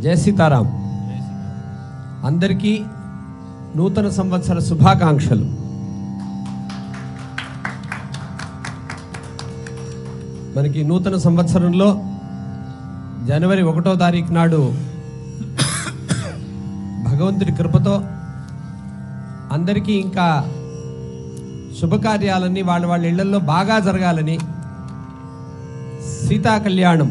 జయ సీతారాం అందరికీ నూతన సంవత్సర శుభాకాంక్షలు మనకి నూతన సంవత్సరంలో జనవరి ఒకటో తారీఖు నాడు భగవంతుడి కృపతో అందరికీ ఇంకా శుభకార్యాలన్నీ వాళ్ళ వాళ్ళ ఇళ్లలో బాగా జరగాలని సీతా కళ్యాణం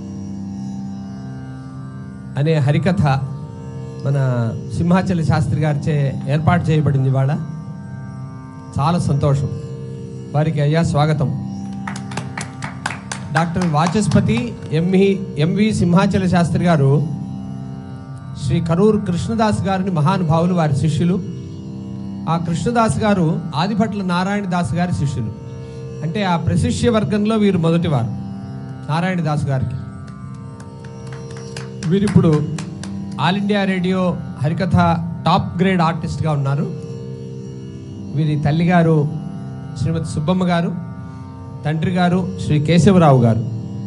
అనే హరికథ మన సింహాచల శాస్త్రి గారిచే ఏర్పాటు చేయబడింది ఇవాళ చాలా సంతోషం వారికి అయ్యా స్వాగతం doctor Vachaspati M V M V Simhachala Shastri గారు శ్రీ కరూరు కృష్ణదాస్ గారిని మహానుభావులు వారి శిష్యులు ఆ కృష్ణదాస్ గారు ఆదిభట్ల నారాయణ దాస్ గారి శిష్యులు అంటే ఆ ప్రశిష్య వర్గంలో వీరు మొదటివారు నారాయణ దాస్ గారికి వీరిప్పుడు ఆల్ ఇండియా రేడియో హరికథ టాప్ గ్రేడ్ ఆర్టిస్ట్గా ఉన్నారు వీరి తల్లి గారు శ్రీమతి సుబ్బమ్మ గారు తండ్రి గారు శ్రీ కేశవరావు గారు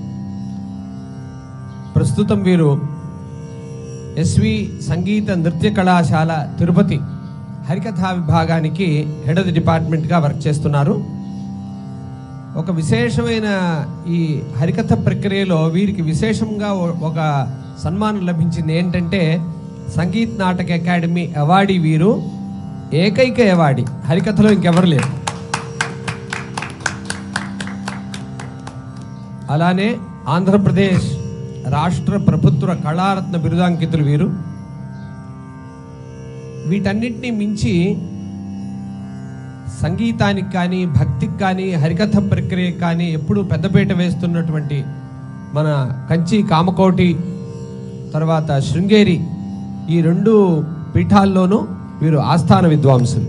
ప్రస్తుతం వీరు ఎస్వి సంగీత నృత్య కళాశాల తిరుపతి హరికథా విభాగానికి హెడ్ ఆఫ్ ది డిపార్ట్మెంట్గా వర్క్ చేస్తున్నారు ఒక విశేషమైన ఈ హరికథ ప్రక్రియలో వీరికి విశేషంగా ఓ- ఒక సన్మానం లభించింది ఏంటంటే సంగీత్ నాటక అకాడమీ అవార్డీ వీరు ఏకైక అవార్డీ హరికథలో ఇంకెవరు లేరు అలానే ఆంధ్రప్రదేశ్ రాష్ట్ర ప్రభుత్వ కళారత్న బిరుదాంకితులు వీరు వీటన్నిటినీ మించి సంగీతానికి కానీ భక్తికి కానీ హరికథ ప్రక్రియకి కానీ ఎప్పుడూ పెద్దపీట వేస్తున్నటువంటి మన కంచి కామకోటి తర్వాత శృంగేరి ఈ రెండు పీఠాల్లోనూ వీరు ఆస్థాన విద్వాంసులు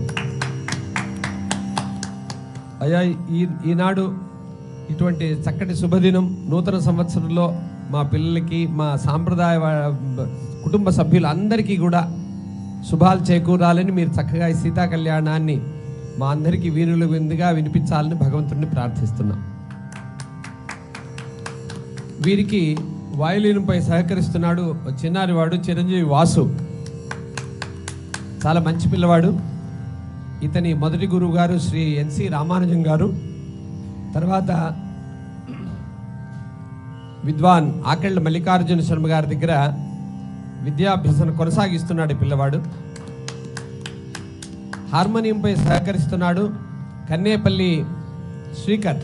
అయ్యా ఈ ఈనాడు ఇటువంటి చక్కటి శుభదినం నూతన సంవత్సరంలో మా పిల్లలకి మా సాంప్రదాయ వా- కుటుంబ సభ్యులందరికీ కూడా శుభాలు చేకూరాలని మీరు చక్కగా ఈ సీతా కళ్యాణాన్ని మా అందరికీ వీరులు విందుగా వినిపించాలని భగవంతుడిని ప్రార్థిస్తున్నాం వీరికి వాయులీనంపై సహకరిస్తున్నాడు ఓ చిన్నారి వాడు చిరంజీవి వాసు చాలా మంచి పిల్లవాడు ఇతని మొదటి గురువు గారు శ్రీ ఎన్సి రామానుజం గారు తర్వాత విద్వాన్ ఆకెళ్ళ మల్లికార్జున శర్మ గారి దగ్గర విద్యాభ్యసన కొనసాగిస్తున్నాడు ఈ పిల్లవాడు హార్మోనియంపై సహకరిస్తున్నాడు కన్నేపల్లి శ్రీకర్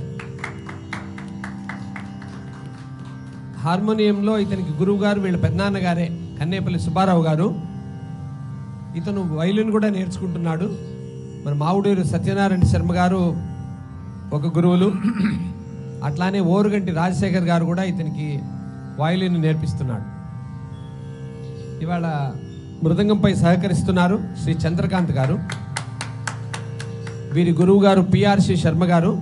హార్మోనియంలో ఇతనికి గురువు గారు వీళ్ళ పెద్దనాన్న గారే కన్నేపల్లి సుబ్బారావు గారు ఇతను వైలిన్ కూడా నేర్చుకుంటున్నాడు మన మావుడూరు సత్యనారాయణ శర్మ గారు ఒక గురువులు అట్లానే ఓరుగంటి రాజశేఖర్ గారు కూడా ఇతనికి వయలిన్ నేర్పిస్తున్నాడు ఇవాళ మృదంగంపై సహకరిస్తున్నారు శ్రీ చంద్రకాంత్ గారు వీరి గురువు గారు పిఆర్సి శర్మ గారు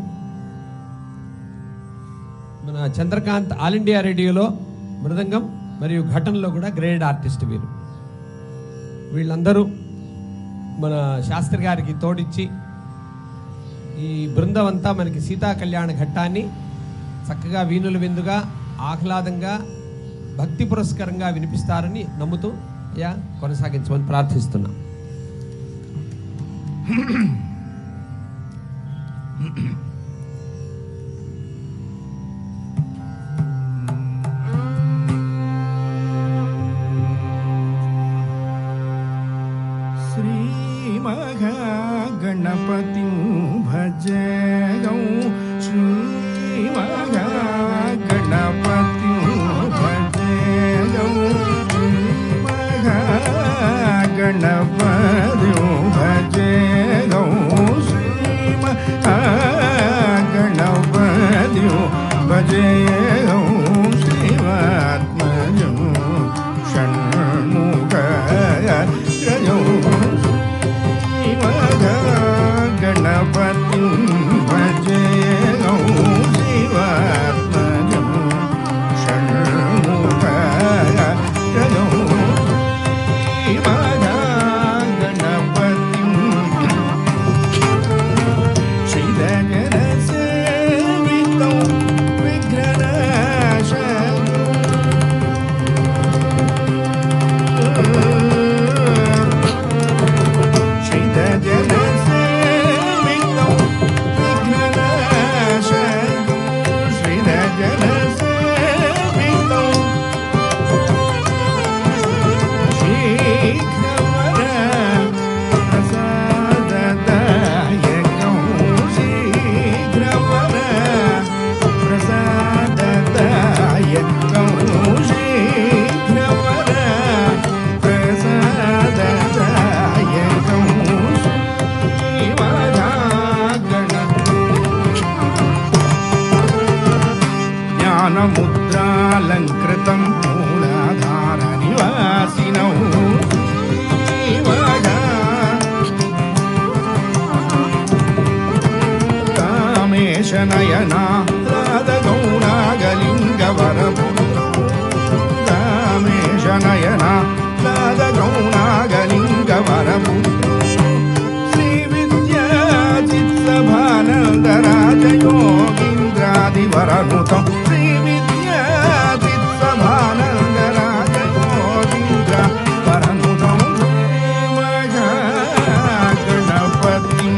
మన చంద్రకాంత్ ఆల్ ఇండియా రేడియోలో మృదంగం మరియు ఘటనలో కూడా గ్రేడ్ ఆర్టిస్ట్ వీరు వీళ్ళందరూ మన శాస్త్రి గారికి తోడిచ్చి ఈ బృందం అంతా మనకి సీతా కళ్యాణ ఘట్టాన్ని చక్కగా వీణుల విందుగా ఆహ్లాదంగా భక్తి పురస్కరంగా వినిపిస్తారని నమ్ముతూ అయ్యా కొనసాగించమని ప్రార్థిస్తున్నాం श्रीमहागणपतिं भजे गौ श्रीमहागणपतिं भजे गौ श्रीमहागणपतिं भजे गौ श्रीमहागणपतिं శీఘ్రవర ప్రసాదదాయకం శ్రీమదాగణ జ్ఞానముద్రాలంకృతం మూలాధార నివాసినౌ శ్రీమదా కామేశ నయనా రాధగౌణాగలింగవరపు కామేశ నయనా రాధగౌణాగలింగవరపు శ్రీ విద్యాచిత్సభానందరాజయోగీంద్రాదివరనుతం శ్రీ విద్యాచిత్సభానందరాజయోగీంద్ర వరనుతం గణపతి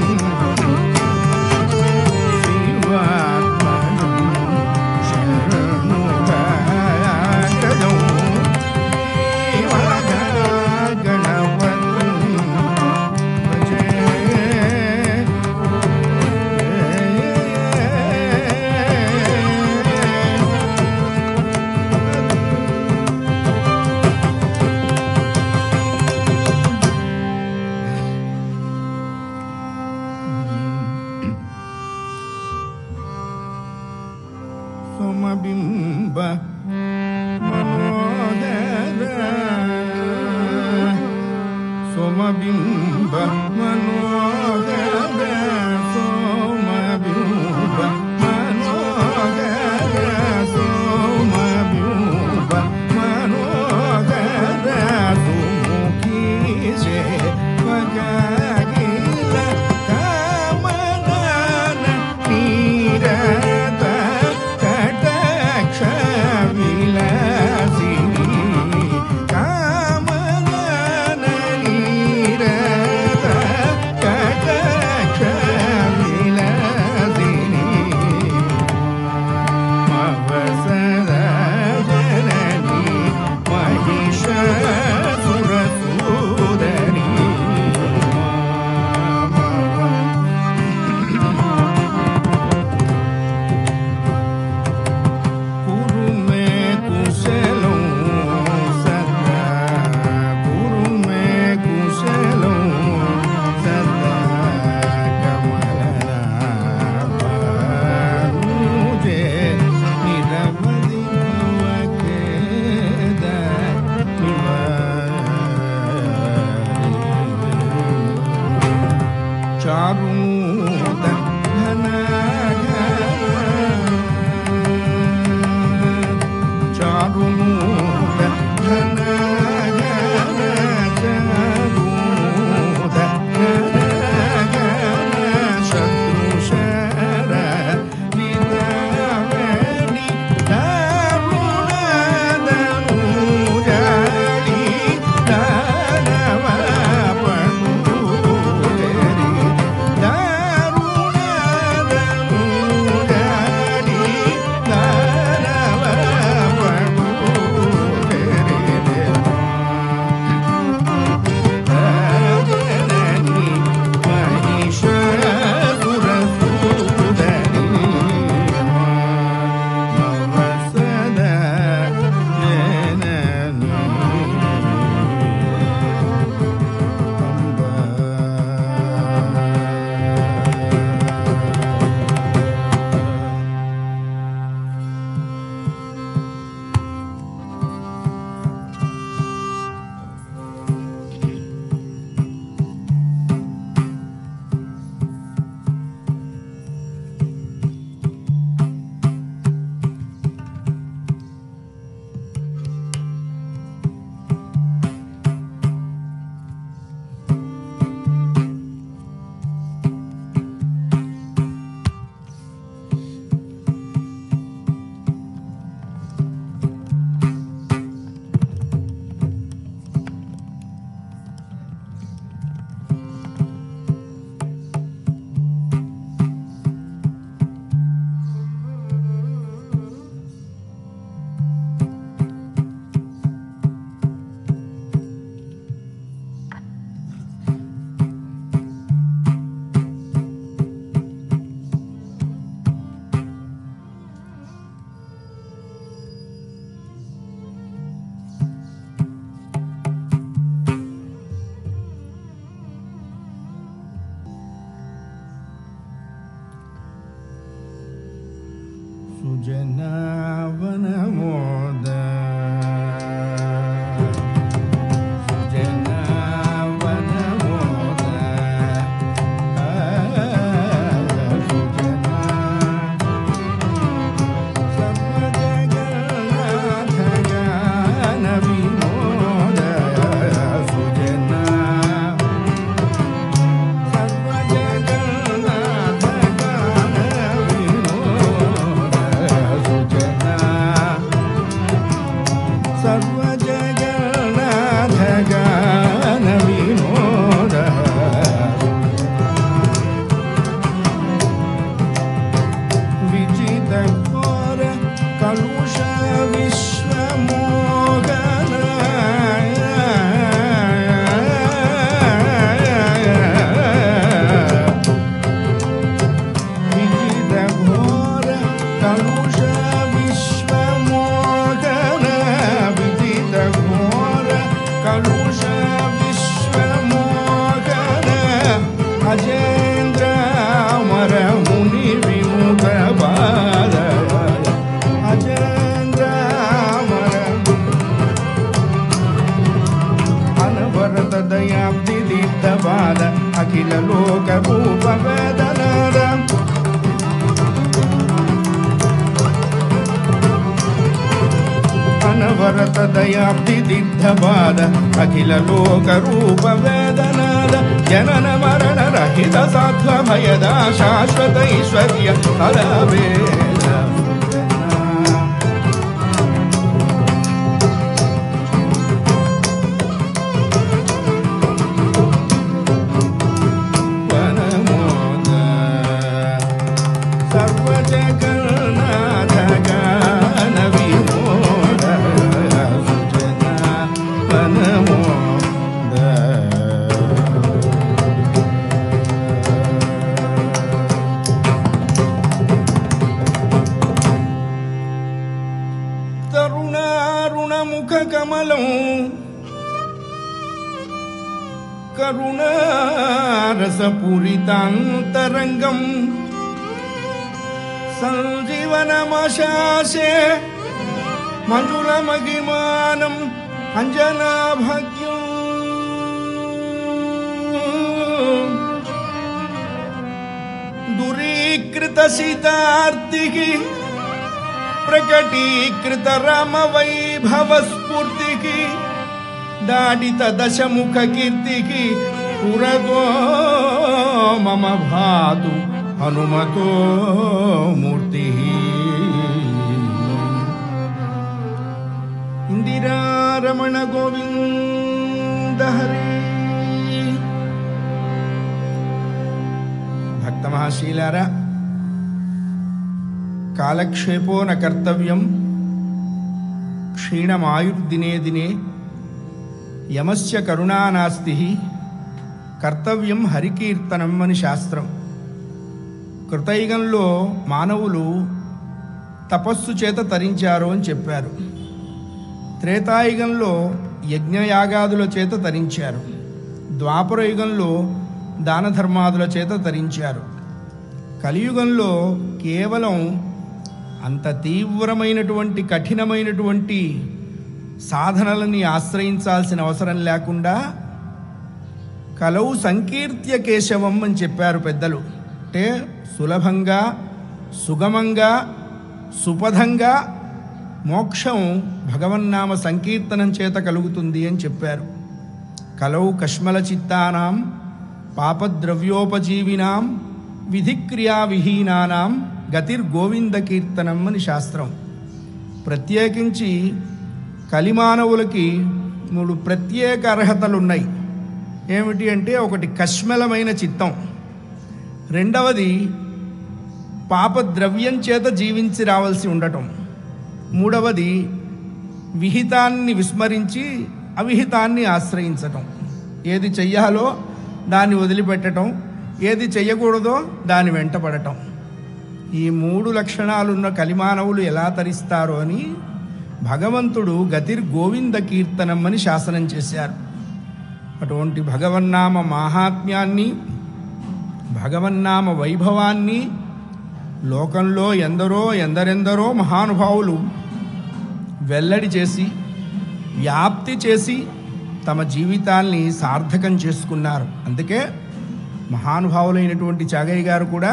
సమబింబ మనోదర సోమబింబ మనోదర సోమబింబ మనోదర సోమబింబ మనోదర సుముఖీ సేవకాగిల కామనాన నీరత కటాక్ష విలాసిని కామనాన నీరత కటాక్ష అఖిల లోక రూప వేదనాద అనవరత దయాబ్ది దిగ్ధపాద అఖిల లోక రూప వేదనాద జనన మరణ రహిత సాత్వ భయద శాశ్వత ఐశ్వర్య అరవేద వనమోద సర్వజగన్నాథ గాన వినోద సుజన వనమోద తరుణారుణముఖ కమలం కరుణారసపూరితాంతరంగం సంజీవనమశాసే మంజులమగిమానం అంజనాభాగ్యం దురీకృత సీతార్తికి ప్రకటీకృత రామ వైభవ స్ఫూర్తికి దాడిత దశముఖ కీర్తికి పురతో మమ భాతు హనుమతో మూర్తి ఇందిరారమణ గోవింద హరి భక్త మహాశీలారా కాలక్షేపో న కర్తవ్యం క్షీణమాయుర్దినే దినే యమస్య కరుణా నాస్తి కర్తవ్యం హరికీర్తనం అని శాస్త్రం కృతయుగంలో మానవులు తపస్సు చేత తరించారు అని చెప్పారు త్రేతాయుగంలో యజ్ఞయాగాదుల చేత తరించారు ద్వాపర యుగంలో దాన ధర్మాదుల చేత తరించారు కలియుగంలో కేవలం అంత తీవ్రమైనటువంటి కఠినమైనటువంటి సాధనలని ఆశ్రయించాల్సిన అవసరం లేకుండా కలవు సంకీర్త్య కేశవం అని చెప్పారు పెద్దలు అంటే సులభంగా సుగమంగా సుపథంగా మోక్షం భగవన్నామ సంకీర్తనం చేత కలుగుతుంది అని చెప్పారు కలవు కష్మల చిత్తానాం పాపద్రవ్యోపజీవినాం విధిక్రియా విహీనానాం గతిర్గోవింద కీర్తనం అని శాస్త్రం ప్రత్యేకించి కలిమానవులకి మూడు ప్రత్యేక అర్హతలు ఉన్నాయి ఏమిటి అంటే ఒకటి కష్మలమైన చిత్తం రెండవది పాపద్రవ్యం చేత జీవించి రావాల్సి ఉండటం మూడవది విహితాన్ని విస్మరించి అవిహితాన్ని ఆశ్రయించటం ఏది చెయ్యాలో దాన్ని వదిలిపెట్టడం ఏది చెయ్యకూడదో దాని వెంటపడటం ఈ మూడు లక్షణాలున్న కలిమానవులు ఎలా తరిస్తారో అని భగవంతుడు గతిర్ గోవింద కీర్తనం అని శాసనం చేశారు అటువంటి భగవన్నామ మాహాత్మ్యాన్ని భగవన్నామ వైభవాన్ని లోకంలో ఎందరో ఎందరెందరో మహానుభావులు వెల్లడి చేసి వ్యాప్తి చేసి తమ జీవితాల్ని సార్థకం చేసుకున్నారు అందుకే మహానుభావులైనటువంటి చాగయ్య గారు కూడా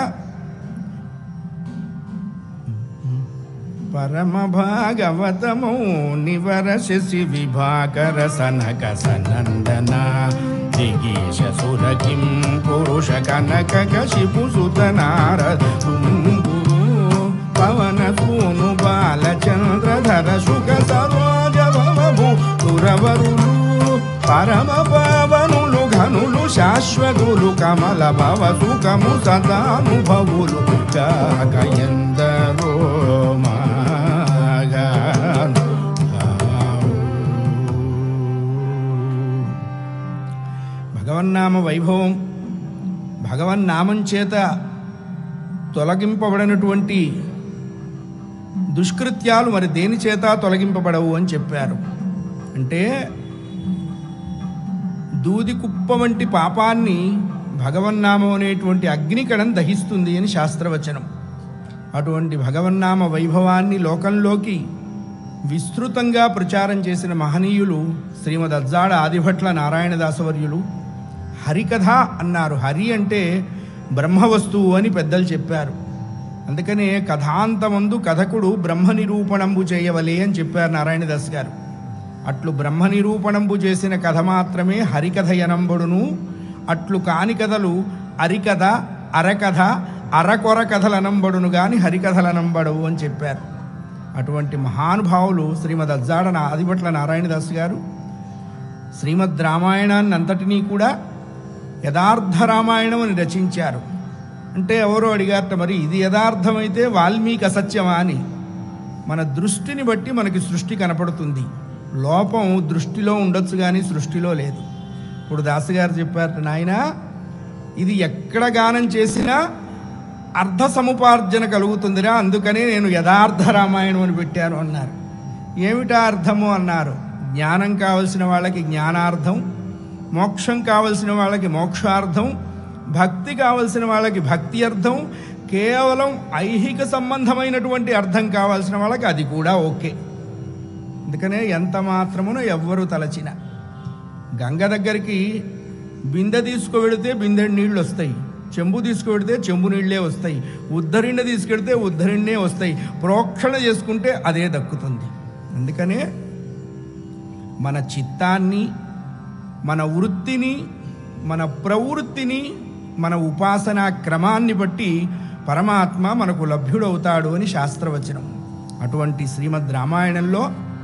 పరమ భాగవతము నివర శశి విభాకర సనక సనందన దిగీశ సురకిం పురుష కనక కశిపు సుతనార పవన సూను బాలచంద్రధర సుఖ సరోజ భవభు సురవరులు పరమ పవనులు ఘనులు శాశ్వతులు కమల భవ సుఖము సదానుభవులు కాకయందరో భగవన్నామ వైభవం భగవన్నామం చేత తొలగింపబడినటువంటి దుష్కృత్యాలు మరి దేని చేత తొలగింపబడవు అని చెప్పారు అంటే దూది కుప్ప వంటి పాపాన్ని భగవన్నామం అనేటువంటి అగ్నికణం దహిస్తుంది అని శాస్త్రవచనం అటువంటి భగవన్నామ వైభవాన్ని లోకంలోకి విస్తృతంగా ప్రచారం చేసిన మహనీయులు శ్రీమద్ అజ్జాడ ఆదిభట్ల నారాయణదాసవర్యులు హరికథ అన్నారు హరి అంటే బ్రహ్మ వస్తువు అని పెద్దలు చెప్పారు అందుకనే కథాంతమందు కథకుడు బ్రహ్మ నిరూపణంబు చేయవలే అని చెప్పారు నారాయణదాస్ గారు అట్లు బ్రహ్మ నిరూపణంబు చేసిన కథ మాత్రమే హరికథ ఎనంబడును అట్లు కాని కథలు అరికథ అరకథ అరకొర కథలనంబడును గాని హరికథలనంబడవు అని చెప్పారు అటువంటి మహానుభావులు శ్రీమద్ అజ్జాడ నా ఆదిభట్ల నారాయణదాస్ గారు శ్రీమద్ రామాయణాన్ని అంతటినీ కూడా యథార్థ రామాయణం అని రచించారు అంటే ఎవరో అడిగారట మరి ఇది యథార్థమైతే వాల్మీకి అసత్యమా అని మన దృష్టిని బట్టి మనకి సృష్టి కనపడుతుంది లోపం దృష్టిలో ఉండొచ్చు కానీ సృష్టిలో లేదు ఇప్పుడు దాసగారు చెప్పారట నాయన ఇది ఎక్కడ గానం చేసినా అర్ధ సముపార్జన కలుగుతుందిరా అందుకనే నేను యథార్థ రామాయణం అని పెట్టాను అన్నారు ఏమిటా అర్థము అన్నారు జ్ఞానం కావలసిన వాళ్ళకి జ్ఞానార్థం మోక్షం కావలసిన వాళ్ళకి మోక్షార్థం భక్తి కావలసిన వాళ్ళకి భక్తి అర్థం కేవలం ఐహిక సంబంధమైనటువంటి అర్థం కావాల్సిన వాళ్ళకి అది కూడా ఓకే అందుకనే ఎంత మాత్రమునో ఎవ్వరు తలచిన గంగ దగ్గరికి బిందె తీసుకువెడితే బిందె నీళ్ళు వస్తాయి చెంబు తీసుకువెడితే చెంబు నీళ్ళే వస్తాయి ఉద్ధరిణ తీసుకెడితే ఉద్ధరిణే వస్తాయి ప్రోక్షణ చేసుకుంటే అదే దక్కుతుంది అందుకనే మన చిత్తాన్ని మన వృత్తిని మన ప్రవృత్తిని మన ఉపాసనా క్రమాన్ని బట్టి పరమాత్మ మనకు లభ్యుడవుతాడు అని శాస్త్రవచనం అటువంటి శ్రీమద్ రామాయణంలో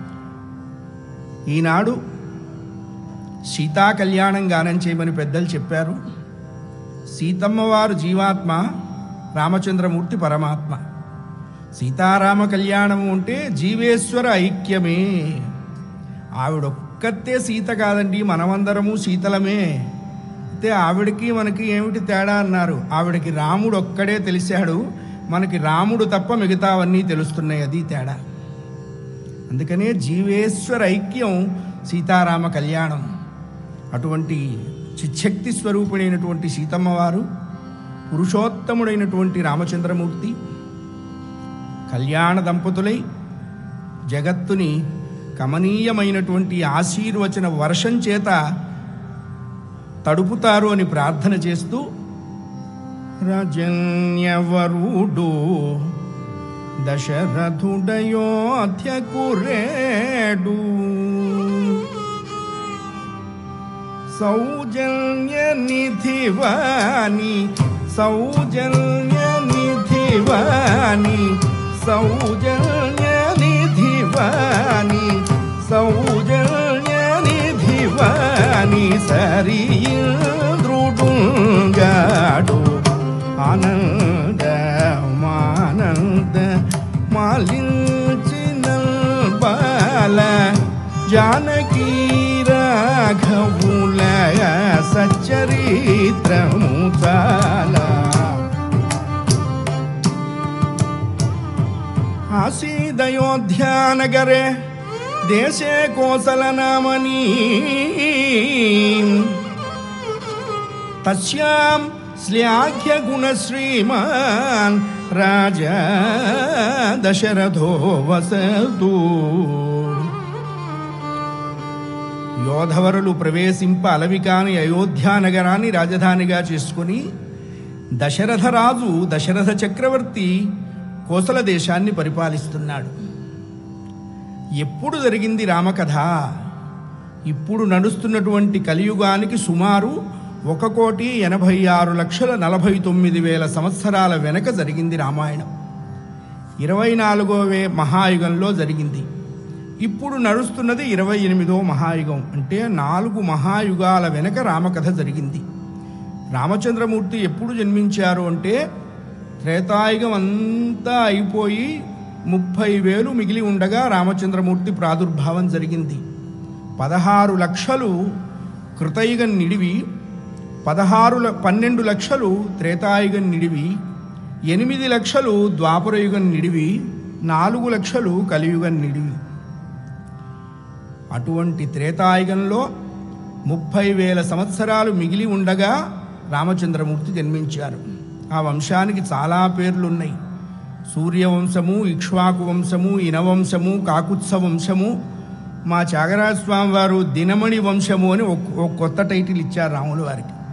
ఈనాడు సీతా కళ్యాణం గానం చేయమని పెద్దలు చెప్పారు సీతమ్మ వారు జీవాత్మ రామచంద్రమూర్తి పరమాత్మ సీతారామ కళ్యాణము అంటే జీవేశ్వర ఐక్యమే ఆవిడొక్కతే సీత కాదండి మనమందరము శీతలమే అయితే ఆవిడకి మనకి ఏమిటి తేడా అన్నారు ఆవిడకి రాముడు ఒక్కడే తెలిసాడు మనకి రాముడు తప్ప మిగతావన్నీ తెలుస్తున్నాయి అది తేడా అందుకనే జీవేశ్వర ఐక్యం సీతారామ కళ్యాణం అటువంటి చిచ్చక్తి స్వరూపుడైనటువంటి సీతమ్మ వారు పురుషోత్తముడైనటువంటి రామచంద్రమూర్తి కళ్యాణ దంపతులై జగత్తుని కమనీయమైనటువంటి ఆశీర్వచన వర్షం చేత తడుపుతారు అని ప్రార్థన చేస్తూ రజన్యవరుడు దశరథుడయోధ్యకురేడు సౌజన్య నిధివాని సౌజన్య నిధివాని సౌజన్య నిధివాని సౌజన్య నిధివాని సరియుద్రుడుగాడు ఆనంద మానంద మాలించిన బాల జానకీ రాఘవుల సచ్చరిత్రము చాలా ఆసీదయోధ్యానగరే దేశే కోసలనామనీ తస్యాం శ్లాఘ్య గుణశ్రీమాన్ రాజా దశరథో వసతు యోధవరులు ప్రవేశింప అలవికాని అయోధ్యా నగరాన్ని రాజధానిగా చేసుకుని దశరథరాజు దశరథ చక్రవర్తి కోసల దేశాన్ని పరిపాలిస్తున్నాడు ఎప్పుడు జరిగింది రామకథ ఇప్పుడు నడుస్తున్నటువంటి కలియుగానికి సుమారు ఒక కోటి ఎనభై ఆరు లక్షల నలభై తొమ్మిది వేల సంవత్సరాల వెనక జరిగింది రామాయణం ఇరవై నాలుగో వే మహాయుగంలో జరిగింది ఇప్పుడు నడుస్తున్నది ఇరవై ఎనిమిదో మహాయుగం అంటే నాలుగు మహాయుగాల వెనక రామకథ జరిగింది రామచంద్రమూర్తి ఎప్పుడు జన్మించారు అంటే త్రేతాయుగం అంతా అయిపోయి ముప్పై వేలు మిగిలి ఉండగా రామచంద్రమూర్తి ప్రాదుర్భావం జరిగింది పదహారు లక్షలు కృతయుగం నిడివి పదహారు ల- పన్నెండు లక్షలు త్రేతాయుగం నిడివి ఎనిమిది లక్షలు ద్వాపరయుగం నిడివి నాలుగు లక్షలు కలియుగం నిడివి అటువంటి త్రేతాయుగంలో ముప్పై వేల సంవత్సరాలు మిగిలి ఉండగా రామచంద్రమూర్తి జన్మించారు ఆ వంశానికి చాలా పేర్లున్నాయి సూర్యవంశము ఇక్ష్వాకు వంశము ఇనవంశము కాకుత్స వంశము మా త్యాగరాజ స్వామి వారు దినమణి వంశము అని ఒక ఒక కొత్త టైటిల్ ఇచ్చారు రాముల వారికి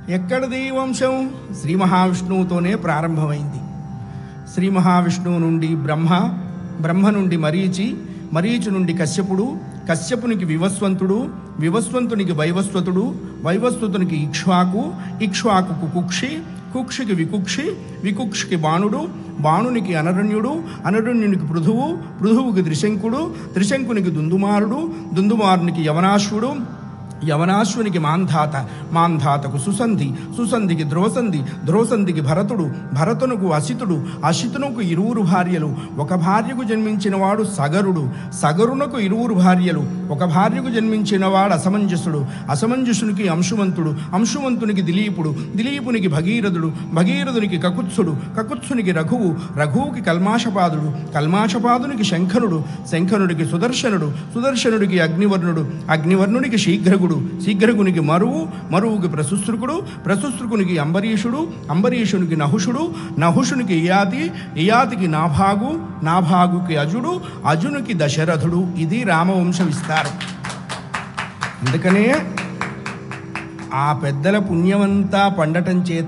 ఎక్కడిది ఈ వంశం శ్రీ మహావిష్ణువుతోనే ప్రారంభమైంది శ్రీ మహావిష్ణువు నుండి బ్రహ్మ బ్రహ్మ నుండి మరీచి మరీచి నుండి కశ్యపుడు కశ్యపునికి వివస్వంతుడు వివస్వంతునికి వైవస్వతుడు వైవస్వతునికి ఇక్ష్వాకు ఇక్ష్వాకుకు కుక్షి కుక్షికి వికుక్షి వికుక్షికి బాణుడు బాణునికి అనరణ్యుడు అనరణ్యునికి పృథువు పృథువుకి త్రిశంకుడు త్రిశంకునికి దుందుమారుడు దుందుమారునికి యవనాశ్వుడు యవనాశ్వునికి మాంధాత మాంధాతకు సుసంధి సుసంధికి ధ్రువసంధి ధ్రువసంధికి భరతుడు భరతునకు అసితుడు అసితునకు ఇరువురు భార్యలు ఒక భార్యకు జన్మించిన వాడు సగరుడు సగరునకు ఇరువురు భార్యలు ఒక భార్యకు జన్మించిన వాడు అసమంజసుడు అసమంజసునికి అంశువంతుడు అంశువంతునికి దిలీపుడు దిలీపునికి భగీరథుడు భగీరథునికి కకుత్సుడు కకుత్సునికి రఘువు రఘువుకి కల్మాషపాదుడు కల్మాషపాదునికి శంఖనుడు శంఖనుడికి సుదర్శనుడు సుదర్శనుడికి అగ్నివర్ణుడు అగ్నివర్ణునికి శీఘ్రగుడు శీఘ్రగునికి మరువు మరువుకి ప్రశుశ్రుకుడు ప్రశుశ్రుకునికి అంబరీషుడు అంబరీషునికి నహుషుడు నహుషునికి ఇయాతి ఇయాతికి నాభాగు నాభాగుకి అజుడు అజునికి దశరథుడు ఇది రామవంశ విస్తారం అందుకనే ఆ పెద్దల పుణ్యమంతా పండటం చేత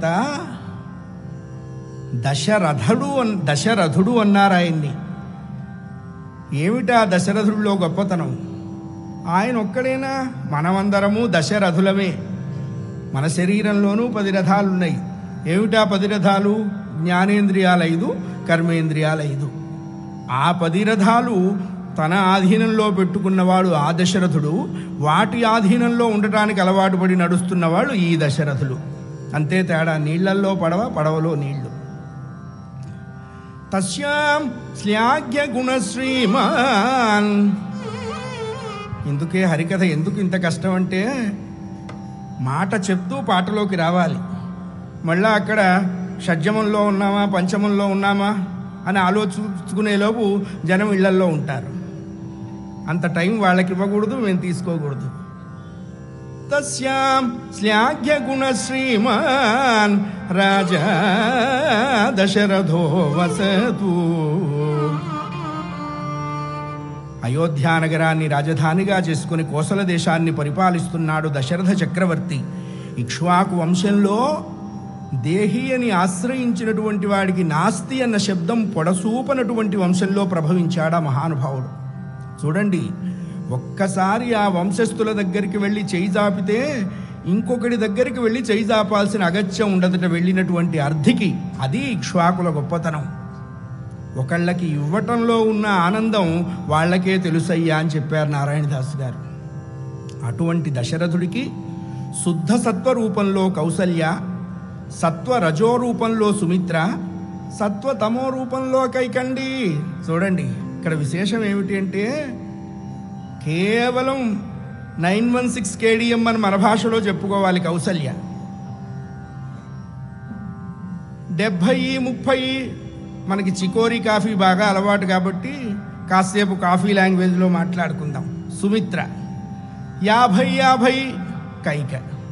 దశరథుడు అన్ దశరథుడు అన్నారు ఆయన్ని ఏమిటా దశరథుడిలో గొప్పతనం ఆయన ఒక్కడేనా మనమందరము దశరథులమే మన శరీరంలోనూ పది రథాలు ఉన్నాయి ఏమిటా పది రథాలు జ్ఞానేంద్రియాలు ఐదు కర్మేంద్రియాలు ఐదు ఆ పది రథాలు తన ఆధీనంలో పెట్టుకున్నవాడు ఆ దశరథుడు వాటి ఆధీనంలో ఉండటానికి అలవాటు పడి నడుస్తున్నవాడు ఈ దశరథులు అంతే తేడా నీళ్లల్లో పడవ పడవలో నీళ్లు తస్యాం శ్లాఘ్య గుణశ్రీమాన్ ఇందుకే హరికథ ఎందుకు ఇంత కష్టం అంటే మాట చెప్తూ పాటలోకి రావాలి మళ్ళా అక్కడ షడ్జమంలో ఉన్నామా పంచమంలో ఉన్నామా అని ఆలోచించుకునేలోపు జనం ఇళ్లల్లో ఉంటారు అంత టైం వాళ్ళకి ఇవ్వకూడదు మేము తీసుకోకూడదు తస్యాం శ్లాఘ్య గుణ శ్రీమాన్ రాజా దశరథో వసతు అయోధ్యా నగరాన్ని రాజధానిగా చేసుకుని కోసల దేశాన్ని పరిపాలిస్తున్నాడు దశరథ చక్రవర్తి ఇక్ష్వాకు వంశంలో దేహి అని ఆశ్రయించినటువంటి వాడికి నాస్తి అన్న శబ్దం పొడసూపనటువంటి వంశంలో ప్రభవించాడా మహానుభావుడు చూడండి ఒక్కసారి ఆ వంశస్థుల దగ్గరికి వెళ్ళి చేయి జాపితే ఇంకొకటి దగ్గరికి వెళ్ళి చేయి జాపాల్సిన అగత్యం ఉండదట వెళ్ళినటువంటి అర్థికి అది ఇక్ష్వాకుల గొప్పతనం ఒకళ్ళకి ఇవ్వటంలో ఉన్న ఆనందం వాళ్ళకే తెలుసయ్యా అని చెప్పారు నారాయణదాస్ గారు అటువంటి దశరథుడికి శుద్ధ సత్వ రూపంలో కౌసల్య సత్వ రజో రూపంలో సుమిత్ర సత్వ తమో రూపంలో కైకండి చూడండి ఇక్కడ విశేషం ఏమిటి అంటే కేవలం నైన్ వన్ సిక్స్ కేడిఎం అని మన భాషలో చెప్పుకోవాలి కౌసల్య డెబ్భై ముప్పై మనకి చికోరీ కాఫీ బాగా అలవాటు కాబట్టి కాసేపు కాఫీ లాంగ్వేజ్లో మాట్లాడుకుందాం సుమిత్ర యాభై యాభై కైక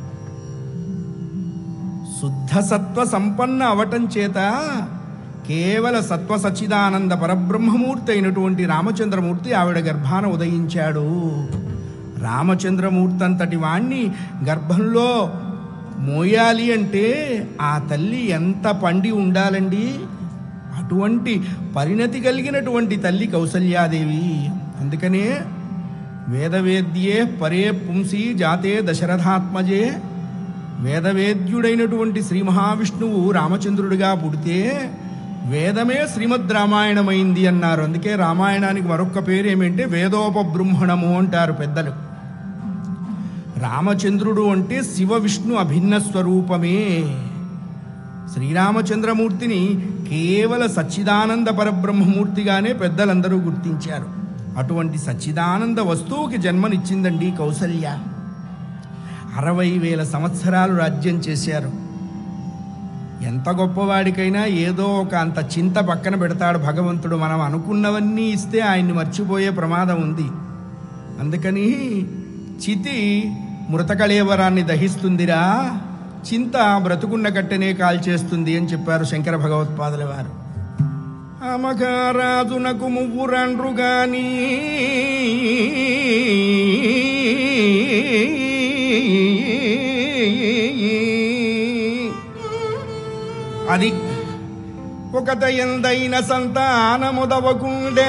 శుద్ధ సత్వ సంపన్న అవటం చేత కేవల సత్వ సచ్చిదానంద పరబ్రహ్మమూర్తి అయినటువంటి రామచంద్రమూర్తి ఆవిడ గర్భాన ఉదయించాడు రామచంద్రమూర్తి అంతటి వాణ్ణి గర్భంలో మోయాలి అంటే ఆ తల్లి ఎంత పండి ఉండాలండి అటువంటి పరిణతి కలిగినటువంటి తల్లి కౌసల్యాదేవి అందుకనే వేదవేద్యే పరే పుంసి జాతే దశరథాత్మజే వేదవేద్యుడైనటువంటి శ్రీ మహావిష్ణువు రామచంద్రుడిగా పుడితే వేదమే శ్రీమద్ రామాయణమైంది అన్నారు అందుకే రామాయణానికి మరొక పేరు ఏమంటే వేదోపబృంహణము అంటారు పెద్దలు రామచంద్రుడు అంటే శివ విష్ణు అభిన్న స్వరూపమే శ్రీరామచంద్రమూర్తిని కేవల సచ్చిదానంద పరబ్రహ్మమూర్తిగానే పెద్దలందరూ గుర్తించారు అటువంటి సచ్చిదానంద వస్తువుకి జన్మనిచ్చిందండి కౌసల్య అరవై వేల సంవత్సరాలు రాజ్యం చేశారు ఎంత గొప్పవాడికైనా ఏదో ఒక అంత చింత పక్కన పెడతాడు భగవంతుడు మనం అనుకున్నవన్నీ ఇస్తే ఆయన్ని మర్చిపోయే ప్రమాదం ఉంది అందుకని చితి మృతకళేవరాన్ని దహిస్తుందిరా చింత బ్రతుకున్న కట్టెనే కాల్చేస్తుంది అని చెప్పారు శంకర భగవత్పాదుల వారు అమకారాజునకు మువ్వురండ్రు గాని అది ఒకత ఎందైన సంతానముదవకుండే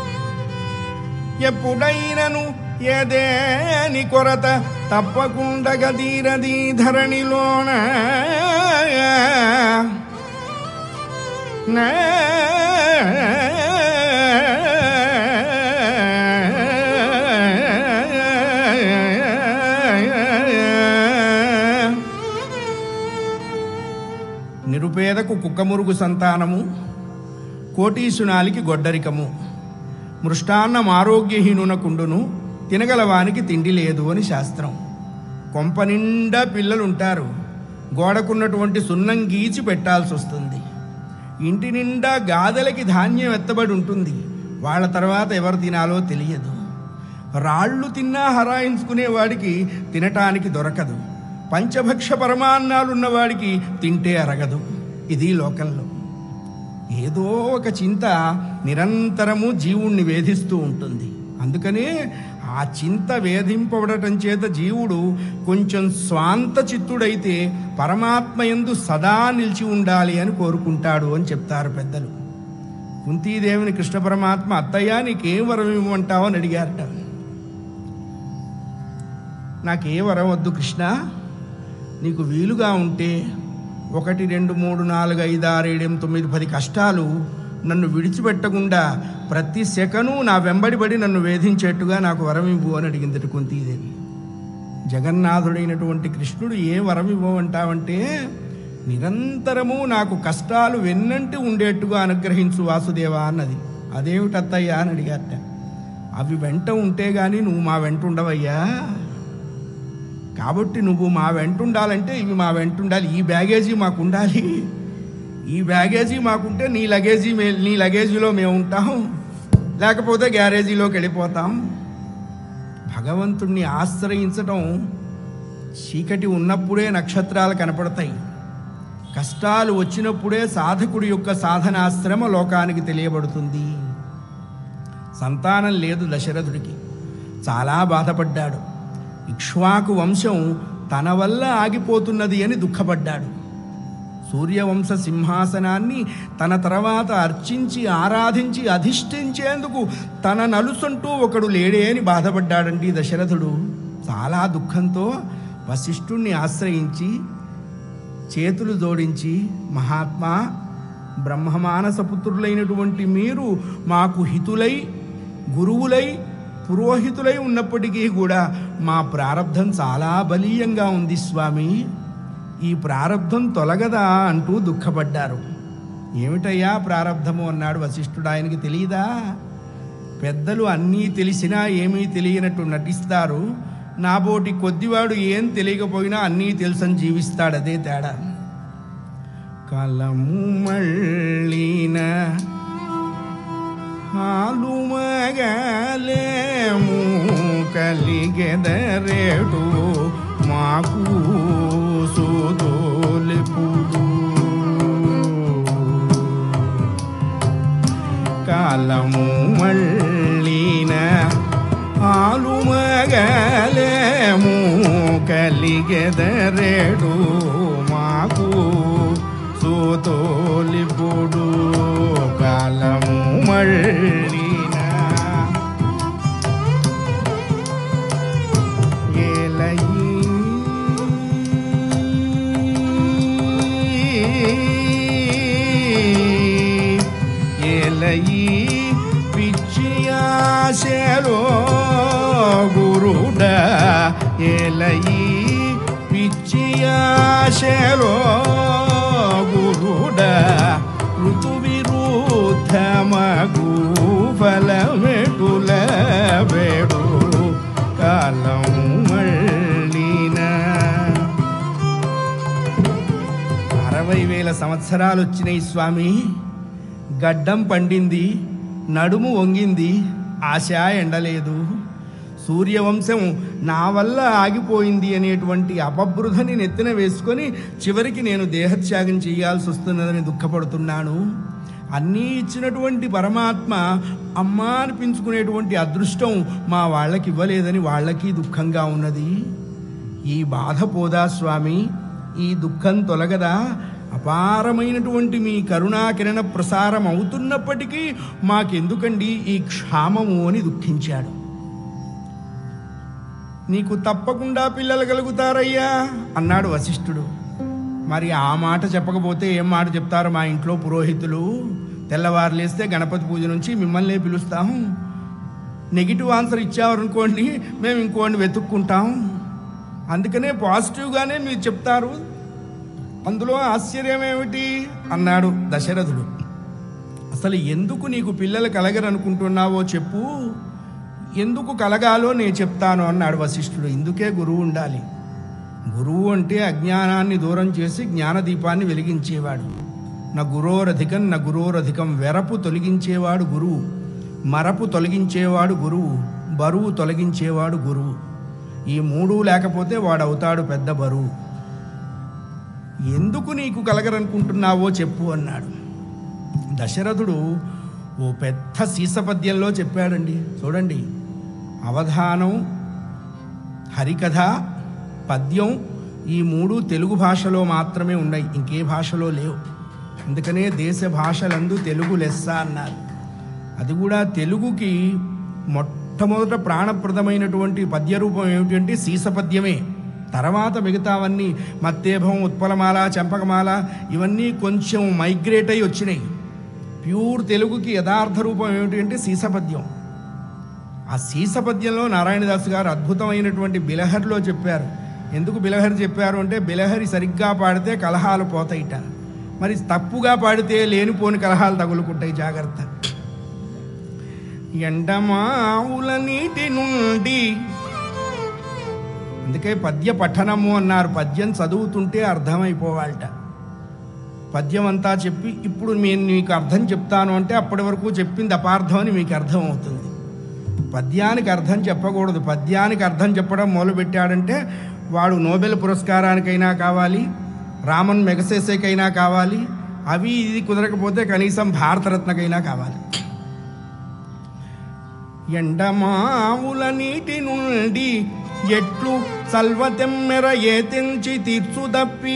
ఎప్పుడైనను ఏదేని కొరత తప్పకుండా తీరది ధరణిలోన నా నిరుపేదకు కుక్కమురుగు సంతానము కోటీసునాలికి గొడ్డరికము మృష్టాన్నం ఆరోగ్యహీనునకుండును తినగలవానికి తిండి లేదు అని శాస్త్రం కొంప నిండా పిల్లలుంటారు గోడకున్నటువంటి సున్నం గీచి పెట్టాల్సి వస్తుంది ఇంటి నిండా గాదెలకి ధాన్యం ఎత్తబడి ఉంటుంది వాళ్ళ తర్వాత ఎవరు తినాలో తెలియదు రాళ్ళు తిన్నా హరాయించుకునే వాడికి తినటానికి దొరకదు పంచభక్ష పరమాన్నాలున్నవాడికి తింటే అరగదు ఇది లోకంలో ఏదో ఒక చింత నిరంతరము జీవుణ్ణి వేధిస్తూ ఉంటుంది అందుకనే ఆ చింత వేధింపబడటం చేత జీవుడు కొంచెం స్వాంత చిత్తుడైతే పరమాత్మ ఎందు సదా నిలిచి ఉండాలి అని కోరుకుంటాడు అని చెప్తారు పెద్దలు కుంతీదేవిని కృష్ణ పరమాత్మ అత్తయ్య నీకేం వరం ఇవ్వమంటావు అని అడిగారట నాకే వరం వద్దు కృష్ణ నీకు వీలుగా ఉంటే ఒకటి రెండు మూడు నాలుగు ఐదు ఆరు ఏడు ఎనిమిది తొమ్మిది పది కష్టాలు నన్ను విడిచిపెట్టకుండా ప్రతి సెకను నా వెంబడిబడి నన్ను వేధించేట్టుగా నాకు వరం ఇవ్వు అని అడిగిందట కుంతీదేవి జగన్నాథుడైనటువంటి కృష్ణుడు ఏ వరం ఇవ్వమంటావంటే నిరంతరము నాకు కష్టాలు వెన్నంటి ఉండేట్టుగా అనుగ్రహించు వాసుదేవా అన్నది అదేమిటత్తయ్యా అని అడిగారట అవి వెంట ఉంటే గాని నువ్వు మా వెంట ఉండవయ్యా కాబట్టి నువ్వు మా వెంట ఉండాలంటే ఇవి మా వెంట ఉండాలి ఈ బ్యాగేజీ మాకు ఉండాలి ఈ బ్యాగేజీ మాకుంటే నీ లగేజీ మే నీ లగేజీలో మేము ఉంటాం లేకపోతే గ్యారేజీలోకి వెళ్ళిపోతాం భగవంతుణ్ణి ఆశ్రయించటం చీకటి ఉన్నప్పుడే నక్షత్రాలు కనపడతాయి కష్టాలు వచ్చినప్పుడే సాధకుడి యొక్క సాధనాశ్రమ లోకానికి తెలియబడుతుంది సంతానం లేదు దశరథుడికి చాలా బాధపడ్డాడు ఇక్ష్వాకు వంశం తన వల్ల ఆగిపోతున్నది అని దుఃఖపడ్డాడు సూర్యవంశ సింహాసనాన్ని తన తర్వాత అర్చించి ఆరాధించి అధిష్ఠించేందుకు తన నలుసంటూ ఒకడు లేడే అని బాధపడ్డాడండి దశరథుడు చాలా దుఃఖంతో వశిష్ఠుణ్ణి ఆశ్రయించి చేతులు జోడించి మహాత్మా బ్రహ్మమానసపుత్రులైనటువంటి మీరు మాకు హితులై గురువులై పురోహితులై ఉన్నప్పటికీ కూడా మా ప్రారంధం చాలా బలీయంగా ఉంది స్వామి ఈ ప్రారంధం తొలగదా అంటూ దుఃఖపడ్డారు ఏమిటయ్యా ప్రారంధము అన్నాడు వశిష్ఠుడు ఆయనకి తెలియదా పెద్దలు అన్నీ తెలిసినా ఏమీ తెలియనట్టు నటిస్తారు నాబోటి కొద్దివాడు ఏం తెలియకపోయినా అన్నీ తెలుసని జీవిస్తాడు అదే తేడా కలము మళ్ళీన ಹಾಲು ಮಗಲೇಮು కలిగెదరేటు మాకు సోదోలిపుడు కాలము మళ్ళీన ఆలు మగలేము కలిగెదరేడు మాకు సోతోలిపుడు కాలము మళ్ళీన ఏలయి ఏలయి పిచ్చియాశలో గురుడ ఏలయి పిచ్చియాశలో గురుడ ఋతు విరుద్ధమగు ఫలమెటుల వేడు కాలం మళ్ళీనా అరవై వేల సంవత్సరాలు వచ్చినాయి స్వామి గడ్డం పండింది నడుము వంగింది ఆశ ఎండలేదు సూర్యవంశం నా వల్ల ఆగిపోయింది అనేటువంటి అపబృధని నెత్తిన వేసుకొని చివరికి నేను దేహత్యాగం చేయాల్సి వస్తున్నదని దుఃఖపడుతున్నాను అన్నీ ఇచ్చినటువంటి పరమాత్మ అమ్మ అనిపించుకునేటువంటి అదృష్టం మా వాళ్ళకి ఇవ్వలేదని వాళ్ళకి దుఃఖంగా ఉన్నది ఈ బాధ పోదా స్వామి ఈ దుఃఖం తొలగదా అపారమైనటువంటి మీ కరుణాకిరణ ప్రసారం అవుతున్నప్పటికీ మాకెందుకండి ఈ క్షామము అని దుఃఖించాడు నీకు తప్పకుండా పిల్లలు కలుగుతారయ్యా అన్నాడు వశిష్ఠుడు మరి ఆ మాట చెప్పకపోతే ఏం మాట చెప్తారు మా ఇంట్లో పురోహితులు తెల్లవారు లేస్తే గణపతి పూజ నుంచి మిమ్మల్నే పిలుస్తాము నెగిటివ్ ఆన్సర్ ఇచ్చారనుకోండి మేము ఇంకోటి వెతుక్కుంటాం అందుకనే పాజిటివ్గానే మీరు చెప్తారు అందులో ఆశ్చర్యం ఏమిటి అన్నాడు దశరథుడు అసలు ఎందుకు నీకు పిల్లలు కలగరనుకుంటున్నావో చెప్పు ఎందుకు కలగాలో నేను చెప్తాను అన్నాడు వశిష్ఠుడు ఇందుకే గురువు ఉండాలి గురువు అంటే అజ్ఞానాన్ని దూరం చేసి జ్ఞానదీపాన్ని వెలిగించేవాడు నా గురోరధికం నా గురోరధికం వెరపు తొలగించేవాడు గురువు మరపు తొలగించేవాడు గురువు బరువు తొలగించేవాడు గురువు ఈ మూడు లేకపోతే వాడు అవుతాడు పెద్ద బరువు ఎందుకు నీకు కలగరనుకుంటున్నావో చెప్పు అన్నాడు దశరథుడు ఓ పెద్ద సీసపద్యంలో చెప్పాడండి చూడండి అవధానం హరికథ పద్యం ఈ మూడు తెలుగు భాషలో మాత్రమే ఉన్నాయి ఇంకే భాషలో లేవు అందుకనే దేశ భాషలందు తెలుగు లెస్స అన్నారు అది కూడా తెలుగుకి మొట్టమొదట ప్రాణప్రదమైనటువంటి పద్యరూపం ఏమిటంటే సీసపద్యమే తర్వాత మిగతావన్నీ మత్తేభం ఉత్పలమాల చంపకమాల ఇవన్నీ కొంచెం మైగ్రేట్ అయి వచ్చినాయి ప్యూర్ తెలుగుకి యథార్థ రూపం ఏమిటి అంటే సీసపద్యం ఆ సీసపద్యంలో నారాయణదాస్ గారు అద్భుతమైనటువంటి బిలహరిలో చెప్పారు ఎందుకు బిలహరి చెప్పారు అంటే బిలహరి సరిగ్గా పాడితే కలహాలు పోతాయిట మరి తప్పుగా పాడితే లేనిపోని కలహాలు తగులుకుంటాయి జాగ్రత్త ఎండమావుల నీటి నుండి అందుకే పద్య పఠనము అన్నారు పద్యం చదువుతుంటే అర్థమైపోవాలట పద్యం అంతా చెప్పి ఇప్పుడు నేను మీకు అర్థం చెప్తాను అంటే అప్పటి వరకు చెప్పింది అపార్థం అని మీకు అర్థం అవుతుంది పద్యానికి అర్థం చెప్పకూడదు పద్యానికి అర్థం చెప్పడం మొదలుపెట్టాడంటే వాడు నోబెల్ పురస్కారానికైనా కావాలి రామన్ మెగసేసేకైనా కావాలి అవి ఇది కుదరకపోతే కనీసం భారతరత్నకైనా కావాలి ఎండమావుల నీటి నుండి ఎట్లు సల్వతెమ్మెర ఏ తెంచి తీర్చు తప్పి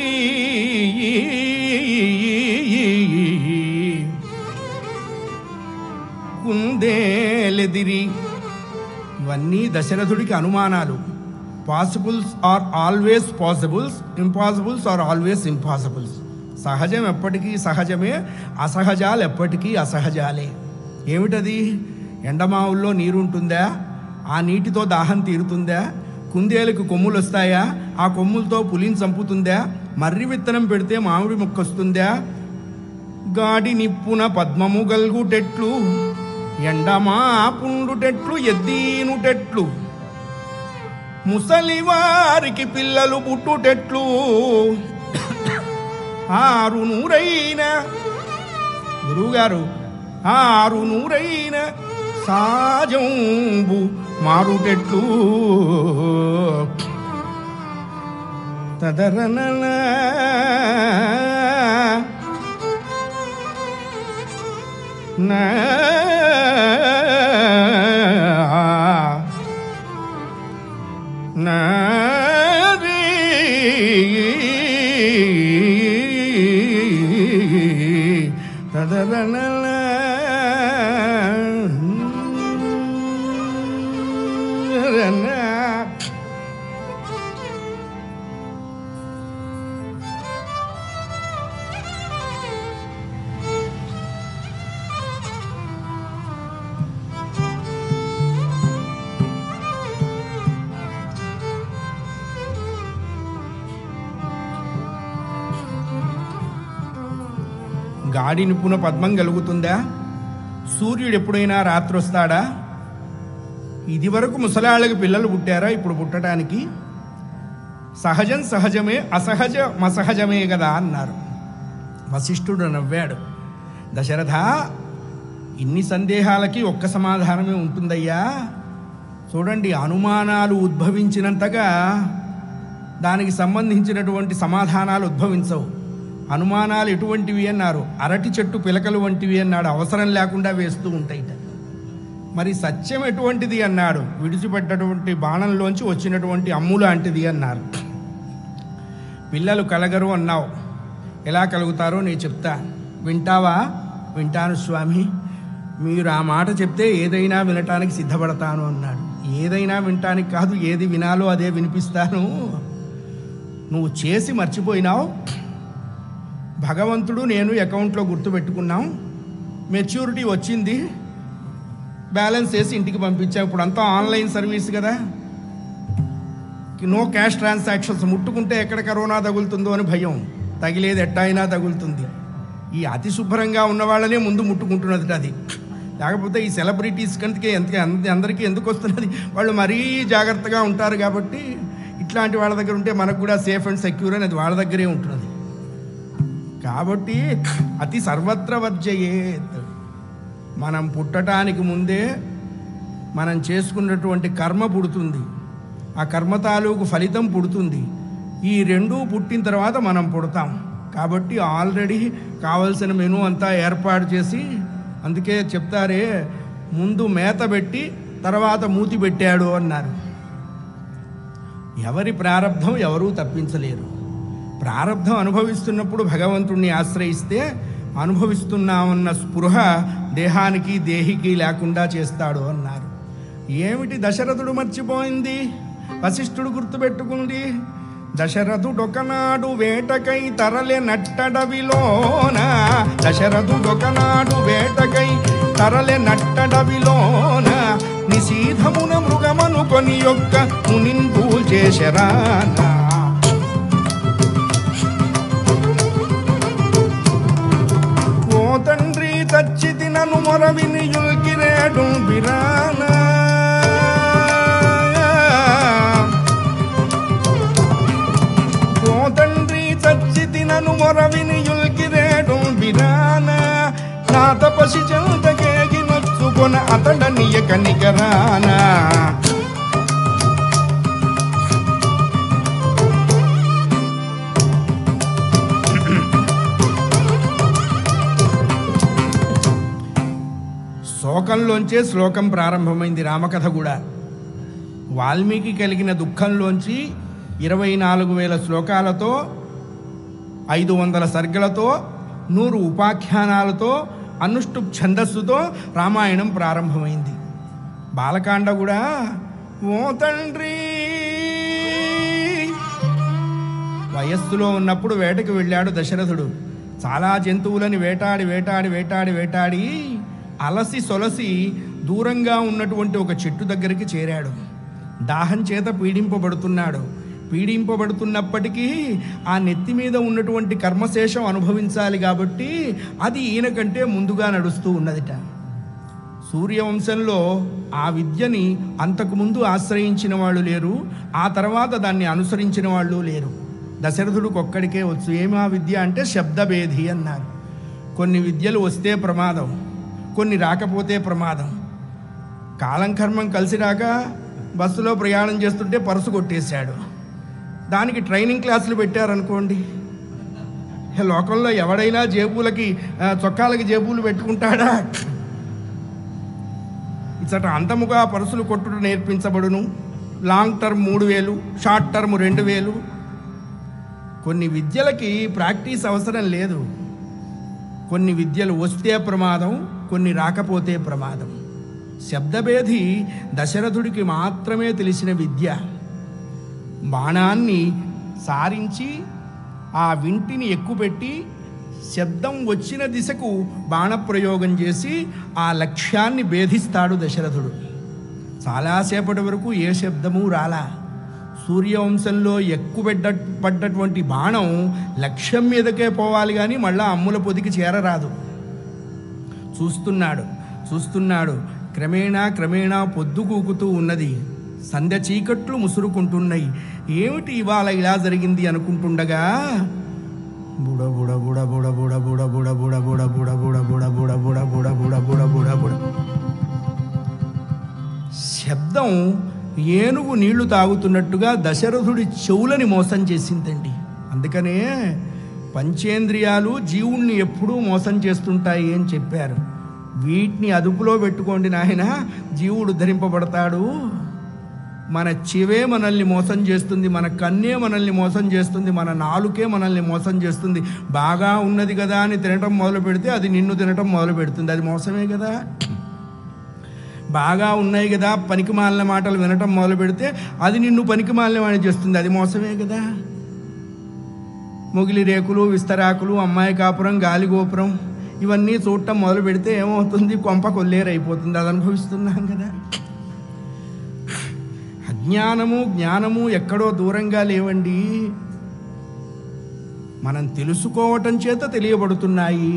కుందేలెదిరి ఇవన్నీ దశరథుడికి అనుమానాలు possibles are always possibles impossibles are always impossibles సహజం ఎప్పటికీ సహజమే అసహజాలు ఎప్పటికీ అసహజాలే ఏమిటది ఎండమావుల్లో నీరుంటుందా ఆ నీటితో దాహం తీరుతుందా కుందేలకు కొమ్ములు వస్తాయా ఆ కొమ్ములతో పులిని చంపుతుందా మర్రి విత్తనం పెడితే మామిడి మొక్క వస్తుందా గాడి నిప్పున పద్మము గల్గుటెట్లు ఎండమా పుండుటెట్లు ఎద్దీనుటెట్లు ముసలివారికి పిల్లలు పుట్టుటెట్లు ఆరు నూరైన గురువుగారు ఆరు నూరైన సాజంబు మారుటెట్లు తదరనన నా గాడి నిపుణ పద్మం కలుగుతుందా సూర్యుడు ఎప్పుడైనా రాత్రి వస్తాడా ఇది వరకు ముసలాళ్ళకి పిల్లలు పుట్టారా ఇప్పుడు పుట్టడానికి సహజం సహజమే అసహజం అసహజమే కదా అన్నారు వశిష్ఠుడు నవ్వాడు దశరథ ఇన్ని సందేహాలకి ఒక్క సమాధానమే ఉంటుందయ్యా చూడండి అనుమానాలు ఉద్భవించినంతగా దానికి సంబంధించినటువంటి సమాధానాలు ఉద్భవించవు అనుమానాలు ఎటువంటివి అన్నారు అరటి చెట్టు పిలకలు వంటివి అన్నాడు అవసరం లేకుండా వేస్తూ ఉంటాయిట మరి సత్యం ఎటువంటిది అన్నాడు విడిచిపెట్టటువంటి బాణంలోంచి వచ్చినటువంటి అమ్ము లాంటిది అన్నారు పిల్లలు కలగరు అన్నావు ఎలా కలుగుతారో నేను చెప్తా వింటావా వింటాను స్వామి మీరు ఆ మాట చెప్తే ఏదైనా వినటానికి సిద్ధపడతాను అన్నాడు ఏదైనా వినటానికి కాదు ఏది వినాలో అదే వినిపిస్తాను నువ్వు చేసి మర్చిపోయినావు భగవంతుడు నేను అకౌంట్లో గుర్తుపెట్టుకున్నాం మెచ్యూరిటీ వచ్చింది బ్యాలెన్స్ వేసి ఇంటికి పంపించాం ఇప్పుడు అంతా ఆన్లైన్ సర్వీస్ కదా నో క్యాష్ ట్రాన్సాక్షన్స్ ముట్టుకుంటే ఎక్కడ కరోనా తగులుతుందో అని భయం తగిలేది ఎట్టయినా తగులుతుంది ఈ అతి శుభ్రంగా ఉన్న వాళ్ళనే ముందు ముట్టుకుంటున్నది అది లేకపోతే ఈ సెలబ్రిటీస్ కంటే ఎంత అంద- అందరికీ ఎందుకు వస్తున్నది వాళ్ళు మరీ జాగ్రత్తగా ఉంటారు కాబట్టి ఇట్లాంటి వాళ్ళ దగ్గర ఉంటే మనకు కూడా సేఫ్ అండ్ సెక్యూర్ అనేది వాళ్ళ దగ్గరే ఉంటున్నది కాబట్టి అతి సర్వత్ర వర్జయేత్ మనం పుట్టటానికి ముందే మనం చేసుకున్నటువంటి కర్మ పుడుతుంది ఆ కర్మ తాలూకు ఫలితం పుడుతుంది ఈ రెండూ పుట్టిన తర్వాత మనం పుడతాం కాబట్టి ఆల్రెడీ కావలసిన మెను అంతా ఏర్పాటు చేసి అందుకే చెప్తారే ముందు మేత పెట్టి తర్వాత మూతి పెట్టాడు అన్నారు ఎవరి ప్రారంధం ఎవరూ తప్పించలేరు ప్రారంధం అనుభవిస్తున్నప్పుడు భగవంతుణ్ణి ఆశ్రయిస్తే అనుభవిస్తున్నామన్న స్పృహ దేహానికి దేహికి లేకుండా చేస్తాడు అన్నారు ఏమిటి దశరథుడు మర్చిపోయింది వశిష్ఠుడు గుర్తుపెట్టుకుంది దశరథుడొకనాడు వేటకై తరలె నట్టడవిలోన దశరథుడొకనాడు వేటకై తరలె నట్టడవిలోన నిశీధమున మృగమనుకొని యొక్క మునింబూల్ చేశరానా ఓ తండ్రి తచ్చితి నన్ను మొరవిని యుల్కిరేడు బిరాన ఓ తండ్రి తచ్చితి నన్ను మొరవిని యుల్కిరేడు బిరాన నా తపసి చెంతకేగి నొచ్చుకొన అతడనియక నిగరానా శోకంలోంచే శ్లోకం ప్రారంభమైంది రామకథ కూడా వాల్మీకి కలిగిన దుఃఖంలోంచి ఇరవై నాలుగు వేల శ్లోకాలతో ఐదు వందల సర్గలతో నూరు ఉపాఖ్యానాలతో అనుష్టు ఛందస్సుతో రామాయణం ప్రారంభమైంది బాలకాండ కూడా ఓ తండ్రి వయస్సులో ఉన్నప్పుడు వేటకి వెళ్ళాడు దశరథుడు చాలా జంతువులని వేటాడి వేటాడి వేటాడి వేటాడి అలసి సొలసి దూరంగా ఉన్నటువంటి ఒక చెట్టు దగ్గరికి చేరాడు దాహం చేత పీడింపబడుతున్నాడు పీడింపబడుతున్నప్పటికీ ఆ నెత్తి మీద ఉన్నటువంటి కర్మశేషం అనుభవించాలి కాబట్టి అది ఈయన కంటే ముందుగా నడుస్తూ ఉన్నదిట సూర్యవంశంలో ఆ విద్యని అంతకుముందు ఆశ్రయించిన వాళ్ళు లేరు ఆ తర్వాత దాన్ని అనుసరించిన వాళ్ళు లేరు దశరథుడికి ఒక్కడికే వచ్చు ఏమా విద్య అంటే శబ్దభేది అన్నారు కొన్ని విద్యలు వస్తే ప్రమాదం కొన్ని రాకపోతే ప్రమాదం కాలం కర్మం కలిసి రాక బస్సులో ప్రయాణం చేస్తుంటే పర్సు కొట్టేశాడు దానికి ట్రైనింగ్ క్లాసులు పెట్టారనుకోండి ఏ లోకంలో ఎవడైనా జేబులకి ఆ, చొక్కాలకి జేబులు పెట్టుకుంటాడా ఇచ్చట అంతముగా పరుసులు కొట్టుడు నేర్పించబడును లాంగ్ టర్మ్ మూడు వేలు షార్ట్ టర్మ్ రెండు వేలు కొన్ని విద్యలకి ప్రాక్టీస్ అవసరం లేదు కొన్ని విద్యలు వస్తే ప్రమాదం కొన్ని రాకపోతే ప్రమాదం శబ్దభేది దశరథుడికి మాత్రమే తెలిసిన విద్య బాణాన్ని సారించి ఆ వింటిని ఎక్కుపెట్టి శబ్దం వచ్చిన దిశకు బాణప్రయోగం చేసి ఆ లక్ష్యాన్ని భేదిస్తాడు దశరథుడు చాలాసేపటి వరకు ఏ శబ్దము రాలా సూర్యవంశంలో ఎక్కుబెడ్డ పడ్డటువంటి బాణం లక్ష్యం మీదకే పోవాలి కానీ మళ్ళా అమ్ముల పొదికి చేరరాదు చూస్తున్నాడు చూస్తున్నాడు క్రమేణా క్రమేణా పొద్దు కూకుతూ ఉన్నది సంధ్య చీకట్లు ముసురుకుంటున్నాయి ఏమిటి ఇవాళ ఇలా జరిగింది అనుకుంటుండగా బుడ బుడ బుడ బుడ బుడ బుడ బుడ బుడ బుడ బుడ బుడ బుడ బుడ బుడ బుడ బుడ బుడ బుడ బుడ శబ్దం ఏనుగు నీళ్లు తాగుతున్నట్టుగా దశరథుడి చెవులని మోసం చేసిందండి అందుకనే పంచేంద్రియాలు జీవుణ్ణి ఎప్పుడూ మోసం చేస్తుంటాయి అని చెప్పారు వీటిని అదుపులో పెట్టుకోండి నాయన జీవుడు ధరింపబడతాడు మన చెవే మనల్ని మోసం చేస్తుంది మన కన్నే మనల్ని మోసం చేస్తుంది మన నాలుకే మనల్ని మోసం చేస్తుంది బాగా ఉన్నది కదా అని తినటం మొదలు పెడితే అది నిన్ను తినటం మొదలు పెడుతుంది అది మోసమే కదా బాగా ఉన్నాయి కదా పనికి మాలిన మాటలు వినటం మొదలు పెడితే అది నిన్ను పనికి మాలిన వాడిని చేస్తుంది అది మోసమే కదా మొగిలి రేకులు విస్తరాకులు అమ్మాయి కాపురం గాలి గోపురం ఇవన్నీ చూడటం మొదలు పెడితే ఏమవుతుంది కొంప కొల్లేరైపోతుంది అది అనుభవిస్తున్నాం కదా అజ్ఞానము జ్ఞానము ఎక్కడో దూరంగా లేవండి మనం తెలుసుకోవటం చేత తెలియబడుతున్నాయి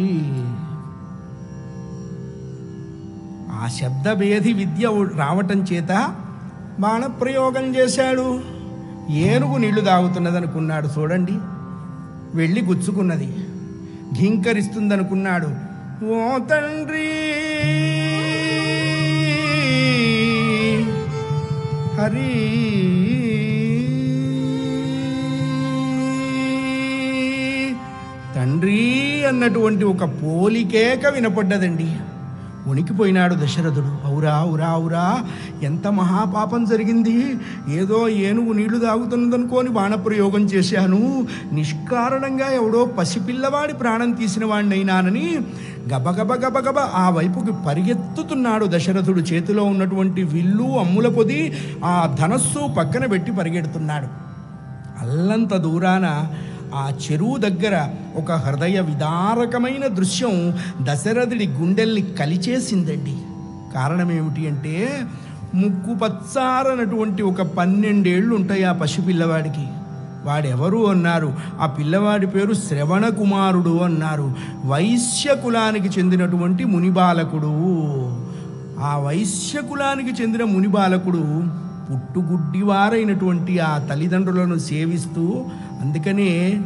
ఆ శబ్దభేది విద్య రావటం చేత బాణప్రయోగం చేశాడు ఏనుగు నీళ్లు తాగుతున్నది అనుకున్నాడు చూడండి వెళ్ళి గుచ్చుకున్నది ఘీంకరిస్తుందనుకున్నాడు ఓ తండ్రి హరి తండ్రి అన్నటువంటి ఒక పోలికేక వినపడ్డదండి ఉనికిపోయినాడు దశరథుడు అవురా అవురా అవురా ఎంత మహాపాపం జరిగింది ఏదో ఏనుగు నీళ్లు తాగుతున్నదనుకోని బాణప్రయోగం చేశాను నిష్కారణంగా ఎవడో పసిపిల్లవాడి ప్రాణం తీసిన వాడినైనానని గబగబ గబగబ ఆ వైపుకి పరిగెత్తుతున్నాడు దశరథుడు చేతిలో ఉన్నటువంటి విల్లు అమ్ముల పొది ఆ ధనస్సు పక్కన పెట్టి పరిగెడుతున్నాడు అల్లంత దూరాన ఆ చెరువు దగ్గర ఒక హృదయ విదారకమైన దృశ్యం దశరథుడి గుండెల్ని కలిచేసిందండి కారణం ఏమిటి అంటే ముక్కు పచ్చారనటువంటి ఒక పన్నెండేళ్ళు ఉంటాయి ఆ పసిపిల్లవాడికి వాడెవరు అన్నారు ఆ పిల్లవాడి పేరు శ్రవణ కుమారుడు అన్నారు వైశ్య కులానికి చెందినటువంటి మునిబాలకుడు ఆ వైశ్య కులానికి చెందిన మునిబాలకుడు పుట్టుగుడ్డివారైనటువంటి ఆ తల్లిదండ్రులను సేవిస్తూ అందుకనే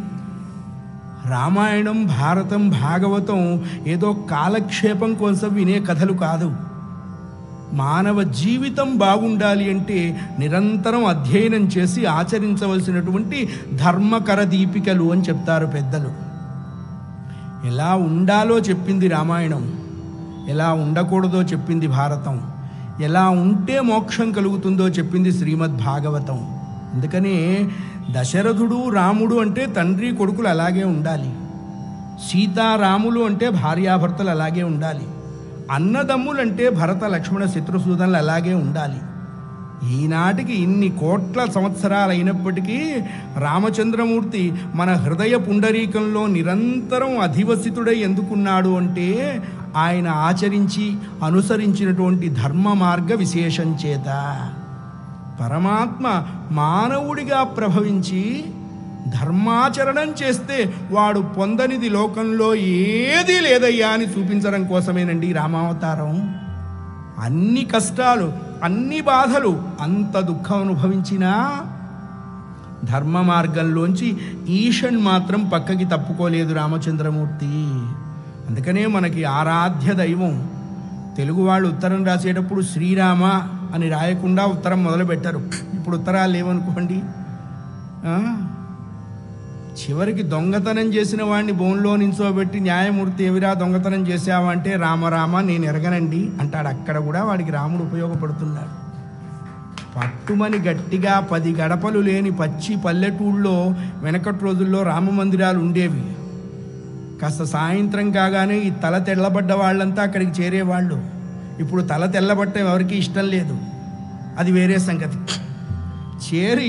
రామాయణం భారతం భాగవతం ఏదో కాలక్షేపం కోసం వినే కథలు కాదు మానవ జీవితం బాగుండాలి అంటే నిరంతరం అధ్యయనం చేసి ఆచరించవలసినటువంటి ధర్మకర దీపికలు అని చెప్తారు పెద్దలు ఎలా ఉండాలో చెప్పింది రామాయణం ఎలా ఉండకూడదో చెప్పింది భారతం ఎలా ఉంటే మోక్షం కలుగుతుందో చెప్పింది శ్రీమద్ భాగవతం అందుకనే దశరథుడు రాముడు అంటే తండ్రి కొడుకులు అలాగే ఉండాలి సీతారాములు అంటే భార్యాభర్తలు అలాగే ఉండాలి అన్నదమ్ములంటే భరత లక్ష్మణ శత్రుసూదనలు అలాగే ఉండాలి ఈనాటికి ఇన్ని కోట్ల సంవత్సరాలు అయినప్పటికీ రామచంద్రమూర్తి మన హృదయ పుండరీకంలో నిరంతరం అధివసితుడై ఎందుకున్నాడు అంటే ఆయన ఆచరించి అనుసరించినటువంటి ధర్మ మార్గ విశేషం చేత పరమాత్మ మానవుడిగా ప్రభవించి ధర్మాచరణం చేస్తే వాడు పొందనిది లోకంలో ఏదీ లేదయ్యా అని చూపించడం కోసమేనండి ఈ రామావతారం అన్ని కష్టాలు అన్ని బాధలు అంత దుఃఖం అనుభవించినా ధర్మ మార్గంలోంచి ఈషన్ మాత్రం పక్కకి తప్పుకోలేదు రామచంద్రమూర్తి అందుకనే మనకి ఆరాధ్య దైవం తెలుగు వాళ్ళు ఉత్తరం రాసేటప్పుడు శ్రీరామ అని రాయకుండా ఉత్తరం మొదలు పెట్టారు ఇప్పుడు ఉత్తరాలు లేవనుకోండి ఆ? చివరికి దొంగతనం చేసిన వాడిని బోన్లో నించోబెట్టి న్యాయమూర్తి ఏమిరా దొంగతనం చేశావంటే రామరామ నేను ఎరగనండి అంటాడు అక్కడ కూడా వాడికి రాముడు ఉపయోగపడుతున్నాడు పట్టుమని గట్టిగా పది గడపలు లేని పచ్చి పల్లెటూళ్ళలో వెనకటి రోజుల్లో రామ మందిరాలు ఉండేవి కాస్త సాయంత్రం కాగానే ఈ తల తెల్లబడ్డ వాళ్ళంతా అక్కడికి చేరేవాళ్ళు ఇప్పుడు తల తెల్లబట్టం ఎవరికీ ఇష్టం లేదు అది వేరే సంగతి చేరి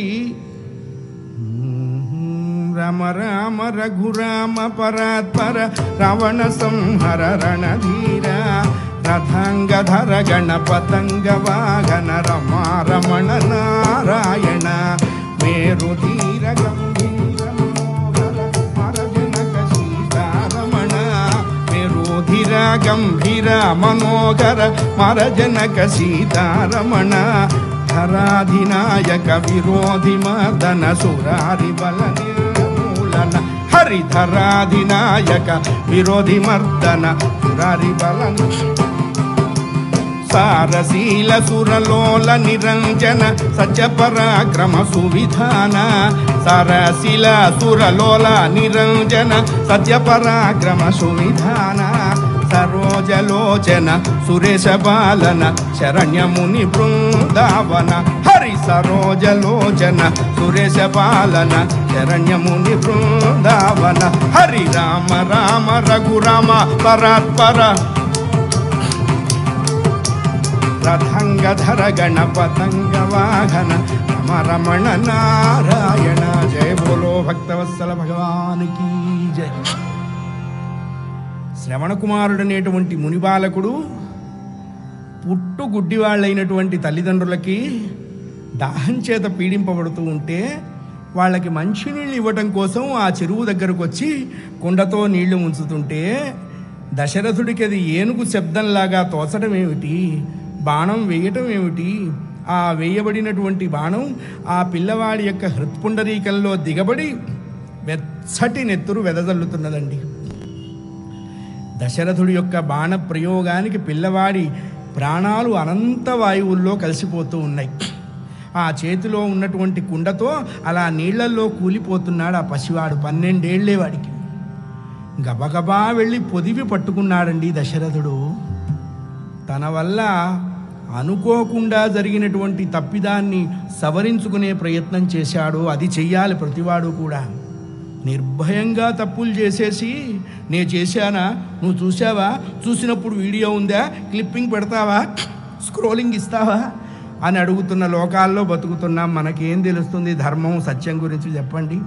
రమ రామ రఘురామ పరాత్పర రావణ సంహర రణధీర రథాంగధర గణపతంగ వాహన రమారమణ నారాయణ మేరుధీర గంభీర మనోహర మరజనక సీతారమణ మేరుధీర గంభీర మనోహర మరజనక సీతారమణ ధరాధినాయక విరోధి మదన సురారి బల నిర్మూలన హరిధరాధినాయక విరోధి మర్దన సురారి బల సారశీల సురలోల నిరంజన సత్య పరాక్రమ సువిధాన సారశీల సురలోల నిరంజన సత్య పరాక్రమ సువిధాన సరోజలోచన సురేశ బాలన శరణ్యముని బృందావన హరి సరోజలోచన సురేశ బాలన శరణ్యముని బృందావన హరి రామ రామ రఘురామ పరాత్పర రథంగధర గణపతంగ వాహన రమ రమణ నారాయణ జయ బోలో భక్తవత్సల భగవానికి జయ శ్రవణ కుమారుడనేటువంటి మునిబాలకుడు పుట్టు గుడ్డివాళ్ళైనటువంటి తల్లిదండ్రులకి దాహం చేత పీడింపబడుతూ ఉంటే వాళ్ళకి మంచినీళ్ళు ఇవ్వటం కోసం ఆ చెరువు దగ్గరకు వచ్చి కుండతో నీళ్లు ముంచుతుంటే దశరథుడికి అది ఏనుగు శబ్దంలాగా తోచడం ఏమిటి బాణం వేయటం ఏమిటి ఆ వేయబడినటువంటి బాణం ఆ పిల్లవాడి యొక్క హృత్పుండరీకంలో దిగబడి వెచ్చటి నెత్తురు వెదజల్లుతున్నదండి దశరథుడి యొక్క బాణ ప్రయోగానికి పిల్లవాడి ప్రాణాలు అనంత వాయువుల్లో కలిసిపోతూ ఉన్నాయి ఆ చేతిలో ఉన్నటువంటి కుండతో అలా నీళ్లల్లో కూలిపోతున్నాడు ఆ పసివాడు పన్నెండేళ్లే వాడికి గబగబా వెళ్ళి పొదివి పట్టుకున్నాడండి దశరథుడు తన వల్ల అనుకోకుండా జరిగినటువంటి తప్పిదాన్ని సవరించుకునే ప్రయత్నం చేశాడు అది చెయ్యాలి ప్రతివాడు కూడా నిర్భయంగా తప్పులు చేసేసి నే చేశానా నువ్వు చూసావా చూసినప్పుడు వీడియో ఉందా క్లిప్పింగ్ పెడతావా స్క్రోలింగ్ ఇస్తావా అని అడుగుతున్న లోకాల్లో బతుకుతున్నాం మనకేం తెలుస్తుంది ధర్మం సత్యం గురించి చెప్పండి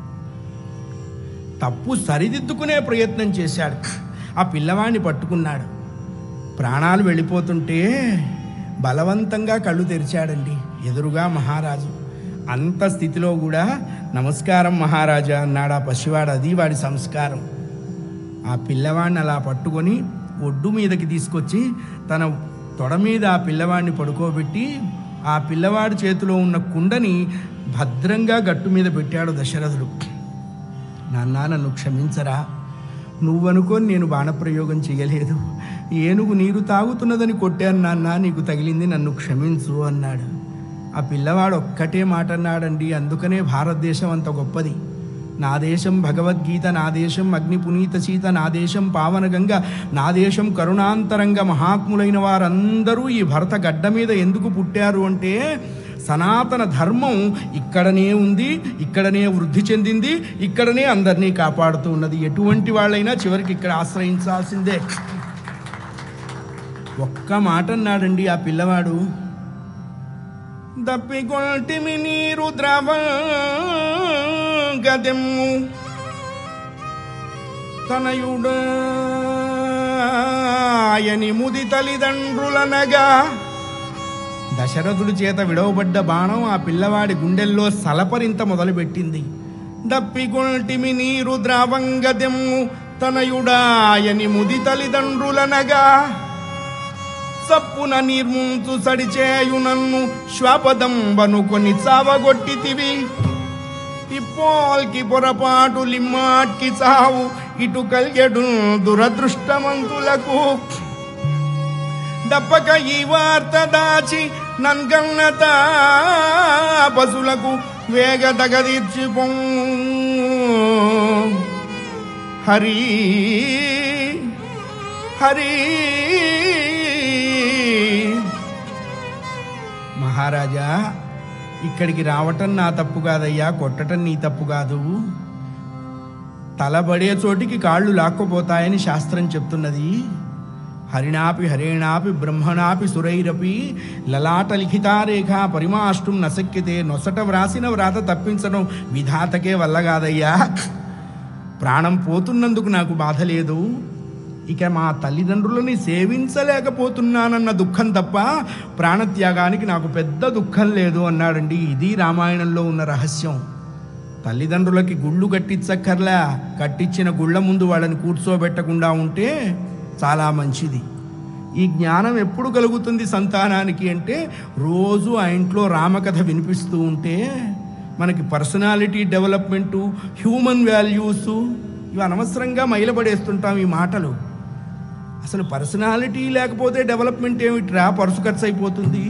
తప్పు సరిదిద్దుకునే ప్రయత్నం చేశాడు ఆ పిల్లవాడిని పట్టుకున్నాడు ప్రాణాలు వెళ్ళిపోతుంటే బలవంతంగా కళ్ళు తెరిచాడండి ఎదురుగా మహారాజు అంత స్థితిలో కూడా నమస్కారం మహారాజా అన్నాడు ఆ పసివాడు అది వాడి సంస్కారం ఆ పిల్లవాడిని అలా పట్టుకొని ఒడ్డు మీదకి తీసుకొచ్చి తన తొడ మీద ఆ పిల్లవాడిని పడుకోబెట్టి ఆ పిల్లవాడి చేతిలో ఉన్న కుండని భద్రంగా గట్టు మీద పెట్టాడు దశరథుడు నాన్న నన్ను క్షమించరా నువ్వనుకొని నేను బాణప్రయోగం చేయలేదు ఏనుగు నీరు తాగుతున్నదని కొట్టాను నాన్న నీకు తగిలింది నన్ను క్షమించు అన్నాడు ఆ పిల్లవాడు ఒక్కటే మాట అన్నాడండి అందుకనే భారతదేశం అంత గొప్పది నా దేశం భగవద్గీత నా దేశం అగ్ని పునీత సీత నా దేశం పావనగంగ నా దేశం కరుణాంతరంగ మహాత్ములైన వారందరూ ఈ భరత గడ్డ మీద ఎందుకు పుట్టారు అంటే సనాతన ధర్మం ఇక్కడనే ఉంది ఇక్కడనే వృద్ధి చెందింది ఇక్కడనే అందరినీ కాపాడుతూ ఉన్నది ఎటువంటి వాళ్ళైనా చివరికి ఇక్కడ ఆశ్రయించాల్సిందే ఒక్క మాట అన్నాడండి ఆ పిల్లవాడు దప్పికొల్టిమి నీరు ద్రవ గదెమ్ము తనయుడాయని ముది తల్లిదండ్రులనగా దశరథుడి చేత విడవబడ్డ బాణం ఆ పిల్లవాడి గుండెల్లో సలపరింత మొదలుపెట్టింది దప్పికొల్టిమి నీరు ద్రావంగదెమ్ము తనయుడాయని ముది తల్లిదండ్రులనగా సప్పున నిర్ముంచు సడిచేయు నన్ను శ్వాపదంబను కొని చావగొట్టితివి ఇప్పోల్కి పొరపాటు లిమ్మాట్కి చావు ఇటు కల్యడు దురదృష్టమంతులకు దప్పక ఈ వార్త దాచి నన్గన్నత పశులకు వేగ దగదీర్చిపో హరి హరి మహారాజా ఇక్కడికి రావటం నా తప్పు కాదయ్యా కొట్టటం నీ తప్పు కాదు తలబడే చోటికి కాళ్ళు లాక్కపోతాయని శాస్త్రం చెప్తున్నది హరిణాపి హరేణాపి బ్రహ్మణాపి సురైరపి లలాట లిఖితారేఖ పరిమాష్టం నశక్యతే నొసట వ్రాసిన వ్రాత తప్పించడం విధాతకే వల్ల కాదయ్యా ప్రాణం పోతున్నందుకు నాకు బాధ లేదు ఇక మా తల్లిదండ్రులని సేవించలేకపోతున్నానన్న దుఃఖం తప్ప ప్రాణత్యాగానికి నాకు పెద్ద దుఃఖం లేదు అన్నాడండి ఇది రామాయణంలో ఉన్న రహస్యం తల్లిదండ్రులకి గుళ్ళు కట్టించక్కర్లా కట్టించిన గుళ్ళ ముందు వాళ్ళని కూర్చోబెట్టకుండా ఉంటే చాలా మంచిది ఈ జ్ఞానం ఎప్పుడు కలుగుతుంది సంతానానికి అంటే రోజు ఆ ఇంట్లో రామకథ వినిపిస్తూ ఉంటే మనకి పర్సనాలిటీ డెవలప్మెంటు హ్యూమన్ వాల్యూస్ ఇవి అనవసరంగా మైలపడేస్తుంటాం ఈ మాటలు అసలు పర్సనాలిటీ లేకపోతే డెవలప్మెంట్ ఏమిట్రా పరుసు ఖర్చు అయిపోతుంది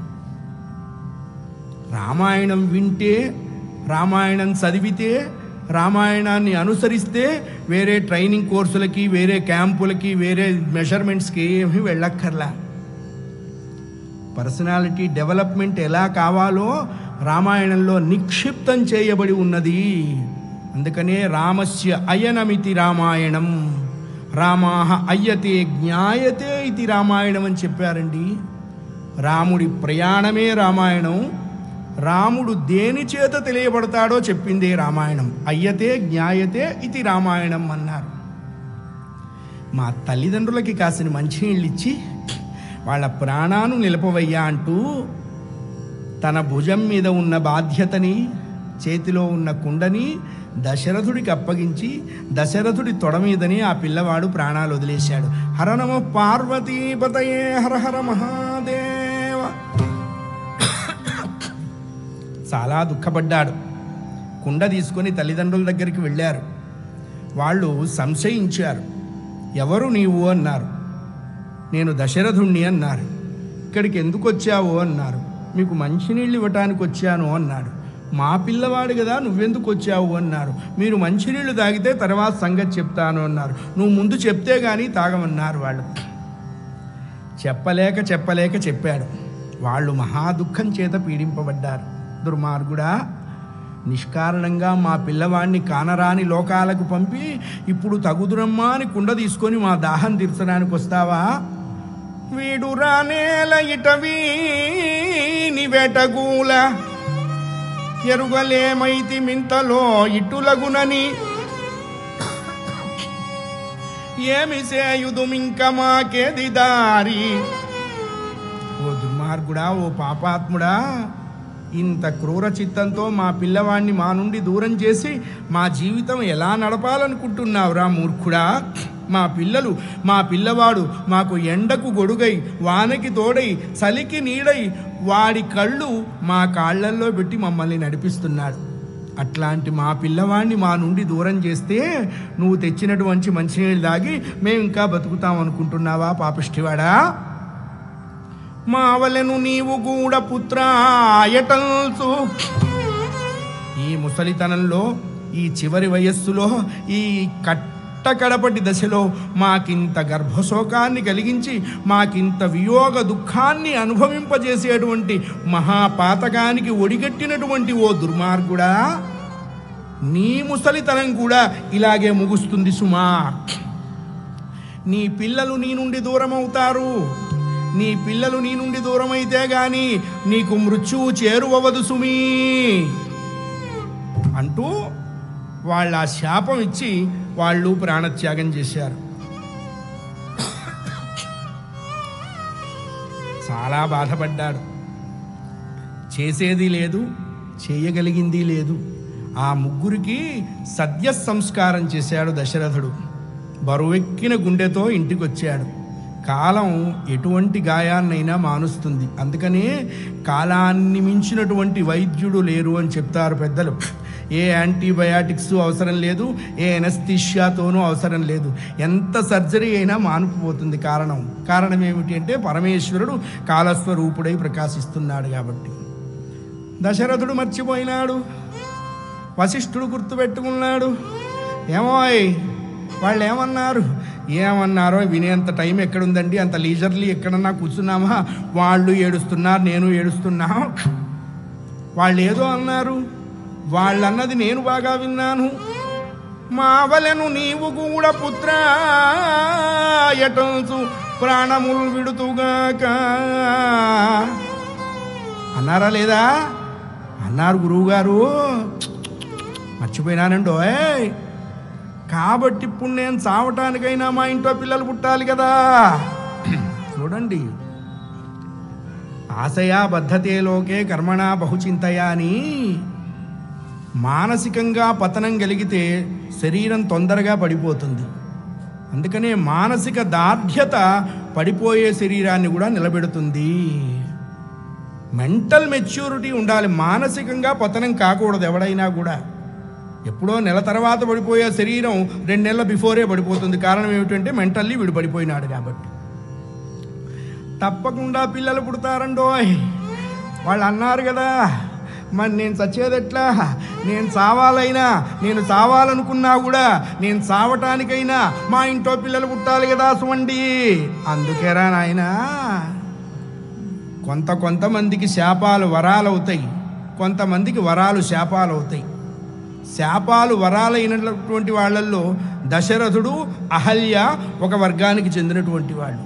రామాయణం వింటే రామాయణం చదివితే రామాయణాన్ని అనుసరిస్తే వేరే ట్రైనింగ్ కోర్సులకి వేరే క్యాంపులకి వేరే మెజర్మెంట్స్కి ఏమీ వెళ్ళక్కర్లా పర్సనాలిటీ డెవలప్మెంట్ ఎలా కావాలో రామాయణంలో నిక్షిప్తం చేయబడి ఉన్నది అందుకనే రామస్య అయనమితి రామాయణం రామాహ అయ్యతే జ్ఞాయతే ఇది రామాయణం అని చెప్పారండి రాముడి ప్రయాణమే రామాయణం రాముడు దేని చేత తెలియబడతాడో చెప్పిందే రామాయణం అయ్యతే జ్ఞాయతే ఇది రామాయణం అన్నారు మా తల్లిదండ్రులకి కాసిన మంచినీళ్ళు ఇచ్చి వాళ్ళ ప్రాణాను నిలపవయ్యా అంటూ తన భుజం మీద ఉన్న బాధ్యతని చేతిలో ఉన్న కుండని దశరథుడికి అప్పగించి దశరథుడి తొడ మీదని ఆ పిల్లవాడు ప్రాణాలు వదిలేశాడు హర నమ పార్వతీపతయే హర హర మహాదేవ చాలా దుఃఖపడ్డాడు కుండ తీసుకొని తల్లిదండ్రుల దగ్గరికి వెళ్ళారు వాళ్ళు సంశయించారు ఎవరు నీవు అన్నారు నేను దశరథుణ్ణి అన్నారు ఇక్కడికి ఎందుకు వచ్చావు అన్నారు మీకు మంచినీళ్ళు ఇవ్వటానికి వచ్చాను అన్నాడు మా పిల్లవాడు కదా నువ్వెందుకు వచ్చావు అన్నారు మీరు మంచినీళ్ళు తాగితే తర్వాత సంగతి చెప్తాను అన్నారు నువ్వు ముందు చెప్తే కానీ తాగమన్నారు వాళ్ళు చెప్పలేక చెప్పలేక చెప్పాడు వాళ్ళు మహా దుఃఖం చేత పీడింపబడ్డారు దుర్మార్గుడా నిష్కారణంగా మా పిల్లవాడిని కానరాని లోకాలకు పంపి ఇప్పుడు తగుదురమ్మా అని కుండ తీసుకొని మా దాహం తీర్చడానికి వస్తావా వీడు రానేల ఇట వీని వెటగూల ఎరుగలేమైతి మింతలో ఇటులగునని ఏమి సేయుదుమింక మాకేది దారి ఓ దుర్మార్గుడా ఓ పాపాత్ముడా ఇంత క్రూర చిత్తంతో మా పిల్లవాడిని మా నుండి దూరం చేసి మా జీవితం ఎలా నడపాలనుకుంటున్నావురా మూర్ఖుడా మా పిల్లలు మా పిల్లవాడు మాకు ఎండకు గొడుగై వానకి తోడై చలికి నీడై వాడి కళ్ళు మా కాళ్ళల్లో పెట్టి మమ్మల్ని నడిపిస్తున్నాడు అట్లాంటి మా పిల్లవాడిని మా నుండి దూరం చేస్తే నువ్వు తెచ్చినటువంటి మంచినీళ్ళు దాగి మేము ఇంకా బతుకుతాం అనుకుంటున్నావా పాపిష్టివాడా మావలెను నీవు కూడా పుత్రాయటల్సు ఈ ముసలితనంలో ఈ చివరి వయస్సులో ఈ కట్ట కడపటి దశలో మాకింత గర్భశోకాన్ని కలిగించి మాకింత వియోగ దుఃఖాన్ని అనుభవింపజేసేటువంటి మహాపాతకానికి ఒడిగట్టినటువంటి ఓ దుర్మార్గుడా నీ ముసలితనం కూడా ఇలాగే ముగుస్తుంది సుమా నీ పిల్లలు నీ నుండి దూరం అవుతారు నీ పిల్లలు నీ నుండి దూరం అయితే గాని నీకు మృత్యువు చేరువవదు సుమీ అంటూ వాళ్ళ ఆ శాపం ఇచ్చి వాళ్ళు ప్రాణత్యాగం చేశారు చాలా బాధపడ్డాడు చేసేది లేదు చేయగలిగింది లేదు ఆ ముగ్గురికి సద్య సంస్కారం చేశాడు దశరథుడు బరువెక్కిన గుండెతో ఇంటికి వచ్చాడు కాలం ఎటువంటి గాయాన్నైనా మానుస్తుంది అందుకనే కాలాన్ని మించినటువంటి వైద్యుడు లేరు అని చెప్తారు పెద్దలు ఏ యాంటీబయాటిక్స్ అవసరం లేదు ఏ ఎనస్థిషియాతోనూ అవసరం లేదు ఎంత సర్జరీ అయినా మానుకుపోతుంది కారణం కారణం ఏమిటి అంటే పరమేశ్వరుడు కాలస్వరూపుడై ప్రకాశిస్తున్నాడు కాబట్టి దశరథుడు మర్చిపోయినాడు వశిష్ఠుడు గుర్తుపెట్టుకున్నాడు ఏమోయ్ వాళ్ళు ఏమన్నారు ఏమన్నారో వినేంత టైం ఎక్కడుందండి అంత లీజర్లీ ఎక్కడన్నా కూర్చున్నామా వాళ్ళు ఏడుస్తున్నారు నేను ఏడుస్తున్నా వాళ్ళు ఏదో అన్నారు వాళ్ళు అన్నది నేను బాగా విన్నాను మావలను నీవు కూడా పుత్ర ఎటంచు ప్రాణములు విడుతుగాక అన్నారా లేదా అన్నారు గురువుగారు మర్చిపోయినానండో ఏయ్ కాబట్టి ఇప్పుడు నేను చావటానికైనా మా ఇంట్లో పిల్లలు పుట్టాలి కదా చూడండి ఆశయా బద్ధతే లోకే కర్మణా బహుచింతయా అని మానసికంగా పతనం కలిగితే శరీరం తొందరగా పడిపోతుంది అందుకనే మానసిక దార్ఢ్యత పడిపోయే శరీరాన్ని కూడా నిలబెడుతుంది మెంటల్ మెచ్యూరిటీ ఉండాలి మానసికంగా పతనం కాకూడదు ఎవడైనా కూడా ఎప్పుడో నెల తర్వాత పడిపోయే శరీరం రెండు నెలల బిఫోరే పడిపోతుంది కారణం ఏమిటంటే మెంటల్లీ వీడు పడిపోయినాడు కాబట్టి తప్పకుండా పిల్లలు పుడతారండోయ్ వాళ్ళు అన్నారు కదా మరి నేను చచ్చేదెట్లా నేను చావాలైనా నేను చావాలనుకున్నా కూడా నేను చావటానికైనా మా ఇంట్లో పిల్లలు పుట్టాలి కదా సుమండి అందుకేరా నాయనా కొంత కొంతమందికి శాపాలు వరాలు అవుతాయి కొంతమందికి వరాలు శాపాలు అవుతాయి శాపాలు వరాలైనటువంటి వాళ్ళల్లో దశరథుడు అహల్య ఒక వర్గానికి చెందినటువంటి వాళ్ళు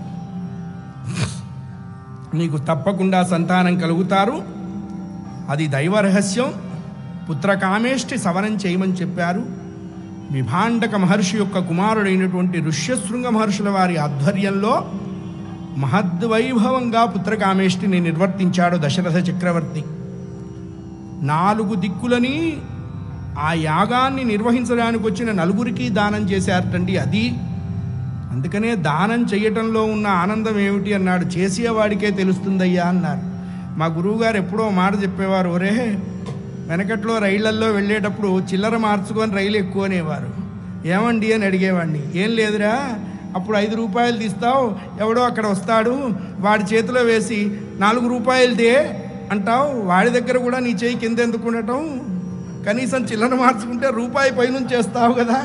నీకు తప్పకుండా సంతానం కలుగుతారు అది దైవ రహస్యం పుత్రకామేష్టి సవనం చేయమని చెప్పారు విభాండక మహర్షి యొక్క కుమారుడైనటువంటి ఋష్యశృంగ మహర్షుల వారి ఆధ్వర్యంలో మహద్వైభవంగా పుత్రకామేష్టిని నిర్వర్తించాడు దశరథ చక్రవర్తి నాలుగు దిక్కులని ఆ యాగాన్ని నిర్వహించడానికి వచ్చిన నలుగురికి దానం చేశారటండి అది అందుకనే దానం చేయటంలో ఉన్న ఆనందం ఏమిటి అన్నాడు చేసేవాడికే తెలుస్తుందయ్యా అన్నారు మా గురువుగారు ఎప్పుడో మాట చెప్పేవారు ఒరే వెనకట్లో రైళ్లల్లో వెళ్ళేటప్పుడు చిల్లర మార్చుకొని రైలు ఎక్కువ అనేవారు ఏమండి అని అడిగేవాడిని ఏం లేదురా అప్పుడు ఐదు రూపాయలు తీస్తావు ఎవడో అక్కడ వస్తాడు వాడి చేతిలో వేసి నాలుగు రూపాయలదే అంటావు వాడి దగ్గర కూడా నీ చేయి కింద ఎందుకు ఉండటం కనీసం చిల్లర మార్చుకుంటే రూపాయి పైనుంచి చేస్తావు కదా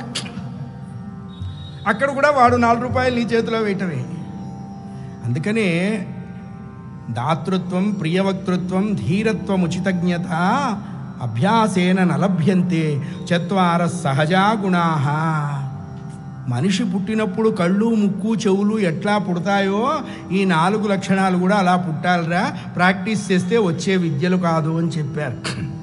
అక్కడ కూడా వాడు నాలుగు రూపాయలు నీ చేతిలో వేయటమే అందుకనే దాతృత్వం ప్రియవక్తృత్వం ధీరత్వం ఉచితజ్ఞత అభ్యాసేన నలభ్యంతే చత్వార సహజా గుణా మనిషి పుట్టినప్పుడు కళ్ళు ముక్కు చెవులు ఎట్లా పుడతాయో ఈ నాలుగు లక్షణాలు కూడా అలా పుట్టాలిరా ప్రాక్టీస్ చేస్తే వచ్చే విద్యలు కాదు అని చెప్పారు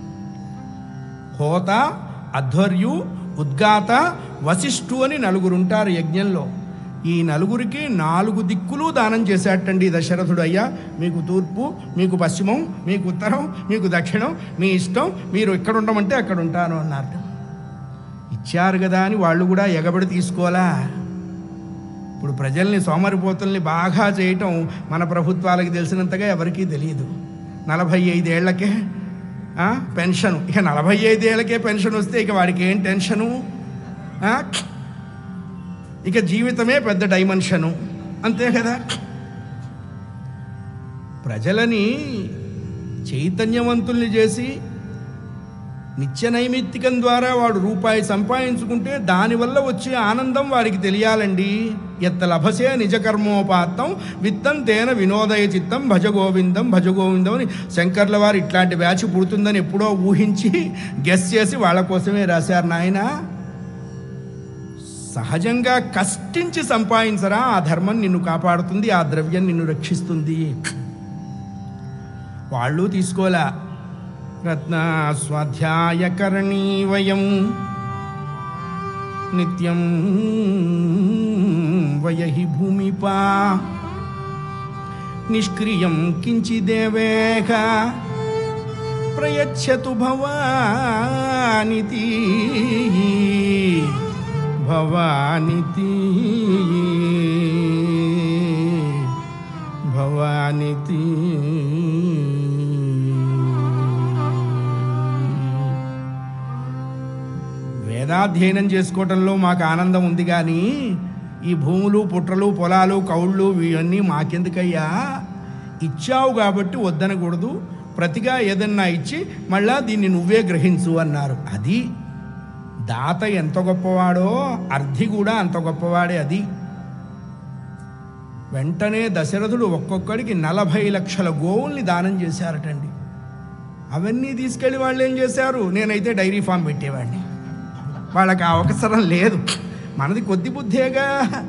హోత అధ్వర్యు ఉద్గాత వశిష్ఠు అని నలుగురు ఉంటారు యజ్ఞంలో ఈ నలుగురికి నాలుగు దిక్కులు దానం చేశాటండి దశరథుడు అయ్యా మీకు తూర్పు మీకు పశ్చిమం మీకు ఉత్తరం మీకు దక్షిణం మీ ఇష్టం మీరు ఎక్కడ ఉండమంటే అక్కడ ఉంటాను అన్నారు ఇచ్చారు కదా అని వాళ్ళు కూడా ఎగబడి తీసుకోవాలా ఇప్పుడు ప్రజల్ని సోమరిపోతుల్ని బాగా చేయటం మన ప్రభుత్వాలకి తెలిసినంతగా ఎవరికీ తెలియదు నలభై ఐదేళ్లకే ఆ, పెన్షన్ ఇక నలభై ఐదేళ్లకే పెన్షన్ వస్తే ఇక వాడికి ఏం టెన్షను ఆ? ఇక జీవితమే పెద్ద డైమెన్షను అంతే కదా ప్రజలని చైతన్యవంతుల్ని చేసి నిత్య నైమిత్తికం ద్వారా వాడు రూపాయి సంపాదించుకుంటే దానివల్ల వచ్చే ఆనందం వాడికి తెలియాలండి ఎత్త లభసే నిజ కర్మోపాత్తం విత్తం తేన వినోదయ చిత్తం భజ గోవిందం భజ గోవిందం అని శంకర్ల వారు ఇట్లాంటి బ్యాచ్ పుడుతుందని ఎప్పుడో ఊహించి గెస్ చేసి వాళ్ళ కోసమే రాశారు నాయన సహజంగా కష్టించి సంపాదించరా ఆ ధర్మం నిన్ను కాపాడుతుంది ఆ ద్రవ్యం నిన్ను రక్షిస్తుంది వాళ్ళు తీసుకోలే రత్న స్వాధ్యాయకరణీ వయం నిత్యం వయహి భూమిపా నిష్క్రియం కించిదేవేహ ప్రయచ్చతు భవానితి భవానితి భవానితి వేదాధ్యయనం చేసుకోవటంలో మాకు ఆనందం ఉంది కానీ ఈ భూములు పుట్రలు పొలాలు కౌళ్ళు ఇవన్నీ మాకెందుకయ్యా ఇచ్చావు కాబట్టి వద్దనకూడదు ప్రతిగా ఏదన్నా ఇచ్చి మళ్ళా దీన్ని నువ్వే గ్రహించు అన్నారు అది దాత ఎంత గొప్పవాడో అర్థి కూడా అంత గొప్పవాడే అది వెంటనే దశరథుడు ఒక్కొక్కడికి నలభై లక్షల గోవుల్ని దానం చేశారటండి అవన్నీ తీసుకెళ్ళి వాళ్ళు ఏం చేశారు నేనైతే డైరీ ఫామ్ పెట్టేవాడిని వాళ్ళకి ఆ అవసరం లేదు మనది కొద్ది బుద్ధేగా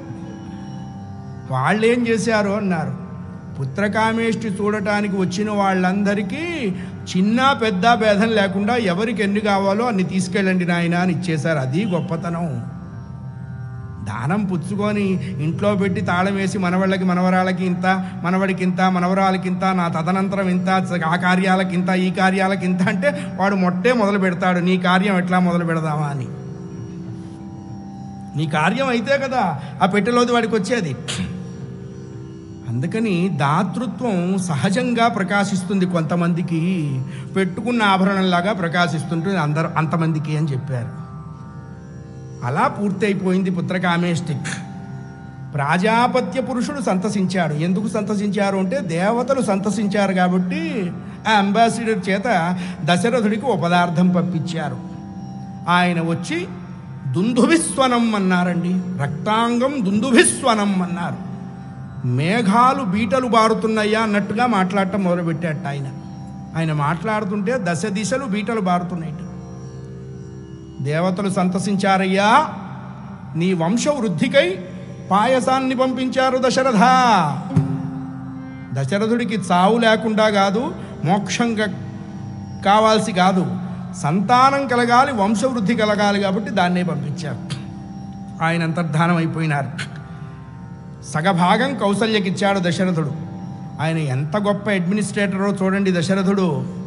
వాళ్ళు ఏం చేశారు అన్నారు పుత్రకామేష్టి చూడటానికి వచ్చిన వాళ్ళందరికీ చిన్న పెద్ద భేదం లేకుండా ఎవరికి ఎన్ని కావాలో అన్ని తీసుకెళ్ళండి నాయన అని ఇచ్చేశారు అది గొప్పతనం దానం పుచ్చుకొని ఇంట్లో పెట్టి తాళం వేసి మనవాళ్ళకి మనవరాలకి ఇంత మనవడికి ఇంత మనవరాలకి ఇంత నా తదనంతరం ఇంత ఆ కార్యాలకి ఇంత ఈ కార్యాలకి ఇంత అంటే వాడు మొట్టే మొదలు పెడతాడు నీ కార్యం ఎట్లా మొదలు పెడదామా అని నీ కార్యం అయితే కదా ఆ పెట్టెలోది వాడికి వచ్చేది అందుకని దాతృత్వం సహజంగా ప్రకాశిస్తుంది కొంతమందికి పెట్టుకున్న ఆభరణంలాగా ప్రకాశిస్తుంటుంది అందరు అంతమందికి అని చెప్పారు అలా పూర్తయిపోయింది పుత్రకామేష్టి ప్రాజాపత్య పురుషుడు సంతసించాడు ఎందుకు సంతసించారు అంటే దేవతలు సంతసించారు కాబట్టి ఆ అంబాసిడర్ చేత దశరథుడికి ఓ పదార్థం పంపించారు ఆయన వచ్చి దుందుభిస్వనం అన్నారండి రక్తాంగం దుందుభిస్వనం అన్నారు మేఘాలు బీటలు బారుతున్నాయా అన్నట్టుగా మాట్లాడటం మొదలుపెట్టాట ఆయన ఆయన మాట్లాడుతుంటే దశ దిశలు బీటలు బారుతున్నాయి దేవతలు సంతసించారయ్యా నీ వంశ వృద్ధికై పాయసాన్ని పంపించారు దశరథ దశరథుడికి చావు లేకుండా కాదు మోక్షంగా కావాల్సి కాదు సంతానం కలగాలి వంశవృద్ధి కలగాలి కాబట్టి దాన్నే పంపించారు ఆయన అంతర్ధానం అయిపోయినారు సగభాగం కౌసల్యకిచ్చాడు దశరథుడు ఆయన ఎంత గొప్ప అడ్మినిస్ట్రేటరో చూడండి దశరథుడు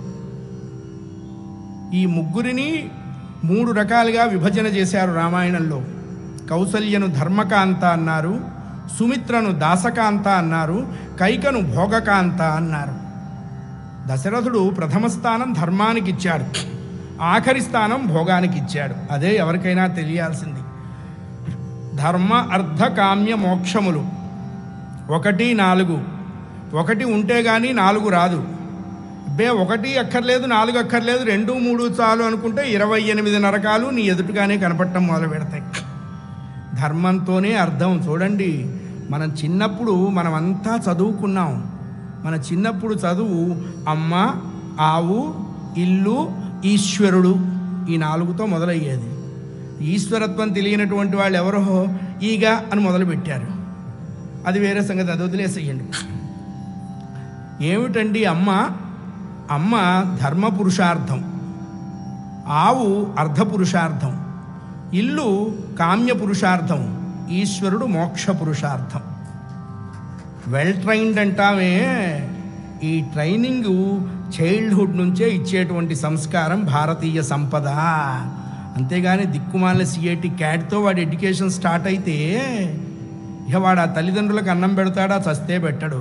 ఈ ముగ్గురిని మూడు రకాలుగా విభజన చేశారు రామాయణంలో కౌసల్యను ధర్మకాంత అన్నారు సుమిత్రను దాసకాంత అన్నారు కైకను భోగకాంత అన్నారు దశరథుడు ప్రథమ స్థానం ధర్మానికి ఇచ్చాడు ఆఖరి స్థానం భోగానికి ఇచ్చాడు అదే ఎవరికైనా తెలియాల్సింది ధర్మ అర్ధ కామ్య మోక్షములు ఒకటి నాలుగు ఒకటి ఉంటే కానీ నాలుగు రాదు బే ఒకటి అక్కర్లేదు నాలుగు అక్కర్లేదు రెండు మూడు చాలు అనుకుంటే ఇరవై ఎనిమిది నరకాలు నీ ఎదుటిగానే కనపడటం మొదలు పెడతాయి ధర్మంతోనే అర్థం చూడండి మనం చిన్నప్పుడు మనమంతా చదువుకున్నాం మన చిన్నప్పుడు చదువు అమ్మ ఆవు ఇల్లు ఈశ్వరుడు ఈ నాలుగుతో మొదలయ్యేది ఈశ్వరత్వం తెలియనటువంటి వాళ్ళు ఎవరో ఈగ అని మొదలుపెట్టారు అది వేరే సంగతి అది వదిలేసేయండి ఏమిటండి అమ్మ అమ్మ ధర్మ పురుషార్థం ఆవు అర్ధ పురుషార్థం ఇల్లు కామ్య పురుషార్థం ఈశ్వరుడు మోక్ష పురుషార్థం వెల్ ట్రైన్డ్ అంటామే ఈ ట్రైనింగ్ చైల్డ్హుడ్ నుంచే ఇచ్చేటువంటి సంస్కారం భారతీయ సంపద అంతేగాని దిక్కుమాల సిఐటి క్యాట్తో వాడి ఎడ్యుకేషన్ స్టార్ట్ అయితే ఇక వాడు ఆ తల్లిదండ్రులకు అన్నం పెడతాడా చస్తే పెట్టడు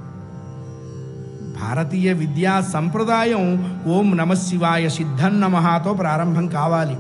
భారతీయ విద్యా సంప్రదాయం ఓం నమ శివాయ సిద్ధన్నమహాతో ప్రారంభం కావాలి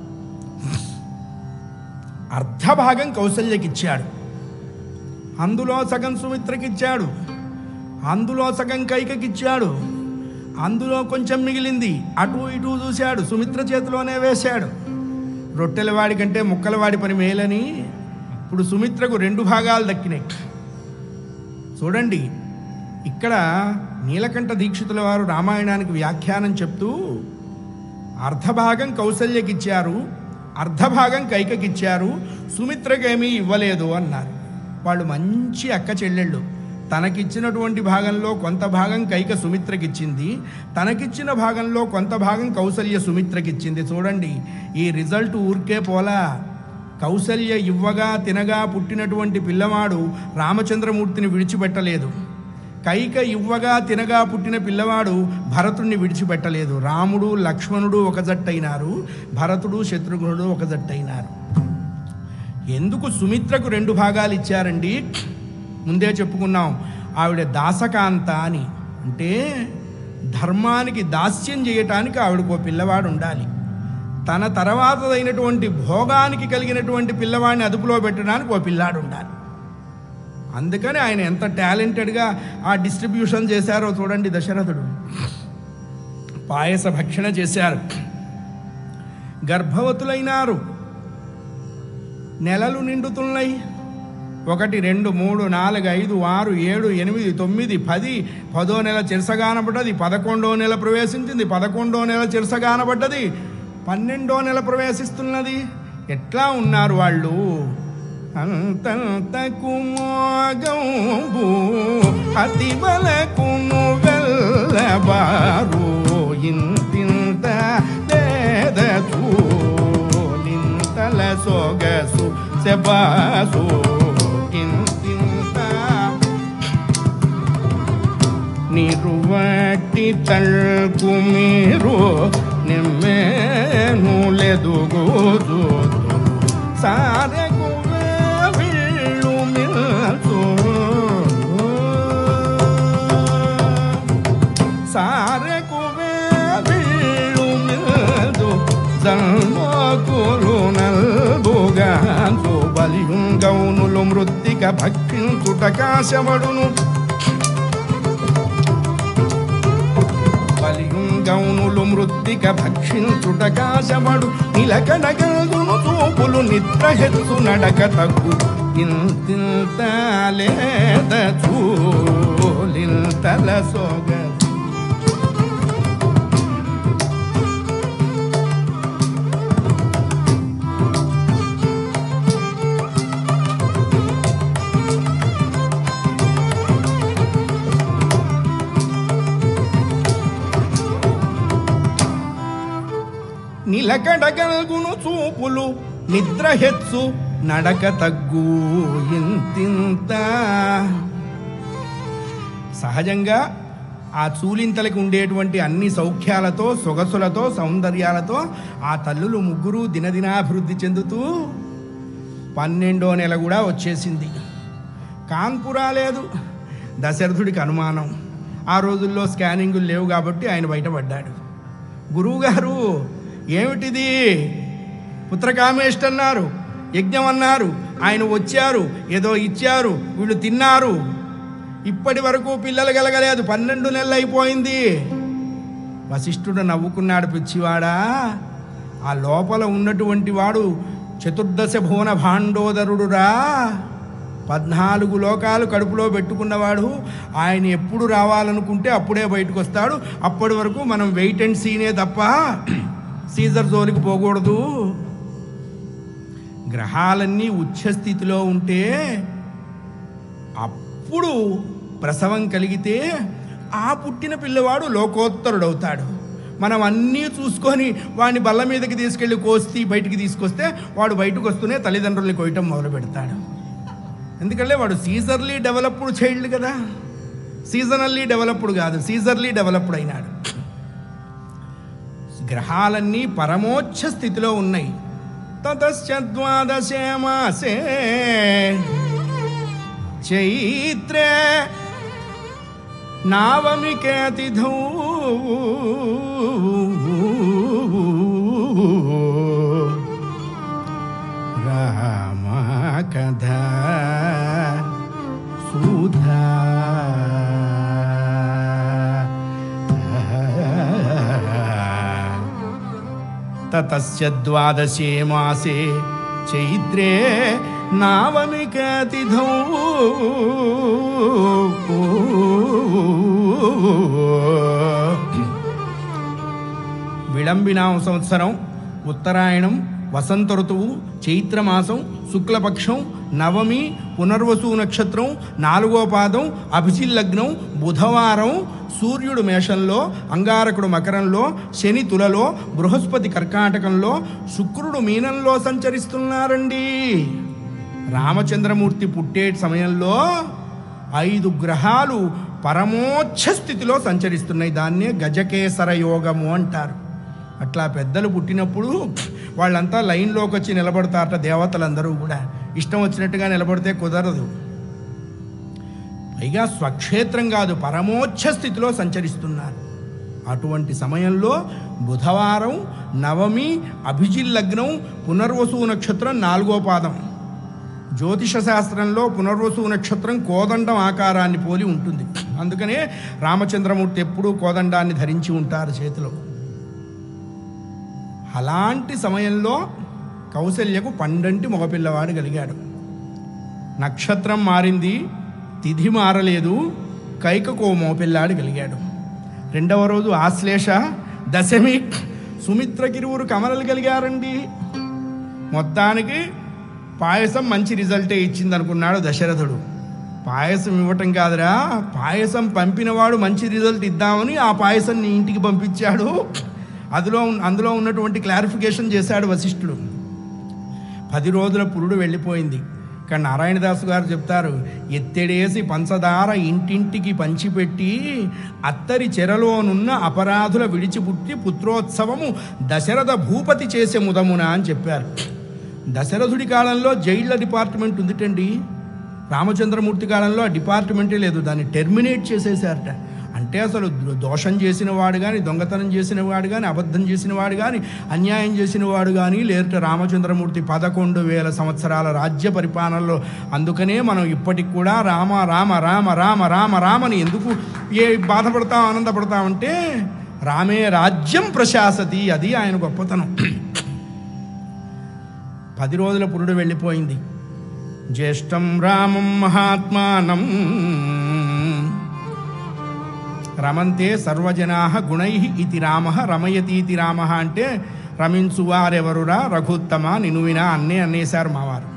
అర్ధభాగం కౌసల్యకిచ్చాడు అందులో సగం సుమిత్రకిచ్చాడు అందులో సగం కైకకిచ్చాడు అందులో కొంచెం మిగిలింది అటు ఇటు చూశాడు సుమిత్ర చేతిలోనే వేశాడు రొట్టెల వాడి కంటే ముక్కల వాడి పని మేలని ఇప్పుడు సుమిత్రకు రెండు భాగాలు దక్కినాయి చూడండి ఇక్కడ నీలకంఠ దీక్షితుల వారు రామాయణానికి వ్యాఖ్యానం చెప్తూ అర్ధభాగం కౌసల్యకిచ్చారు అర్ధభాగం కైకకిచ్చారు సుమిత్రకేమీ ఇవ్వలేదు అన్నారు వాళ్ళు మంచి అక్క చెల్లెళ్ళు తనకిచ్చినటువంటి భాగంలో కొంత భాగం కైక సుమిత్రకిచ్చింది తనకిచ్చిన భాగంలో కొంత భాగం కౌసల్య సుమిత్రకిచ్చింది చూడండి ఈ రిజల్ట్ ఊరికే పోలా కౌసల్య ఇవ్వగా తినగా పుట్టినటువంటి పిల్లవాడు రామచంద్రమూర్తిని విడిచిపెట్టలేదు కైక ఇవ్వగా తినగా పుట్టిన పిల్లవాడు భరతుడిని విడిచిపెట్టలేదు రాముడు లక్ష్మణుడు ఒక జట్టయినారు భరతుడు శత్రుఘ్నుడు ఒక జట్టయినారు ఎందుకు సుమిత్రకు రెండు భాగాలు ఇచ్చారండి ముందే చెప్పుకున్నాం ఆవిడ దాసకాంత అని అంటే ధర్మానికి దాస్యం చేయటానికి ఆవిడకు ఓ పిల్లవాడు ఉండాలి తన తర్వాతదైనటువంటి భోగానికి కలిగినటువంటి పిల్లవాడిని అదుపులో పెట్టడానికి ఓ పిల్లాడు ఉండాలి అందుకని ఆయన ఎంత టాలెంటెడ్గా ఆ డిస్ట్రిబ్యూషన్ చేశారో చూడండి దశరథుడు పాయస భక్షణ చేశారు గర్భవతులైనారు నెలలు నిండుతున్నాయి ఒకటి రెండు మూడు నాలుగు ఐదు ఆరు ఏడు ఎనిమిది తొమ్మిది పది పదో నెల చిరసగానబడ్డది పదకొండో నెల ప్రవేశించింది పదకొండో నెల చిరసగానబడ్డది పన్నెండో నెల ప్రవేశిస్తున్నది ఎట్లా ఉన్నారు వాళ్ళు అంతంతకు మోగంబు అతి బలకును వెళ్ళబారు ఇంతింత లేదూ నింతల సొగసు సెబాసు ఇంతింత నిరువట్టి తల్కు మీరు నిమ్మెనులెదుగుదు సారెకు విళ్ళు మిల్చు సారెకు విళ్ళు మిల్దు జన్మకులు నల్బుగాంచు బలియుంగౌనులు మృత్తిక భక్షించుటకాశమడును బలియుంగౌనులు మృత్తిక భక్షించుటకాశమడు నిలకనగల్దును చూపులు నిద్ర హెచ్చు నడక తగ్గు ఇంతింతలేద చూలింతల సోగ నిలకడగల్గును చూపులు నిద్ర హెచ్చు నడక తగ్గు ఇంతింత సహజంగా ఆ చూలింతలకు ఉండేటువంటి అన్ని సౌఖ్యాలతో సొగసులతో సౌందర్యాలతో ఆ తల్లులు ముగ్గురు దినదినాభివృద్ధి చెందుతూ పన్నెండో నెల కూడా వచ్చేసింది కాన్పురా లేదు దశరథుడికి అనుమానం ఆ రోజుల్లో స్కానింగులు లేవు కాబట్టి ఆయన బయటపడ్డాడు గురువుగారు ఏమిటిది పుత్రకామేష్ట అన్నారు యజ్ఞం అన్నారు ఆయన వచ్చారు ఏదో ఇచ్చారు వీళ్ళు తిన్నారు ఇప్పటి వరకు పిల్లలు కలగలేదు పన్నెండు నెలలు అయిపోయింది వశిష్ఠుడు నవ్వుకున్నాడు పిచ్చివాడా ఆ లోపల ఉన్నటువంటి వాడు చతుర్దశ భువన భాండోదరుడురా పద్నాలుగు లోకాలు కడుపులో పెట్టుకున్నవాడు ఆయన ఎప్పుడు రావాలనుకుంటే అప్పుడే బయటకు వస్తాడు అప్పటి వరకు మనం వెయిట్ అండ్ సీనే తప్ప సీజర్ జోలికి పోకూడదు గ్రహాలన్నీ ఉచ్చస్థితిలో ఉంటే అప్పుడు ప్రసవం కలిగితే ఆ పుట్టిన పిల్లవాడు లోకోత్తరుడవుతాడు మనం అన్నీ చూసుకొని వాడిని బల్ల మీదకి తీసుకెళ్ళి కోసి బయటికి తీసుకొస్తే వాడు బయటకు వస్తూనే తల్లిదండ్రుల్ని కొయ్యటం మొదలు పెడతాడు ఎందుకంటే వాడు సీజర్లీ డెవలప్డ్ చైల్డ్ కదా సీజనల్లీ డెవలప్డ్ కాదు సీజర్లీ డెవలప్డ్ అయినాడు గ్రహాలన్నీ పరమోచ్చ స్థితిలో ఉన్నాయి తతశ్చ ద్వాదశే మాసే చైత్రే నావమికే తిథౌ రామ కథ సుధా తతస్య ద్వాదశే మాసే చైత్రే నావమిక తిథౌ విళంబినామ సంవత్సరం ఉత్తరాయణం వసంత ఋతువు చైత్రమాసం శుక్లపక్షం నవమి పునర్వసు నక్షత్రం నాలుగో పాదం అభిజిల్లగ్నం బుధవారం సూర్యుడు మేషంలో అంగారకుడు మకరంలో శని తులలో బృహస్పతి కర్కాటకంలో శుక్రుడు మీనంలో సంచరిస్తున్నారండి రామచంద్రమూర్తి పుట్టే సమయంలో ఐదు గ్రహాలు పరమోచ్చ స్థితిలో సంచరిస్తున్నాయి దాన్నే గజకేసర యోగము అంటారు అట్లా పెద్దలు పుట్టినప్పుడు వాళ్ళంతా లైన్లోకి వచ్చి నిలబడతారట దేవతలందరూ కూడా ఇష్టం వచ్చినట్టుగా నిలబడితే కుదరదు పైగా స్వక్షేత్రం కాదు పరమోచ్చ స్థితిలో సంచరిస్తున్నారు అటువంటి సమయంలో బుధవారం నవమి అభిజిల్ లగ్నం పునర్వసు నక్షత్రం నాలుగో పాదం జ్యోతిష శాస్త్రంలో పునర్వసు నక్షత్రం కోదండం ఆకారాన్ని పోలి ఉంటుంది అందుకనే రామచంద్రమూర్తి ఎప్పుడూ కోదండాన్ని ధరించి ఉంటారు చేతిలో అలాంటి సమయంలో కౌశల్యకు పండంటి మగపిల్లవాడు కలిగాడు నక్షత్రం మారింది తిథి మారలేదు కైకకో మోపిల్లాడు కలిగాడు రెండవ రోజు ఆశ్లేష దశమి సుమిత్రకిరువురు కమలలు కలిగారండి మొత్తానికి పాయసం మంచి రిజల్టే ఇచ్చింది అనుకున్నాడు దశరథుడు పాయసం ఇవ్వటం కాదురా పాయసం పంపినవాడు మంచి రిజల్ట్ ఇద్దామని ఆ పాయసం నీ ఇంటికి పంపించాడు అందులో ఉన్న- అందులో ఉన్నటువంటి క్లారిఫికేషన్ చేశాడు వశిష్ఠుడు పది రోజుల పురుడు వెళ్ళిపోయింది ఇక్కడ నారాయణదాసు గారు చెప్తారు ఎత్తెడేసి పంచదార ఇంటింటికి పంచిపెట్టి అత్తరి చెరలోనున్న అపరాధుల విడిచిపుట్టి పుత్రోత్సవము దశరథ భూపతి చేసే ముదమున అని చెప్పారు దశరథుడి కాలంలో జైళ్ళ డిపార్ట్మెంట్ ఉందిటండి రామచంద్రమూర్తి కాలంలో ఆ డిపార్ట్మెంటే లేదు దాన్ని టెర్మినేట్ చేసేసారట అంటే అసలు దో- దోషం చేసిన వాడు కానీ దొంగతనం చేసిన వాడు కానీ అబద్ధం చేసిన వాడు కానీ అన్యాయం చేసిన వాడు కానీ లేదంటే రామచంద్రమూర్తి పదకొండు వేల సంవత్సరాల రాజ్య పరిపాలనలో అందుకనే మనం ఇప్పటికి కూడా రామ రామ రామ రామ రామ రామని ఎందుకు ఏ బాధపడతాం ఆనందపడతామంటే రామే రాజ్యం ప్రశాసతి అది ఆయన గొప్పతనం పది రోజుల పురుడు వెళ్ళిపోయింది జ్యేష్టం రామం మహాత్మానం రమంతే సర్వజనా గుణై ఇది రామ రమయతీతి రామ అంటే రమించువారెవరురా రఘుత్తమ నినువినా అన్నే అనేశారు మావారు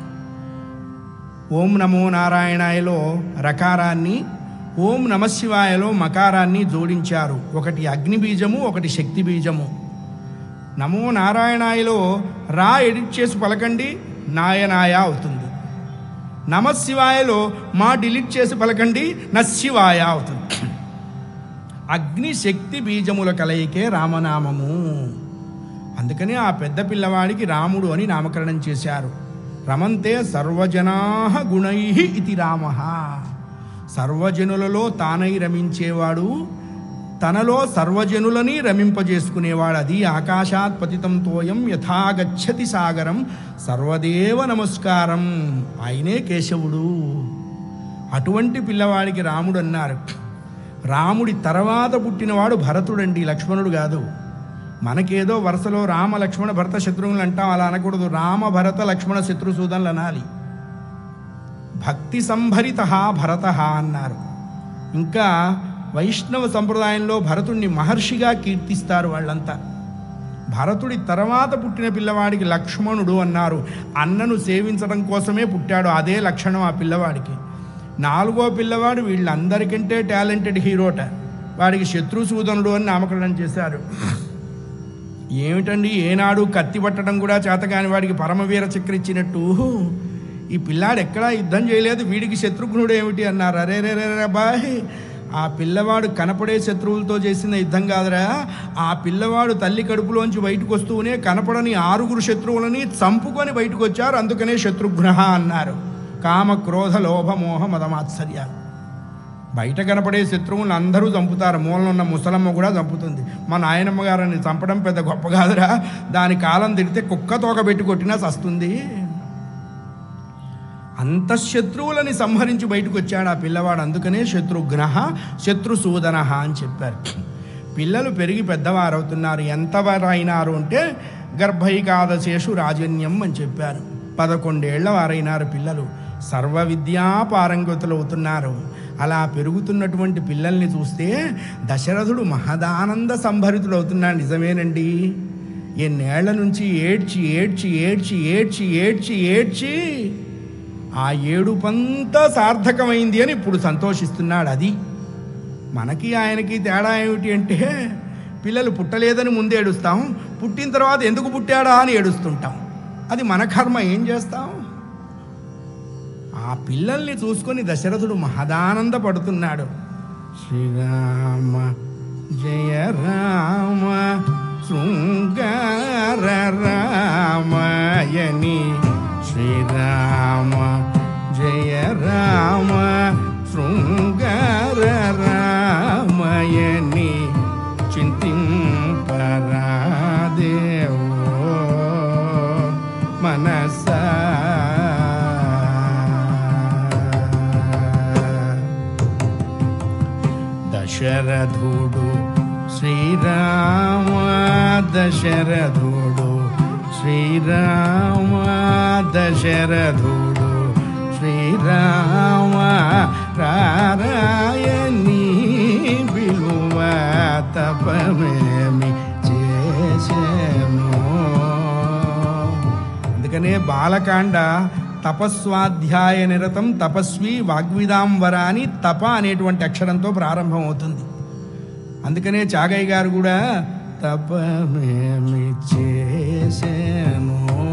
ఓం నమో నారాయణాయలో రకారాన్ని ఓం నమశివాయలో మకారాన్ని జోడించారు ఒకటి అగ్ని బీజము ఒకటి శక్తి బీజము నమో నారాయణాయలో రా ఎడిట్ చేసి పలకండి నాయనాయ అవుతుంది నమశివాయలో మా డిలీట్ చేసి పలకండి నశివాయ అవుతుంది అగ్ని శక్తి బీజముల కలయికే రామనామము అందుకని ఆ పెద్ద పిల్లవాడికి రాముడు అని నామకరణం చేశారు రమంతే సర్వజనా గుణై ఇది రామ సర్వజనులలో తానై రమించేవాడు తనలో సర్వజనులని రమింపజేసుకునేవాడు అది ఆకాశాత్ పతితం తోయం యథాగచ్చతి సాగరం సర్వదేవ నమస్కారం ఆయనే కేశవుడు అటువంటి పిల్లవాడికి రాముడు అన్నారు రాముడి తర్వాత పుట్టినవాడు భరతుడండి లక్ష్మణుడు కాదు మనకేదో వరుసలో రామ లక్ష్మణ భరత శత్రువులు అంటాం అలా అనకూడదు రామ భరత లక్ష్మణ శత్రుసూదనులు అనాలి భక్తి సంభరిత భరత అన్నారు ఇంకా వైష్ణవ సంప్రదాయంలో భరతుణ్ణి మహర్షిగా కీర్తిస్తారు వాళ్ళంతా భరతుడి తర్వాత పుట్టిన పిల్లవాడికి లక్ష్మణుడు అన్నారు అన్నను సేవించడం కోసమే పుట్టాడు అదే లక్షణం ఆ పిల్లవాడికి నాలుగో పిల్లవాడు వీళ్ళందరికంటే టాలెంటెడ్ హీరోట వాడికి శత్రుసూదనుడు అని నామకరణం చేశారు ఏమిటండి ఏనాడు కత్తి పట్టడం కూడా చేతకాని వాడికి పరమవీర చక్ర ఇచ్చినట్టు ఈ పిల్లాడు ఎక్కడా యుద్ధం చేయలేదు వీడికి శత్రుఘ్నుడు ఏమిటి అన్నారు అరే రే రే రే బాయ్ ఆ పిల్లవాడు కనపడే శత్రువులతో చేసిన యుద్ధం కాదురా ఆ పిల్లవాడు తల్లి కడుపులోంచి బయటకు వస్తూనే కనపడని ఆరుగురు శత్రువులని చంపుకొని బయటకు వచ్చారు అందుకనే శత్రుఘ్న అన్నారు కామ క్రోధ లోభ మోహ మదమాత్సర్యాలు బయట కనపడే శత్రువులను అందరూ చంపుతారు మూలన ఉన్న ముసలమ్మ కూడా చంపుతుంది మా నాయనమ్మ గారిని చంపడం పెద్ద గొప్ప కాదురా దాని కాలం తిడితే కుక్క తోక పెట్టి కొట్టినా చస్తుంది అంత శత్రువులని సంహరించి బయటకు వచ్చాడు ఆ పిల్లవాడు అందుకనే శత్రుఘ్న శత్రుసూదన అని చెప్పారు పిల్లలు పెరిగి పెద్దవారవుతున్నారు ఎంతవారు అయినారు అంటే గర్భైకాదశేషు రాజన్యం అని చెప్పారు పదకొండేళ్ల వారైనారు పిల్లలు సర్వ విద్యా పారంగతులు అవుతున్నారు అలా పెరుగుతున్నటువంటి పిల్లల్ని చూస్తే దశరథుడు మహదానంద సంభరితుడు అవుతున్నాడు నిజమేనండి ఎన్నేళ్ల నుంచి ఏడ్చి ఏడ్చి ఏడ్చి ఏడ్చి ఏడ్చి ఏడ్చి ఆ ఏడుపంతా సార్థకమైంది అని ఇప్పుడు సంతోషిస్తున్నాడు అది మనకి ఆయనకి తేడా ఏమిటి అంటే పిల్లలు పుట్టలేదని ముందు ఏడుస్తాం పుట్టిన తర్వాత ఎందుకు పుట్టాడా అని ఏడుస్తుంటాం అది మన కర్మ ఏం చేస్తాం ఆ పిల్లల్ని చూసుకొని దశరథుడు మహదానంద పడుతున్నాడు శ్రీరామ జయ రామ శృంగార రామయని శ్రీరామ జయ రామ శృంగార రామయని చింతింపరాదేవో మనసా దశరథుడు శ్రీరామ దశరథుడు శ్రీరామ దశరథుడు శ్రీరామ రారాయణి విలువ తపమేమి చేసేమో అందుకనే బాలకాండ తపస్వాధ్యాయ నిరతం తపస్వి వాగ్విదాంబర అని తప అనేటువంటి అక్షరంతో ప్రారంభమవుతుంది అందుకనే చాగయ్య గారు కూడా తపమేమి చేసేను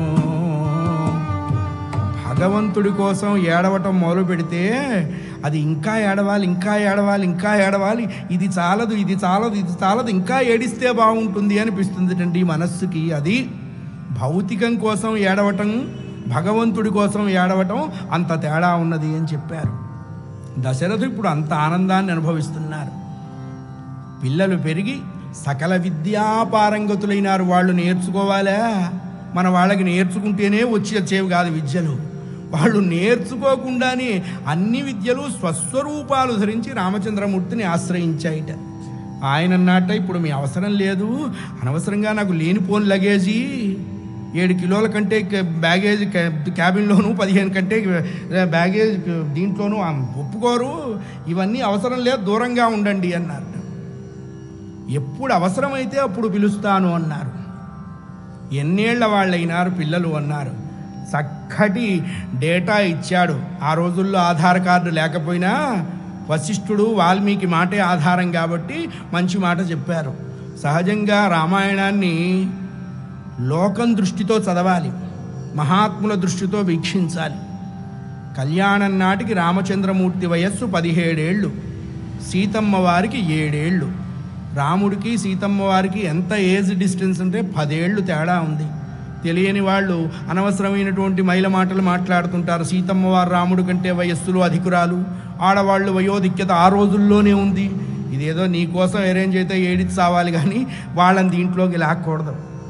భగవంతుడి కోసం ఏడవటం మొదలు పెడితే అది ఇంకా ఏడవాలి ఇంకా ఏడవాలి ఇంకా ఏడవాలి ఇది చాలదు ఇది చాలదు ఇది చాలదు ఇంకా ఏడిస్తే బాగుంటుంది అనిపిస్తుంది ఈ మనస్సుకి అది భౌతికం కోసం ఏడవటం భగవంతుడి కోసం ఏడవటం అంత తేడా ఉన్నది అని చెప్పారు దశరథుడు ఇప్పుడు అంత ఆనందాన్ని అనుభవిస్తున్నారు పిల్లలు పెరిగి సకల విద్యాపారంగతులైనారు వాళ్ళు నేర్చుకోవాలా మన వాళ్ళకి నేర్చుకుంటేనే వచ్చి వచ్చేవి కాదు విద్యలు వాళ్ళు నేర్చుకోకుండానే అన్ని విద్యలు స్వస్వరూపాలు ధరించి రామచంద్రమూర్తిని ఆశ్రయించాయిట ఆయన అన్నట్ట ఇప్పుడు మీ అవసరం లేదు అనవసరంగా నాకు లేనిపోని లగేజీ ఏడు కిలోల కంటే క- బ్యాగేజ్ క- క్యాబిన్లోను పదిహేను కంటే బ్యాగేజ్ దీంట్లోనూ ఆ ఒప్పుకోరు ఇవన్నీ అవసరం లేదు దూరంగా ఉండండి అన్నారు ఎప్పుడు అవసరమైతే అప్పుడు పిలుస్తాను అన్నారు ఎన్నేళ్ల వాళ్ళైనారు పిల్లలు అన్నారు చక్కటి డేటా ఇచ్చాడు ఆ రోజుల్లో ఆధార్ కార్డు లేకపోయినా వశిష్ఠుడు వాల్మీకి మాటే ఆధారం కాబట్టి మంచి మాట చెప్పారు సహజంగా రామాయణాన్ని లోకం దృష్టితో చదవాలి మహాత్ముల దృష్టితో వీక్షించాలి కళ్యాణం నాటికి రామచంద్రమూర్తి వయస్సు పదిహేడేళ్ళు సీతమ్మ వారికి ఏడేళ్ళు రాముడికి సీతమ్మ వారికి ఎంత ఏజ్ డిస్టెన్స్ అంటే పదేళ్ళు తేడా ఉంది తెలియని వాళ్ళు అనవసరమైనటువంటి మైల మాటలు మాట్లాడుతుంటారు సీతమ్మ వారు రాముడి కంటే వయస్సులు అధికురాలు ఆడవాళ్ళు వయోధిక్యత ఆ రోజుల్లోనే ఉంది ఇదేదో నీ కోసం అరేంజ్ అయితే ఏడిచి సావాలి కానీ వాళ్ళని దీంట్లోకి లాక్కూడదు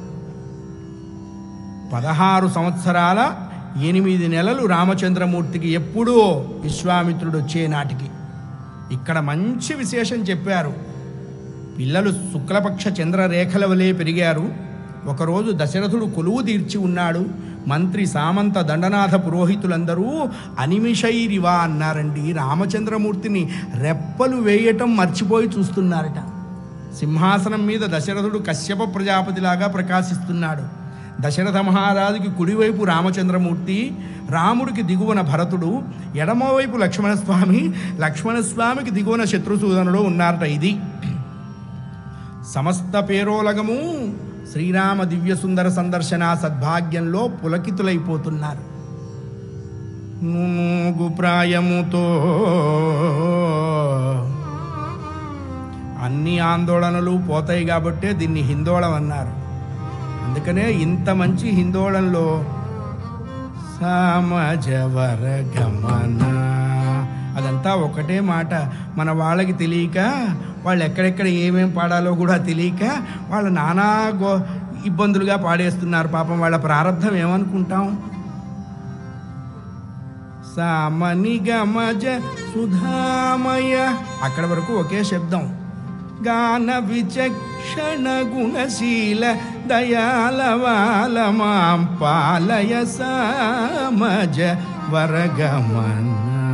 పదహారు సంవత్సరాల ఎనిమిది నెలలు రామచంద్రమూర్తికి ఎప్పుడూ విశ్వామిత్రుడు వచ్చే నాటికి ఇక్కడ మంచి విశేషం చెప్పారు పిల్లలు శుక్లపక్ష చంద్రరేఖల వలె పెరిగారు ఒకరోజు దశరథుడు కొలువు తీర్చి ఉన్నాడు మంత్రి సామంత దండనాథ పురోహితులందరూ అనిమిషైరివా అన్నారండి రామచంద్రమూర్తిని రెప్పలు వేయటం మర్చిపోయి చూస్తున్నారట సింహాసనం మీద దశరథుడు కశ్యప ప్రజాపతిలాగా ప్రకాశిస్తున్నాడు దశరథ మహారాజుకి కుడివైపు రామచంద్రమూర్తి రాముడికి దిగువన భరతుడు ఎడమవైపు లక్ష్మణస్వామి లక్ష్మణస్వామికి దిగువన శత్రుసూదనుడు ఉన్నారట ఇది సమస్త పేరోలగము శ్రీరామ దివ్య సుందర సందర్శన సద్భాగ్యంలో పులకితులైపోతున్నారు నూగు ప్రాయముతో అన్ని ఆందోళనలు పోతాయి కాబట్టే దీన్ని హిందోళం అన్నారు అందుకనే ఇంత మంచి హిందోళంలో సమాజవర గమన అదంతా ఒకటే మాట మన వాళ్ళకి తెలియక వాళ్ళు ఎక్కడెక్కడ ఏమేం పాడాలో కూడా తెలియక వాళ్ళ నానా గో ఇబ్బందులుగా పాడేస్తున్నారు పాపం వాళ్ళ ప్రారంధం ఏమనుకుంటాం సామని గమజ సుధామయ అక్కడ వరకు ఒకే శబ్దం గాన విచక్షణ గుణశీల దయాలవాల మాం పాలయ సామజ వరగమన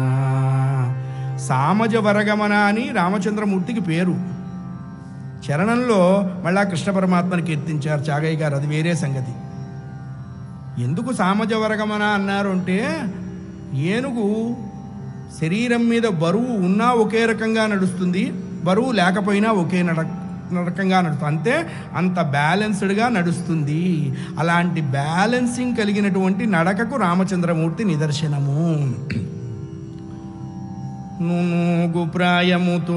సామజ వరగమన అని రామచంద్రమూర్తికి పేరు చరణంలో మళ్ళా కృష్ణ పరమాత్మని కీర్తించారు చాగయ్య గారు అది వేరే సంగతి ఎందుకు సామజ వరగమన అన్నారు అంటే ఏనుగు శరీరం మీద బరువు ఉన్నా ఒకే రకంగా నడుస్తుంది బరువు లేకపోయినా ఒకే నడ రకంగా నడుస్తుంది అంతే అంత బ్యాలెన్స్డ్గా నడుస్తుంది అలాంటి బ్యాలెన్సింగ్ కలిగినటువంటి నడకకు రామచంద్రమూర్తి నిదర్శనము నూగు ప్రాయముతో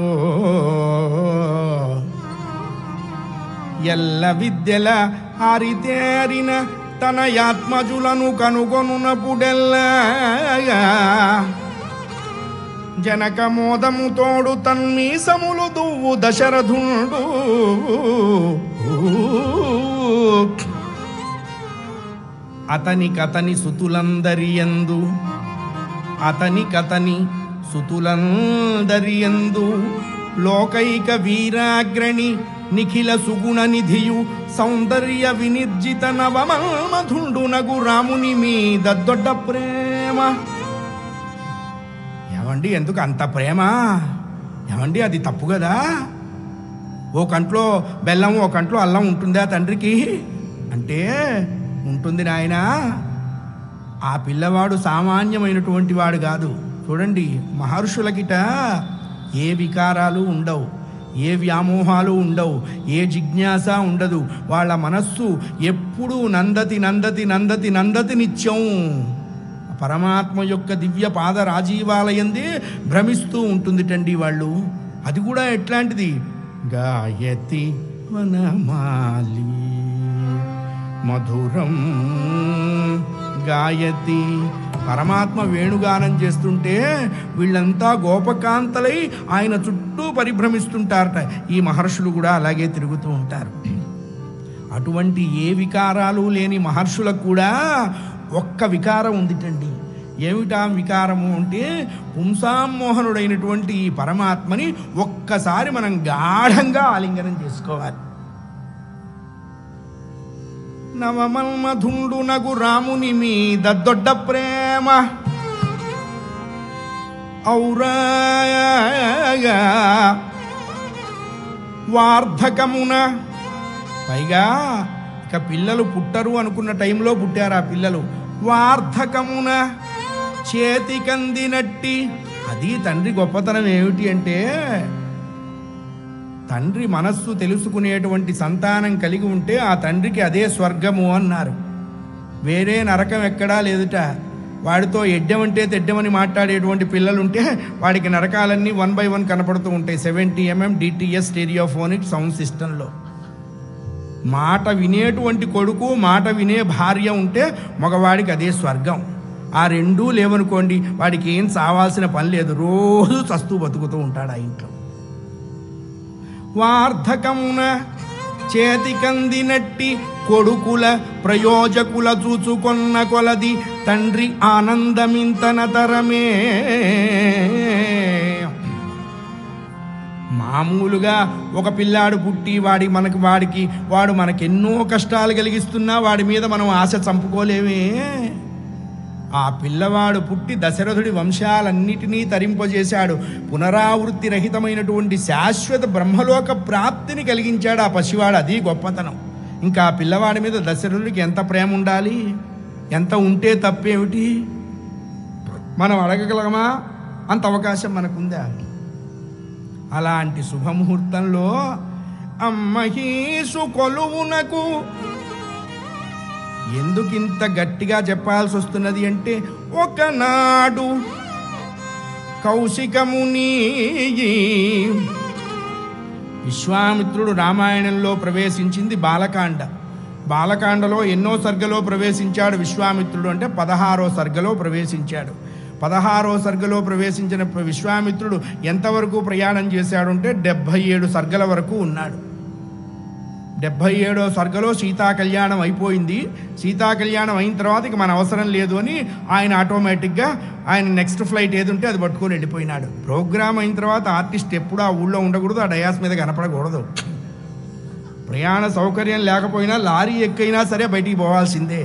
ఎల్ల విద్యల ఆరితేరిన తన యాత్మజులను కనుగొనునపుడెల్లా జనక మోదము తోడు తన్మీసములు దువ్వు దశరథుండు అతని కతని సుతులందరి యందు అతని కతని సుతులందరియందు లోకైక వీరాగ్రణి నిఖిల సుగుణ నిధియు సౌందర్య వినిర్జిత నవమధుండునగు రాముని మీద దొడ్డ ప్రేమ ఏమండి ఎందుకు అంత ప్రేమ ఏమండి అది తప్పు కదా ఓ కంట్లో బెల్లం ఓ కంట్లో అల్లం ఉంటుందా తండ్రికి అంటే ఉంటుంది నాయనా ఆ పిల్లవాడు సామాన్యమైనటువంటి వాడు కాదు చూడండి మహర్షులకిట ఏ వికారాలు ఉండవు ఏ వ్యామోహాలు ఉండవు ఏ జిజ్ఞాస ఉండదు వాళ్ళ మనస్సు ఎప్పుడూ నందతి నందతి నందతి నందతి నిత్యం పరమాత్మ యొక్క దివ్య పాద రాజీవాలయందే భ్రమిస్తూ ఉంటుందిటండి వాళ్ళు అది కూడా ఎట్లాంటిది గాయతి వనమాలి మధురం గాయతి పరమాత్మ వేణుగానం చేస్తుంటే వీళ్ళంతా గోపకాంతలై ఆయన చుట్టూ పరిభ్రమిస్తుంటారట ఈ మహర్షులు కూడా అలాగే తిరుగుతూ ఉంటారు అటువంటి ఏ వికారాలు లేని మహర్షులకు కూడా ఒక్క వికారం ఉందిటండి ఏమిటా వికారము అంటే పుంసామోహనుడైనటువంటి ఈ పరమాత్మని ఒక్కసారి మనం గాఢంగా ఆలింగనం చేసుకోవాలి నవమన్మధుండు నగు రాముని మీద దొడ్డ ప్రేమ ఔరా వార్ధకమున పైగా ఇక పిల్లలు పుట్టరు అనుకున్న టైంలో పుట్టారు ఆ పిల్లలు వార్ధకమున చేతికందినట్టి అది తండ్రి గొప్పతనం ఏమిటి అంటే తండ్రి మనస్సు తెలుసుకునేటువంటి సంతానం కలిగి ఉంటే ఆ తండ్రికి అదే స్వర్గము అన్నారు వేరే నరకం ఎక్కడా లేదుట వాడితో ఎడ్డమంటే తెడ్డమని మాట్లాడేటువంటి పిల్లలుంటే వాడికి నరకాలన్నీ వన్ బై వన్ కనపడుతూ ఉంటాయి seventy MM DTS stereophonic sound సిస్టంలో మాట వినేటువంటి కొడుకు మాట వినే భార్య ఉంటే మగవాడికి అదే స్వర్గం ఆ రెండూ లేవనుకోండి వాడికి ఏం చావాల్సిన పని లేదు రోజు చస్తూ బతుకుతూ ఉంటాడు ఆ ఇంట్లో వార్ధకమున చేతికందినట్టి కొడుకుల ప్రయోజకుల చూచుకొన్న కొలది తండ్రి ఆనందమింతనతరమే మామూలుగా ఒక పిల్లాడు పుట్టి వాడి మనకి వాడికి వాడు మనకెన్నో కష్టాలు కలిగిస్తున్నా వాడి మీద మనం ఆశ చంపుకోలేమే ఆ పిల్లవాడు పుట్టి దశరథుడి వంశాలన్నిటినీ తరింపజేశాడు పునరావృత్తి రహితమైనటువంటి శాశ్వత బ్రహ్మలోక ప్రాప్తిని కలిగించాడు ఆ పసివాడు అది గొప్పతనం ఇంకా ఆ పిల్లవాడి మీద దశరథుడికి ఎంత ప్రేమ ఉండాలి ఎంత ఉంటే తప్పేమిటి మనం అడగగలమా అంత అవకాశం మనకుందా అలాంటి శుభముహూర్తంలో అమ్మహీసు కొలువునకు ఎందుకింత గట్టిగా చెప్పాల్సి వస్తున్నది అంటే ఒకనాడు కౌశికముని విశ్వామిత్రుడు రామాయణంలో ప్రవేశించింది బాలకాండ బాలకాండలో ఎన్నో సర్గలో ప్రవేశించాడు విశ్వామిత్రుడు అంటే పదహారో సర్గలో ప్రవేశించాడు పదహారో సర్గలో ప్రవేశించిన విశ్వామిత్రుడు ఎంతవరకు ప్రయాణం చేశాడు అంటే డెబ్భై ఏడు సర్గల వరకు ఉన్నాడు డెబ్భై ఏడో సర్గలో సీతా కళ్యాణం అయిపోయింది సీతా కళ్యాణం అయిన తర్వాత ఇక మన అవసరం లేదు అని ఆయన ఆటోమేటిక్గా ఆయన నెక్స్ట్ ఫ్లైట్ ఏది ఉంటే అది పట్టుకొని వెళ్ళిపోయినాడు ప్రోగ్రామ్ అయిన తర్వాత ఆర్టిస్ట్ ఎప్పుడు ఆ ఊళ్ళో ఉండకూడదు ఆ డయాస్ మీద కనపడకూడదు ప్రయాణ సౌకర్యం లేకపోయినా లారీ ఎక్కైనా సరే బయటికి పోవాల్సిందే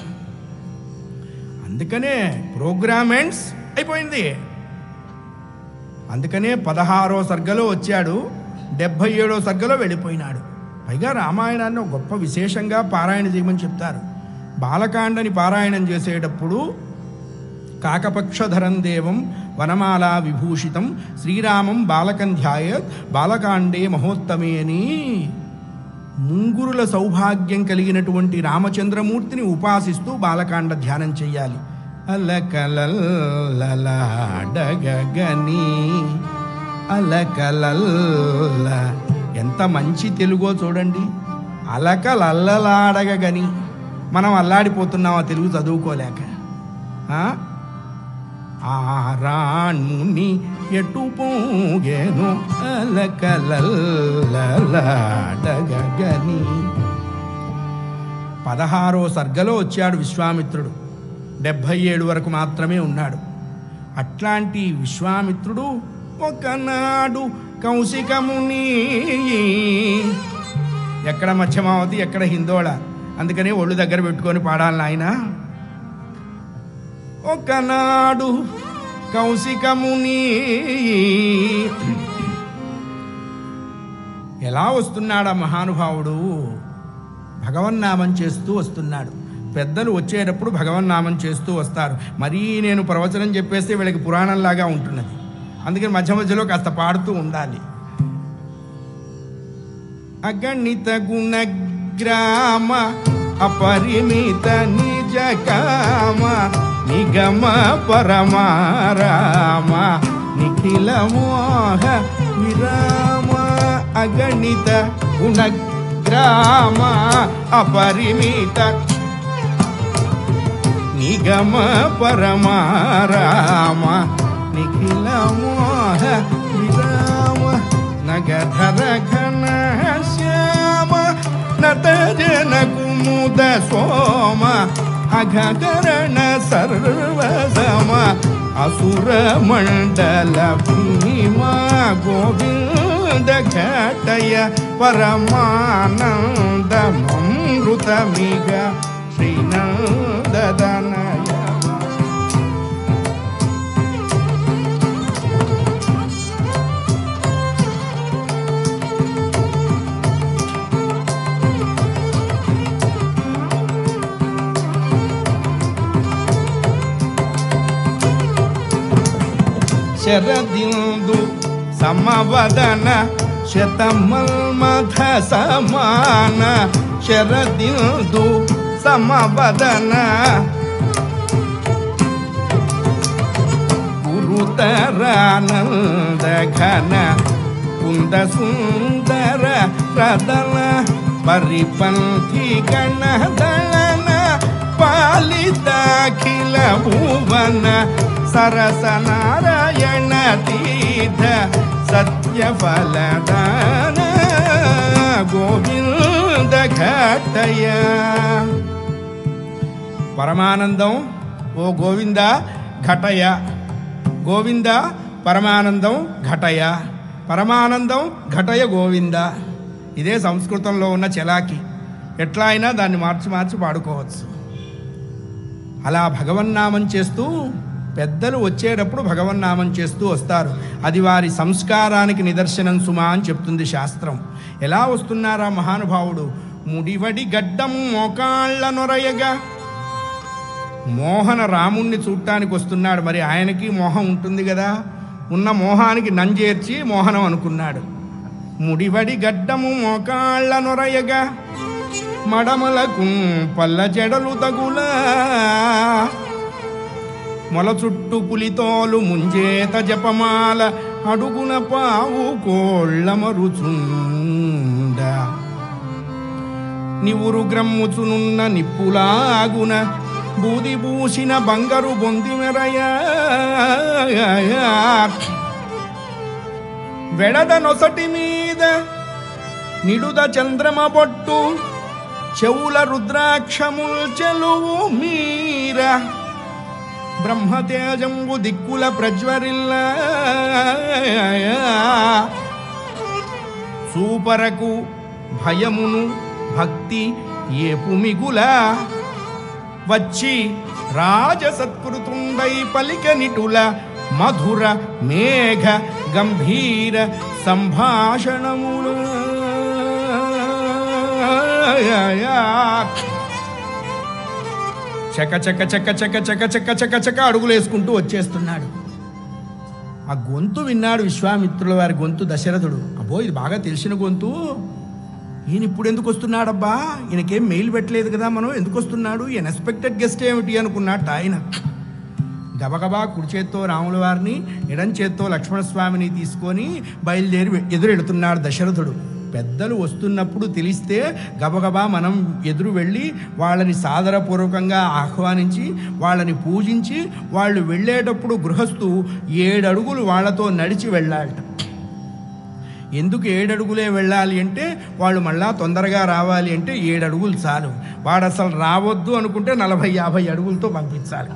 అందుకనే ప్రోగ్రామెంట్స్ అయిపోయింది అందుకనే పదహారో సర్గలో వచ్చాడు డెబ్భై ఏడో సర్గలో వెళ్ళిపోయినాడు పైగా రామాయణాన్ని ఒక గొప్ప విశేషంగా పారాయణ చేయమని చెప్తారు బాలకాండని పారాయణం చేసేటప్పుడు కాకపక్షధరం దేవం వనమాలా విభూషితం శ్రీరామం బాలకంధ్యాయత్ బాలకాండే మహోత్తమే అని ముంగురుల సౌభాగ్యం కలిగినటువంటి రామచంద్రమూర్తిని ఉపాసిస్తూ బాలకాండ ధ్యానం చెయ్యాలి అలకలల్లలాడగని అలకలల్ల ఎంత మంచి తెలుగో చూడండి అలకలల్లలాడగని మనం అల్లాడిపోతున్నాం ఆ తెలుగు చదువుకోలేక ఆ? ఆరాణుని ఎటు పోగేను అలకలల్లలాడగని పదహారో సర్గలో వచ్చాడు విశ్వామిత్రుడు డెబ్భై ఏడు వరకు మాత్రమే ఉన్నాడు అట్లాంటి విశ్వామిత్రుడు ఒకనాడు కౌశికముని ఎక్కడ మధ్యమావతి ఎక్కడ హిందోళ అందుకని ఒళ్ళు దగ్గర పెట్టుకొని పాడాలి నాయన ఒకనాడు కౌశికముని ఎలా వస్తున్నాడా మహానుభావుడు భగవన్నామం చేస్తూ వస్తున్నాడు పెద్దలు వచ్చేటప్పుడు భగవన్నామం చేస్తూ వస్తారు మరీ నేను ప్రవచనం చెప్పేస్తే వీళ్ళకి పురాణంలాగా ఉంటున్నది అందుకని మధ్య మధ్యలో కాస్త పాడుతూ ఉండాలి అగణిత గుణగ్రామ అపరిమిత నిజ కామ నిగమ పరమారామ నిఖిల మోహ విరామ అగణిత గుణగ్రామ అపరిమిత నిగమ పరమారామ నిఖిల మోహ విరామ నగధర ఘన శ్యామ నత జన కుముద సోమ అఘకరణ సర్వసమ అసుర మండల భీమా గోవింద ఘటయ పరమానందమృతమిగ శ్రీనందనయ శరదిందు సమవదన శతమల్మథ సమాన శరదిందు సమవదన గురుతరానంద ఘన కుంద సుందర ప్రదల పరిపంథి గణదళన పాలితాఖిల భువన సరస నారాయణ తీర్థ సత్య ఫలదాన గోవింద ఘటయ పరమానందం ఓ గోవింద ఘటయ గోవింద పరమానందం ఘటయ పరమానందం ఘటయ గోవింద ఇదే సంస్కృతంలో ఉన్న చలాకి ఎట్లా అయినా దాన్ని మార్చి మార్చి పాడుకోవచ్చు అలా భగవన్నామం చేస్తూ పెద్దలు వచ్చేటప్పుడు భగవన్నామం చేస్తూ వస్తారు అది వారి సంస్కారానికి నిదర్శనం సుమా అని చెప్తుంది శాస్త్రం ఎలా వస్తున్నారా మహానుభావుడు ముడివడి గడ్డం మోకాళ్ళ నొరయగా మోహన రాముణ్ణి చూడటానికి వస్తున్నాడు మరి ఆయనకి మోహం ఉంటుంది కదా ఉన్న మోహానికి నంజేర్చి మోహనం అనుకున్నాడు ముడివడి గడ్డము మోకాళ్ళ నొరయగా మడమలకు పల్ల జడలు తగులా మొల చుట్టు పులితోలు ముంజేత జపమాల అడుగున పావు కోళ్ళ మరుచుండ నివురు గ్రమ్ముచునున్న నిప్పులాగున బూది బూసిన బంగారు బొంది మెరయ వెడద నొసటి మీద నిడుద చంద్రమ బొట్టు చెవుల రుద్రాక్షముల్ చెలువు మీర బ్రహ్మతేజంబు దిక్కుల ప్రజ్వరిల్ల సూపరకు భయమును భక్తి ఏపు మిగుల వచ్చి రాజసత్కృతుండై పలిక నిటుల మధుర మేఘ గంభీర సంభాషణములు చక చక చక చక చక చక చక చక అడుగులు వేసుకుంటూ వచ్చేస్తున్నాడు ఆ గొంతు విన్నాడు విశ్వామిత్రుల వారి గొంతు దశరథుడు అబ్బో ఇది బాగా తెలిసిన గొంతు ఈయన ఇప్పుడు ఎందుకు వస్తున్నాడబ్బా ఈయనకేం మెయిల్ పెట్టలేదు కదా మనం ఎందుకు వస్తున్నాడు ఈయన ఎక్స్పెక్టెడ్ గెస్ట్ ఏమిటి అనుకున్నట్టు ఆయన గబగబా కుడి చేత్తో రాముల వారిని ఎడం చేత్తో లక్ష్మణస్వామిని తీసుకొని బయలుదేరి ఎదురు వెళుతున్నాడు దశరథుడు పెద్దలు వస్తున్నప్పుడు తెలిస్తే గబగబా మనం ఎదురు వెళ్ళి వాళ్ళని సాదరపూర్వకంగా ఆహ్వానించి వాళ్ళని పూజించి వాళ్ళు వెళ్ళేటప్పుడు గృహస్థు ఏడు అడుగులు వాళ్ళతో నడిచి వెళ్ళాలట ఎందుకు ఏడడుగులే వెళ్ళాలి అంటే వాళ్ళు మళ్ళా తొందరగా రావాలి అంటే ఏడు అడుగులు చాలు వాడు అసలు రావద్దు అనుకుంటే నలభై యాభై అడుగులతో పంపించాలి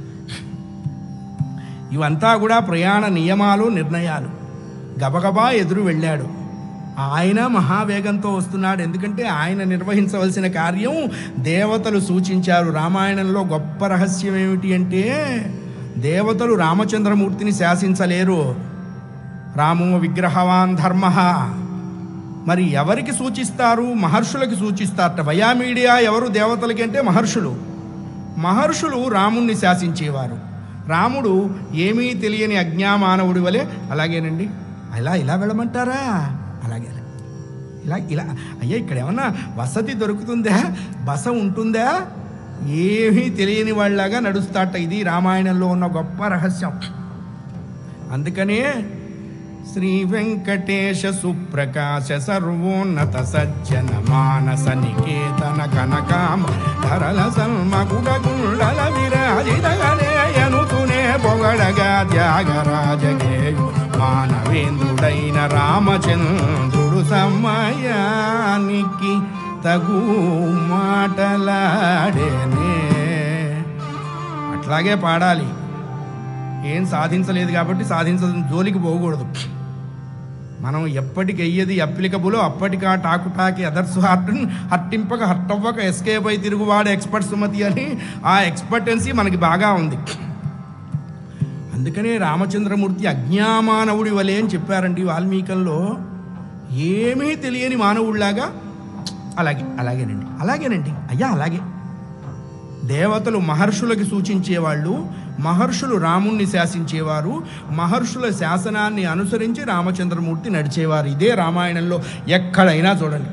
ఇవంతా కూడా ప్రయాణ నియమాలు నిర్ణయాలు గబగబా ఎదురు వెళ్ళాడు ఆయన మహావేగంతో వస్తున్నాడు ఎందుకంటే ఆయన నిర్వహించవలసిన కార్యం దేవతలు సూచించారు రామాయణంలో గొప్ప రహస్యం ఏమిటి అంటే దేవతలు రామచంద్రమూర్తిని శాసించలేరు రామో విగ్రహవాన్ ధర్మ మరి ఎవరికి సూచిస్తారు మహర్షులకి సూచిస్తారట వయా మీడియా ఎవరు దేవతలకి అంటే మహర్షులు మహర్షులు రాముణ్ణి శాసించేవారు రాముడు ఏమీ తెలియని అజ్ఞామానవుడి వలె అలాగేనండి అలా ఇలా వెళ్ళమంటారా అలాగే ఇలా ఇలా అయ్యా ఇక్కడ ఏమన్నా వసతి దొరుకుతుందా బస ఉంటుందా ఏమీ తెలియని వాళ్ళలాగా నడుస్తాట ఇది రామాయణంలో ఉన్న గొప్ప రహస్యం అందుకనే శ్రీ వెంకటేశ సుప్రకాశ సర్వోన్నత సజ్జన మానస నికేతన కనకామ ధరల సల్మ గుడగుండల విర త్యాగరాజగేయు మానవేంద్రుడైన రామచంద్రుడు సమయానికి తగు మాటలాడేనే అట్లాగే పాడాలి ఏం సాధించలేదు కాబట్టి సాధించదు జోలికి పోకూడదు మనం ఎప్పటికి అయ్యేది అప్లికబులో అప్పటికి ఆ టాకు టాకి అదర్స్ హార్ట్ హట్టింపక హట్టవ్వక ఎస్కేప్ అయి తిరుగువాడు ఎక్స్పర్ట్ సుమతి అని ఆ ఎక్స్పర్టెన్సీ మనకి బాగా ఉంది అందుకనే రామచంద్రమూర్తి అజ్ఞామానవుడి వలె అని చెప్పారండి వాల్మీకంలో ఏమీ తెలియని మానవుడిలాగా అలాగే అలాగేనండి అలాగేనండి అయ్యా అలాగే దేవతలు మహర్షులకి సూచించేవాళ్ళు మహర్షులు రాముణ్ణి శాసించేవారు మహర్షుల శాసనాన్ని అనుసరించి రామచంద్రమూర్తి నడిచేవారు ఇదే రామాయణంలో ఎక్కడైనా చూడండి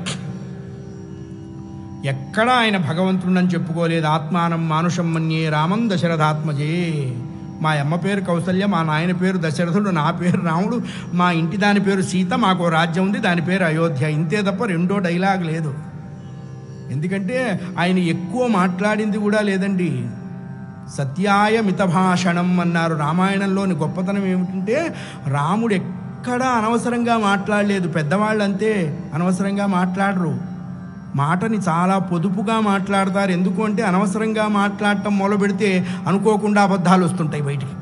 ఎక్కడ ఆయన భగవంతుడని చెప్పుకోలేదు ఆత్మానం మానుషం మన్యే రామం దశరథాత్మజే మా అమ్మ పేరు కౌసల్య మా నాయన పేరు దశరథుడు నా పేరు రాముడు మా ఇంటి దాని పేరు సీత మాకు రాజ్యం ఉంది దాని పేరు అయోధ్య ఇంతే తప్ప రెండో డైలాగ్ లేదు ఎందుకంటే ఆయన ఎక్కువ మాట్లాడింది కూడా లేదండి సత్యాయ మితభాషణం అన్నారు రామాయణంలోని గొప్పతనం ఏమిటంటే రాముడు ఎక్కడా అనవసరంగా మాట్లాడలేదు పెద్దవాళ్ళు అంతే అనవసరంగా మాట్లాడరు మాటని చాలా పొదుపుగా మాట్లాడతారు ఎందుకు అంటే అనవసరంగా మాట్లాడటం మొదలు పెడితే అనుకోకుండా అబద్ధాలు వస్తుంటాయి బయటికి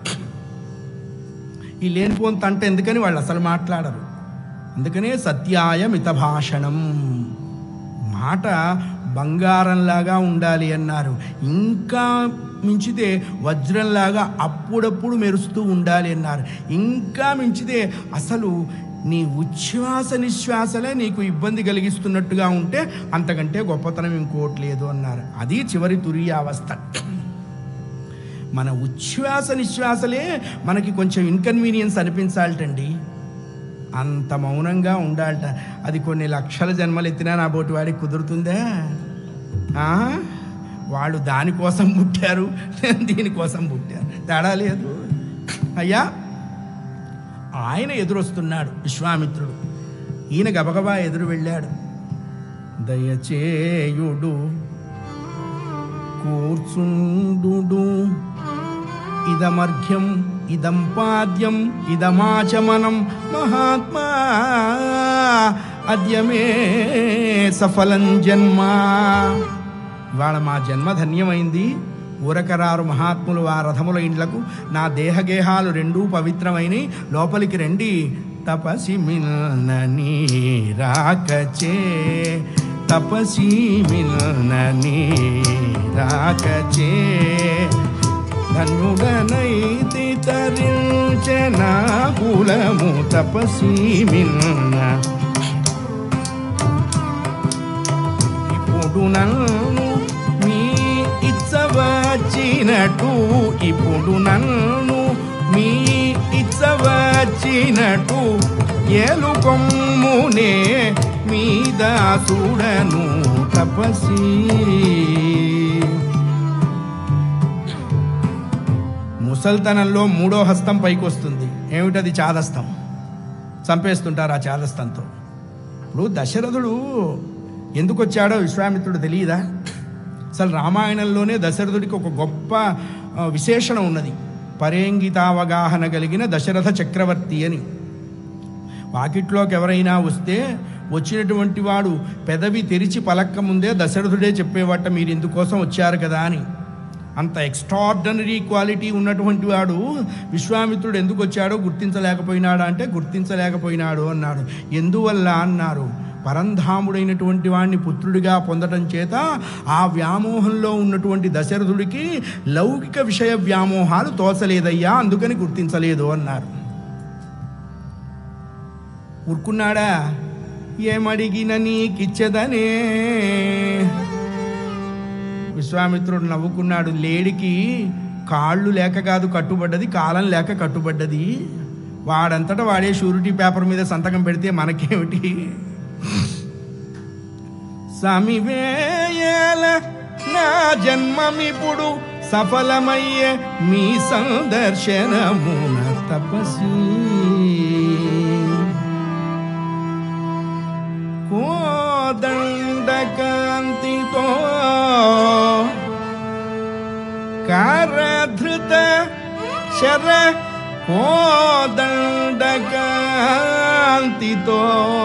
ఈ లేనిపోని తంట ఎందుకని వాళ్ళు అసలు మాట్లాడరు అందుకనే సత్యాయ మితభాషణం మాట బంగారంలాగా ఉండాలి అన్నారు ఇంకా మించితే వజ్రంలాగా అప్పుడప్పుడు మెరుస్తూ ఉండాలి అన్నారు ఇంకా మించితే అసలు నీ ఉచ్ఛ్వాస నిశ్వాసలే నీకు ఇబ్బంది కలిగిస్తున్నట్టుగా ఉంటే అంతకంటే గొప్పతనం ఇంకోటి లేదు అన్నారు అది చివరి తురియావస్థ మన ఉచ్ఛ్వాస నిశ్వాసలే మనకి కొంచెం ఇన్కన్వీనియన్స్ అనిపించాలటండి అంత మౌనంగా ఉండాలట అది కొన్ని లక్షల జన్మలు ఎత్తినా నా బోటి వాడికి కుదురుతుందా ఆ? వాళ్ళు దానికోసం పుట్టారు నేను దీనికోసం పుట్టారు తేడా లేదు అయ్యా ఆయన ఎదురొస్తున్నాడు విశ్వామిత్రుడు ఈయన గబగబా ఎదురు వెళ్ళాడు దయచేయుడు కూర్చుండు ఇదమర్ఘ్యం ఇదం పాద్యం ఇదమాచమనం మహాత్మా అద్యమే సఫలం జన్మ ఇవాళ మా జన్మ ధన్యమైంది ఊరకరారు మహాత్ములు ఆ రథముల ఇండ్లకు నా దేహగేహాలు రెండూ పవిత్రమైనవి లోపలికి రండి తపసి మిల్నని రాకచే తపసి మిల్నని రాకచే ధనుడనైతి తరించెన కులము తపసి మిన్న ఇప్పుడు నన్ను మీ ఇచ్చవచ్చినట్టు ఇప్పుడు నన్ను మీ ఇచ్చవచ్చినట్టు ఏలు కొమ్మునే మీద చూడను తపసి ముసల్తనంలో మూడో హస్తం పైకి వస్తుంది ఏమిటది చాదస్తం చంపేస్తుంటారు ఆ చాదస్తంతో ఇప్పుడు దశరథుడు ఎందుకు వచ్చాడో విశ్వామిత్రుడు తెలియదా అసలు రామాయణంలోనే దశరథుడికి ఒక గొప్ప ఆ, విశేషణం ఉన్నది పరేంగితావగాహన కలిగిన దశరథ చక్రవర్తి అని వాకిట్లోకి ఎవరైనా వస్తే వచ్చినటువంటి వాడు పెదవి తెరిచి పలక్క ముందే దశరథుడే చెప్పేవాట మీరు ఇందుకోసం వచ్చారు కదా అని అంత ఎక్స్ట్రార్డనరీ క్వాలిటీ ఉన్నటువంటి వాడు విశ్వామిత్రుడు ఎందుకు వచ్చాడో గుర్తించలేకపోయినాడా అంటే గుర్తించలేకపోయినాడు అన్నాడు ఎందువల్ల అన్నారు పరంధాముడైనటువంటి వాడిని పుత్రుడిగా పొందడం చేత ఆ వ్యామోహంలో ఉన్నటువంటి దశరథుడికి లౌకిక విషయ వ్యామోహాలు తోచలేదయ్యా అందుకని గుర్తించలేదు అన్నారు ఊరుకున్నాడా ఏమడిగిన నీకిచ్చదనే విశ్వామిత్రుడు నవ్వుకున్నాడు లేడికి కాళ్ళు లేక కాదు కట్టుబడ్డది కాలం లేక కట్టుబడ్డది వాడంతటా వాడే షూరిటీ పేపర్ మీద సంతకం పెడితే మనకేమిటి సమివేయల నా జన్మమిప్పుడు సఫలమయ్యే మీ సందర్శనమున తపసి కోదండకాంతితో కారధృత శర కోదండకాంతితో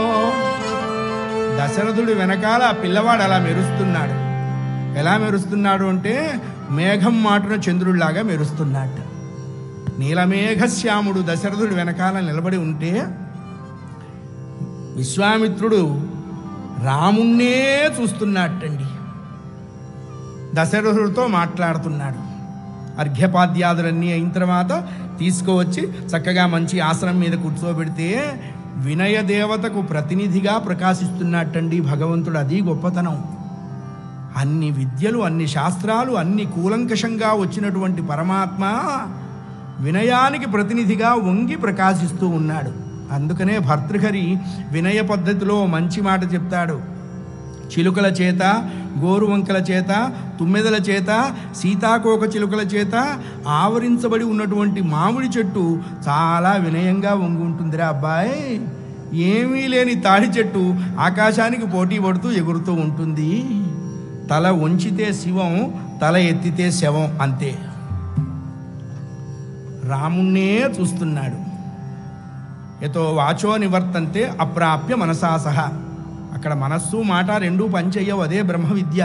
దశరథుడి వెనకాల ఆ పిల్లవాడు అలా మెరుస్తున్నాడు ఎలా మెరుస్తున్నాడు అంటే మేఘం మాటున చంద్రుడిలాగా మెరుస్తున్నాడు నీలమేఘశ్యాముడు దశరథుడి వెనకాల నిలబడి ఉంటే విశ్వామిత్రుడు రాముణ్ణే చూస్తున్నట్టండి దశరథుడితో మాట్లాడుతున్నాడు అర్ఘ్యపాద్యాదులన్నీ అయిన తర్వాత తీసుకువచ్చి చక్కగా మంచి ఆసనం మీద కూర్చోబెడితే వినయ దేవతకు ప్రతినిధిగా ప్రకాశిస్తున్నట్టండి భగవంతుడు అది గొప్పతనం అన్ని విద్యలు అన్ని శాస్త్రాలు అన్ని కూలంకషంగా వచ్చినటువంటి పరమాత్మ వినయానికి ప్రతినిధిగా వంగి ప్రకాశిస్తూ ఉన్నాడు అందుకనే భర్తృహరి వినయ పద్ధతిలో మంచి మాట చెప్తాడు చిలుకల చేత గోరువంకల చేత తుమ్మెదల చేత సీతాకోక చిలుకల చేత ఆవరించబడి ఉన్నటువంటి మామిడి చెట్టు చాలా వినయంగా వంగి ఉంటుందిరా అబ్బాయి ఏమీ లేని తాడి చెట్టు ఆకాశానికి పోటీ పడుతూ ఎగురుతూ ఉంటుంది తల వంచితే శివం తల ఎత్తితే శవం అంతే రాముణ్ణే చూస్తున్నాడు ఎతో వాచో నివర్తంతే అప్రాప్య మనసా సహా అక్కడ మనస్సు మాట రెండూ పనిచేయవు అదే బ్రహ్మ విద్య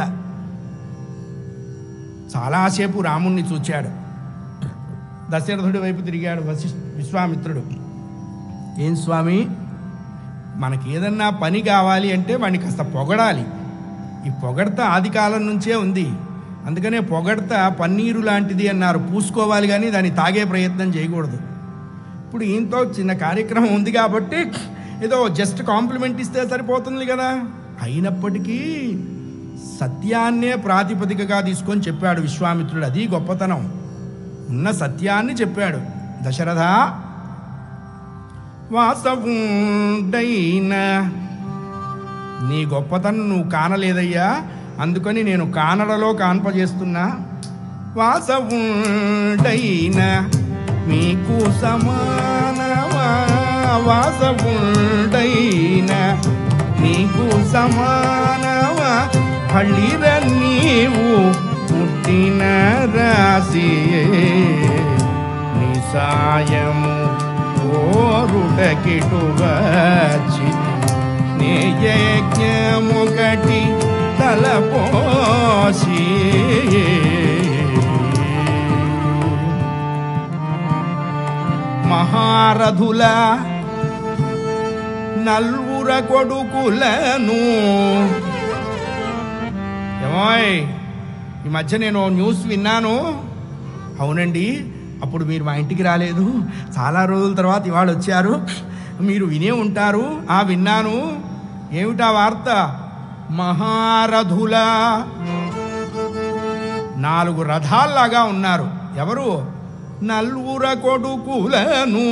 చాలాసేపు రాముణ్ణి చూచాడు దశరథుడి వైపు తిరిగాడు వశి విశ్వామిత్రుడు ఏం స్వామి మనకి ఏదన్నా పని కావాలి అంటే వాడిని కాస్త పొగడాలి ఈ పొగడత ఆది కాలం నుంచే ఉంది అందుకనే పొగడత పన్నీరు లాంటిది అన్నారు పూసుకోవాలి కానీ దాన్ని తాగే ప్రయత్నం చేయకూడదు ఇప్పుడు ఈయనతో చిన్న కార్యక్రమం ఉంది కాబట్టి ఏదో జస్ట్ కాంప్లిమెంట్ ఇస్తే సరిపోతుంది కదా అయినప్పటికీ సత్యాన్నే ప్రాతిపదికగా తీసుకొని చెప్పాడు విశ్వామిత్రుడు అది గొప్పతనం ఉన్న సత్యాన్ని చెప్పాడు దశరథ వాసవుండైన నీ గొప్పతనం నువ్వు కానలేదయ్యా అందుకని నేను కానడలో కాన్పజేస్తున్నా వాసవుండైన మీకు సమానవా వాసవుండైన నీకు సమానవా పళ్ళిర నీవు పుట్టిన రాసి నీ సాయము కోరుటకిటు వచ్చి నీ యజ్ఞముకటి తలపోసి మహారథుల నల్వుర కొడుకులను ఏమోయ్ ఈ మధ్య నేను న్యూస్ విన్నాను అవునండి అప్పుడు మీరు మా ఇంటికి రాలేదు చాలా రోజుల తర్వాత ఇవాళ వచ్చారు మీరు వినే ఉంటారు ఆ విన్నాను ఏమిటా వార్త మహారథుల నాలుగు రథాల్లాగా ఉన్నారు ఎవరు నల్వుర కొడుకులను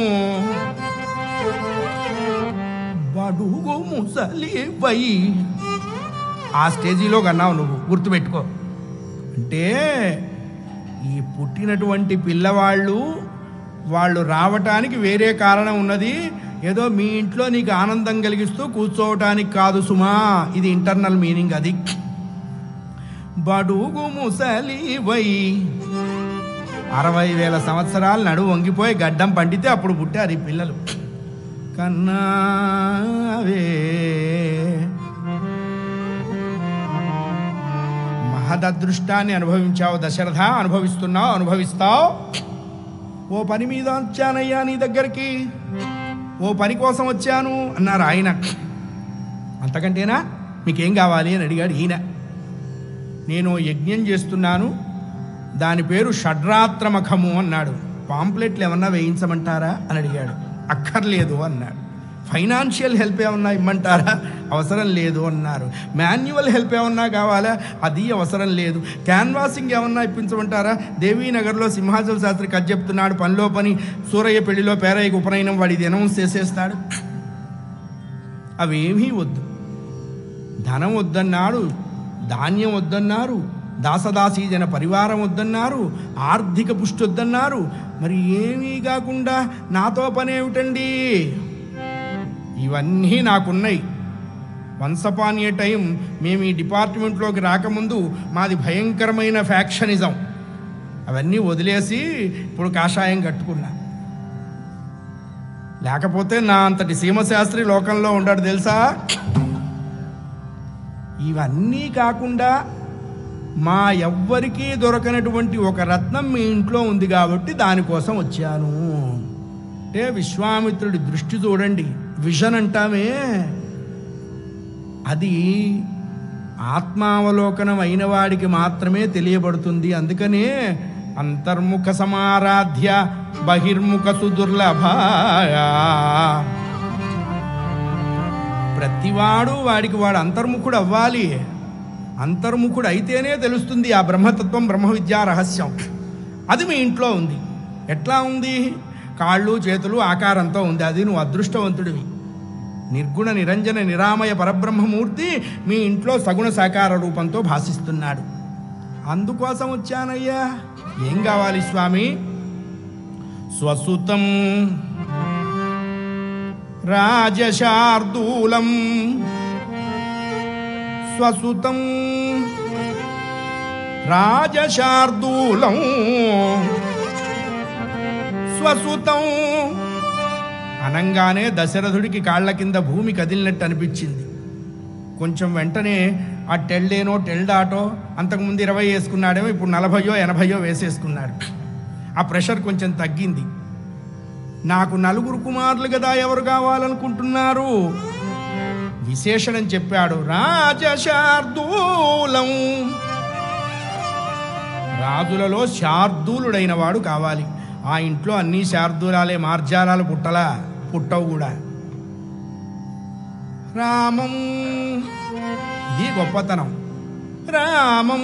బడుగు ముసలివై ఆ స్టేజీలో కన్నావు నువ్వు గుర్తుపెట్టుకో అంటే ఈ పుట్టినటువంటి పిల్లవాళ్ళు వాళ్ళు రావటానికి వేరే కారణం ఉన్నది ఏదో మీ ఇంట్లో నీకు ఆనందం కలిగిస్తూ కూర్చోవటానికి కాదు సుమా ఇది ఇంటర్నల్ మీనింగ్ అది బడుగు ముసలివై అరవై వేల సంవత్సరాలు నడు వంగిపోయి గడ్డం పండితే అప్పుడు పుట్టారు ఈ పిల్లలు కన్నావే మహదదృష్టాన్ని అనుభవించావు దశరథ అనుభవిస్తున్నావు అనుభవిస్తావు ఓ పని మీద వచ్చానయ్యా నీ దగ్గరికి ఓ పని కోసం వచ్చాను అన్నారు ఆయన అంతకంటేనా మీకేం కావాలి అని అడిగాడు ఈయన నేను యజ్ఞం చేస్తున్నాను దాని పేరు షడ్రాత్రమఖము అన్నాడు పాంప్లెట్లు ఏమన్నా వేయించమంటారా అని అడిగాడు అక్కర్లేదు అన్నాడు ఫైనాన్షియల్ హెల్ప్ ఏమన్నా ఇమ్మంటారా అవసరం లేదు అన్నారు మాన్యువల్ హెల్ప్ ఏమన్నా కావాలా అది అవసరం లేదు క్యాన్వాసింగ్ ఏమన్నా ఇప్పించమంటారా దేవీనగర్లో సింహాచల శాస్త్రి కథ చెప్తున్నాడు పనిలో పని సూరయ్య పెళ్లిలో పేరయ్యకు ఉపనయనం వాడిది అనౌన్స్ చేసేస్తాడు అవేమీ వద్దు ధనం వద్దన్నాడు ధాన్యం వద్దన్నారు దాసదాసీ జన పరివారం వద్దన్నారు ఆర్థిక పుష్టి వద్దన్నారు మరి ఏమీ కాకుండా నాతో పనేమిటండి ఇవన్నీ నాకున్నాయి వన్స్ అపాన్ ఏ టైం మేము ఈ డిపార్ట్మెంట్లోకి రాకముందు మాది భయంకరమైన ఫ్యాక్షనిజం అవన్నీ వదిలేసి ఇప్పుడు కాషాయం కట్టుకున్నా లేకపోతే నా అంతటి సీమశాస్త్రి లోకంలో ఉండడు తెలుసా ఇవన్నీ కాకుండా మా ఎవ్వరికీ దొరకనటువంటి ఒక రత్నం మీ ఇంట్లో ఉంది కాబట్టి దానికోసం వచ్చాను అంటే విశ్వామిత్రుడి దృష్టి చూడండి విజన్ అంటామే అది ఆత్మావలోకనం అయిన వాడికి మాత్రమే తెలియబడుతుంది అందుకనే అంతర్ముఖ సమారాధ్య బహిర్ముఖ సుదుర్లభ ప్రతివాడు వాడికి వాడు అంతర్ముఖుడు అవ్వాలి అంతర్ముఖుడు అయితేనే తెలుస్తుంది ఆ బ్రహ్మతత్వం బ్రహ్మ విద్యా రహస్యం అది మీ ఇంట్లో ఉంది ఎట్లా ఉంది కాళ్ళు చేతులు ఆకారంతో ఉంది అది నువ్వు అదృష్టవంతుడివి నిర్గుణ నిరంజన నిరామయ పరబ్రహ్మమూర్తి మీ ఇంట్లో సగుణ సాకార రూపంతో భాసిస్తున్నాడు అందుకోసం వచ్చానయ్యా ఏం కావాలి స్వామి స్వసుతం రాజశార్దూలం స్వసుతం రాజశార్దూలం స్వసుతం అనంగానే దశరథుడికి కాళ్ళ కింద భూమి కదిలినట్టు అనిపించింది కొంచెం వెంటనే ఆ టెల్డేనో టెల్డాటో అంతకుముందు ఇరవై వేసుకున్నాడేమో ఇప్పుడు నలభయో ఎనభయో వేసేసుకున్నాడు ఆ ప్రెషర్ కొంచెం తగ్గింది నాకు నలుగురు కుమారులు కదా ఎవరు కావాలనుకుంటున్నారు విశేషణం చెప్పాడు రాజశార్దూలం రాజులలో శార్దూలుడైన వాడు కావాలి ఆ ఇంట్లో అన్ని శార్దూలాలే మార్జాలాలు పుట్టలా పుట్టవు కూడా రామం ఇది గొప్పతనం రామం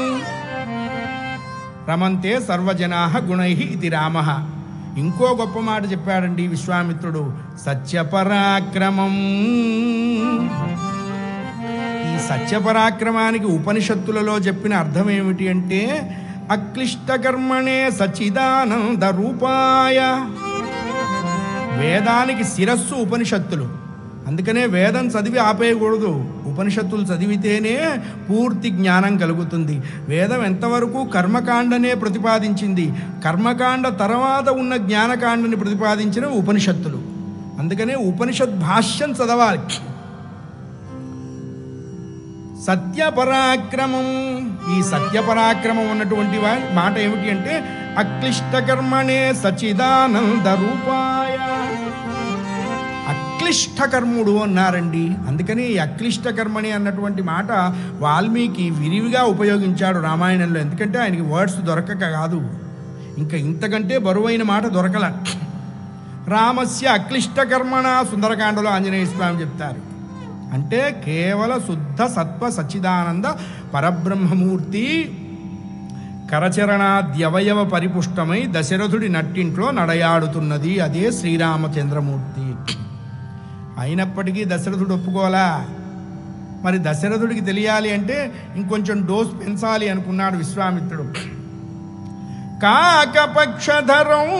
రమంతే సర్వజనా గుణై ఇది రామ ఇంకో గొప్ప మాట చెప్పాడండి విశ్వామిత్రుడు సత్యపరాక్రమం ఈ సత్యపరాక్రమానికి ఉపనిషత్తులలో చెప్పిన అర్థం ఏమిటి అంటే అక్లిష్టకర్మణే సచిదానంద రూపాయ వేదానికి శిరస్సు ఉపనిషత్తులు అందుకనే వేదం చదివి ఆపేయకూడదు ఉపనిషత్తులు చదివితేనే పూర్తి జ్ఞానం కలుగుతుంది వేదం ఎంతవరకు కర్మకాండనే ప్రతిపాదించింది కర్మకాండ తర్వాత ఉన్న జ్ఞానకాండని ప్రతిపాదించిన ఉపనిషత్తులు అందుకనే ఉపనిషత్ భాష్యం చదవాలి సత్యపరాక్రమం ఈ సత్యపరాక్రమం ఉన్నటువంటి వా- మాట ఏమిటి అంటే అక్లిష్టకర్మణే సచిదానంద రూపాయ అక్లిష్టకర్ముడు అన్నారండి అందుకని ఈ అక్లిష్టకర్మణి అన్నటువంటి మాట వాల్మీకి విరివిగా ఉపయోగించాడు రామాయణంలో ఎందుకంటే ఆయనకి వర్డ్స్ దొరకక కాదు ఇంకా ఇంతకంటే బరువైన మాట దొరకల రామస్య అక్లిష్టకర్మణ సుందరకాండలో ఆంజనేయ స్వామి చెప్తారు అంటే కేవల శుద్ధ సత్వ సచ్చిదానంద పరబ్రహ్మమూర్తి కరచరణాద్యవయవ పరిపుష్టమై దశరథుడి నట్టింట్లో నడయాడుతున్నది అదే శ్రీరామచంద్రమూర్తి అయినప్పటికీ దశరథుడు ఒప్పుకోలా మరి దశరథుడికి తెలియాలి అంటే ఇంకొంచెం డోస్ పెంచాలి అనుకున్నాడు విశ్వామిత్రుడు కాకపక్షధరం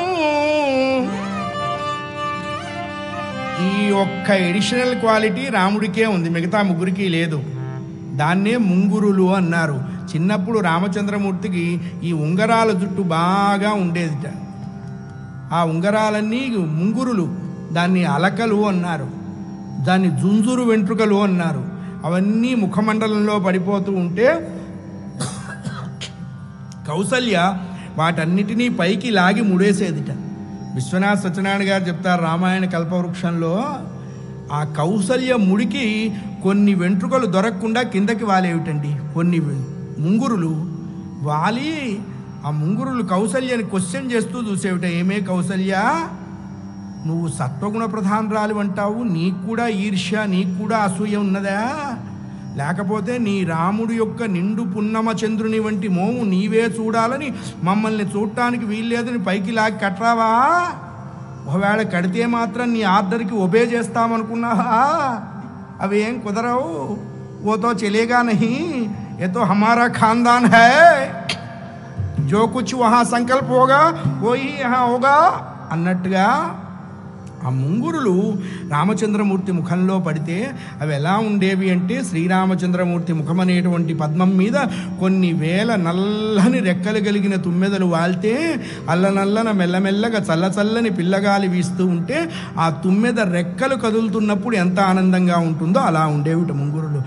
ఈ ఒక్క ఎడిషనల్ క్వాలిటీ రాముడికే ఉంది మిగతా ముగ్గురికి లేదు దాన్నే ముంగురులు అన్నారు చిన్నప్పుడు రామచంద్రమూర్తికి ఈ ఉంగరాల జుట్టు బాగా ఉండేదిట ఆ ఉంగరాలన్నీ ముంగురులు దాన్ని అలకలు అన్నారు దాన్ని జుంజురు వెంట్రుకలు అన్నారు అవన్నీ ముఖమండలంలో పడిపోతూ ఉంటే కౌసల్య వాటన్నిటినీ పైకి లాగి ముడేసేదిట విశ్వనాథ్ సత్యనారాయణ గారు చెప్తారు రామాయణ కల్పవృక్షంలో ఆ కౌసల్య ముడికి కొన్ని వెంట్రుకలు దొరకకుండా కిందకి వాలేవిటండి కొన్ని వె- ముంగురులు వాలి ఆ ముంగురులు కౌసల్యని క్వశ్చన్ చేస్తూ చూసేవిట ఏమే కౌసల్య నువ్వు సత్వగుణ ప్రధానరాలు అంటావు నీకు కూడా ఈర్ష్య నీకు కూడా అసూయ ఉన్నదా లేకపోతే నీ రాముడి యొక్క నిండు పున్నమ చంద్రుని వంటి మోము నీవే చూడాలని మమ్మల్ని చూడటానికి వీల్లేదని పైకి లాగి కట్రావా ఒకవేళ కడితే మాత్రం నీ ఆర్డర్కి ఒబే చేస్తామనుకున్నావా అవి ఏం కుదరవు वो तो चलेगा नहीं ये तो हमारा खानदान है जो कुछ वहाँ संकल्प होगा वो ही यहाँ होगा అన్నట్టుగా ఆ ముంగురులు రామచంద్రమూర్తి ముఖంలో పడితే అవి ఎలా ఉండేవి అంటే శ్రీరామచంద్రమూర్తి ముఖం అనేటువంటి పద్మం మీద కొన్ని వేల నల్లని రెక్కలు కలిగిన తుమ్మెదలు వాళ్తే అల్లనల్లన మెల్లమెల్లగా చల్ల చల్లని పిల్లగాలి వీస్తూ ఉంటే ఆ తుమ్మెద రెక్కలు కదులుతున్నప్పుడు ఎంత ఆనందంగా ఉంటుందో అలా ఉండేవిట ముంగురులు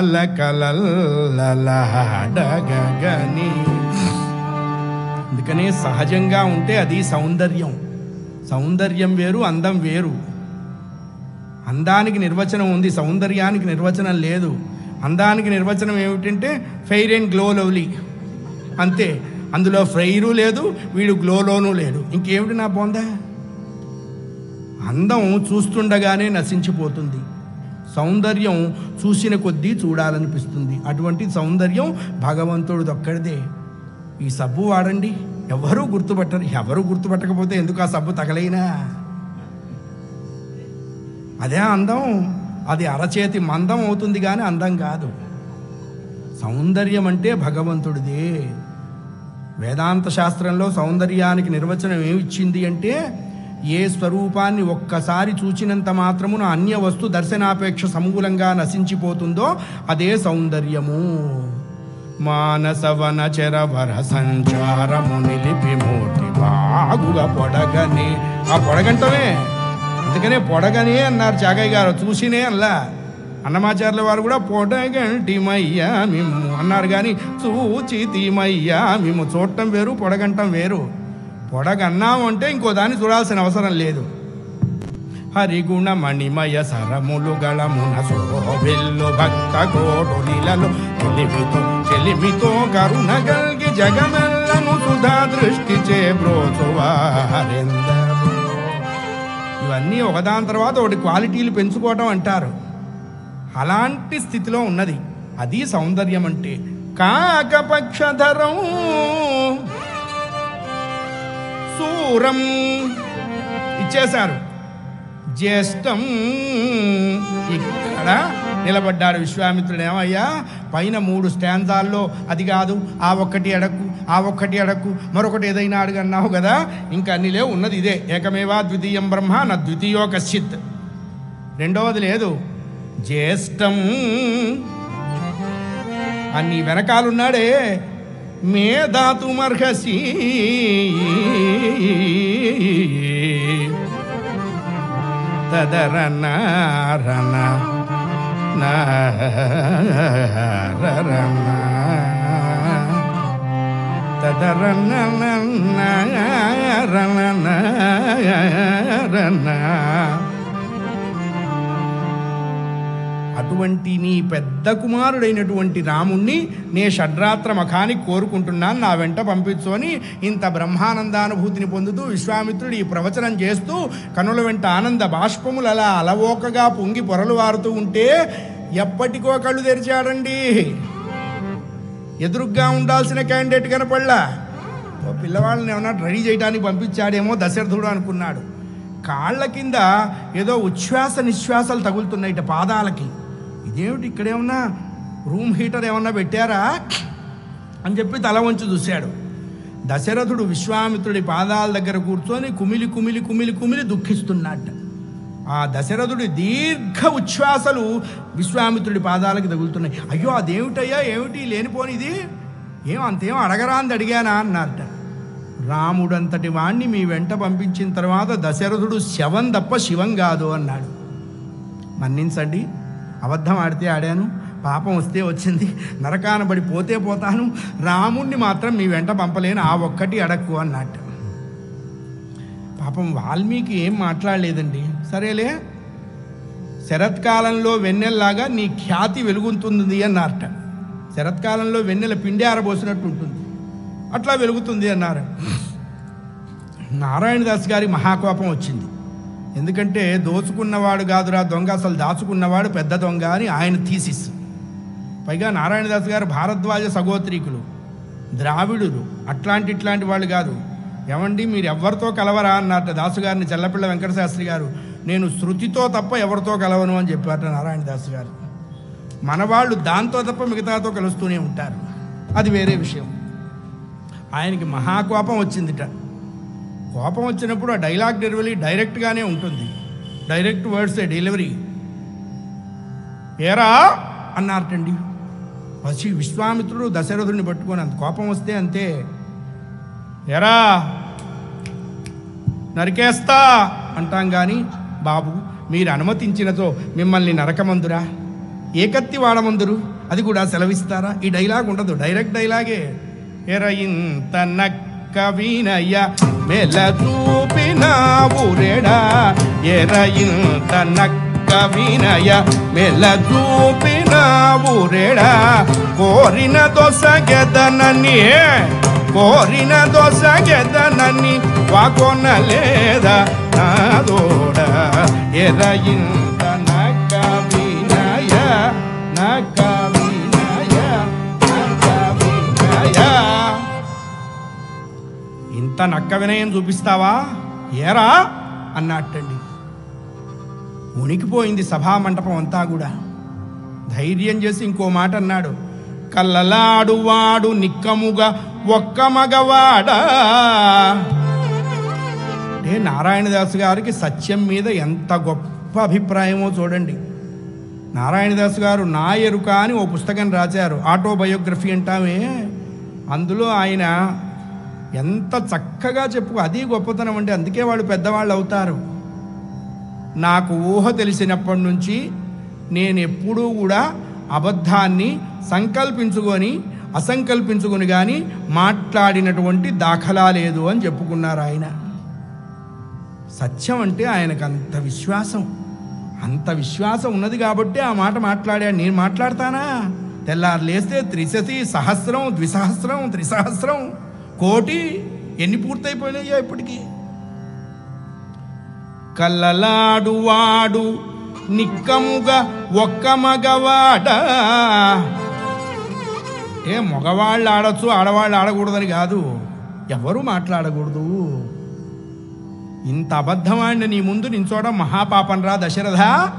అల్లకలల్లలాడగని అందుకనే సహజంగా ఉంటే అది సౌందర్యం సౌందర్యం వేరు అందం వేరు అందానికి నిర్వచనం ఉంది సౌందర్యానికి నిర్వచనం లేదు అందానికి నిర్వచనం ఏమిటంటే ఫెయిర్ అండ్ గ్లో లవ్లీ అంతే అందులో ఫ్రైరు లేదు వీడు గ్లోలోనూ లేడు ఇంకేమిటి నా బొందా అందం చూస్తుండగానే నశించిపోతుంది సౌందర్యం చూసిన కొద్దీ చూడాలనిపిస్తుంది అటువంటి సౌందర్యం భగవంతుడిది ఒక్కడిదే ఈ సబ్బు వాడండి ఎవరూ గుర్తుపట్టరు ఎవరు గుర్తుపట్టకపోతే ఎందుకు ఆ సబ్బు తగలైనా అదే అందం అది అరచేతి మందం అవుతుంది కానీ అందం కాదు సౌందర్యం అంటే భగవంతుడిదే వేదాంత శాస్త్రంలో సౌందర్యానికి నిర్వచనం ఏమిచ్చింది అంటే ఏ స్వరూపాన్ని ఒక్కసారి చూచినంత మాత్రమున అన్య వస్తు దర్శనాపేక్ష సమూలంగా నశించిపోతుందో అదే సౌందర్యము మానసవన చెరవర సంచారము నిలిపి మూర్తి బాగుగా పొడగని ఆ పొడగంటమే అందుకనే పొడగనే అన్నారు చాగయ్య గారు చూసినే అల్లా అన్నమాచార్యుల వారు కూడా పొడగంటిమయ్యా మిమ్ము అన్నారు కానీ చూచితిమయ్యా మిమ్ము చూడటం వేరు పొడగంటం వేరు పొడగన్నాము అంటే ఇంకో దాన్ని చూడాల్సిన అవసరం లేదు హరిగుణ మణిమయ సరములు గళమున శోభిల్లు భక్త కోటులిలలో చెలిమితో చెలిమితో కరుణ గల్గి జగమెల్లను సుధా దృష్టి చే బ్రోచువారెందరు ఇవన్నీ ఒకదాని తర్వాత ఒకటి క్వాలిటీలు పెంచుకోవటం అంటారు అలాంటి స్థితిలో ఉన్నది అది సౌందర్యం అంటే కాకపక్షధరం సూరం ఇచ్చేశారు జ్యేష్టం ఇక్కడ నిలబడ్డాడు విశ్వామిత్రుడు ఏమయ్యా పైన మూడు స్టాంజాల్లో అది కాదు ఆ ఒక్కటి అడక్కు ఆ ఒక్కటి అడక్కు మరొకటి ఏదైనా అడుగన్నావు కదా ఇంకా అన్ని లేవు ఉన్నది ఇదే ఏకమేవా ద్వితీయం బ్రహ్మ నా ద్వితీయో కశ్చిత్ రెండవది లేదు జ్యేష్టం అన్ని వెనకాలున్నాడే మేధాతుమర్హసి తదరనారణ తదరణ అటువంటి నీ పెద్ద కుమారుడైనటువంటి రాముణ్ణి నే షడ్రాత్ర మఖానికి కోరుకుంటున్నాను నా వెంట పంపించు అని ఇంత బ్రహ్మానందానుభూతిని పొందుతూ విశ్వామిత్రుడు ఈ ప్రవచనం చేస్తూ కనుల వెంట ఆనంద బాష్పములు అలా అలవోకగా పొంగి పొరలు వారుతూ ఉంటే ఎప్పటికో కళ్ళు తెరిచాడండి ఎదురుగ్గా ఉండాల్సిన క్యాండిడేట్ కనపడలా ఓ పిల్లవాళ్ళని ఏమన్నా రెడీ చేయడానికి పంపించాడేమో దశరథుడు అనుకున్నాడు కాళ్ళ కింద ఏదో ఉచ్ఛ్వాస నిశ్వాసాలు తగులుతున్నాయి ఇట పాదాలకి ఇదేమిటి ఇక్కడేమన్నా రూమ్ హీటర్ ఏమన్నా పెట్టారా అని చెప్పి తల వంచి చూశాడు దశరథుడు విశ్వామిత్రుడి పాదాల దగ్గర కూర్చొని కుమిలి కుమిలి కుమిలి కుమిలి దుఃఖిస్తున్నట్ట ఆ దశరథుడి దీర్ఘ ఉచ్ఛ్వాసలు విశ్వామిత్రుడి పాదాలకి తగులుతున్నాయి అయ్యో అదేమిటయ్యా ఏమిటి లేనిపోనిది ఏం అంతేం అడగరా అని అడిగానా అన్నారట రాముడంతటి వాణ్ణి మీ వెంట పంపించిన తర్వాత దశరథుడు శవం తప్ప శివం కాదు అన్నాడు మన్నించండి అబద్ధం ఆడితే ఆడాను పాపం వస్తే వచ్చింది నరకాన పడి పోతే పోతాను రాముణ్ణి మాత్రం మీ వెంట పంపలేను ఆ ఒక్కటి అడక్కు అన్నట్టు పాపం వాల్మీకి ఏం మాట్లాడలేదండి సరేలే శరత్కాలంలో వెన్నెల్లాగా నీ ఖ్యాతి వెలుగుతుంది అన్నారట శరత్కాలంలో వెన్నెల పిండి ఆరబోసినట్టు ఉంటుంది అట్లా వెలుగుతుంది అన్నారు నారాయణదాస్ గారి మహాకోపం వచ్చింది ఎందుకంటే దోచుకున్నవాడు కాదురా దొంగ అసలు దాచుకున్నవాడు పెద్ద దొంగ అని ఆయన థీసిస్ పైగా నారాయణదాస్ గారు భారద్వాజ సగోత్రీకులు ద్రావిడులు అట్లాంటి ఇట్లాంటి వాళ్ళు కాదు ఏమండి మీరు ఎవరితో కలవరా అన్నట్టు దాసు గారిని చెల్లపిల్ల వెంకటశాస్త్రి గారు నేను శృతితో తప్ప ఎవరితో కలవను అని చెప్పారట నారాయణదాస్ గారు మన వాళ్ళు దాంతో తప్ప మిగతాతో కలుస్తూనే ఉంటారు అది వేరే విషయం ఆయనకి మహాకోపం వచ్చిందిట కోపం వచ్చినప్పుడు ఆ డైలాగ్ డెలివరీ డైరెక్ట్గానే ఉంటుంది డైరెక్ట్ వర్డ్స్ డెలివరీ ఏరా అన్నారటండి వచ్చి విశ్వామిత్రుడు దశరథుడిని పట్టుకొని అంత కోపం వస్తే అంతే ఎరా నరికేస్తా అంటాం కానీ బాబు మీరు అనుమతించినతో మిమ్మల్ని నరకమందురా ఏ కత్తి వాడమందురు అది కూడా సెలవిస్తారా ఈ డైలాగ్ ఉండదు డైరెక్ట్ డైలాగే ఎర ఇంత నక్క వీనయ్య మెల చూపిన ఊరేడా ఎర ఇంత నక్క వీనయ్య మెల చూపిన ఊరేడా కోరిన దొసగెదనని కోరిన దొసగెదనని వాకొనలేదా నాదోడ ఎరయింత నక్క వినయ నక్క వినయ నక్క వినయ ఇంత నక్క వినయం చూపిస్తావా ఏరా అన్నట్టండి ఉనికిపోయింది సభా మంటపం అంతా కూడా ధైర్యం చేసి ఇంకో మాట అన్నాడు కల్లలాడువాడు నిక్కముగా ఒక్క మగవాడా అంటే నారాయణదాస్ గారికి సత్యం మీద ఎంత గొప్ప అభిప్రాయమో చూడండి నారాయణదాస్ గారు నా ఎరుక అని ఓ పుస్తకం రాశారు ఆటోబయోగ్రఫీ అంటామే అందులో ఆయన ఎంత చక్కగా చెప్పు అది గొప్పతనం అంటే అందుకే వాళ్ళు పెద్దవాళ్ళు అవుతారు నాకు ఊహ తెలిసినప్పటి నుంచి నేను ఎప్పుడూ కూడా అబద్ధాన్ని సంకల్పించుకొని అసంకల్పించుకొని కానీ మాట్లాడినటువంటి దాఖలా లేదు అని చెప్పుకున్నారు ఆయన సత్యం అంటే ఆయనకు అంత విశ్వాసం అంత విశ్వాసం ఉన్నది కాబట్టి ఆ మాట మాట్లాడాడు నేను మాట్లాడతానా తెల్లారు లేస్తే త్రిశతి సహస్రం ద్విసహస్రం త్రిసహస్రం కోటి ఎన్ని పూర్తయిపోయినాయో ఇప్పటికీ కల్లలాడువాడు నిక్కముగా ఒక్క మగవాడ ఏ మగవాళ్ళు ఆడొచ్చు ఆడవాళ్ళు ఆడకూడదని కాదు ఎవరు మాట్లాడకూడదు ఇంత అబద్ధమాడిన నీ ముందు నించోవడం మహాపాపం రా దశరథ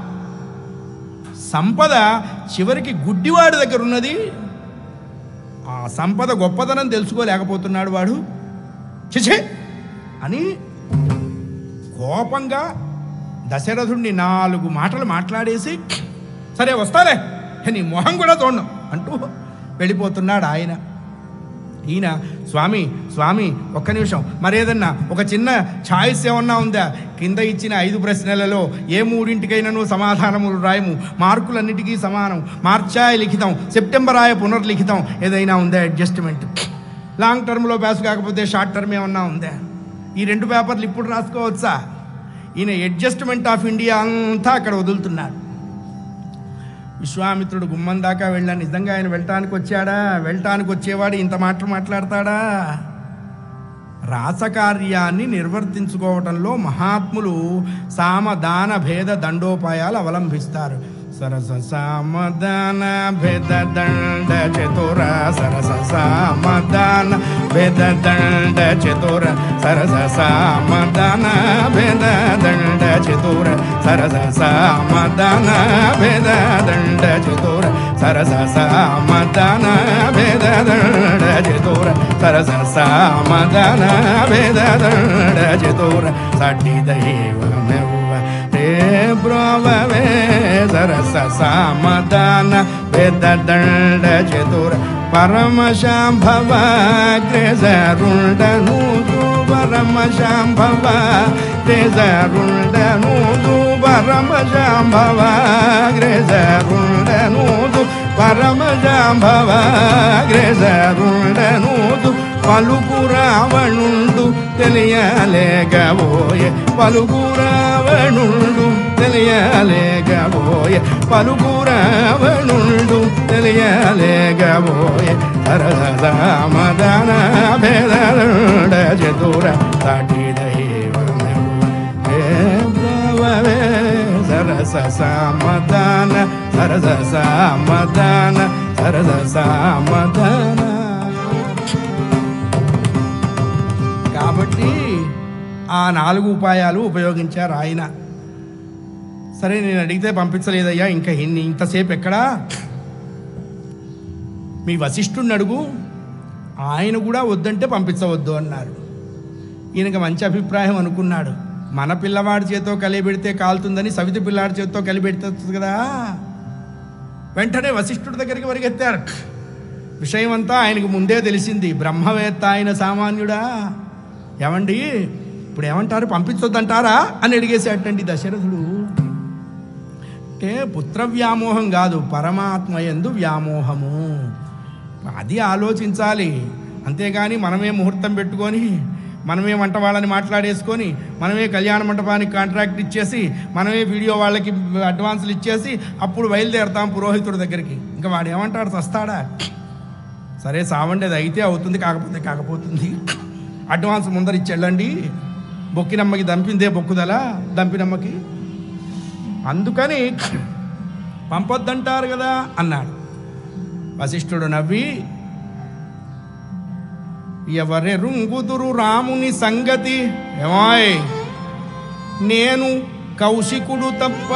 సంపద చివరికి గుడ్డివాడి దగ్గర ఉన్నది ఆ సంపద గొప్పదనం తెలుసుకోలేకపోతున్నాడు వాడు చిచే అని కోపంగా దశరథుడిని నాలుగు మాటలు మాట్లాడేసి సరే వస్తాలే నీ మొహం కూడా చూడను అంటూ వెళ్ళిపోతున్నాడు ఆయన ఈయన స్వామి స్వామి ఒక్క నిమిషం మరేదన్నా ఒక చిన్న ఛాయిస్ ఏమన్నా ఉందా కింద ఇచ్చిన ఐదు ప్రశ్నలలో ఏ మూడింటికైనాను సమాధానములు రాయము మార్కులన్నిటికీ సమానం మార్చాయ లిఖితం సెప్టెంబర్ ఆయ పునర్లిఖితం ఏదైనా ఉందా అడ్జస్ట్మెంట్ లాంగ్ టర్మ్లో పాస్ కాకపోతే షార్ట్ టర్మ్ ఏమన్నా ఉందా ఈ రెండు పేపర్లు ఇప్పుడు రాసుకోవచ్చా ఈయన అడ్జస్ట్మెంట్ ఆఫ్ ఇండియా అంతా అక్కడ వదులుతున్నాడు విశ్వామిత్రుడు గుమ్మం దాకా వెళ్ళాను నిజంగా ఆయన వెళ్ళటానికి వచ్చాడా వెళ్ళటానికి వచ్చేవాడు ఇంత మాటలు మాట్లాడతాడా రాసకార్యాన్ని నిర్వర్తించుకోవటంలో మహాత్ములు సామదాన భేద దండోపాయాలు అవలంబిస్తారు సరస సామదాన భేద దండ చతుర సరస సామదాన భేద దండ చతుర సరస సామదాన భేద దండ చతుర సరస సామదాన భేద దండ చతుర సరస సామదాన భేద దండ చతుర సరస సామదాన భేద దండ చతుర సాటి దైవమెవ్వ రే బ్రోవవే సరస సామదాన వేద దండ చతుర పరమ శాంభవ గ్రేజరుండను పరమ శాంభవ గ్రేజరుండను పరమ శాంభవ గ్రేజరుండను పరమ శాంభవ గ్రేజరుండను పలుకు రావణుండు తెలియలేగబోయే పలుకు రావణుండు తెలియలేగబోయే పలుకు రావణుండు తెలియలేగబోయే సరసమదన భేదరుడ చతుర సాటి దైవమే సరస సామదాన సరస సామదాన సరస సామదాన కాబట్టి ఆ నాలుగు ఉపాయాలు ఉపయోగించారు ఆయన సరే నేను అడిగితే పంపించలేదయ్యా ఇంకా ఇన్ని ఇంతసేపు ఎక్కడా మీ వశిష్ఠుడిని అడుగు ఆయన కూడా వద్దంటే పంపించవద్దు అన్నారు ఈయనకి మంచి అభిప్రాయం అనుకున్నాడు మన పిల్లవాడి చేతో కలిపెడితే కాలుతుందని సవితి పిల్లాడి చేతితో కలిపెడుతుంది కదా వెంటనే వశిష్ఠుడి దగ్గరికి పరిగెత్తారు విషయం అంతా ఆయనకు ముందే తెలిసింది బ్రహ్మవేత్త ఆయన సామాన్యుడా ఏమండి ఇప్పుడు ఏమంటారు పంపించొద్దంటారా అని అడిగేసేటండి దశరథుడు అంటే పుత్ర వ్యామోహం కాదు పరమాత్మ ఎందు వ్యామోహము అది ఆలోచించాలి అంతేగాని మనమే ముహూర్తం పెట్టుకొని మనమే వంట వాళ్ళని మాట్లాడేసుకొని మనమే కళ్యాణ మండపానికి కాంట్రాక్ట్ ఇచ్చేసి మనమే వీడియో వాళ్ళకి అడ్వాన్సులు ఇచ్చేసి అప్పుడు బయలుదేరతాం పురోహితుడి దగ్గరికి ఇంకా వాడు ఏమంటాడు చస్తాడా సరే సావండేది అయితే అవుతుంది కాకపోతే కాకపోతుంది అడ్వాన్స్ ముందర ఇచ్చి వెళ్ళండి బొక్కినమ్మకి దంపిందే బొక్కుదలా దంపినమ్మకి అందుకని పంపొద్దంటారు కదా అన్నాడు వశిష్ఠుడు నవ్వి ఎవరెరుంగుదురు రాముని సంగతి ఏమాయ్ నేను కౌశికుడు తప్ప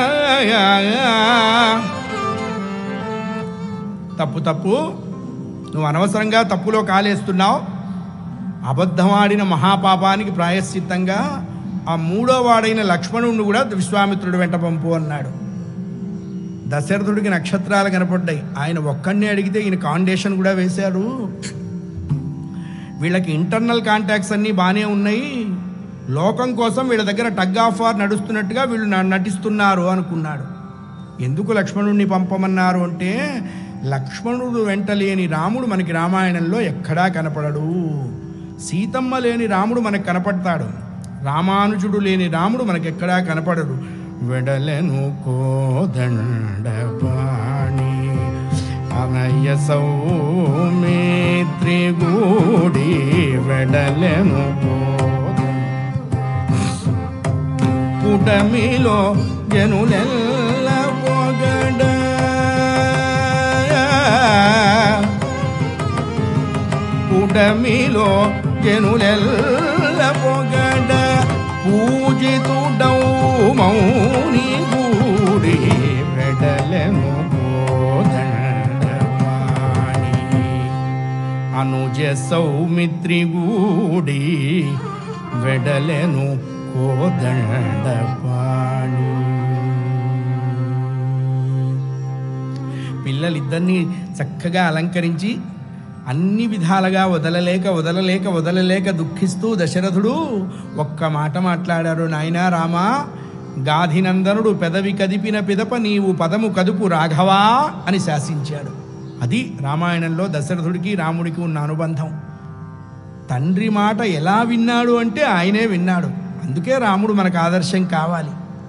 తప్పు తప్పు నువ్వు అనవసరంగా తప్పులో కాలేస్తున్నావు అబద్ధమాడిన మహాపాపానికి ప్రాయశ్చిత్తంగా ఆ మూడో వాడైన లక్ష్మణుడిని కూడా విశ్వామిత్రుడు వెంట పంపు అన్నాడు దశరథుడికి నక్షత్రాలు కనపడ్డాయి ఆయన ఒక్కడినే అడిగితే ఈయన కాండేషన్ కూడా వేశారు వీళ్ళకి ఇంటర్నల్ కాంటాక్ట్స్ అన్నీ బాగానే ఉన్నాయి లోకం కోసం వీళ్ళ దగ్గర టగ్ ఆఫ్ వార్ నడుస్తున్నట్టుగా వీళ్ళు న- నటిస్తున్నారు అనుకున్నాడు ఎందుకు లక్ష్మణుడిని పంపమన్నారు అంటే లక్ష్మణుడు వెంట లేని రాముడు మనకి రామాయణంలో ఎక్కడా కనపడడు సీతమ్మ లేని రాముడు మనకు కనపడతాడు రామానుజుడు లేని రాముడు మనకి ఎక్కడా కనపడడు వెడలెను కోదండపాణి అనయ సౌమిత్రి గూడి వెడలెను పుటమిలో జనులెల్ల పొగడ పుటమిలో జనులెల్ల పొగడ పూజితుడౌ మౌని గూడి వెడలెను కోదండపాణి అనుజ సౌమిత్రి గూడి వెడలెను కోదండపాణి పిల్లలిద్దరినీ చక్కగా అలంకరించి అన్ని విధాలుగా వదలలేక వదలలేక వదలలేక దుఃఖిస్తూ దశరథుడు ఒక్క మాట మాట్లాడారు నాయనా రామా గాధినందనుడు పెదవి కదిపిన పిదప నీవు పదము కదుపు రాఘవా అని శాసించాడు అది రామాయణంలో దశరథుడికి రాముడికి ఉన్న అనుబంధం తండ్రి మాట ఎలా విన్నాడు అంటే ఆయనే విన్నాడు అందుకే రాముడు మనకు ఆదర్శం కావాలి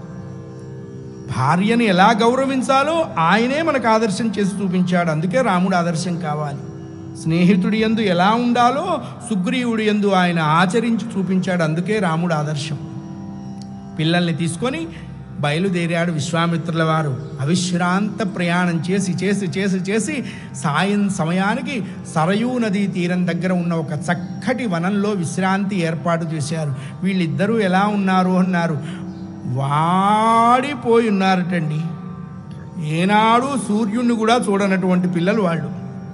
భార్యని ఎలా గౌరవించాలో ఆయనే మనకు ఆదర్శం చేసి చూపించాడు అందుకే రాముడు ఆదర్శం కావాలి స్నేహితుడి యందు ఎలా ఉండాలో సుగ్రీవుడి యందు ఆయన ఆచరించి చూపించాడు అందుకే రాముడు ఆదర్శం పిల్లల్ని తీసుకొని బయలుదేరాడు విశ్వామిత్రుల వారు అవిశ్రాంత ప్రయాణం చేసి చేసి చేసి చేసి సాయం సమయానికి సరయూ నదీ తీరం దగ్గర ఉన్న ఒక చక్కటి వనంలో విశ్రాంతి ఏర్పాటు చేశారు వీళ్ళిద్దరూ ఎలా ఉన్నారు అన్నారు వాడిపోయి ఉన్నారటండి ఏనాడు సూర్యుణ్ణి కూడా చూడనటువంటి పిల్లలు వాళ్ళు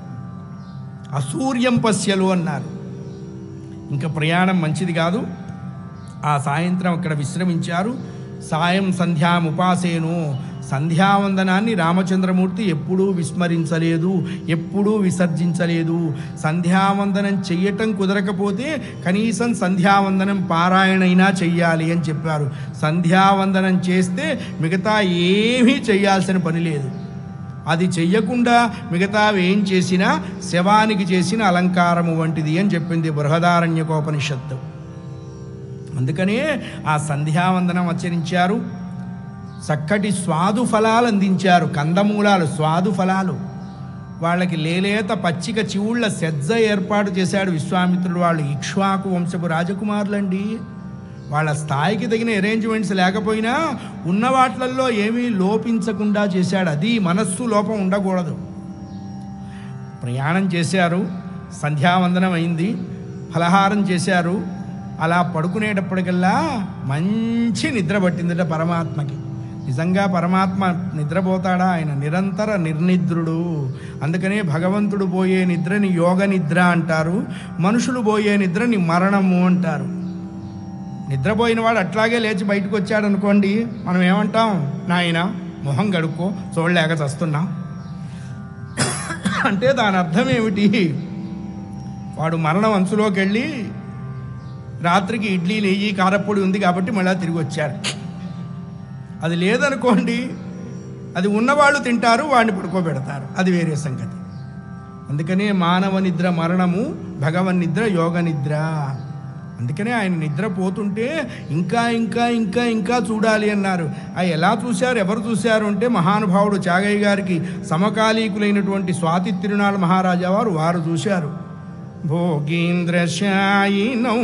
అసూర్యం పశ్యలు అన్నారు ఇంకా ప్రయాణం మంచిది కాదు ఆ సాయంత్రం అక్కడ విశ్రమించారు సాయం సంధ్యాముపాసేను సంధ్యావందనాన్ని రామచంద్రమూర్తి ఎప్పుడూ విస్మరించలేదు ఎప్పుడూ విసర్జించలేదు సంధ్యావందనం చెయ్యటం కుదరకపోతే కనీసం సంధ్యావందనం పారాయణైనా చెయ్యాలి అని చెప్పారు సంధ్యావందనం చేస్తే మిగతా ఏమీ చెయ్యాల్సిన పని లేదు అది చెయ్యకుండా మిగతావి ఏం చేసినా శవానికి చేసిన అలంకారము వంటిది అని చెప్పింది బృహదారణ్యకోపనిషత్తు అందుకనే ఆ సంధ్యావందనం ఆచరించారు చక్కటి స్వాదు ఫలాలు అందించారు కందమూలాలు స్వాదు ఫలాలు వాళ్ళకి లేలేత పచ్చిక చివుళ్ళ సెజ్జ ఏర్పాటు చేశాడు విశ్వామిత్రుడు వాళ్ళు ఇక్ష్వాకు వంశపు రాజకుమారులండి వాళ్ళ స్థాయికి తగిన అరేంజ్మెంట్స్ లేకపోయినా ఉన్న వాట్లల్లో ఏమీ లోపించకుండా చేశాడు అది మనస్సు లోపం ఉండకూడదు ప్రయాణం చేశారు సంధ్యావందనం అయింది ఫలహారం చేశారు అలా పడుకునేటప్పటికల్లా మంచి నిద్ర పట్టిందట పరమాత్మకి నిజంగా పరమాత్మ నిద్రపోతాడా ఆయన నిరంతర నిర్నిద్రుడు అందుకనే భగవంతుడు పోయే నిద్రని యోగ నిద్ర అంటారు మనుషులు పోయే నిద్రని మరణము అంటారు నిద్రపోయిన వాడు అట్లాగే లేచి బయటకు వచ్చాడు అనుకోండి మనం ఏమంటాం నాయన మొహం గడుక్కో చూడలేక చస్తున్నాం అంటే దాని అర్థం ఏమిటి వాడు మరణం అంచులోకి వెళ్ళి రాత్రికి ఇడ్లీ నెయ్యి కారప్పొడి ఉంది కాబట్టి మళ్ళీ తిరిగి వచ్చాడు అది లేదనుకోండి అది ఉన్నవాళ్ళు తింటారు వాడిని పడుకోబెడతారు అది వేరే సంగతి అందుకనే మానవ నిద్ర మరణము భగవన్ నిద్ర యోగ నిద్ర అందుకనే ఆయన నిద్ర పోతుంటే ఇంకా ఇంకా ఇంకా ఇంకా చూడాలి అన్నారు ఆ ఎలా చూశారు ఎవరు చూశారు అంటే మహానుభావుడు చాగయ్య గారికి సమకాలీకులైనటువంటి స్వాతి తిరునాళ్ళ మహారాజా వారు వారు చూశారు భోగీంద్రశాయినం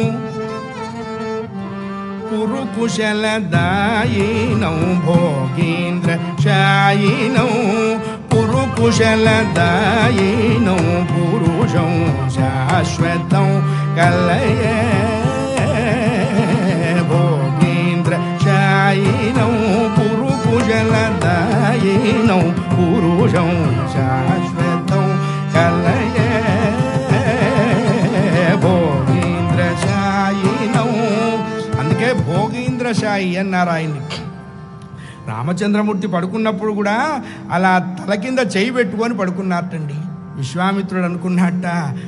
కురుకుశలదాయినం భోగీంద్రశాయినం కురుకుశలదాయినం పురుషం శాశ్వతం కలయే భోగీంద్రశాయినం పురుకుశలదాయినం పురుషం శాశ్వతం కలయే భోగీంద్రశాయినం అందుకే భోగీంద్రశాయి అన్నారు ఆయన్ని రామచంద్రమూర్తి పడుకున్నప్పుడు కూడా అలా తల కింద చేయి పెట్టుకొని పడుకున్నట్టండి విశ్వామిత్రుడు అనుకున్నట్ట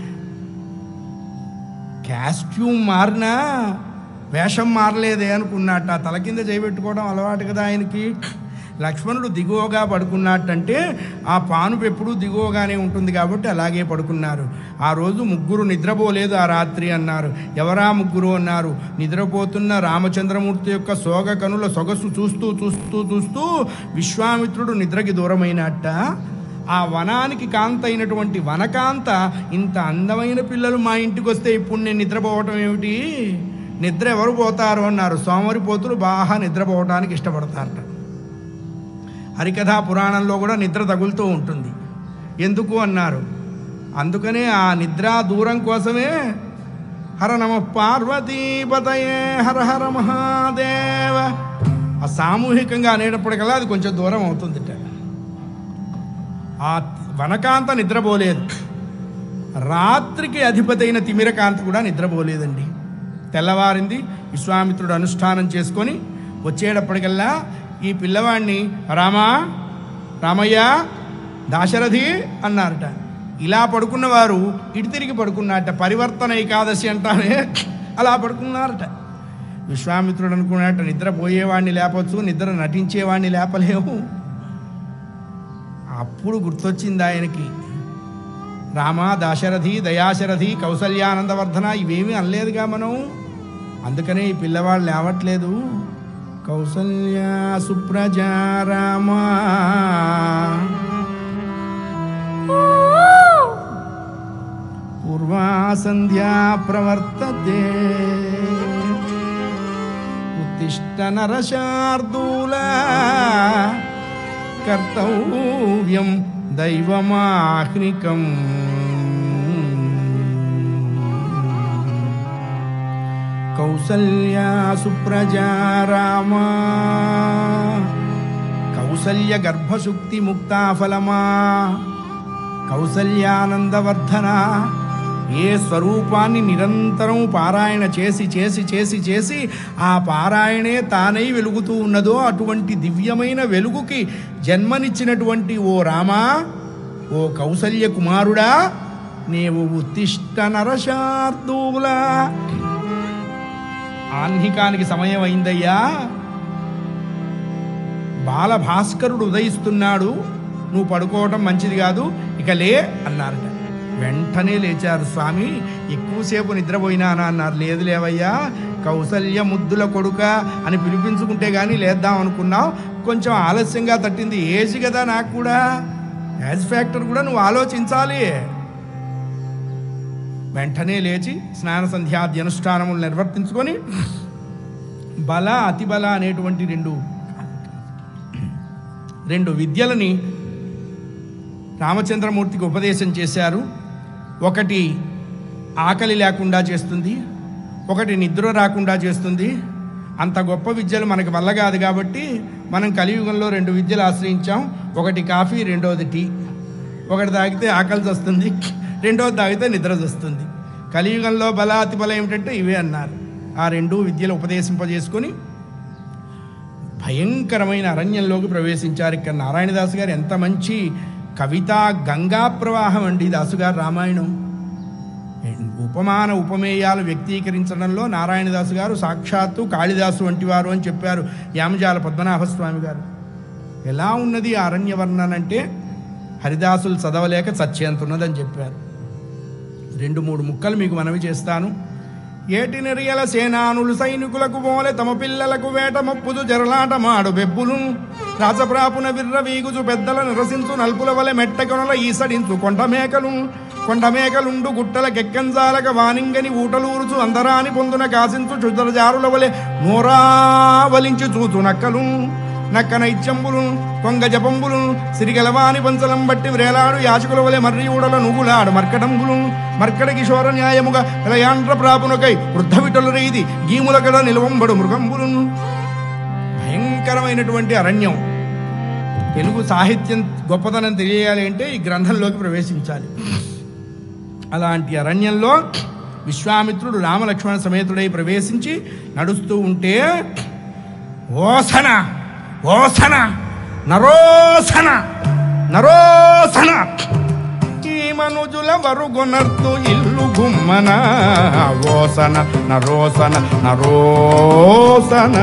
కాస్ట్యూమ్ మారినా వేషం మారలేదే అనుకున్నట్ట తల కింద చేయి పెట్టుకోవడం అలవాటు కదా ఆయనకి లక్ష్మణుడు దిగువగా పడుకున్నట్టంటే ఆ పానుపు ఎప్పుడూ దిగువగానే ఉంటుంది కాబట్టి అలాగే పడుకున్నారు ఆ రోజు ముగ్గురు నిద్రపోలేదు ఆ రాత్రి అన్నారు ఎవరా ముగ్గురు అన్నారు నిద్రపోతున్న రామచంద్రమూర్తి యొక్క సోగ కనుల సొగసు చూస్తూ చూస్తూ చూస్తూ విశ్వామిత్రుడు నిద్రకి దూరమైనట్ట ఆ వనానికి కాంత అయినటువంటి వనకాంత ఇంత అందమైన పిల్లలు మా ఇంటికి వస్తే ఇప్పుడు నేను నిద్రపోవటం ఏమిటి నిద్ర ఎవరు పోతారు అన్నారు సోమరిపోతులు బాగా నిద్రపోవటానికి ఇష్టపడతారట హరికథా పురాణంలో కూడా నిద్ర తగులుతూ ఉంటుంది ఎందుకు అన్నారు అందుకనే ఆ నిద్ర దూరం కోసమే హర నమ పార్వతీపతయే హర హర మహాదేవ ఆ సామూహికంగా అనేటప్పటికల్లా అది కొంచెం దూరం అవుతుందిట ఆ వనకాంత నిద్రపోలేదు రాత్రికి అధిపతి అయిన తిమిరకాంత కూడా నిద్రపోలేదండి తెల్లవారింది విశ్వామిత్రుడు అనుష్ఠానం చేసుకొని వచ్చేటప్పటికల్లా ఈ పిల్లవాడిని రామా రామయ్య దాశరథి అన్నారట ఇలా పడుకున్నవారు ఇటు తిరిగి పడుకున్నారట పరివర్తన ఏకాదశి అంటానే అలా పడుకున్నారట విశ్వామిత్రుడు అనుకున్నట్ట నిద్ర పోయేవాడిని లేపచ్చు నిద్ర నటించేవాడిని లేపలేము అప్పుడు గుర్తొచ్చింది ఆయనకి రామ దాశరథి దయాశరథి కౌసల్యానందవర్ధన ఇవేమీ అనలేదుగా మనం అందుకనే ఈ పిల్లవాళ్ళు లేవట్లేదు కౌసల్య సుప్రజా రామ పూర్వా సంధ్యా ప్రవర్తతే ఉత్తిష్ట నరశార్దూల కర్తవ్యం దైవమాహ్నికం కౌసల్యా సుప్రజా రామా కౌసల్య గర్భశుక్తి ముక్తాఫలమా కౌసల్యానందవర్ధన ఏ స్వరూపాన్ని నిరంతరం పారాయణ చేసి చేసి చేసి చేసి ఆ పారాయణే తానై వెలుగుతూ ఉన్నదో అటువంటి దివ్యమైన వెలుగుకి జన్మనిచ్చినటువంటి ఓ రామా ఓ కౌసల్య కుమారుడా నీవు ఉత్తిష్ట నరశార్దూల ఆహ్నికానికి సమయం అయిందయ్యా బాలభాస్కరుడు ఉదయిస్తున్నాడు నువ్వు పడుకోవటం మంచిది కాదు ఇక లే అన్నారట వెంటనే లేచారు స్వామి ఎక్కువసేపు నిద్రపోయినానా అన్నారు లేదు లేవయ్యా కౌసల్య ముద్దుల కొడుక అని పిలిపించుకుంటే కానీ లేద్దాం అనుకున్నావు కొంచెం ఆలస్యంగా తట్టింది ఏజ్ కదా నాకు కూడా యాజ్ ఫ్యాక్టర్ కూడా నువ్వు ఆలోచించాలి వెంటనే లేచి స్నాన సంధ్యాది అనుష్ఠానములు నిర్వర్తించుకొని బల అతిబల అనేటువంటి రెండు రెండు విద్యలని రామచంద్రమూర్తికి ఉపదేశం చేశారు ఒకటి ఆకలి లేకుండా చేస్తుంది ఒకటి నిద్ర రాకుండా చేస్తుంది అంత గొప్ప విద్యలు మనకి వల్ల కాదు కాబట్టి మనం కలియుగంలో రెండు విద్యలు ఆశ్రయించాం ఒకటి కాఫీ రెండోది టీ ఒకటి తాగితే ఆకలి వస్తుంది రెండోది తాగితే నిద్ర వస్తుంది కలియుగంలో బల అతి బలం ఏమిటంటే ఇవే అన్నారు ఆ రెండు విద్యలు ఉపదేశింపజేసుకొని భయంకరమైన అరణ్యంలోకి ప్రవేశించారు ఇక్కడ నారాయణదాసు గారు ఎంత మంచి కవితా గంగా ప్రవాహం అండి దాసు గారు రామాయణం ఉపమాన ఉపమేయాలు వ్యక్తీకరించడంలో నారాయణదాసు గారు సాక్షాత్తు కాళిదాసు వంటి వారు అని చెప్పారు యామజాల పద్మనాభ స్వామి గారు ఎలా ఉన్నది ఆ అరణ్య వర్ణన అంటే హరిదాసులు చదవలేక చచ్చేంతున్నదని చెప్పారు రెండు మూడు ముక్కలు మీకు మనవి చేస్తాను ఏటి నెరియల సేనానులు సైనికులకు మోలె తమ పిల్లలకు వేట మొప్పుదు జరలాట మాడు బెబ్బులు రాజప్రాపున విర్ర వీగుచు పెద్దల నిరసించు నల్పుల వలె మెట్టకొనల ఈసడించు కొండ మేకలు కొండ మేకలుండు గుట్టల కెక్కంజాలక వానింగని ఊటలూరుచు అందరాని పొందున కాసించు చుదరజారుల వలె నోరావలించి చూచు నక్కలు నక్కన ఇచ్చంబులు కొంగ జపంబులు సిరిగలవాని పంచలం బట్టి వ్రేలాడు యాచకుల వలె మర్రి ఊడల నుగులాడు మర్కటంబులు మర్కట కిశోర న్యాయముగా విలయాండ్ర ప్రాపునకై వృద్ధ విటలు రీది గీముల కడ నిలవంబడు మృగంబులు భయంకరమైనటువంటి అరణ్యం తెలుగు సాహిత్యం గొప్పతనం తెలియాలి అంటే ఈ గ్రంథంలోకి ప్రవేశించాలి అలాంటి అరణ్యంలో విశ్వామిత్రుడు రామలక్ష్మణ సమేతుడై ప్రవేశించి నడుస్తూ ఉంటే ఓసన ఓసన నరోసన నరోసన ఈ మనుజుల వరుగునర్తు ఇల్లు గుమ్మన ఓసన నరోసన నరోసన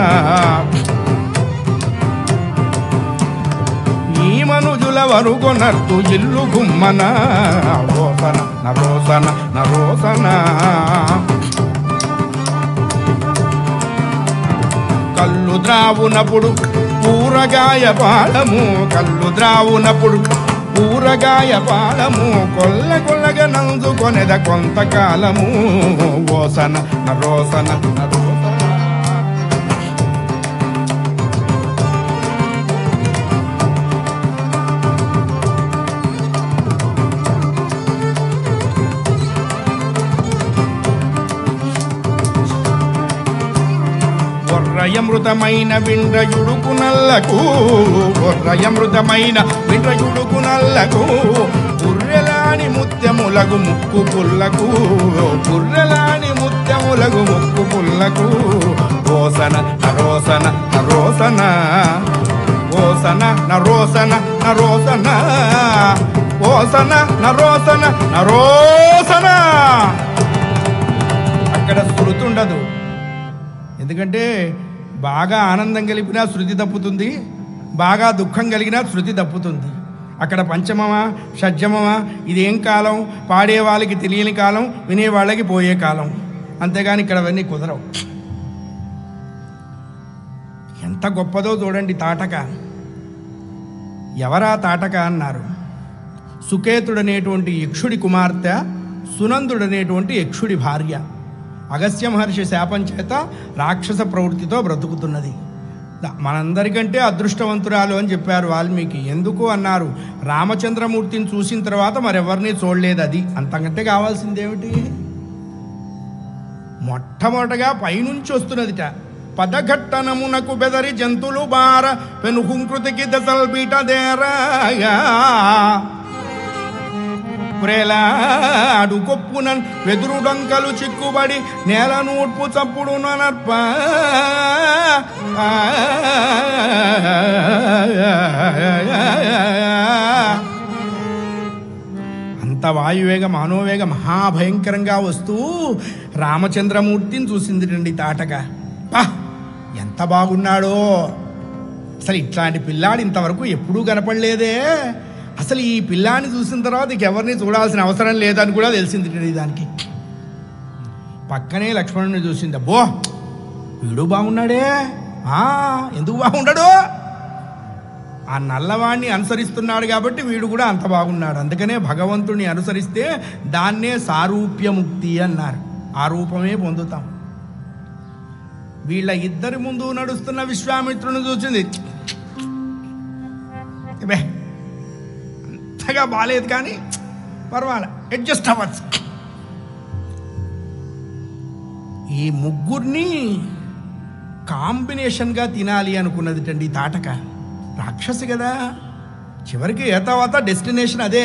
ఈ మనుజుల వరుగునర్తు ఇల్లు గుమ్మన ఓసన నరోసన నరోసన కళ్ళు ద్రావునప్పుడు ఊరగాయ పాలము కళ్ళు ద్రావునప్పుడు ఊరగాయ పాలము కొల్ల కొల్లగా నందుకొనెద కొంతకాలము ఓసన నరోసన నరోసన వర్రయమృతమైన విండ్రయుడుకు నల్లకు వర్రయమృతమైన విండ్రయుడుకు నల్లకు పుర్రెలాని ముత్యములగు ముక్కు పుల్లకు పుర్రెలాని ముత్యములగు ముక్కు పుల్లకు ఓసన నరోసన నరోసన ఓసన నరోసన నరోసన ఓసన నరోసన నరోసన అక్కడ శృతి ఉండదు ఎందుకంటే బాగా ఆనందం కలిపినా శృతి తప్పుతుంది బాగా దుఃఖం కలిగినా శృతి తప్పుతుంది అక్కడ పంచమమా షడ్జమమా ఇదేం కాలం పాడే వాళ్ళకి తెలియని కాలం వినే వాళ్ళకి పోయే కాలం అంతేగాని ఇక్కడ అవన్నీ కుదరవు ఎంత గొప్పదో చూడండి తాటక ఎవరా తాటక అన్నారు సుకేతుడనేటువంటి యక్షుడి కుమార్తె సునందుడనేటువంటి యక్షుడి భార్య అగస్త్య మహర్షి శాపం చేత రాక్షస ప్రవృత్తితో బ్రతుకుతున్నది ద- మనందరికంటే అదృష్టవంతురాలు అని చెప్పారు వాల్మీకి ఎందుకు అన్నారు రామచంద్రమూర్తిని చూసిన తర్వాత మరెవరిని చూడలేదు అది అంతకంటే కావాల్సిందేమిటి మొట్టమొదటగా పైనుంచి వస్తున్నదిట పదఘట్టనమునకు బెదరి జంతులు బార పెనుహుంకృతికి దశల్పీట దేరాగా ప్రేలాడు కొప్పునన్ వెదురు డొంకలు చిక్కుబడి నేల నూడ్పు చప్పుడు నర్ప అంత వాయువేగ మనోవేగ మహాభయంకరంగా వస్తూ రామచంద్రమూర్తిని చూసిందిటండి తాటక పా ఎంత బాగున్నాడో అసలు ఇట్లాంటి పిల్లాడు ఇంతవరకు ఎప్పుడూ కనపడలేదే అసలు ఈ పిల్లాన్ని చూసిన తర్వాత ఇక ఎవరిని చూడాల్సిన అవసరం లేదని కూడా తెలిసింది దానికి పక్కనే లక్ష్మణుని చూసింది అబ్బో వీడు బాగున్నాడే ఆ, ఎందుకు బాగుండడు ఆ నల్లవాణ్ణి అనుసరిస్తున్నాడు కాబట్టి వీడు కూడా అంత బాగున్నాడు అందుకనే భగవంతుడిని అనుసరిస్తే దాన్నే సారూప్యముక్తి అన్నారు ఆ రూపమే పొందుతాం వీళ్ళ ఇద్దరి ముందు నడుస్తున్న విశ్వామిత్రుని చూసింది బే అంతగా బాలేదు కానీ పర్వాలే అడ్జస్ట్ అవ్వచ్చు ఈ ముగ్గురిని కాంబినేషన్గా తినాలి అనుకున్నదిటండి ఈ తాటక రాక్షసి కదా చివరికి ఏ తర్వాత డెస్టినేషన్ అదే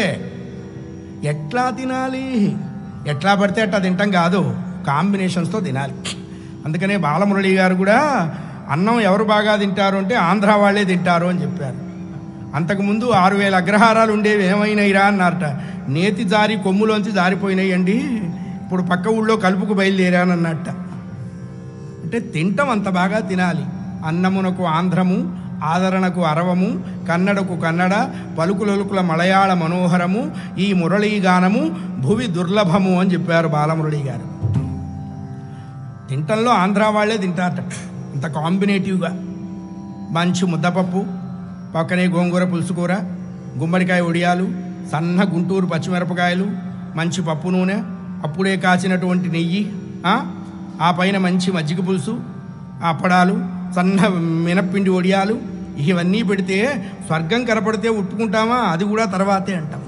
ఎట్లా తినాలి ఎట్లా పడితే అట్లా తింటాం కాదు కాంబినేషన్స్తో తినాలి అందుకనే బాలమురళి గారు కూడా అన్నం ఎవరు బాగా తింటారు అంటే ఆంధ్ర వాళ్ళే తింటారు అని చెప్పారు అంతకుముందు ఆరు వేల అగ్రహారాలు ఉండేవి ఏమైనాయిరా అన్నారట నేతి జారి కొమ్ములోంచి జారిపోయినాయండి ఇప్పుడు పక్క ఊళ్ళో కలుపుకు బయలుదేరానన్నట్ట అంటే తింటం అంత బాగా తినాలి అన్నమునకు ఆంధ్రము ఆదరణకు అరవము కన్నడకు కన్నడ పలుకులొలుకుల మలయాళ మనోహరము ఈ మురళీగానము భువి దుర్లభము అని చెప్పారు బాలమురళి గారు తింటంలో ఆంధ్ర వాళ్ళే తింటారట ఇంత కాంబినేటివ్గా మంచి ముద్దపప్పు పక్కనే గోంగూర పులుసుకూర గుమ్మడికాయ ఒడియాలు సన్న గుంటూరు పచ్చిమిరపకాయలు మంచి పప్పు నూనె అప్పుడే కాచినటువంటి నెయ్యి ఆ? ఆ పైన మంచి మజ్జిగ పులుసు అప్పడాలు సన్న మినప్పిండి ఒడియాలు ఇవన్నీ పెడితే స్వర్గం కనపడితే ఉట్టుకుంటామా అది కూడా తర్వాతే అంటాం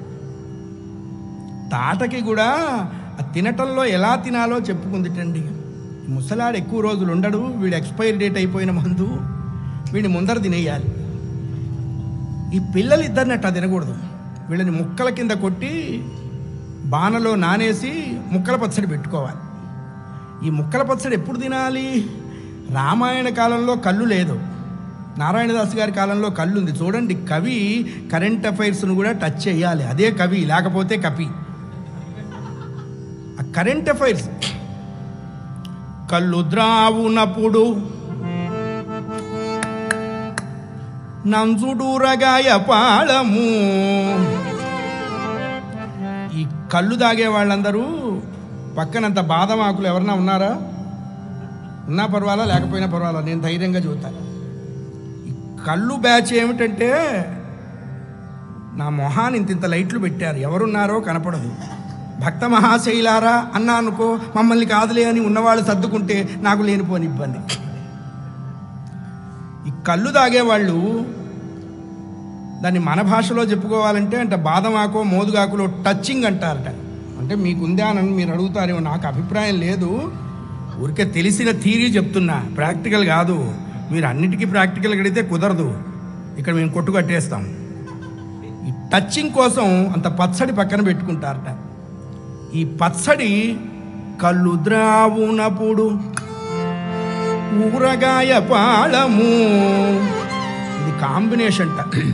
తాటకి కూడా ఆ తినటంలో ఎలా తినాలో చెప్పుకుందిటండి ముసలాడు ఎక్కువ రోజులు ఉండడు వీడు ఎక్స్పైరీ డేట్ అయిపోయిన మందు వీడిని ముందర తినేయాలి ఈ పిల్లలు ఇద్దరిని అట్టా తినకూడదు వీళ్ళని ముక్కల కింద కొట్టి బాణలో నానేసి ముక్కల పచ్చడి పెట్టుకోవాలి ఈ ముక్కల పచ్చడి ఎప్పుడు తినాలి రామాయణ కాలంలో కళ్ళు లేదు నారాయణదాస్ గారి కాలంలో కళ్ళు ఉంది చూడండి కవి కరెంట్ అఫైర్స్ను కూడా టచ్ చేయాలి అదే కవి లేకపోతే కపి ఆ కరెంట్ అఫైర్స్ కళ్ళు ద్రావునప్పుడు నంజుడూరగాయ పాళము ఈ కళ్ళు తాగే వాళ్ళందరూ పక్కనంత బాదం ఆకులు ఎవరన్నా ఉన్నారా ఉన్నా పర్వాలా లేకపోయినా పర్వాలా నేను ధైర్యంగా చూస్తాను ఈ కళ్ళు బ్యాచ్ ఏమిటంటే నా మొహాన్ని ఇంత ఇంత లైట్లు పెట్టారు ఎవరున్నారో కనపడదు భక్త మహాశైలారా అన్నా అనుకో మమ్మల్ని కాదులే అని ఉన్నవాళ్ళు సర్దుకుంటే నాకు లేనిపోని ఇబ్బంది ఈ కళ్ళు తాగేవాళ్ళు దాన్ని మన భాషలో చెప్పుకోవాలంటే అంటే బాదమాకో మోదుగాకులో టచ్చింగ్ అంటారట అంటే మీకుందా అని మీరు అడుగుతారేమో నాకు అభిప్రాయం లేదు ఊరికే తెలిసిన థీరీ చెప్తున్నా ప్రాక్టికల్ కాదు మీరు అన్నిటికీ ప్రాక్టికల్ అడిగితే కుదరదు ఇక్కడ మేము కొట్టు కట్టేస్తాం ఈ టచ్చింగ్ కోసం అంత పచ్చడి పక్కన పెట్టుకుంటారట ఈ పచ్చడి కళ్ళు ద్రావునప్పుడు ఊరగాయ పాళము ఇది కాంబినేషన్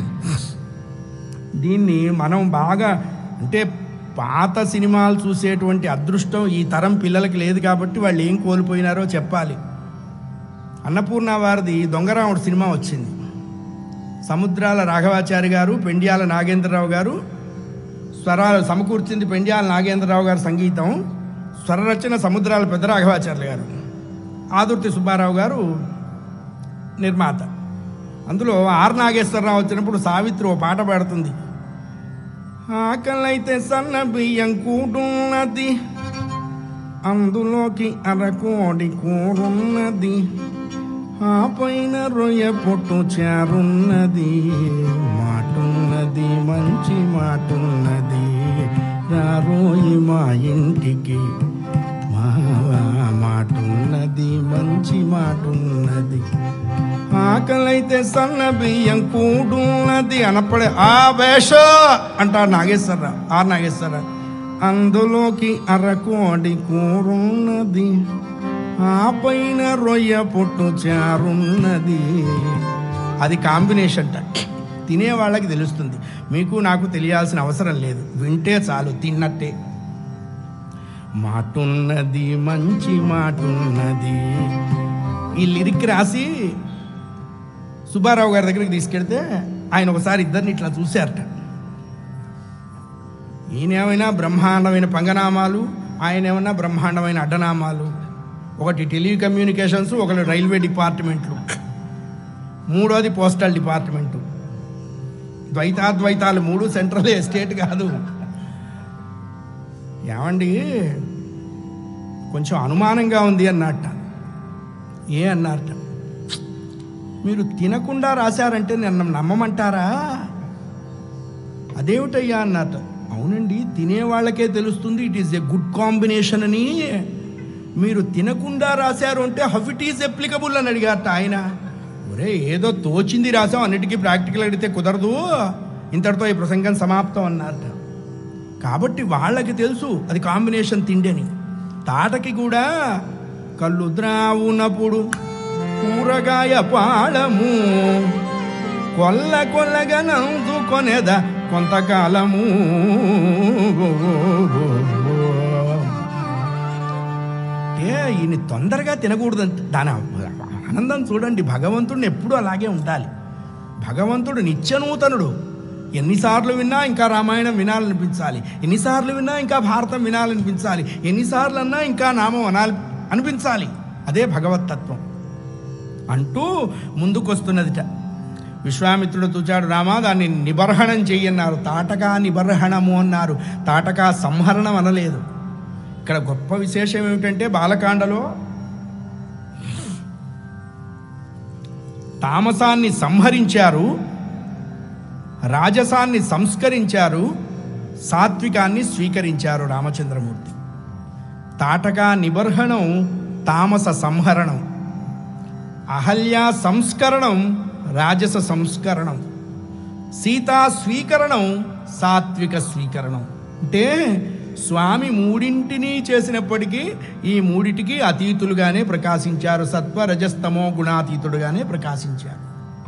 దీన్ని మనం బాగా అంటే పాత సినిమాలు చూసేటువంటి అదృష్టం ఈ తరం పిల్లలకి లేదు కాబట్టి వాళ్ళు ఏం కోల్పోయినారో చెప్పాలి అన్నపూర్ణ వారిది దొంగరాముడు సినిమా వచ్చింది సముద్రాల రాఘవాచారి గారు పెండ్యాల నాగేంద్రరావు గారు స్వరాలు సమకూర్చింది పెండ్యాల నాగేంద్రరావు గారి సంగీతం స్వరరచన సముద్రాల పెద్ద రాఘవాచార్యులు గారు ఆదుర్తి సుబ్బారావు గారు నిర్మాత అందులో ఆర్ నాగేశ్వరరావు వచ్చినప్పుడు సావిత్రి ఓ పాట పాడుతుంది ఆకలైతే సన్న బియ్యం కూటున్నది అందులోకి అరకోడి కూరున్నది ఆ పైన రొయ్య పొట్టు చారున్నది మాటున్నది మంచి మాటున్నది రారోయి మా ఇంటికి మావా మాటున్నది మంచి మాటున్నది ఆకలైతే సన్న బియ్యం కూడున్నది అనపడే ఆ వేష అంటారు నాగేశ్వరరావు ఆర్ నాగేశ్వరరావు అందులోకి అరకోడి కూరున్నది ఆ పైన రొయ్య పొట్టు చారున్నది అది కాంబినేషన్ తినే వాళ్ళకి తెలుస్తుంది మీకు నాకు తెలియాల్సిన అవసరం లేదు వింటే చాలు తిన్నట్టే మాటున్నది మంచి మాటున్నది ఈ లిరిక్ రాసి సుబ్బారావు గారి దగ్గరికి తీసుకెళ్తే ఆయన ఒకసారి ఇద్దరిని ఇట్లా చూశారట ఈయనేమైనా బ్రహ్మాండమైన పంగనామాలు ఆయన ఏమైనా బ్రహ్మాండమైన అడ్డనామాలు ఒకటి టెలికమ్యూనికేషన్స్ ఒకటి రైల్వే డిపార్ట్మెంట్లు మూడోది పోస్టల్ డిపార్ట్మెంటు ద్వైతాద్వైతాలు మూడు సెంట్రల్ ఎస్టేట్ కాదు ఏమండి కొంచెం అనుమానంగా ఉంది అన్నట్ట ఏ అన్నట్ట మీరు తినకుండా రాశారంటే నన్ను నమ్మమంటారా అదేమిటయ్యా అన్నట్ట అవునండి తినే వాళ్ళకే తెలుస్తుంది it is a good combination అని మీరు తినకుండా రాశారు అంటే హవ్ ఇట్ ఈస్ అప్లికబుల్ అని అడిగారట ఆయన ఒరే ఏదో తోచింది రాసాం అన్నిటికీ ప్రాక్టికల్ అడిగితే కుదరదు ఇంతటితో ఈ ప్రసంగం సమాప్తం అన్నారట కాబట్టి వాళ్ళకి తెలుసు అది కాంబినేషన్ తిండి అని తాటకి కూడా కళ్ళు ద్రావునప్పుడు కూరగాయ పాళము కొల్ల కొల్లగా నందుకొనేద కొంతకాలము ఏ ఈయన తొందరగా తినకూడదు దాని ఆనందం చూడండి భగవంతుడిని ఎప్పుడూ అలాగే ఉండాలి భగవంతుడు నిత్యనూతనుడు ఎన్నిసార్లు విన్నా ఇంకా రామాయణం వినాలనిపించాలి ఎన్నిసార్లు విన్నా ఇంకా భారతం వినాలనిపించాలి ఎన్నిసార్లు అన్నా ఇంకా నామం అనాలి అనిపించాలి అదే భగవత్తత్వం అంటూ ముందుకొస్తున్నదిట విశ్వామిత్రుడు చూచాడు రామా దాన్ని నిబర్హణం చెయ్యన్నారు తాటకా నిబర్హణము అన్నారు తాటకా సంహరణం అనలేదు ఇక్కడ గొప్ప విశేషం ఏమిటంటే బాలకాండలో తామసాన్ని సంహరించారు రాజసాన్ని సంస్కరించారు సాత్వికాన్ని స్వీకరించారు రామచంద్రమూర్తి తాటకా నిబర్హణం తామస సంహరణం అహల్యా సంస్కరణం రాజస సంస్కరణం సీతా స్వీకరణం సాత్విక స్వీకరణం అంటే స్వామి మూడింటిని చేసినప్పటికీ ఈ మూడిటికి అతీతులుగానే ప్రకాశించారు సత్వ రజస్తమో గుణాతీతుడుగానే ప్రకాశించారు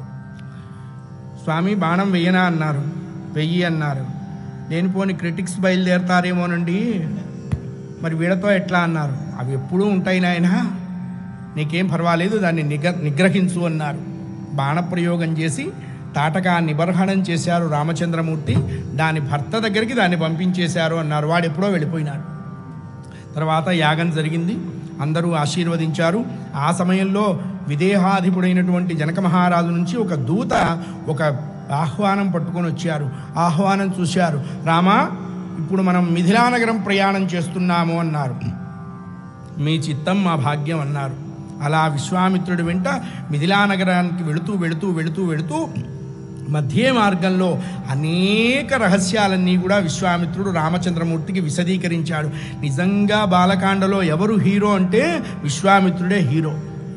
స్వామి బాణం వెయ్యనా అన్నారు వెయ్యి అన్నారు నేను పోని క్రిటిక్స్ బయలుదేరతారేమోనండి మరి వీళ్ళతో ఎట్లా అన్నారు అవి ఎప్పుడూ ఉంటాయి నాయన నీకేం పర్వాలేదు దాన్ని నిగ నిగ్రహించు అన్నారు బాణప్రయోగం చేసి తాటకా నిబర్హణం చేశారు రామచంద్రమూర్తి దాని భర్త దగ్గరికి దాన్ని పంపించేశారు అన్నారు వాడు ఎప్పుడో వెళ్ళిపోయినాడు తర్వాత యాగం జరిగింది అందరూ ఆశీర్వదించారు ఆ సమయంలో విదేహాధిపుడైనటువంటి జనక మహారాజు నుంచి ఒక దూత ఒక ఆహ్వానం పట్టుకొని వచ్చారు ఆహ్వానం చూశారు రామా ఇప్పుడు మనం మిథిలానగరం ప్రయాణం చేస్తున్నాము అన్నారు మీ చిత్తం మా భాగ్యం అన్నారు అలా విశ్వామిత్రుడి వెంట మిథిలానగరానికి వెళుతూ వెళుతూ వెళుతూ వెళుతూ మధ్య మార్గంలో అనేక రహస్యాలన్నీ కూడా విశ్వామిత్రుడు రామచంద్రమూర్తికి విశదీకరించాడు నిజంగా బాలకాండలో ఎవరు హీరో అంటే విశ్వామిత్రుడే హీరో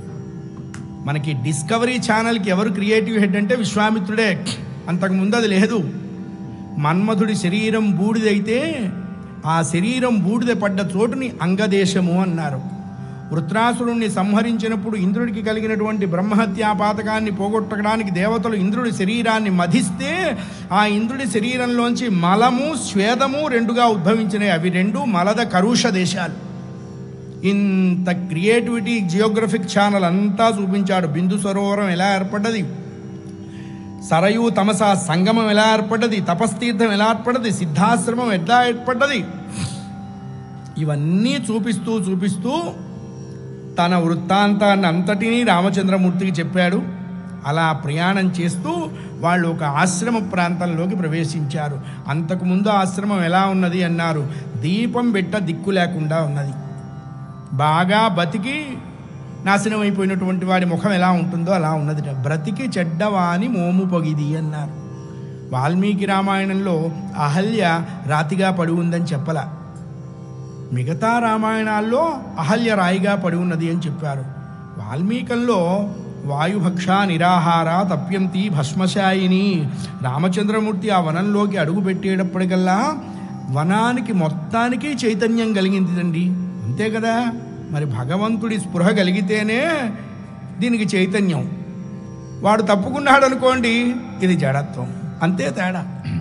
మనకి డిస్కవరీ ఛానల్కి ఎవరు క్రియేటివ్ హెడ్ అంటే విశ్వామిత్రుడే అంతకుముందు అది లేదు మన్మధుడి శరీరం బూడిదైతే ఆ శరీరం బూడిద పడ్డ చోటుని అంగదేశము అన్నారు వృత్రాసురుణ్ణి సంహరించినప్పుడు ఇంద్రుడికి కలిగినటువంటి బ్రహ్మహత్యా పాతకాన్ని పోగొట్టడానికి దేవతలు ఇంద్రుడి శరీరాన్ని మధిస్తే ఆ ఇంద్రుడి శరీరంలోంచి మలము స్వేదము రెండుగా ఉద్భవించినాయి అవి రెండు మలద కరుష దేశాలు ఇంత క్రియేటివిటీ జియోగ్రఫిక్ ఛానల్ అంతా చూపించాడు బిందు సరోవరం ఎలా ఏర్పడ్డది సరయు తమస సంగమం ఎలా ఏర్పడ్డది తపస్తీర్థం ఎలా ఏర్పడ్డది సిద్ధాశ్రమం ఎట్లా ఏర్పడ్డది ఇవన్నీ చూపిస్తూ చూపిస్తూ తన వృత్తాంతాన్ని అంతటినీ రామచంద్రమూర్తికి చెప్పాడు అలా ప్రయాణం చేస్తూ వాళ్ళు ఒక ఆశ్రమ ప్రాంతంలోకి ప్రవేశించారు అంతకుముందు ఆశ్రమం ఎలా ఉన్నది అన్నారు దీపం పెట్ట దిక్కు లేకుండా ఉన్నది బాగా బతికి నాశనం అయిపోయినటువంటి వాడి ముఖం ఎలా ఉంటుందో అలా ఉన్నది బ్రతికి చెడ్డవాని మోము పొగిది అన్నారు వాల్మీకి రామాయణంలో అహల్య రాతిగా పడి ఉందని చెప్పల మిగతా రామాయణాల్లో అహల్య రాయిగా పడి ఉన్నది అని చెప్పారు వాల్మీకంలో వాయుభక్ష నిరాహార తప్యంతి భస్మశాయిని రామచంద్రమూర్తి ఆ వనంలోకి అడుగు పెట్టేటప్పటికల్లా వనానికి మొత్తానికి చైతన్యం కలిగిందండి అంతే కదా మరి భగవంతుడి స్పృహ కలిగితేనే దీనికి చైతన్యం వాడు తప్పుకున్నాడు అనుకోండి ఇది జడత్వం అంతే తేడా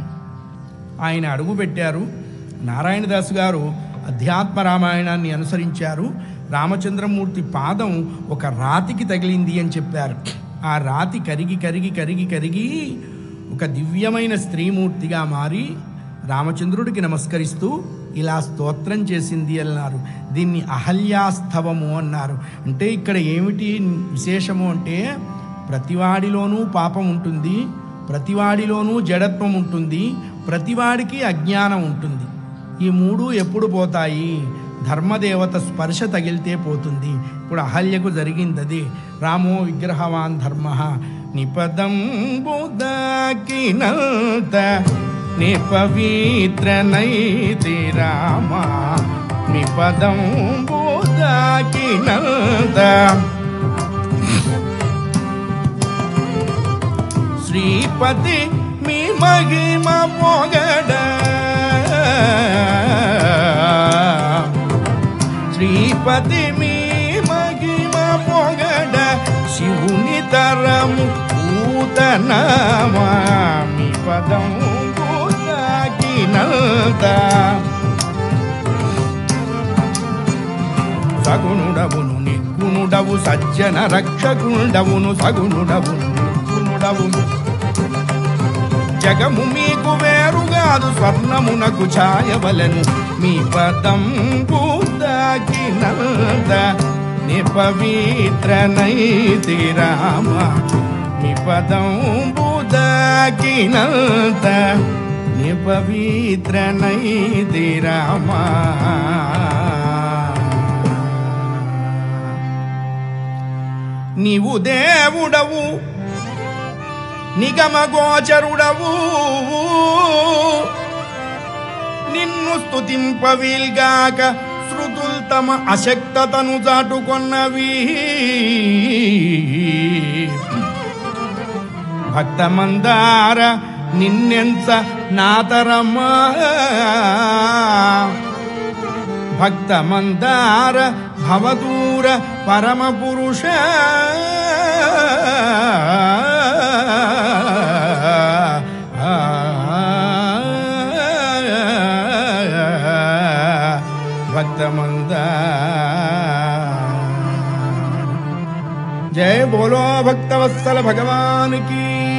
ఆయన అడుగు పెట్టారు నారాయణదాస్ గారు అధ్యాత్మ రామాయణాన్ని అనుసరించారు రామచంద్రమూర్తి పాదం ఒక రాతికి తగిలింది అని చెప్పారు ఆ రాతి కరిగి కరిగి కరిగి కరిగి ఒక దివ్యమైన స్త్రీమూర్తిగా మారి రామచంద్రుడికి నమస్కరిస్తూ ఇలా స్తోత్రం చేసింది అన్నారు దీన్ని అహల్యాస్తవము అన్నారు అంటే ఇక్కడ ఏమిటి విశేషము అంటే ప్రతివాడిలోనూ పాపం ఉంటుంది ప్రతివాడిలోనూ జడత్వం ఉంటుంది ప్రతివాడికి అజ్ఞానం ఉంటుంది ఈ మూడు ఎప్పుడు పోతాయి ధర్మదేవత స్పర్శ తగిలితే పోతుంది ఇప్పుడు అహల్యకు జరిగింది అది రామో విగ్రహవాన్ ధర్మ నిపదం బుదకినంత నిపవిత్ర నైతి రామ నిపదం బుదకినంత శ్రీపతి మీ మహిమ పొగడ శ్రీపతి మీ మహిమ నమామి పదం తాకినంత సగుణుడవును నిర్గుణుడవు సజ్జన రక్షకుండవును సగుణుడవును నిర్గుణుడవును జగము మీకు వేరుగాదు స్వర్ణమునకు ఛాయవలను మీ పదం పూదాకినంద నిపవిత్ర నైతి రామ మీ పదం పూదాకినంద నిపవిత్ర నైతి రామ నీవు దేవుడవు నిగమ గోచరుడవు నిన్ను స్తుతింపవీల్గాక శృతుల్ తమ అశక్తతను చాటుకొన్నవి భక్తమందార నిన్నెంచ నాతరమ్మా భక్తమందార భవదూర పరమ పురుష భక్తమందార జయ బోలో భక్తవత్సల భగవానికి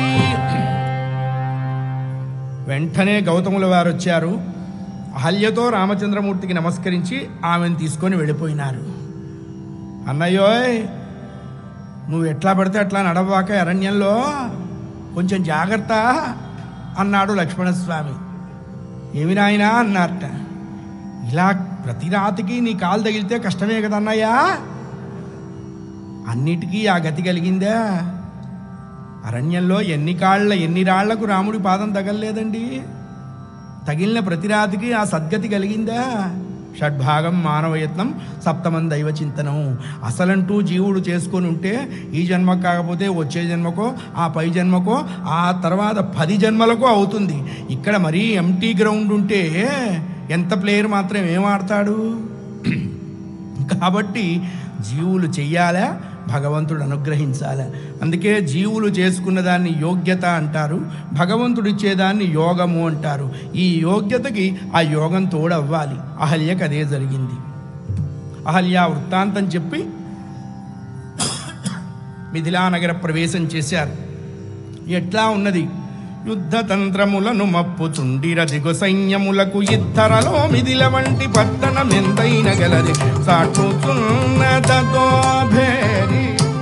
వెంటనే గౌతముల వారు వచ్చారు అహల్యతో రామచంద్రమూర్తికి నమస్కరించి ఆమెను తీసుకొని వెళ్ళిపోయినారు అన్నయ్యోయ్ నువ్వు ఎట్లా పడితే అట్లా నడవాక అరణ్యంలో కొంచెం జాగ్రత్త అన్నాడు లక్ష్మణస్వామి ఏమి నాయనా అన్నారట ఇలా ప్రతి రాతికి నీ కాలు తగిలితే కష్టమే కదా అన్నయ్యా అన్నిటికీ ఆ గతి కలిగిందా అరణ్యంలో ఎన్ని కాళ్ళ ఎన్ని రాళ్లకు రాముడి పాదం తగలలేదండి తగిలిన ప్రతి రాతికి ఆ సద్గతి కలిగిందా షడ్భాగం మానవయత్నం సప్తమం దైవ చింతనం అసలంటూ జీవుడు చేసుకొని ఉంటే ఈ జన్మ కాకపోతే వచ్చే జన్మకో ఆ పై జన్మకో ఆ తర్వాత పది జన్మలకో అవుతుంది ఇక్కడ మరీ ఎంటీ గ్రౌండ్ ఉంటే ఎంత ప్లేయర్ మాత్రం ఏం ఆడతాడు కాబట్టి జీవులు చెయ్యాలా భగవంతుడు అనుగ్రహించాలా అందుకే జీవులు చేసుకున్న దాన్ని యోగ్యత అంటారు భగవంతుడు ఇచ్చేదాన్ని యోగము అంటారు ఈ యోగ్యతకి ఆ యోగం తోడవ్వాలి అహల్యకు అదే జరిగింది అహల్య వృత్తాంతం చెప్పి మిథిలానగర ప్రవేశం చేశారు ఎట్లా ఉన్నది యుద్ధ తంత్రములను మప్పుచుండిర దిగు సైన్యములకు ఇద్దరలో మిదిల వంటి పట్టణమెంతైన గలది సాటుచున్నదతో భేరి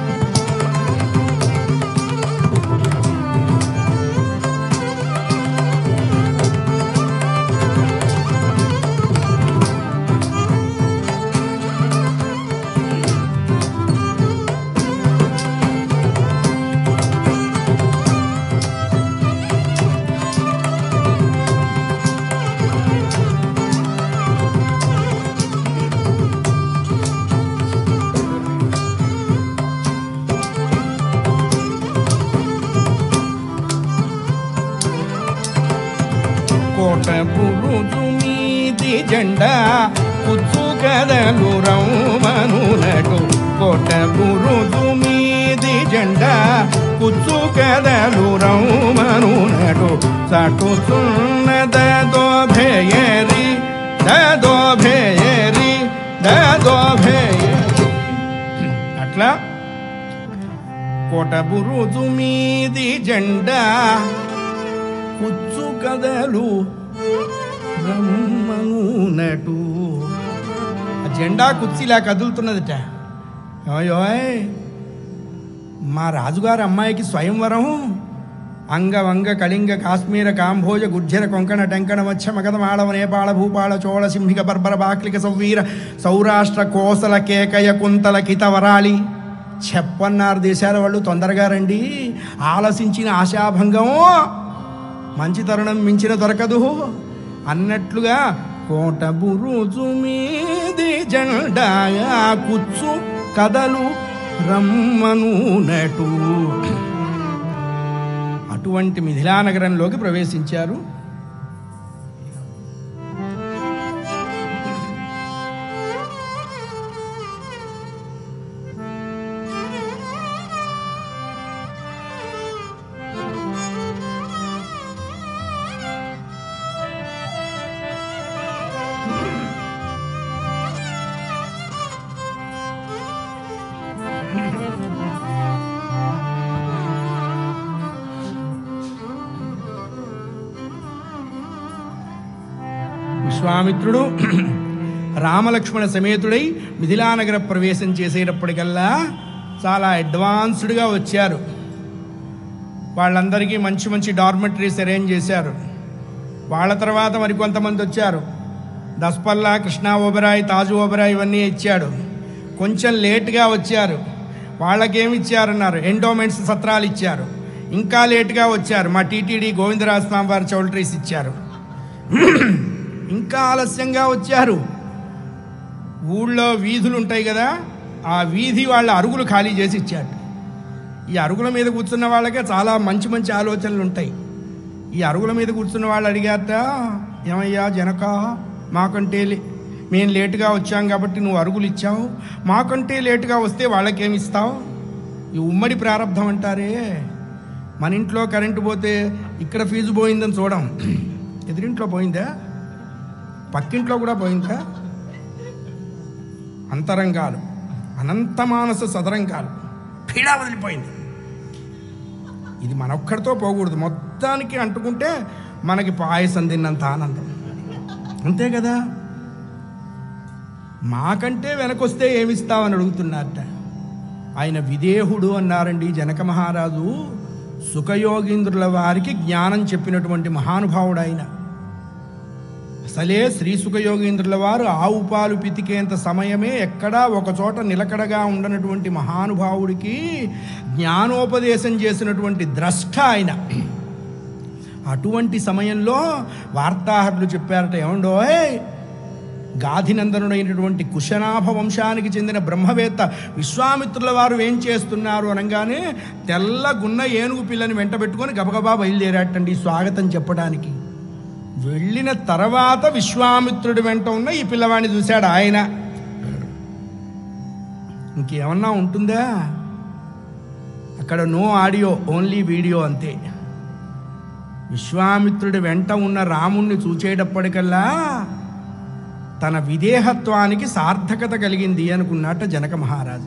కోట పురుజు మీది జెండా కుచ్చు కదలు రౌమనునటు కోట పురుజు మీది జెండా కుచ్చు కదలు రౌమనునటు సాటుచున్న దదో భేయరి దదో భేయరి దదో భేయరి అట్లా కోట బురుజు మీది జెండా కుచ్చు కదలు బ్రహ్మనునటు ఆ జెండా కుర్చీలా కదులుతున్నదట అయ్యోయ్ మా రాజుగారి అమ్మాయికి స్వయంవరం అంగవంగ కళింగ కాశ్మీర కాంభోజ గుర్జర కొంకణ టెంకణ మచ్చ మగధ మాళవ నేపాళ భూపాళ చోళ సింహిక బర్బర బాక్లిక సౌవీర సౌరాష్ట్ర కోసల కేకయ కుంతల కితవరాళి చెప్పన్నారు దేశాల వాళ్ళు తొందరగా రండి ఆలసించిన ఆశాభంగం మంచి తరుణం మించిన దొరకదు అన్నట్లుగా కోట బురుజు మీది జెండాయా కుచ్చు కదలు రమ్మనునటు అటువంటి మిథిలానగరంలోకి ప్రవేశించారు విశ్వామిత్రుడు రామలక్ష్మణ సమేతుడై మిథిలానగర ప్రవేశం చేసేటప్పటికల్లా చాలా అడ్వాన్స్డ్గా వచ్చారు వాళ్ళందరికీ మంచి మంచి డార్మెటరీస్ అరేంజ్ చేశారు వాళ్ళ తర్వాత మరి కొంతమంది వచ్చారు దస్పల్లా కృష్ణా ఓబరాయ్ తాజు ఓబరాయ్ ఇవన్నీ ఇచ్చాడు కొంచెం లేట్గా వచ్చారు వాళ్ళకేమి ఇచ్చారన్నారు ఎండోమెంట్స్ సత్రాలు ఇచ్చారు ఇంకా లేట్గా వచ్చారు మా టీటీడీ గోవిందరాజ స్వామి వారి చౌల్ట్రీస్ ఇచ్చారు ఇంకా ఆలస్యంగా వచ్చారు ఊళ్ళో వీధులు ఉంటాయి కదా ఆ వీధి వాళ్ళ అరుగులు ఖాళీ చేసి ఇచ్చారు ఈ అరుగుల మీద కూర్చున్న వాళ్ళకే చాలా మంచి మంచి ఆలోచనలు ఉంటాయి ఈ అరుగుల మీద కూర్చున్న వాళ్ళు అడిగారట ఏమయ్యా జనక మాకంటే లే- మేము లేటుగా వచ్చాం కాబట్టి నువ్వు అరుగులు ఇచ్చావు మాకంటే లేటుగా వస్తే వాళ్ళకేమి ఇస్తావు ఈ ఉమ్మడి ప్రారంధం అంటారే మన ఇంట్లో కరెంటు పోతే ఇక్కడ ఫీజు పోయిందని చూడం ఎదురింట్లో పోయిందా పక్కింట్లో కూడా పోయిందా అంతరంగాలు అనంతమానస సదరంగాలు పీడా వదిలిపోయింది ఇది మనొక్కడితో పోకూడదు మొత్తానికి అంటుకుంటే మనకి పాయసం తిన్నంత ఆనందం అంతే కదా మాకంటే వెనకొస్తే ఏమిస్తావని అడుగుతున్నారట ఆయన విదేహుడు అన్నారండి జనక మహారాజు సుఖయోగీంద్రుల వారికి జ్ఞానం చెప్పినటువంటి మహానుభావుడు ఆయన అసలే శ్రీ సుఖయోగీంద్రుల వారు ఆవు పాలు పితికేంత సమయమే ఎక్కడా ఒక చోట నిలకడగా ఉండనటువంటి మహానుభావుడికి జ్ఞానోపదేశం చేసినటువంటి ద్రష్ట ఆయన అటువంటి సమయంలో వార్తాహరులు చెప్పారట ఏమండోయ్ గాధినందనుడైనటువంటి కుశనాభ వంశానికి చెందిన బ్రహ్మవేత్త విశ్వామిత్రుల వారు ఏం చేస్తున్నారు అనగానే తెల్ల గున్న ఏనుగు పిల్లని వెంట పెట్టుకొని గబగబా బయలుదేరాటండి స్వాగతం చెప్పడానికి వెళ్ళిన తర్వాత విశ్వామిత్రుడి వెంట ఉన్న ఈ పిల్లవాడిని చూశాడు ఆయన ఇంకేమన్నా ఉంటుందా అక్కడ నో ఆడియో ఓన్లీ వీడియో అంతే విశ్వామిత్రుడి వెంట ఉన్న రాముణ్ణి చూచేటప్పటికల్లా తన విదేహత్వానికి సార్థకత కలిగింది అనుకున్నట్ట జనక మహారాజు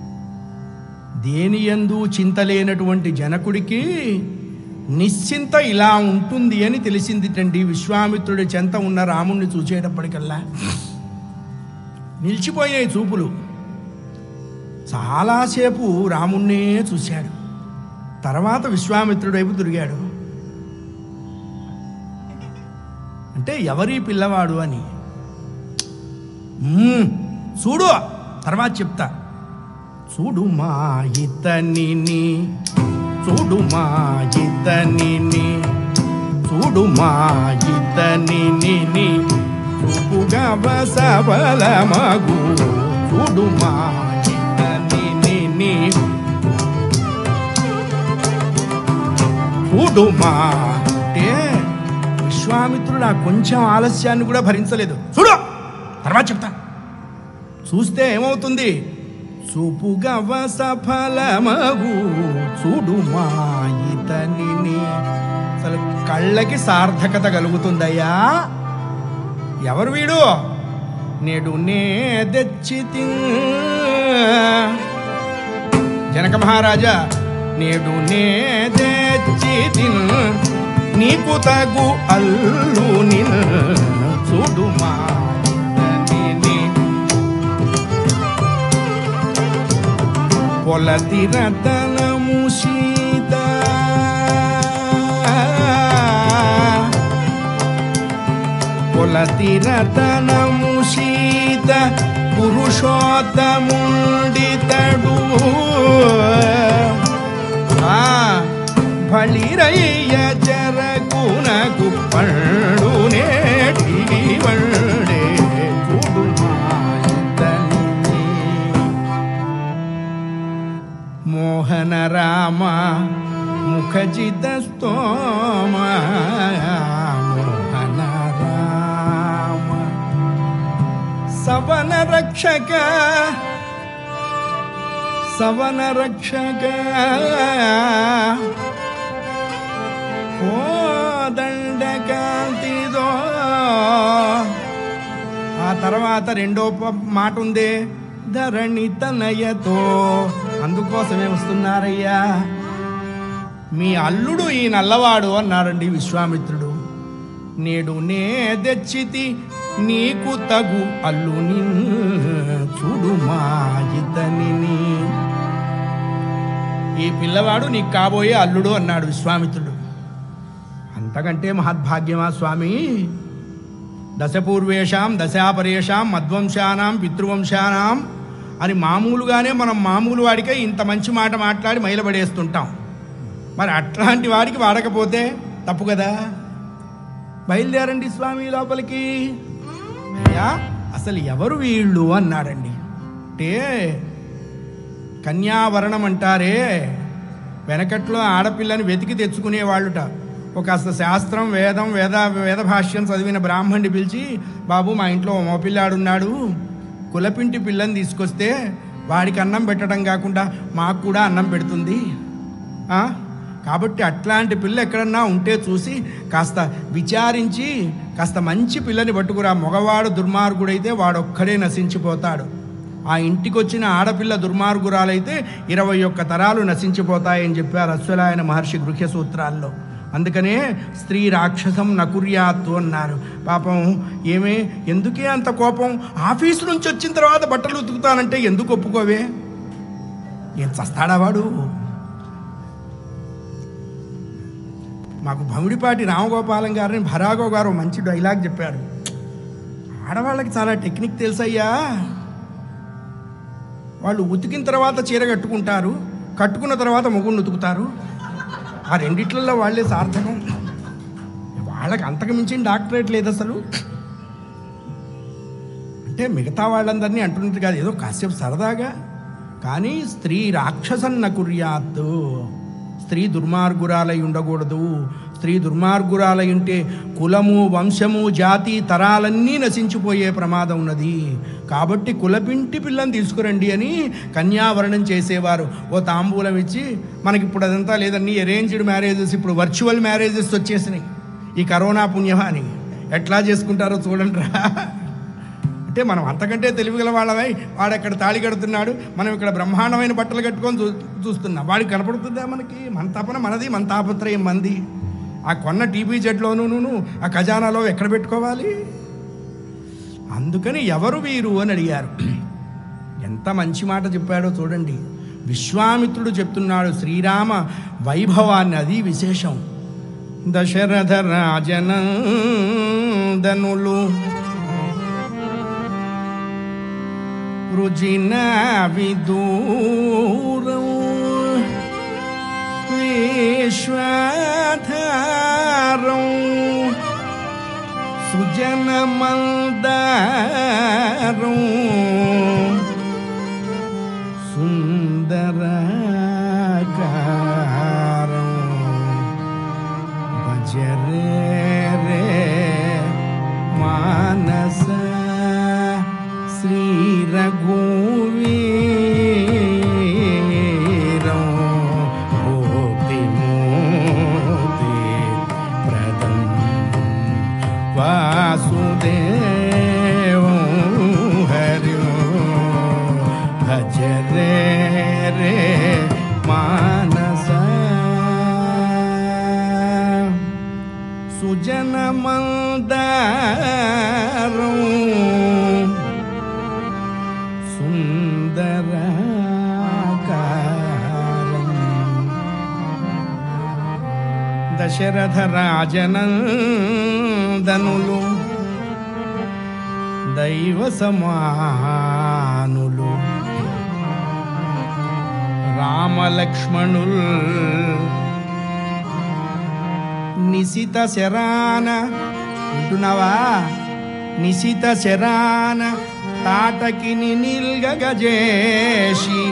దేనియందు చింతలేనటువంటి జనకుడికి నిశ్చింత ఇలా ఉంటుంది అని తెలిసిందిటండి విశ్వామిత్రుడి చెంత ఉన్న రాముణ్ణి చూచేటప్పటికల్లా నిలిచిపోయాయి చూపులు చాలాసేపు రాముణ్ణే చూశాడు తర్వాత విశ్వామిత్రుడి వైపు తిరిగాడు అంటే ఎవరి పిల్లవాడు అని మ్మ్, చూడు తర్వాత చెప్తా చూడు మా ఇతనిని చూడు మా ఇతనిని చూడు మా ఇతనిని చూపుగా బసబలమగు చూడు మా ఇతనిని చూడు మా అంటే విశ్వామిత్రుడు ఆ కొంచెం ఆలస్యాన్ని కూడా భరించలేదు చూడు తర్వాత చెప్తా చూస్తే ఏమవుతుంది చూపుగవ సఫలమగు చూడు మా ఇతనిని అసలు కళ్ళకి సార్థకత కలుగుతుందయ్యా ఎవరు వీడు నేడు నే తెచ్చి జనక మహారాజా నేడు నే తెచ్చి తిన్ నీకు తగు అల్లు నిన్ చూడు మా ఇతనిని. పొలతి రతనము సీత పొలతి రతనము సీత పురుషోత్తముండితడు ఆ బళిరయ్య జరకునకు పండు నేటికి వండే చూడు మా ఇతనిని. మోహన రామ ముఖజిత స్తోమ మోహన రామ సవన రక్షక సవన రక్షక ఓ దండకాంతిదో ఆ తర్వాత రెండో ప- మాట ఉందే ధరణి తనయతో అందుకోసమే వస్తున్నారయ్యా మీ అల్లుడు ఈ నల్లవాడు అన్నాడండి విశ్వామిత్రుడు నేడు నే తెచ్చితి నీకు తగు అల్లుని చూడు మా ఇతనిని ఈ పిల్లవాడు నీకు కాబోయే అల్లుడు అన్నాడు విశ్వామిత్రుడు అంతకంటే మహద్భాగ్యమా స్వామి దశపూర్వేషాం దశాపరేషాం మధ్వంశానాం పితృవంశానాం అని మామూలుగానే మనం మామూలు వాడికే ఇంత మంచి మాట మాట్లాడి మైలబడేస్తుంటాం మరి అట్లాంటి వాడికి వాడకపోతే తప్పు కదా బయలుదేరండి స్వామి లోపలికి అయ్యా అసలు ఎవరు వీళ్ళు అన్నాడండి అంటే కన్యావరణం అంటారే వెనకట్లో ఆడపిల్లని వెతికి తెచ్చుకునేవాళ్ళుట ఒక కాస్త శాస్త్రం వేదం వేద వేద భాష్యం చదివిన బ్రాహ్మణ్ణి పిలిచి బాబు మా ఇంట్లో ఓ మగపిల్లాడున్నాడు కులపింటి పిల్లని తీసుకొస్తే వాడికి అన్నం పెట్టడం కాకుండా మాకు కూడా అన్నం పెడుతుంది ఆ? కాబట్టి అట్లాంటి పిల్ల ఎక్కడన్నా ఉంటే చూసి కాస్త విచారించి కాస్త మంచి పిల్లని పట్టుకురా మగవాడు దుర్మార్గుడైతే వాడొక్కడే నశించిపోతాడు ఆ ఇంటికి వచ్చిన ఆడపిల్ల దుర్మార్గురాలైతే ఇరవై ఒక్క తరాలు నశించిపోతాయని చెప్పారు అశ్వలాయన మహర్షి గృహ్య సూత్రాల్లో అందుకనే స్త్రీ రాక్షసం నకుర్యాత్తు అన్నారు పాపం ఏమే ఎందుకే అంత కోపం ఆఫీసు నుంచి వచ్చిన తర్వాత బట్టలు ఉతుకుతానంటే ఎందుకు ఒప్పుకోవే ఏం చస్తాడా వాడు మాకు భమిడిపాటి రామగోపాలం గారిని భరాగో గారు మంచి డైలాగ్ చెప్పారు ఆడవాళ్ళకి చాలా టెక్నిక్ తెలుసయ్యా వాళ్ళు ఉతికిన తర్వాత చీర కట్టుకుంటారు కట్టుకున్న తర్వాత మొగుడిని ఉతుకుతారు ఆ రెండిట్లలో వాళ్ళే సార్థకం వాళ్ళకి అంతకు మించిన డాక్టరేట్ లేదు అసలు అంటే మిగతా వాళ్ళందరినీ అంటున్నట్టు కాదు ఏదో కాసేపు సరదాగా కానీ స్త్రీ రాక్షసన్న కుర్యాత్తు స్త్రీ దుర్మార్గురాలై ఉండకూడదు స్త్రీ దుర్మార్గురాలై ఉంటే కులము వంశము జాతి తరాలన్నీ నశించిపోయే ప్రమాదం ఉన్నది కాబట్టి కులపింటి పిల్లని తీసుకురండి అని కన్యావరణం చేసేవారు ఓ తాంబూలం ఇచ్చి మనకి ఇప్పుడు అదంతా లేదన్నీ అరేంజ్డ్ మ్యారేజెస్ ఇప్పుడు వర్చువల్ మ్యారేజెస్ వచ్చేసినాయి ఈ కరోనా పుణ్యమాని ఎట్లా చేసుకుంటారో చూడండి రా అంటే మనం అంతకంటే తెలివిగల వాళ్ళమై వాడు అక్కడ తాళి కడుతున్నాడు మనం ఇక్కడ బ్రహ్మాండమైన బట్టలు కట్టుకొని చూ చూస్తున్నాం వాడికి కనపడుతుందా మనకి మన తపన మనది మన తాపత్రయం మంది ఆ కొన్న టీవీ జెట్లోనూ ఆ ఖజానాలో ఎక్కడ పెట్టుకోవాలి అందుకని ఎవరు వీరు అని అడిగారు ఎంత మంచి మాట చెప్పాడో చూడండి విశ్వామిత్రుడు చెప్తున్నాడు శ్రీరామ వైభవాన్ని అది విశేషం దశరథ రాజనందనులు రుజిన విదూరం విశ్వధారం సుజనమందారం సుందరకారం భజరే రే మానస శ్రీ రఘువీరం భోక్తి మోది ప్రదం వాసుదేవం హరి భజరే రే మానస సుజనమందారం సుందరాకారం దశరథ రాజనందనులు దైవ సమానులు రామలక్ష్మణుల్ నిశిత శరాన వింటున్నావా నిశిత శరాన తాటకిని నిల్గగజేషి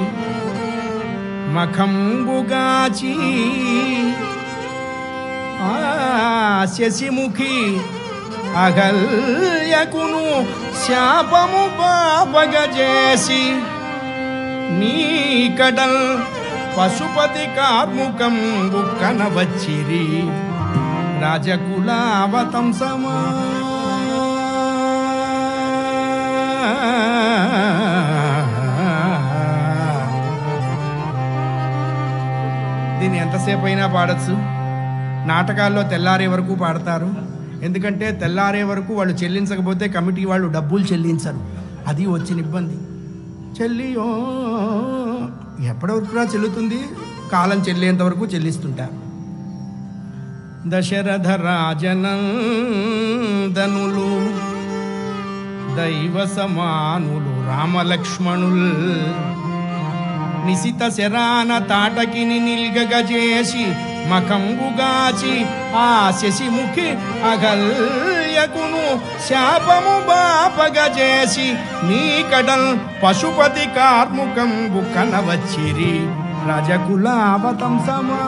మఖంబుగాచి ఆ శశిముఖి అగల్యకును శాపము పాపగజేసి నీ కడల్ పశుపతి కార్ముకం బుక్కన వచ్చిరి రాజకులావతం సమా దీన్ని ఎంతసేపు అయినా పాడచ్చు నాటకాల్లో తెల్లారే వరకు పాడతారు ఎందుకంటే తెల్లారే వరకు వాళ్ళు చెల్లించకపోతే కమిటీ వాళ్ళు డబ్బులు చెల్లించరు అది వచ్చిన ఇబ్బంది చెల్లియో ఎప్పటి వరకు చెల్లుతుంది కాలం చెల్లేంత వరకు చెల్లిస్తుంటారు దశరథ రాజనందనులు దైవ సమానులు రామలక్ష్మణుల్ నిశిత శరాన తాటకిని నిల్గగజేసి మకంబుగాచి ఆ శశిముఖి అగల్యకును శాపము బాపగజేసి నీ కడల్ పశుపతి కార్ముకంబు కనవచ్చిరి రజకులావతం సమా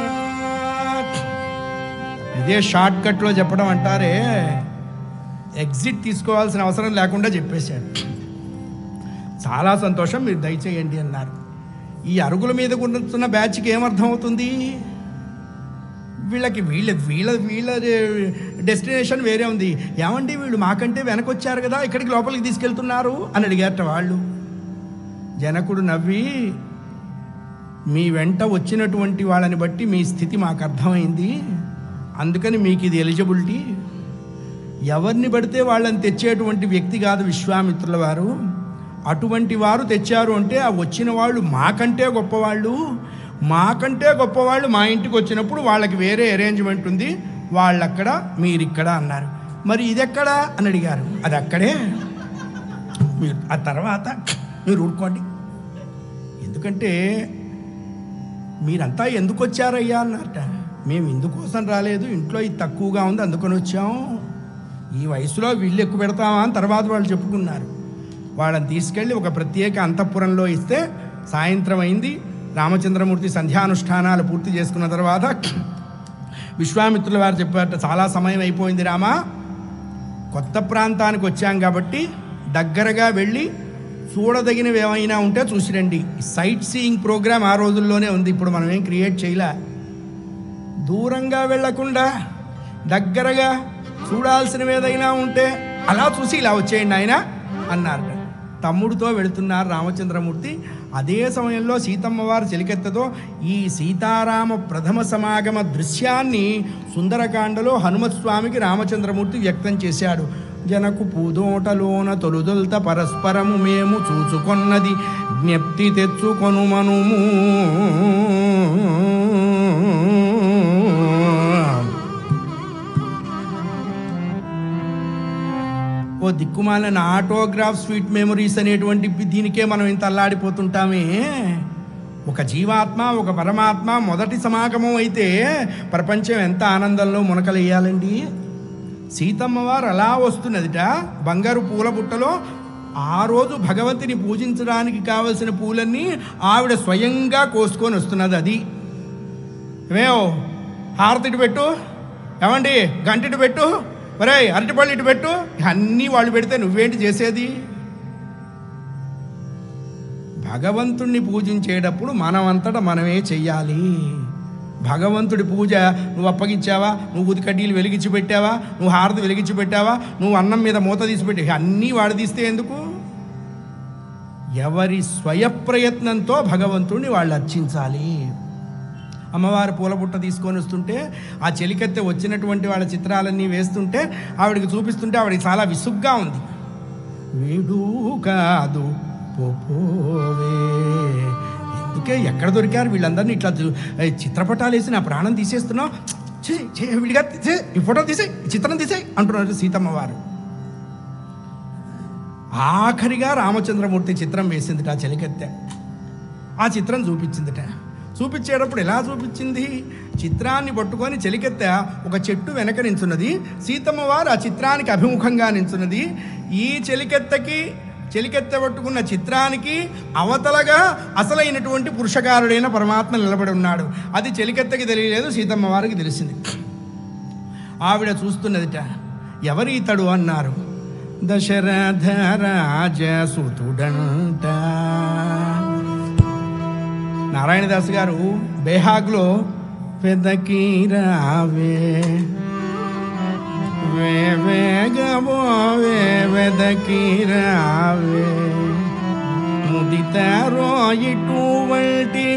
ఇదే షార్ట్ కట్లో చెప్పడం అంటారే ఎగ్జిట్ తీసుకోవాల్సిన అవసరం లేకుండా చెప్పేశాడు చాలా సంతోషం మీరు దయచేయండి అన్నారు ఈ అరుగుల మీద కూర్చున్న బ్యాచ్కి ఏమర్థం అవుతుంది వీళ్ళకి వీళ్ళ వీళ్ళ వీళ్ళ డెస్టినేషన్ వేరే ఉంది ఏమండి వీళ్ళు మాకంటే వెనకొచ్చారు కదా ఇక్కడికి లోపలికి తీసుకెళ్తున్నారు అని అడిగారట వాళ్ళు జనకుడు నవ్వి మీ వెంట వచ్చినటువంటి వాళ్ళని బట్టి మీ స్థితి మాకు అర్థమైంది అందుకని మీకు ఇది ఎలిజిబిలిటీ ఎవరిని పడితే వాళ్ళని తెచ్చేటువంటి వ్యక్తి కాదు విశ్వామిత్రుల వారు అటువంటి వారు తెచ్చారు అంటే ఆ వచ్చిన వాళ్ళు మాకంటే గొప్పవాళ్ళు మాకంటే గొప్పవాళ్ళు మా ఇంటికి వచ్చినప్పుడు వాళ్ళకి వేరే అరేంజ్మెంట్ ఉంది వాళ్ళక్కడ మీరిక్కడ అన్నారు మరి ఇది ఎక్కడా అని అడిగారు అది అక్కడే మీరు ఆ తర్వాత మీరు ఊరుకోండి ఎందుకంటే మీరంతా ఎందుకు వచ్చారయ్యా అన్నారట మేము ఇందుకోసం రాలేదు ఇంట్లో ఇది తక్కువగా ఉంది అందుకని వచ్చాం ఈ వయసులో వీళ్ళు ఎక్కువ పెడతామా అని తర్వాత వాళ్ళు చెప్పుకున్నారు వాళ్ళని తీసుకెళ్ళి ఒక ప్రత్యేక అంతఃపురంలో ఇస్తే సాయంత్రం అయింది రామచంద్రమూర్తి సంధ్యానుష్ఠానాలు పూర్తి చేసుకున్న తర్వాత విశ్వామిత్రుల వారు చెప్పారట చాలా సమయం అయిపోయింది రామా కొత్త ప్రాంతానికి వచ్చాం కాబట్టి దగ్గరగా వెళ్ళి చూడదగినవి ఏమైనా ఉంటే చూసిరండి సైట్ సీయింగ్ ప్రోగ్రామ్ ఆ రోజుల్లోనే ఉంది ఇప్పుడు మనం ఏం క్రియేట్ చేయలే దూరంగా వెళ్లకుండా దగ్గరగా చూడాల్సినవి ఏదైనా ఉంటే అలా చూసి ఇలా వచ్చేయండి ఆయన అన్నారు తమ్ముడితో వెళుతున్నారు రామచంద్రమూర్తి అదే సమయంలో సీతమ్మ వారి చెలికెత్తతో ఈ సీతారామ ప్రథమ సమాగమ దృశ్యాన్ని సుందరకాండలో హనుమత్ స్వామికి రామచంద్రమూర్తి వ్యక్తం చేశాడు జనకు పూదోటలోన తొలుదొల్త పరస్పరము మేము చూచుకొన్నది జ్ఞప్తి తెచ్చుకొను మనుము ఓ దిక్కుమాలిన ఆటోగ్రాఫ్ స్వీట్ మెమరీస్ అనేటువంటి దీనికే మనం ఇంత అల్లాడిపోతుంటామే ఒక జీవాత్మ ఒక పరమాత్మ మొదటి సమాగమం అయితే ప్రపంచం ఎంత ఆనందంలో మునకలేయాలండి సీతమ్మ వారు అలా వస్తున్నదిట బంగారు పూల బుట్టలో ఆ రోజు భగవంతుని పూజించడానికి కావలసిన పూలన్నీ ఆవిడ స్వయంగా కోసుకొని వస్తున్నది అది ఏమేవ్ హారతి ఇటు పెట్టు ఏమండి గంట ఇటు పెట్టు ఒరే అరటిపళ్ళు ఇటు పెట్టు అన్నీ వాళ్ళు పెడితే నువ్వేంటి చేసేది భగవంతుణ్ణి పూజించేటప్పుడు మనమంతటా మనమే చెయ్యాలి భగవంతుడి పూజ నువ్వు అప్పగించావా నువ్వు ఉది కడ్డీలు వెలిగించి పెట్టావా నువ్వు హారతి వెలిగించి పెట్టావా నువ్వు అన్నం మీద మూత తీసి పెట్టి అన్నీ వాడు తీస్తే ఎందుకు ఎవరి స్వయప్రయత్నంతో భగవంతుడిని వాళ్ళు అర్చించాలి అమ్మవారు పూలబుట్ట తీసుకొని వస్తుంటే ఆ చెలికత్తె వచ్చినటువంటి వాళ్ళ చిత్రాలన్నీ వేస్తుంటే ఆవిడకి చూపిస్తుంటే ఆవిడకి చాలా విసుగ్గా ఉంది వీడు కాదు పోపోవే ఎందుకే ఎక్కడ దొరికారు వీళ్ళందరినీ ఇట్లా చూ- ఏ, చిత్రపటాలు వేసి నా ప్రాణం తీసేస్తున్నావు ఛీ, ఛీ, విడిగా తీసే ఈ ఫోటో తీసే ఈ చిత్రం తీసే అంటున్నారు సీతమ్మ వారు ఆఖరిగా రామచంద్రమూర్తి చిత్రం వేసిందిట ఆ చెలికత్తె ఆ చిత్రం చూపించిందిట చూపించేటప్పుడు ఎలా చూపించింది చిత్రాన్ని పట్టుకొని చెలికెత్త ఒక చెట్టు వెనక నించున్నది సీతమ్మ వారు ఆ చిత్రానికి అభిముఖంగా నించున్నది ఈ చెలికెత్తకి చెలికెత్త పట్టుకున్న చిత్రానికి అవతలగా అసలైనటువంటి పురుషకారుడైన పరమాత్మ నిలబడి ఉన్నాడు అది చెలికెత్తకి తెలియలేదు సీతమ్మ వారికి తెలిసింది ఆవిడ చూస్తున్నదిట ఎవరి ఇతడు అన్నారు దశరథ రాజసుతుడంట నారాయణదాస్ గారు బేహాగ్లో పెద్దకి రావే వే వేగబోవే వెదకి రావే ముదితారో ఇటువంటి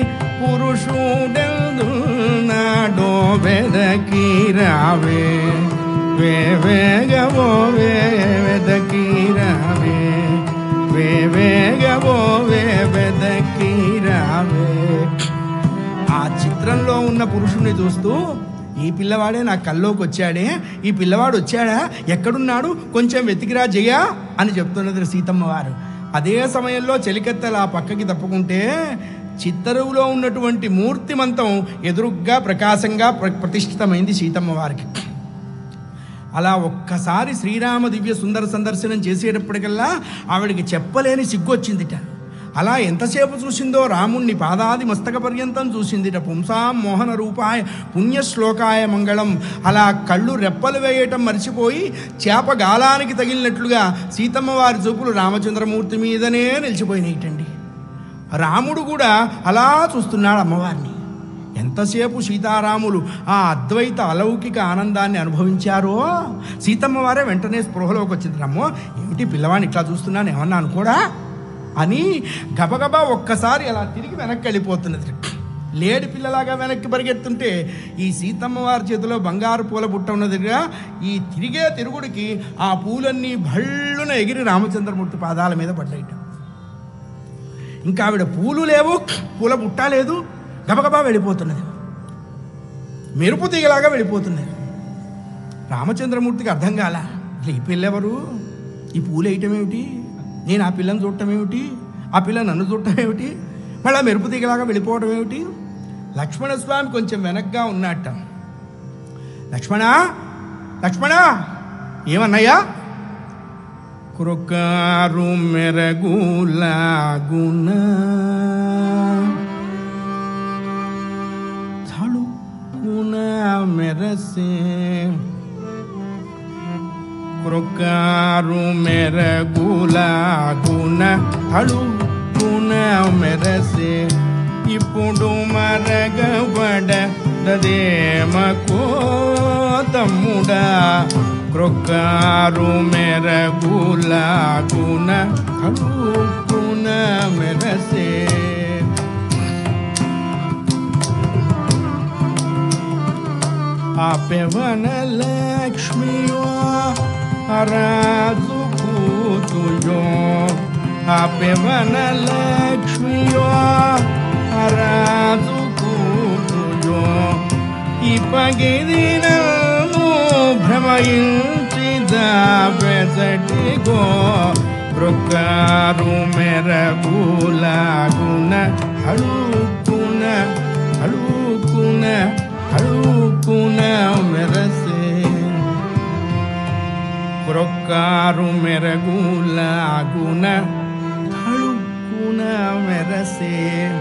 పురుషుడెందు నాడో వెదకి రావే వే వేగవో వే వెదకీరావే వే వేగవో వే వెదకీరావే ఆ చిత్రంలో ఉన్న పురుషుణ్ణి చూస్తూ ఈ పిల్లవాడే నా కల్లోకి వచ్చాడే ఈ పిల్లవాడు వచ్చాడా ఎక్కడున్నాడు కొంచెం వెతికిరా జయ అని చెప్తున్నది సీతమ్మ వారు అదే సమయంలో చెలికత్తెలు ఆ పక్కకి తప్పుకుంటే చిత్తరువులో ఉన్నటువంటి మూర్తిమంతం ఎదురుగ్గా ప్రకాశంగా ప్ర- ప్రతిష్ఠితమైంది సీతమ్మ వారికి అలా ఒక్కసారి శ్రీరామ దివ్య సుందర సందర్శనం చేసేటప్పటికల్లా ఆవిడకి చెప్పలేని సిగ్గొచ్చిందిట అలా ఎంతసేపు చూసిందో రాముణ్ణి పాదాది మస్తక పర్యంతం చూసిందిట పుంసాం మోహన రూపాయ పుణ్యశ్లోకాయ మంగళం అలా కళ్ళు రెప్పలు వేయటం మర్చిపోయి చేప గాలానికి తగిలినట్లుగా సీతమ్మ వారి చూపులు రామచంద్రమూర్తి మీదనే నిలిచిపోయినాయిటండి రాముడు కూడా అలా చూస్తున్నాడు అమ్మవారిని ఎంతసేపు సీతారాములు ఆ అద్వైత అలౌకిక ఆనందాన్ని అనుభవించారో సీతమ్మ వారే వెంటనే స్పృహలోకి వచ్చింది రమ్మో ఏమిటి పిల్లవాడిని ఇట్లా చూస్తున్నాను ఏమన్నా అనుకోడా అని గబగబా ఒక్కసారి అలా తిరిగి వెనక్కి వెళ్ళిపోతున్నది లేడి పిల్లలాగా వెనక్కి పరిగెత్తుంటే ఈ సీతమ్మ వారి చేతిలో బంగారు పూల బుట్ట ఉన్నదిగా ఈ తిరిగే తిరుగుడికి ఆ పూలన్నీ భళ్ళున ఎగిరి రామచంద్రమూర్తి పాదాల మీద పడ్డాయిట ఇంకా ఆవిడ పూలు లేవు పూల బుట్ట లేదు గబగబా వెళ్ళిపోతున్నది మెరుపు తీగలాగా వెళ్ళిపోతున్నది రామచంద్రమూర్తికి అర్థం కాల అసలు ఈ పిల్లెవరు ఈ పూలు వేయటం ఏమిటి నేను ఆ పిల్లని చూడటం ఏమిటి ఆ పిల్ల నన్ను చూడటం ఏమిటి మళ్ళీ ఆ మెరుపు తీగలాగా వెళ్ళిపోవడం ఏమిటి లక్ష్మణస్వామి కొంచెం వెనక్గా ఉన్నట్ట లక్ష్మణ లక్ష్మణ ఏమన్నయ్యా కృకారు మెరగులాగున తళుకున మెరసే కృకారు మెరగులాగున తళుకున మెరసే ఇప్పుడు మరగబడ దదేమకో తమ్ముడా క్రొక్కారు మెరగులాగున తళుకున మెరసే ఆపెవన లక్ష్మియో రాజు కూతుయో ఆపెవన లక్ష్మియో రాజు కూతుయో ఈ పగిదినను భ్రమయించిద బెజటిగో ప్రొక్కారు మెరగులాగున హళుకున హళుకున హళుకున మెరసే ప్రొక్కారు మెరగులాగున హళుకున మెరసే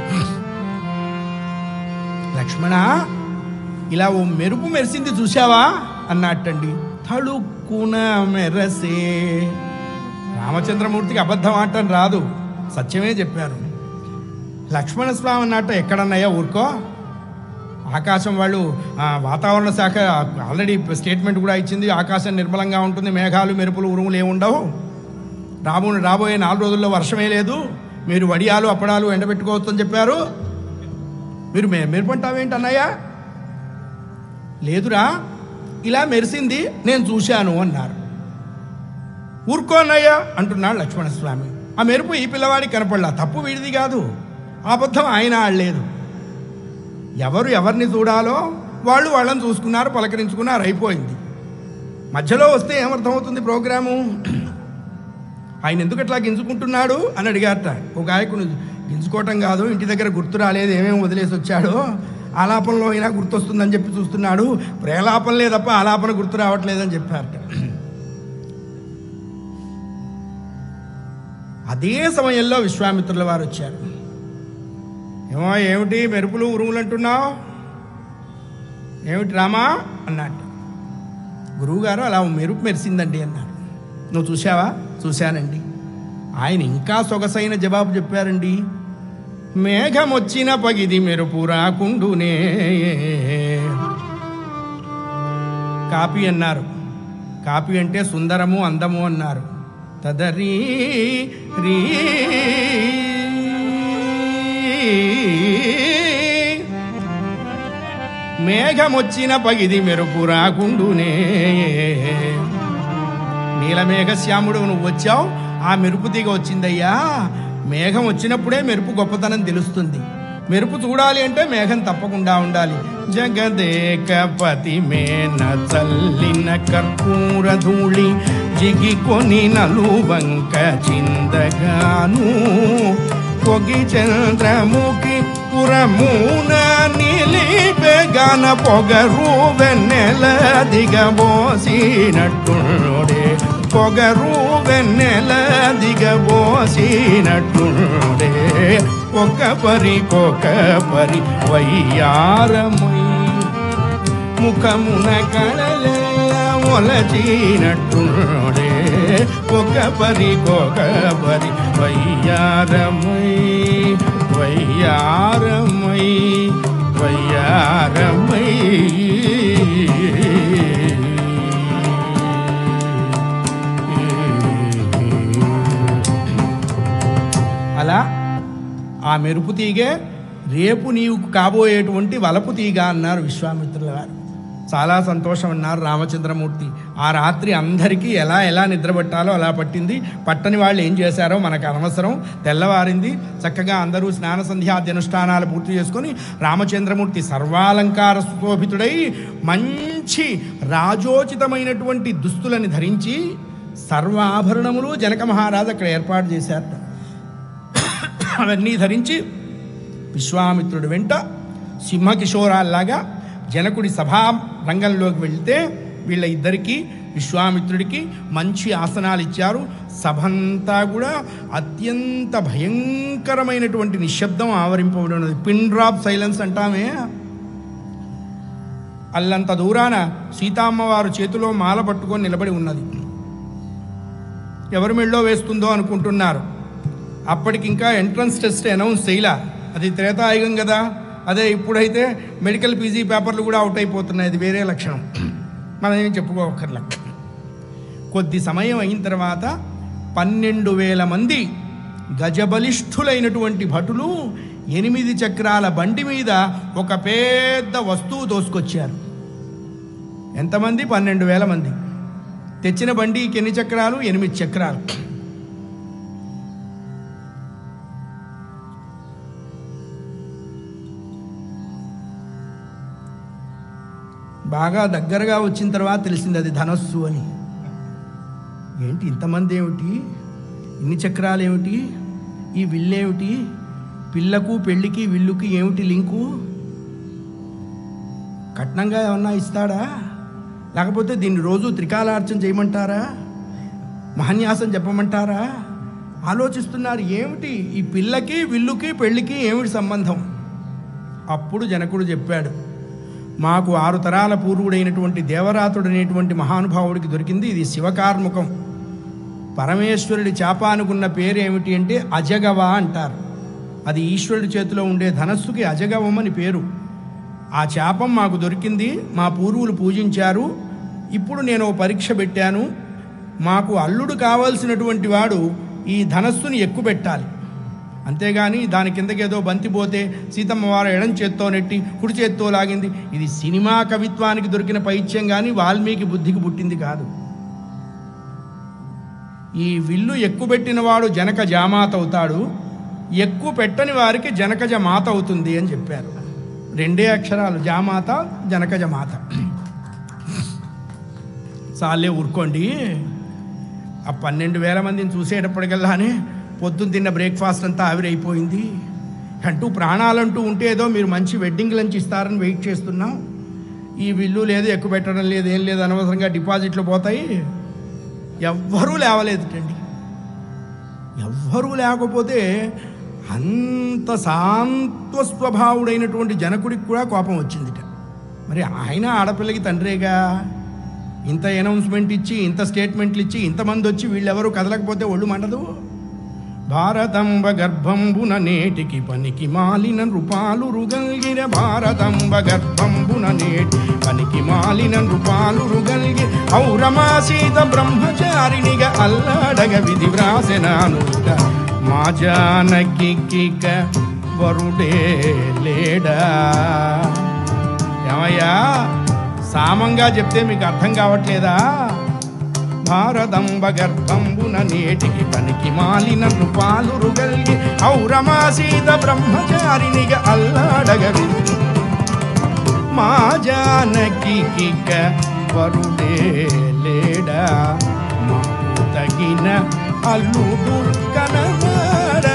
లక్ష్మణ ఇలా ఓ మెరుపు మెరిసింది చూశావా అన్నట్టండి తళుక్కున మెరసే రామచంద్రమూర్తికి అబద్ధం ఆడటం రాదు సత్యమే చెప్పారు లక్ష్మణ స్వామి అన్నట్ట ఎక్కడన్నాయా ఊరుకో ఆకాశం వాళ్ళు ఆ, వాతావరణ శాఖ ఆల్రెడీ స్టేట్మెంట్ కూడా ఇచ్చింది ఆకాశం నిర్మలంగా ఉంటుంది మేఘాలు మెరుపులు ఉరుములు ఏముండవు రాబో రాబోయే నాలుగు రోజుల్లో వర్షమే లేదు మీరు వడియాలు అప్పడాలు ఎండబెట్టుకోవచ్చు అని చెప్పారు మీరు మె మెరుపంటావేంటి అన్నయ్య లేదురా ఇలా మెరిసింది నేను చూశాను అన్నారు ఊరుకో అన్నయ్య అంటున్నాడు లక్ష్మణస్వామి ఆ మెరుపు ఈ పిల్లవాడికి కనపడలా తప్పు వీడిది కాదు అబద్ధం ఆయన ఆడలేదు ఎవరు ఎవరిని చూడాలో వాళ్ళు వాళ్ళని చూసుకున్నారు పలకరించుకున్నారు అయిపోయింది మధ్యలో వస్తే ఏమర్థమవుతుంది ప్రోగ్రాము ఆయన ఎందుకు అట్లా గింజుకుంటున్నాడు అని అడిగారట ఒక గాయకుడు గింజుకోవటం కాదు ఇంటి దగ్గర గుర్తు రాలేదు ఏమేమి వదిలేసి వచ్చాడో ఆలాపనలో అయినా గుర్తొస్తుందని చెప్పి చూస్తున్నాడు ప్రేలాపనలే తప్ప ఆలాపన గుర్తు రావట్లేదని చెప్పారట అదే సమయంలో విశ్వామిత్రుల వారు వచ్చారు ఏమో ఏమిటి మెరుపులు ఉరుములు అంటున్నావు ఏమిటి రామా అన్నట్టు గురువుగారు అలా మెరుపు మెరిసిందండి అన్నారు నువ్వు చూసావా చూశానండి ఆయన ఇంకా సొగసైన జవాబు చెప్పారండి మేఘం వచ్చిన పగిది మెరుపు రాకుండునే కాపీ అన్నారు కాపీ అంటే సుందరము అందము అన్నారు తదరీ రీ మేఘ మేఘమొచ్చిన పగిది మెరుపు రాకుండునే నీలమేఘ శ్యాముడు నువ్వు వచ్చావు ఆ మెరుపు తీగ వచ్చిందయ్యా మేఘం వచ్చినప్పుడే మెరుపు గొప్పతనం తెలుస్తుంది మెరుపు చూడాలి అంటే మేఘం తప్పకుండా ఉండాలి జగదేకపతి మేన చల్లిన కర్పూర ధూళి జిగి కొని నలువంక చిందగాను పొగి చంద్రముఖి పురమున నిలిపెగన పొగరు వెన్నెల దిగబోసినట్టుడే పొగరు వెన్నెల దిగబోసినట్టుడే ఒక పరి ఒక పరి వయ్యారమై ముఖమున కళలెల్ల మొలచినట్టుడే ఒక పరి ఒక పరి వయ్యారమై వయ్యారమై వయ్యారమై అలా ఆ మెరుపు తీగే రేపు నీవు కాబోయేటువంటి వలపు తీగ అన్నారు విశ్వామిత్రుల వారు చాలా సంతోషం అన్నారు రామచంద్రమూర్తి ఆ రాత్రి అందరికీ ఎలా ఎలా నిద్రపట్టాలో అలా పట్టింది పట్టని వాళ్ళు ఏం చేశారో మనకు అనవసరం తెల్లవారింది చక్కగా అందరూ స్నాన సంధ్యాద్యనుష్ఠానాలు పూర్తి చేసుకొని రామచంద్రమూర్తి సర్వాలంకార సుశోభితుడై మంచి రాజోచితమైనటువంటి దుస్తులని ధరించి సర్వాభరణములు జనక మహారాజు అక్కడ ఏర్పాటు చేశారట అవన్నీ ధరించి విశ్వామిత్రుడు వెంట సింహకిశోరాల్లాగా జనకుడి సభా రంగంలోకి వెళ్తే వీళ్ళ ఇద్దరికి విశ్వామిత్రుడికి మంచి ఆసనాలు ఇచ్చారు సభంతా కూడా అత్యంత భయంకరమైనటువంటి నిశ్శబ్దం ఆవరింపబడి ఉన్నది పిన్ డ్రాప్ సైలెన్స్ అంటామే అల్లంత దూరాన సీతామ్మవారు చేతిలో మాల పట్టుకొని నిలబడి ఉన్నది ఎవరి మెళ్ళో వేస్తుందో అనుకుంటున్నారు అప్పటికి ఇంకా ఎంట్రన్స్ టెస్ట్ అనౌన్స్ చేయలా అది త్రేతాయుగం కదా అదే ఇప్పుడైతే మెడికల్ పీజీ పేపర్లు కూడా అవుట్ అయిపోతున్నాయి అది వేరే లక్షణం మనం ఏం చెప్పుకోకర్ల కొద్ది సమయం అయిన తర్వాత పన్నెండు వేల మంది గజబలిష్ఠులైనటువంటి భటులు ఎనిమిది చక్రాల బండి మీద ఒక పెద్ద వస్తువు దోసుకొచ్చారు ఎంతమంది పన్నెండు వేల మంది తెచ్చిన బండికి ఎన్ని చక్రాలు ఎనిమిది చక్రాలు బాగా దగ్గరగా వచ్చిన తర్వాత తెలిసింది అది ధనస్సు అని ఏంటి ఇంతమంది ఏమిటి ఇన్ని చక్రాలు ఏమిటి ఈ విల్లేమిటి పిల్లకు పెళ్ళికి విల్లుకి ఏమిటి లింకు కట్నంగా ఏమన్నా ఇస్తాడా లేకపోతే దీన్ని రోజు త్రికాలార్చన చేయమంటారా మహన్యాసం చెప్పమంటారా ఆలోచిస్తున్నారు ఏమిటి ఈ పిల్లకి విల్లుకి పెళ్ళికి ఏమిటి సంబంధం అప్పుడు జనకుడు చెప్పాడు మాకు ఆరు తరాల పూర్వుడైనటువంటి దేవరాతుడు అనేటువంటి మహానుభావుడికి దొరికింది ఇది శివకార్ముకం పరమేశ్వరుడి చేప అనుకున్న పేరు ఏమిటి అంటే అజగవ అంటారు అది ఈశ్వరుడి చేతిలో ఉండే ధనస్సుకి అజగవం అని పేరు ఆ చేపం మాకు దొరికింది మా పూర్వులు పూజించారు ఇప్పుడు నేను ఓ పరీక్ష పెట్టాను మాకు అల్లుడు కావాల్సినటువంటి వాడు ఈ ధనస్సుని ఎక్కువ పెట్టాలి అంతేగాని దాని కిందకి ఏదో బంతి పోతే సీతమ్మ వారు ఎడం చేత్తో నెట్టి కుడి చేత్తో లాగింది ఇది సినిమా కవిత్వానికి దొరికిన పైత్యం కానీ వాల్మీకి బుద్ధికి పుట్టింది కాదు ఈ విల్లు ఎక్కువ పెట్టిన వాడు జనక జామాత అవుతాడు ఎక్కువ పెట్టని వారికి జనకజ మాత అవుతుంది అని చెప్పారు రెండే అక్షరాలు జామాత జనకజ మాత చాలే ఊరుకోండి ఆ పన్నెండు వేల మందిని చూసేటప్పటికల్లానే పొద్దున్న తిన్న బ్రేక్ఫాస్ట్ అంతా ఆవిరైపోయింది అంటూ ప్రాణాలంటూ ఉంటే ఏదో మీరు మంచి వెడ్డింగ్ లంచ్ ఇస్తారని వెయిట్ చేస్తున్నాం ఈ బిల్లు లేదు ఎక్కువ పెట్టడం లేదు ఏం లేదు అనవసరంగా డిపాజిట్లు పోతాయి ఎవ్వరూ లేవలేదుటండి ఎవ్వరూ లేకపోతే అంత శాంత స్వభావుడైనటువంటి జనకుడికి కూడా కోపం వచ్చిందిట మరి ఆయన ఆడపిల్లకి తండ్రేగా ఇంత అనౌన్స్మెంట్ ఇచ్చి ఇంత స్టేట్మెంట్లు ఇచ్చి ఇంతమంది వచ్చి వీళ్ళెవరూ కదలకపోతే ఒళ్ళు మండదు భారతంబ గర్భంబున నేటికి పనికి మాలిన నృపాలు రుగల్గిర భారతంబ గర్భంబున నేటి పనికి మాలిన నృపాలు రుగల్గి ఔరమాసీత బ్రహ్మచారినిగా అల్లాడగ విధి వ్రాసెనానుగా మా జానకి వరుడే లేడా ఏమయ్యా సామంగా చెప్తే మీకు అర్థం కావట్లేదా భారతంబ గర్భంబున నేటికి పనికి మాలిన నృపాలు రుగల్గి ఔరమాసీత బ్రహ్మచారినిగా అల్లాడగవి మా జానకి కిక వరుడే లేడా మాకు తగిన అల్లుడు కనబడా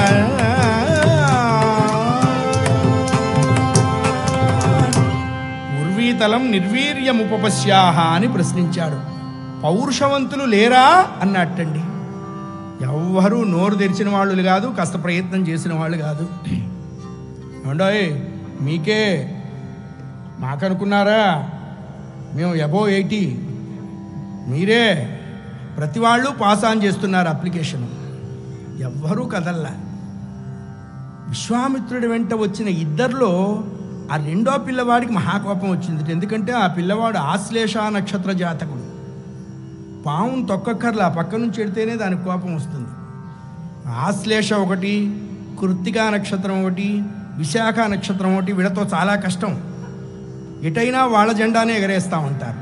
ఉర్వీతలం నిర్వీర్యముపపశ్యాహ అని ప్రశ్నించాడు పౌరుషవంతులు లేరా అన్నట్టండి ఎవ్వరూ నోరు తెరిచిన వాళ్ళు కాదు కాస్త ప్రయత్నం చేసిన వాళ్ళు కాదు ఏమండోయ్ మీకే మాకనుకున్నారా మేము అబో ఎయిటీ మీరే ప్రతి వాళ్ళు పాస్ ఆన్ చేస్తున్నారు అప్లికేషన్ ఎవ్వరూ కదల్లా విశ్వామిత్రుడి వెంట వచ్చిన ఇద్దరిలో ఆ రెండో పిల్లవాడికి మహాకోపం వచ్చింది ఎందుకంటే ఆ పిల్లవాడు ఆశ్లేష నక్షత్ర జాతకుడు పావును తొక్కక్కర్లా పక్క నుంచి ఎడితేనే దానికి కోపం వస్తుంది ఆశ్లేష ఒకటి కృత్తికా నక్షత్రం ఒకటి విశాఖ నక్షత్రం ఒకటి వీళ్ళతో చాలా కష్టం ఎటైనా వాళ్ళ జెండానే ఎగరేస్తా ఉంటారు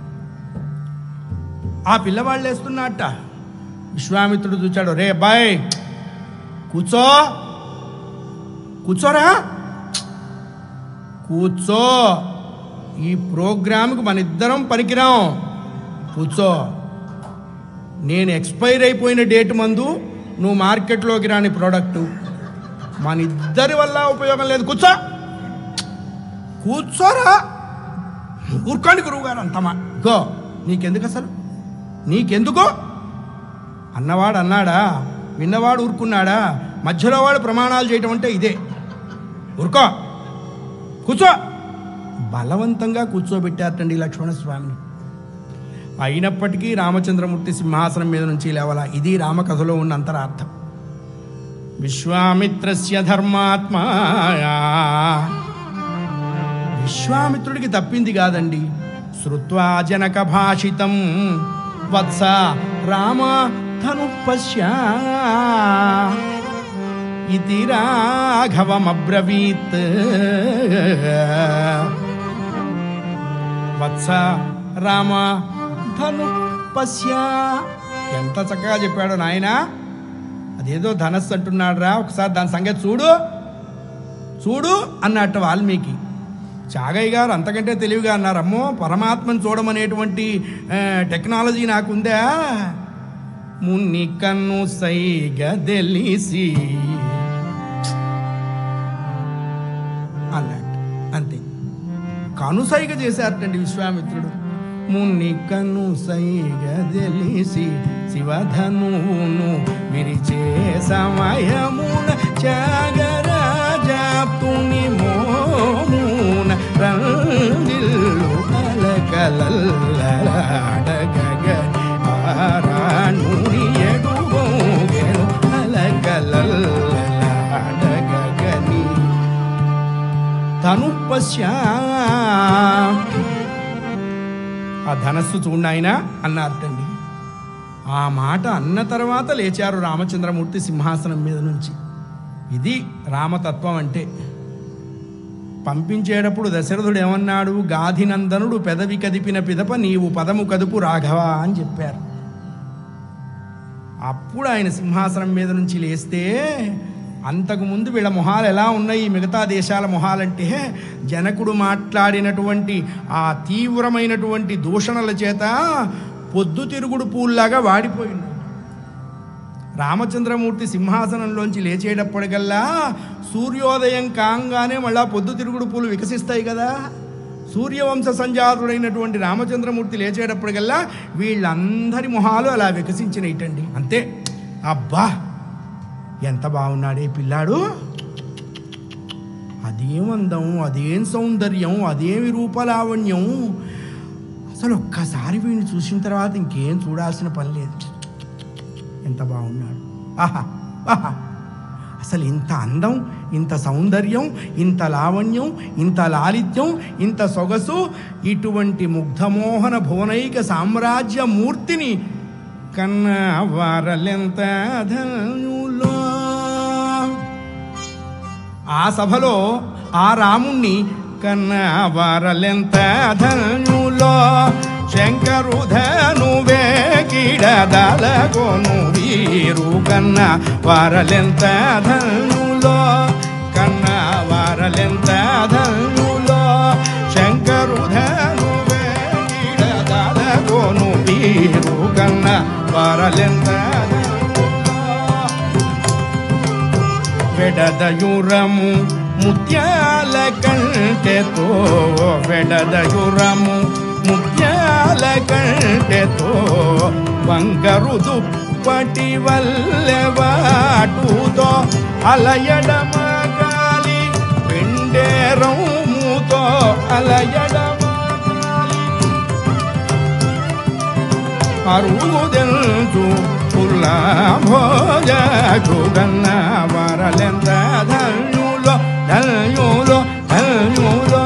ఆ పిల్లవాళ్ళు వేస్తున్నట్ట విశ్వామిత్రుడు చూచాడు రే బాయ్ కూర్చో కూర్చోరా కూర్చో ఈ ప్రోగ్రామ్కి మన ఇద్దరం పనికిరాం కూర్చో నేను ఎక్స్పైర్ అయిపోయిన డేట్ మందు నువ్వు మార్కెట్లోకి రాని ప్రోడక్టు మన ఇద్దరి వల్ల ఉపయోగం లేదు కూర్చో కూర్చోరా ఊరుకోండి గురువుగారు అంతమా గో నీకెందుకు అసలు నీకెందుకు అన్నవాడు అన్నాడా విన్నవాడు ఊరుకున్నాడా మధ్యలో వాడు ప్రమాణాలు చేయటం అంటే ఇదే ఊరుకో కూర్చో బలవంతంగా కూర్చోబెట్టారటండి లక్ష్మణస్వామిని అయినప్పటికీ రామచంద్రమూర్తి సింహాసనం మీద నుంచి లేవలా ఇది రామకథలో ఉన్న అంతరార్థం విశ్వామిత్రస్య ధర్మాత్మా విశ్వామిత్రుడికి తప్పింది కాదండి శ్రుత్వా జనక భాషితం వత్స రామ ధను పశ్య ఇది రాఘవమబ్రవీత్ వత్స రామ ధను పశ్య ఎంత చక్కగా చెప్పాడు నాయనా అదేదో ధనస్సు అంటున్నాడు రా ఒకసారి దాని సంగతి చూడు చూడు అన్నట్టు వాల్మీకి చాగయ్య గారు అంతకంటే తెలివిగా అన్నారు అమ్మో పరమాత్మను చూడమనేటువంటి ఆ, టెక్నాలజీ నాకుందా మున్ని కన్ను సైగ తెలిసి అన్నట్టు అంతే కనుసైగ చేశారటండి విశ్వామిత్రుడు మున్ని కన్ను సైగ తెలిసి శివధనువును విరిచే సమయమున చాగరాజాప్తుని మోమున రందిల్లు కలకలల్లలాడగగ ఆరాణుని ఎడుగోగెను అలకలల్లలాడగగని తనుపశ్యా ఆ ధనస్సు చూడాయన అన్నారటండి ఆ మాట అన్న తర్వాత లేచారు రామచంద్రమూర్తి సింహాసనం మీద నుంచి ఇది రామతత్వం అంటే పంపించేటప్పుడు దశరథుడు ఏమన్నాడు గాధినందనుడు పెదవి కదిపిన పిదప నీవు పదము కదుపు రాఘవ అని చెప్పారు అప్పుడు ఆయన సింహాసనం మీద నుంచి లేస్తే అంతకుముందు వీళ్ళ మొహాలు ఎలా ఉన్నాయి ఈ మిగతా దేశాల మొహాలంటే జనకుడు మాట్లాడినటువంటి ఆ తీవ్రమైనటువంటి దూషణల చేత పొద్దుతిరుగుడు పూల్లాగా వాడిపోయింది రామచంద్రమూర్తి సింహాసనంలోంచి లేచేటప్పటికల్లా సూర్యోదయం కాంగానే మళ్ళా పొద్దుతిరుగుడు పూలు వికసిస్తాయి కదా సూర్యవంశ సంజాతుడైనటువంటి రామచంద్రమూర్తి లేచేటప్పటికల్లా వీళ్ళందరి మొహాలు అలా వికసించినట్టండి అంతే అబ్బా ఎంత బాగున్నాడే పిల్లాడు అదేం అందం అదేం సౌందర్యం అదేమి రూపలావణ్యం అసలు ఒక్కసారి వీడిని చూసిన తర్వాత ఇంకేం చూడాల్సిన పని లేదు ఎంత బాగున్నాడు ఆహా ఆహా అసలు ఇంత అందం ఇంత సౌందర్యం ఇంత లావణ్యం ఇంత లాలిత్యం ఇంత సొగసు ఇటువంటి ముగ్ధమోహన భువనైక సామ్రాజ్య మూర్తిని కన్న వారలెంత ధనులో ఆ సభలో ఆ రాముణ్ణి కన్నా వారలెంత ధన్యులో శంకరు ధనువే కిడదలగోను వీరు కన్నా వారలెంత ధన్యులో కన్నా వారలెంత ధన్యులో శంకరు ధనువే కిడదలగోను వీరు కన్నా వారలెంత ధన్యులో వెడదయురము ముత్యాల కంటెతో వెడదయురము ముత్యాల కంటెతో బంగారు దుప్పటి వల్లెవాటుతో అలయడమగాలి పెండేరముతో అలయడమగాలి అరుగుదెంచు పుల్ల భోజ చూడన్న వరలెంత ధన్యులో ధన్యులో ధన్యులో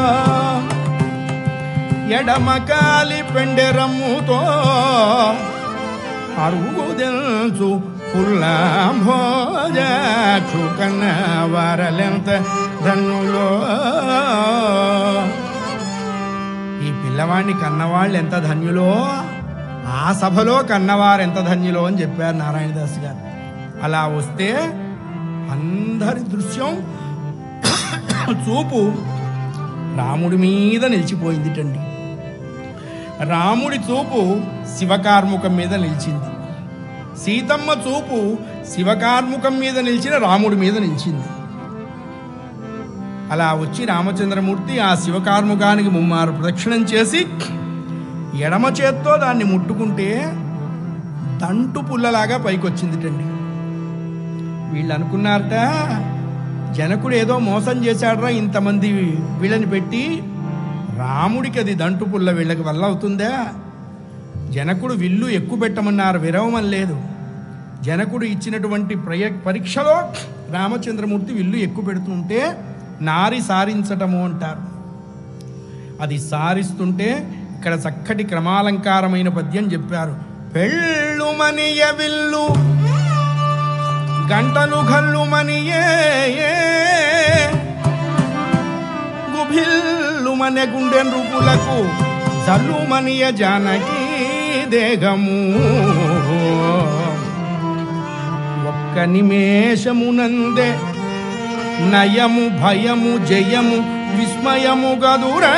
ఎడమకాలి పెండెరమ్ముతో అరుగుదెంచు పుల్ల భోజ చూకన్న వరలెంత ధన్యులో ఈ పిల్లవాడిని కన్నవాళ్ళు ఎంత ధన్యులో ఆ సభలో కన్నవారు ఎంత ధన్యులో అని చెప్పారు నారాయణదాస్ గారు అలా వస్తే అందరి దృశ్యం చూపు రాముడి మీద నిలిచిపోయిందిటండి రాముడి చూపు శివకార్ముకం మీద నిలిచింది సీతమ్మ చూపు శివకార్ముకం మీద నిలిచిన రాముడి మీద నిలిచింది అలా వచ్చి రామచంద్రమూర్తి ఆ శివకార్ముకానికి ముమ్మారు ప్రదక్షిణం చేసి ఎడమ చేత్తో దాన్ని ముట్టుకుంటే దంటు పుల్లలాగా పైకొచ్చిందిటండి వీళ్ళు అనుకున్నారట జనకుడు ఏదో మోసం చేశాడరా ఇంతమంది వీళ్ళని పెట్టి రాముడికి అది దంటు పుల్ల వీళ్ళకి వల్ల అవుతుందా జనకుడు విల్లు ఎక్కువ పెట్టమన్నారు విరవమని లేదు జనకుడు ఇచ్చినటువంటి ప్రయ పరీక్షలో రామచంద్రమూర్తి విల్లు ఎక్కువ పెడుతుంటే నారి సారించటము అంటారు అది సారిస్తుంటే ఇక్కడ చక్కటి క్రమాలంకారమైన పద్యం చెప్పారు పెళ్ళుమనియ విల్లు గంటలు గల్లుమనియే గుభిల్లుమనే గుండె నృపులకు జల్లుమనియ జానకి దేహము ఒక్క నిమేషమునందే నయము భయము జయము విస్మయము గదురా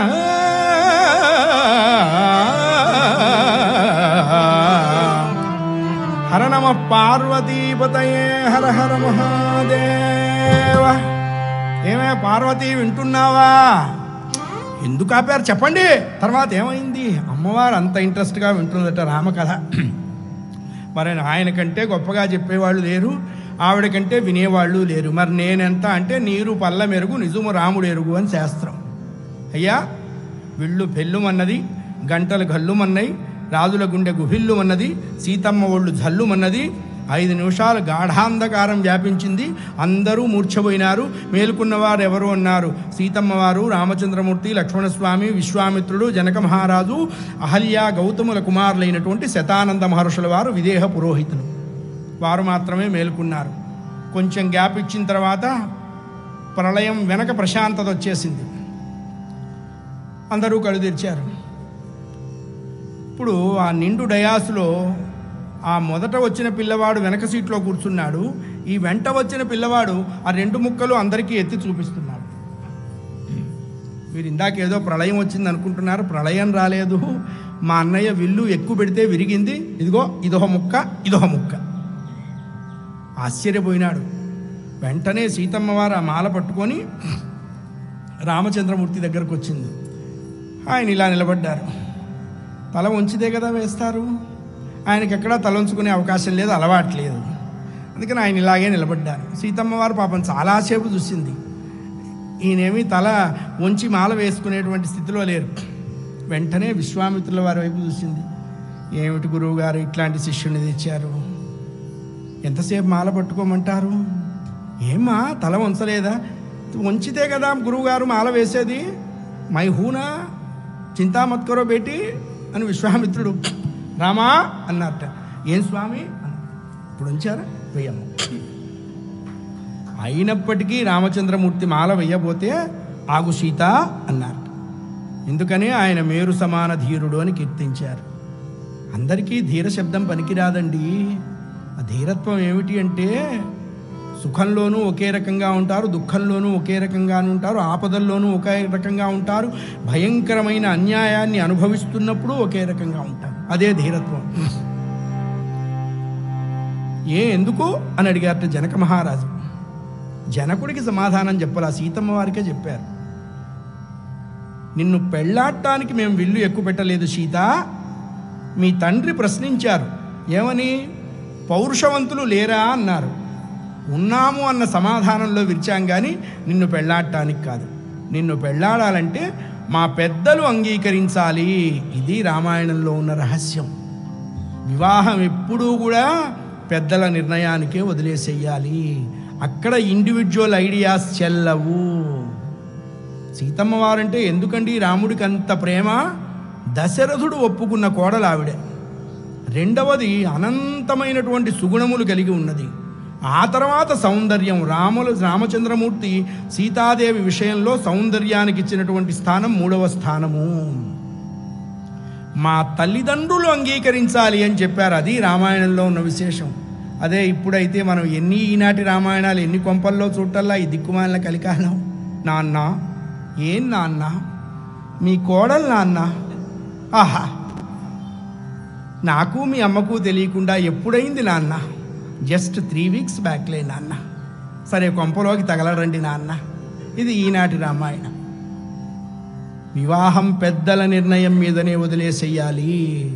హర నమ పార్వతీపతయే హర హర మహాదేవ ఏమే పార్వతీ వింటున్నావా ఎందుకు ఆపారు చెప్పండి తర్వాత ఏమైంది అమ్మవారు అంత ఇంట్రెస్ట్గా వింటుందట రామకథ మరి ఆయన కంటే గొప్పగా చెప్పేవాళ్ళు లేరు ఆవిడ కంటే వినేవాళ్ళు లేరు మరి నేనెంత అంటే నీరు పల్ల మెరుగు నిజము రాముడు ఎరుగు అని శాస్త్రం అయ్యా విళ్ళు పెళ్ళుమన్నది గంటలు గల్లుమన్నాయి రాజుల గుండె గుహిల్లుమన్నది సీతమ్మ ఒళ్ళు జల్లుమన్నది ఐదు నిమిషాలు గాఢాంధకారం వ్యాపించింది అందరూ మూర్ఛపోయినారు మేలుకున్నవారు ఎవరు అన్నారు సీతమ్మ వారు రామచంద్రమూర్తి లక్ష్మణస్వామి విశ్వామిత్రుడు జనక మహారాజు అహల్య గౌతముల కుమారులైనటువంటి శతానంద మహర్షుల వారు విదేహ పురోహితులు వారు మాత్రమే మేలుకున్నారు కొంచెం గ్యాప్ ఇచ్చిన తర్వాత ప్రళయం వెనక ప్రశాంతత వచ్చేసింది అందరూ కళ్ళు తెరిచారు ఇప్పుడు ఆ నిండు డయాస్లో ఆ మొదట వచ్చిన పిల్లవాడు వెనక సీట్లో కూర్చున్నాడు ఈ వెంట వచ్చిన పిల్లవాడు ఆ రెండు ముక్కలు అందరికీ ఎత్తి చూపిస్తున్నాడు మీరు ఇందాక ఏదో ప్రళయం వచ్చింది అనుకుంటున్నారు ప్రళయం రాలేదు మా అన్నయ్య విల్లు ఎక్కువ పెడితే విరిగింది ఇదిగో ఇదొక ముక్క ఇదొక ముక్క ఆశ్చర్యపోయినాడు వెంటనే సీతమ్మ వారు ఆ మాల పట్టుకొని రామచంద్రమూర్తి దగ్గరకు వచ్చింది ఆయన ఇలా నిలబడ్డారు తల ఉంచితే కదా వేస్తారు ఆయనకి ఎక్కడా తల ఉంచుకునే అవకాశం లేదు అలవాటు లేదు అందుకని ఆయన ఇలాగే నిలబడ్డారు సీతమ్మ వారు పాపం చాలాసేపు చూసింది ఈయనేమి తల వంచి మాల వేసుకునేటువంటి స్థితిలో లేరు వెంటనే విశ్వామిత్రుల వారి వైపు చూసింది ఏమిటి గురువు గారు ఇట్లాంటి శిష్యుని తెచ్చారు ఎంతసేపు మాల పట్టుకోమంటారు ఏమ్మా తల వంచలేదా వంచితే కదా గురువుగారు మాల వేసేది మై హూనా చింతామత్కరో బేటి అని విశ్వామిత్రుడు రామా అన్నట్ట ఏం స్వామి అన్న ఇప్పుడు ఉంచారా వెయ్యమ్మ అయినప్పటికీ రామచంద్రమూర్తి మాల వెయ్యబోతే ఆగు సీత అన్నారు ఎందుకని ఆయన మేరు సమాన ధీరుడు అని కీర్తించారు అందరికీ ధీర శబ్దం పనికిరాదండి ఆ ధీరత్వం ఏమిటి అంటే సుఖంలోనూ ఒకే రకంగా ఉంటారు దుఃఖంలోనూ ఒకే రకంగా ఉంటారు ఆపదల్లోనూ ఒకే రకంగా ఉంటారు భయంకరమైన అన్యాయాన్ని అనుభవిస్తున్నప్పుడు ఒకే రకంగా ఉంటారు అదే ధీరత్వం ఏ ఎందుకు అని అడిగారట జనక మహారాజు జనకుడికి సమాధానం చెప్పాలి ఆ సీతమ్మ వారికే చెప్పారు నిన్ను పెళ్ళాడటానికి మేము విల్లు ఎక్కువ పెట్టలేదు సీత మీ తండ్రి ప్రశ్నించారు ఏమని పౌరుషవంతులు లేరా అన్నారు ఉన్నాము అన్న సమాధానంలో విరిచాం కానీ నిన్ను పెళ్ళాడటానికి కాదు నిన్ను పెళ్ళాడాలంటే మా పెద్దలు అంగీకరించాలి ఇది రామాయణంలో ఉన్న రహస్యం వివాహం ఎప్పుడూ కూడా పెద్దల నిర్ణయానికే వదిలేసేయాలి అక్కడ ఇండివిజువల్ ఐడియాస్ చెల్లవు సీతమ్మ వారంటే ఎందుకండి రాముడికి అంత ప్రేమ దశరథుడు ఒప్పుకున్న కోడలు ఆవిడే రెండవది అనంతమైనటువంటి సుగుణములు కలిగి ఉన్నది ఆ తర్వాత సౌందర్యం రాములు రామచంద్రమూర్తి సీతాదేవి విషయంలో సౌందర్యానికి ఇచ్చినటువంటి స్థానం మూడవ స్థానము మా తల్లిదండ్రులు అంగీకరించాలి అని చెప్పారు అది రామాయణంలో ఉన్న విశేషం అదే ఇప్పుడైతే మనం ఎన్ని ఈనాటి రామాయణాలు ఎన్ని కొంపల్లో చూడటల్లా ఈ దిక్కుమాలిన కలికాలం నాన్న ఏం నాన్న మీ కోడలు నాన్న ఆహా నాకు మీ అమ్మకు తెలియకుండా ఎప్పుడైంది నాన్న జస్ట్ త్రీ వీక్స్ బ్యాక్లే నాన్న సరే కొంపలోకి తగలరండి నాన్న ఇది ఈనాటి రామాయణం వివాహం పెద్దల నిర్ణయం మీదనే వదిలేసేయాలి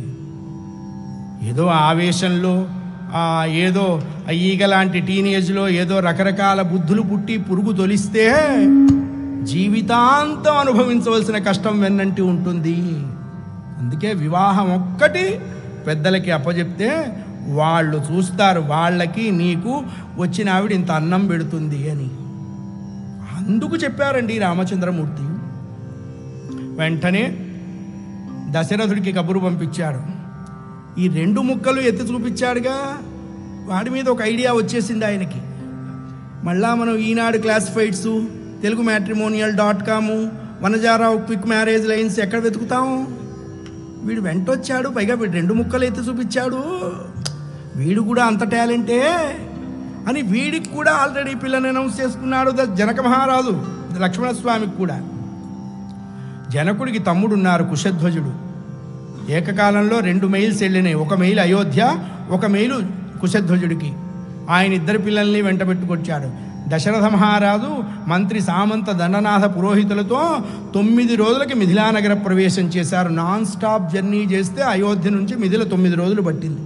ఏదో ఆవేశంలో ఆ ఏదో ఆ ఈగ లాంటి టీనేజ్లో ఏదో రకరకాల బుద్ధులు పుట్టి పురుగు తొలిస్తే జీవితాంతం అనుభవించవలసిన కష్టం వెన్నంటి ఉంటుంది అందుకే వివాహం ఒక్కటి పెద్దలకి అప్పచెప్తే వాళ్ళు చూస్తారు వాళ్ళకి నీకు వచ్చిన ఆవిడ ఇంత అన్నం పెడుతుంది అని అందుకు చెప్పారండి రామచంద్రమూర్తి వెంటనే దశరథుడికి కబురు పంపించాడు ఈ రెండు ముక్కలు ఎత్తి చూపించాడుగా వాడి మీద ఒక ఐడియా వచ్చేసింది ఆయనకి మళ్ళా మనం Eenadu classifieds Telugu matrimonial dot com Vanaja Rao quick marriage lines ఎక్కడ వెతుకుతాం వీడు వెంటొచ్చాడు పైగా వీడు రెండు ముక్కలు ఎత్తి చూపించాడు వీడు కూడా అంత టాలెంటే అని వీడికి కూడా ఆల్రెడీ పిల్లని అనౌన్స్ చేసుకున్నాడు ద జనక మహారాజు లక్ష్మణస్వామికి కూడా జనకుడికి తమ్ముడున్నారు కుశధ్వజుడు ఏకకాలంలో రెండు మెయిల్స్ వెళ్ళినాయి ఒక మెయిల్ అయోధ్య ఒక మెయిల్ కుశధ్వజుడికి ఆయన ఇద్దరు పిల్లల్ని వెంటబెట్టుకొచ్చాడు దశరథ మహారాజు మంత్రి సామంత దండనాథ పురోహితులతో తొమ్మిది రోజులకి మిథిలానగర ప్రవేశం చేశారు నాన్ స్టాప్ జర్నీ చేస్తే అయోధ్య నుంచి మిథిల తొమ్మిది రోజులు పట్టింది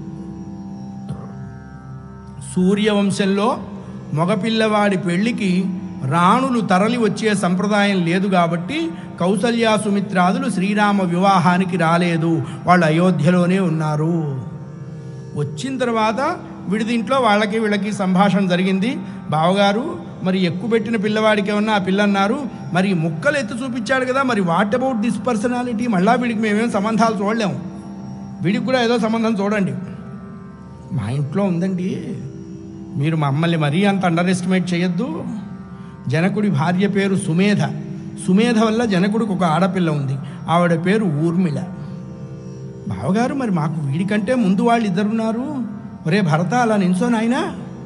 సూర్యవంశంలో మగపిల్లవాడి పెళ్లికి రాణులు తరలి వచ్చే సంప్రదాయం లేదు కాబట్టి కౌసల్య సుమిత్రాదులు శ్రీరామ వివాహానికి రాలేదు వాళ్ళు అయోధ్యలోనే ఉన్నారు వచ్చిన తర్వాత విడిదింట్లో వాళ్ళకి వీళ్ళకి సంభాషణ జరిగింది బావగారు మరి ఎక్కువ పెట్టిన పిల్లవాడికి ఏమన్నా ఆ పిల్ల అన్నారు మరి ముక్కలు ఎత్తి చూపించాడు కదా మరి వాట్ అబౌట్ దిస్ పర్సనాలిటీ మళ్ళా వీడికి మేమేం సంబంధాలు చూడలేము వీడికి కూడా ఏదో సంబంధం చూడండి మా ఇంట్లో ఉందండి మీరు మమ్మల్ని మరీ అంత అండర్ ఎస్టిమేట్ చేయొద్దు జనకుడి భార్య పేరు సుమేధ సుమేధ వల్ల జనకుడికి ఒక ఆడపిల్ల ఉంది ఆవిడ పేరు ఊర్మిళ బావగారు మరి మాకు వీడికంటే ముందు వాళ్ళు ఇద్దరున్నారు ఒరే భరత అలా నించో నాయనా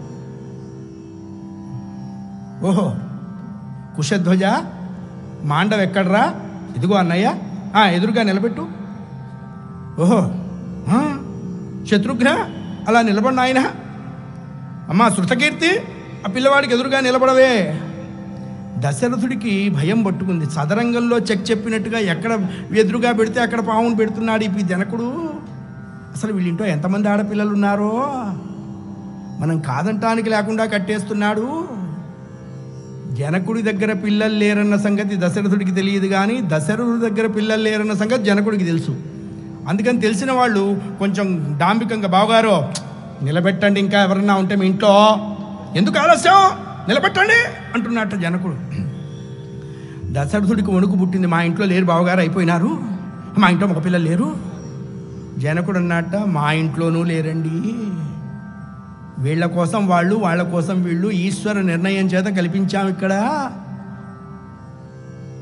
ఓహో కుశధ్వజ మాండవ ఎక్కడ్రా ఇదిగో అన్నయ్య ఆ, ఎదురుగా నిలబెట్టు ఓహో ఆ, శత్రుఘ్న అలా నిలబడి నాయన అమ్మా శృతకీర్తి ఆ పిల్లవాడికి ఎదురుగా నిలబడవే దశరథుడికి భయం పట్టుకుంది సదరంగంలో చెక్ చెప్పినట్టుగా ఎక్కడ ఎదురుగా పెడితే అక్కడ పావును పెడుతున్నాడు ఈ జనకుడు అసలు వీళ్ళింట్లో ఎంతమంది ఆడపిల్లలు ఉన్నారో మనం కాదంటానికి లేకుండా కట్టేస్తున్నాడు జనకుడి దగ్గర పిల్లలు లేరన్న సంగతి దశరథుడికి తెలియదు కానీ దశరథుడి దగ్గర పిల్లలు లేరన్న సంగతి జనకుడికి తెలుసు అందుకని తెలిసిన వాళ్ళు కొంచెం డాంబికంగా బావగారు నిలబెట్టండి ఇంకా ఎవరన్నా ఉంటే మీ ఇంట్లో ఎందుకు ఆలస్యం నిలబెట్టండి అంటున్నట్టు జనకుడు దశరథుడికి వణుకు పుట్టింది మా ఇంట్లో లేరు బావగారు అయిపోయినారు మా ఇంట్లో ఒక పిల్లలు లేరు జనకుడు అన్నట్ట మా ఇంట్లోనూ లేరండి వీళ్ళ కోసం వాళ్ళు వాళ్ళ కోసం వీళ్ళు ఈశ్వర నిర్ణయం చేత కల్పించాం ఇక్కడ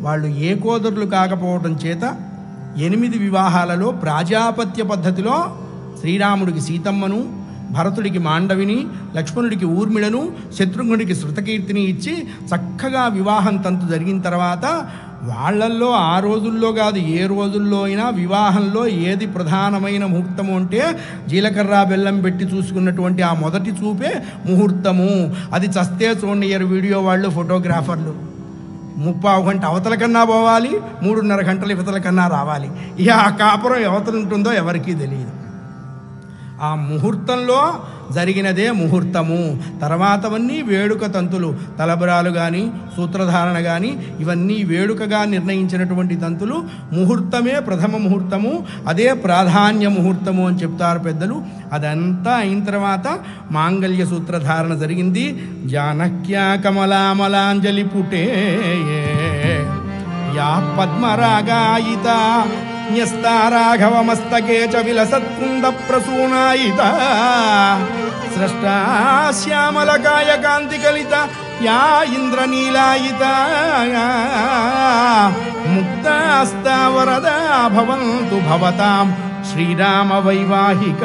వాళ్ళు ఏకోదరులు కాకపోవటం చేత ఎనిమిది వివాహాలలో ప్రాజాపత్య పద్ధతిలో శ్రీరాముడికి సీతమ్మను భరతుడికి మాండవిని లక్ష్మణుడికి ఊర్మిళను శత్రుఘ్నుడికి శృతకీర్తిని ఇచ్చి చక్కగా వివాహం తంతు జరిగిన తర్వాత వాళ్ళల్లో ఆ రోజుల్లో కాదు ఏ రోజుల్లో అయినా వివాహంలో ఏది ప్రధానమైన ముహూర్తము అంటే జీలకర్ర బెల్లం పెట్టి చూసుకున్నటువంటి ఆ మొదటి చూపే ముహూర్తము అది చస్తే చూడనియరు వీడియో వాళ్ళు ఫోటోగ్రాఫర్లు ముప్పావు గంట అవతల కన్నా పోవాలి మూడున్నర గంటల ఇవతల కన్నా రావాలి ఇక ఆ కాపురం ఎవతలు ఉంటుందో ఎవరికీ తెలియదు ఆ ముహూర్తంలో జరిగినదే ముహూర్తము తర్వాతవన్నీ వేడుక తంతులు తలబరాలు కానీ సూత్రధారణ కానీ ఇవన్నీ వేడుకగా నిర్ణయించినటువంటి తంతులు ముహూర్తమే ప్రథమ ముహూర్తము అదే ప్రాధాన్య ముహూర్తము అని చెప్తారు పెద్దలు అదంతా అయిన తర్వాత మాంగళ్య సూత్రధారణ జరిగింది జానక్యా కమలామలాంజలి పుటే యా పద్మరాగాయిత న్యస్తారాఘవమస్తకే చ విలసత్కుంద ప్రసూనాయిత స్రష్టా శ్యామలకాయ కాంతి కలిత యా ఇంద్రనీలాయిత ముక్తాస్తా వరదా భవంతు భవతాం శ్రీరామ వైవాహిక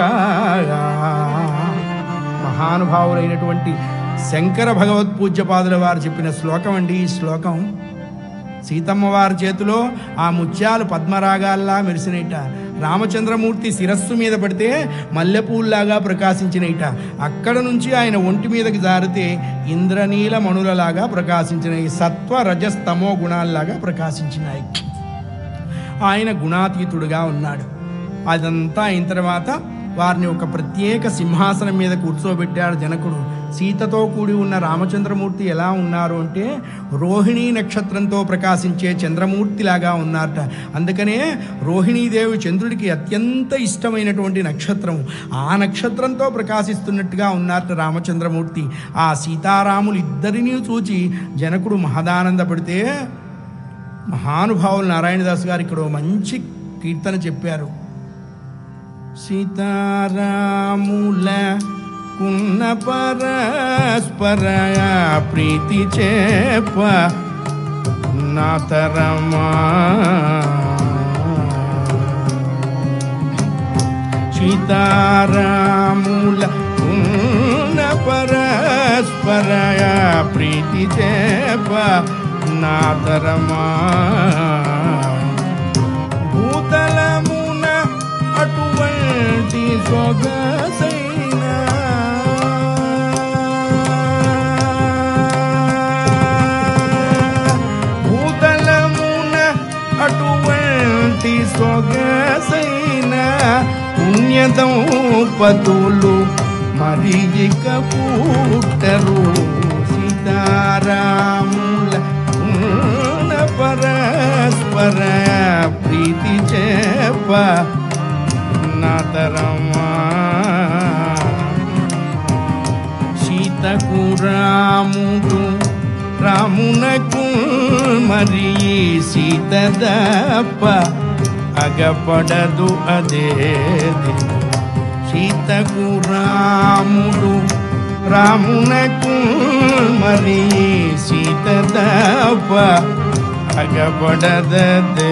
మహానుభావులైనటువంటి శంకర భగవత్పూజ్యపాదుల వారు చెప్పిన శ్లోకం అండి ఈ శ్లోకం సీతమ్మ వారి చేతిలో ఆ ముత్యాలు పద్మరాగాల్లా మెరిసినైట రామచంద్రమూర్తి శిరస్సు మీద పడితే మల్లెపూల్లాగా ప్రకాశించినైట అక్కడ నుంచి ఆయన ఒంటి మీదకి జారితే ఇంద్రనీల మణులలాగా ప్రకాశించినాయి సత్వ రజస్తమో గుణాల్లాగా ప్రకాశించినాయి ఆయన గుణాతీతుడుగా ఉన్నాడు అదంతా అయిన తర్వాత వారిని ఒక ప్రత్యేక సింహాసనం మీద కూర్చోబెట్టాడు జనకుడు సీతతో కూడి ఉన్న రామచంద్రమూర్తి ఎలా ఉన్నారు అంటే రోహిణీ నక్షత్రంతో ప్రకాశించే చంద్రమూర్తిలాగా ఉన్నారట అందుకనే రోహిణీదేవి చంద్రుడికి అత్యంత ఇష్టమైనటువంటి నక్షత్రం ఆ నక్షత్రంతో ప్రకాశిస్తున్నట్టుగా ఉన్నారట రామచంద్రమూర్తి ఆ సీతారాములు ఇద్దరినీ చూచి జనకుడు మహదానందపడితే మహానుభావులు నారాయణదాస్ గారు ఇక్కడ ఓ మంచి కీర్తన చెప్పారు సీతారాముల కున్న పరస్పర ప్రీతి చేప నాతరమా సీతారాముల ఉన్న పరస్పర ప్రీతి చేప నాతరమా భూతలమున అటువంటి సొగసైన భూతలమున అటువంటి సొగసైన పుణ్యదంపతులు మరి ఇక పుట్టరు సీతారాముల ఉన్న పరస్పర ప్రీతి చేప నాతరమా సీతకు రాముడు రామునకు మరి సీత దప్ప అగపడదు అదే సీతకు రాముడు రామునకు మరి సీత దప్ప అగపడదే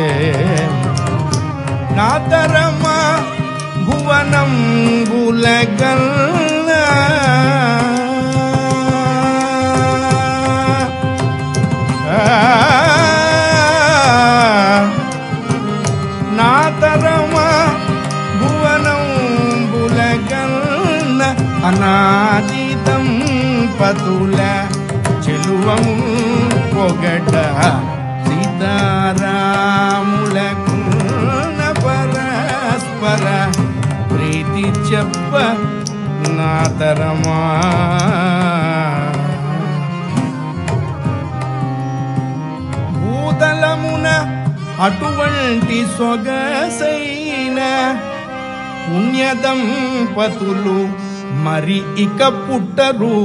నాతరమ భువనం బులగల్ల నాతరమ భువనం బులగల్ల అనాదితం పతుల చెలువం పొగట సీతారాములకు పరస్పర ప్రీతి చెప్ప నాతరమా భూతలమున అటువంటి సొగసైన పుణ్యదంపతులు మరి ఇక పుట్టరు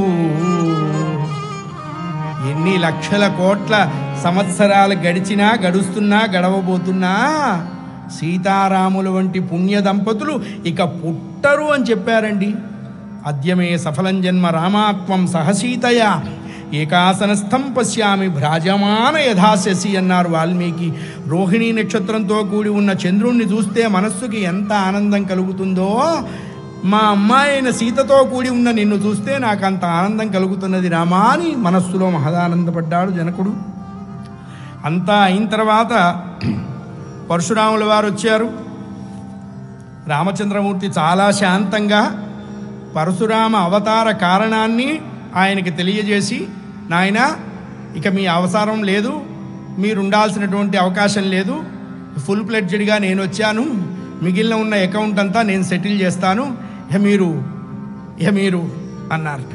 ఎన్ని లక్షల కోట్ల సంవత్సరాలు గడిచినా గడుస్తున్నా గడవబోతున్నా సీతారాముల వంటి పుణ్య దంపతులు ఇక పుట్టరు అని చెప్పారండి అద్యమే సఫలం జన్మ రామాత్మం సహసీతయ ఏకాసనస్థం పశ్యామి భ్రాజమాన యథాశశి అన్నారు వాల్మీకి రోహిణీ నక్షత్రంతో కూడి ఉన్న చంద్రుణ్ణి చూస్తే మనస్సుకి ఎంత ఆనందం కలుగుతుందో మా అమ్మాయి అయిన సీతతో కూడి ఉన్న నిన్ను చూస్తే నాకు అంత ఆనందం కలుగుతున్నది రామా అని మనస్సులో మహదానందపడ్డాడు జనకుడు అంతా అయిన తర్వాత పరశురాముల వారు వచ్చారు రామచంద్రమూర్తి చాలా శాంతంగా పరశురామ అవతార కారణాన్ని ఆయనకి తెలియజేసి నాయన ఇక మీ అవసరం లేదు మీరు ఉండాల్సినటువంటి అవకాశం లేదు ఫుల్ ప్లెడ్జెడ్గా నేను వచ్చాను మిగిలిన ఉన్న అకౌంట్ అంతా నేను సెటిల్ చేస్తాను ఇక మీరు ఇక మీరు అన్నారట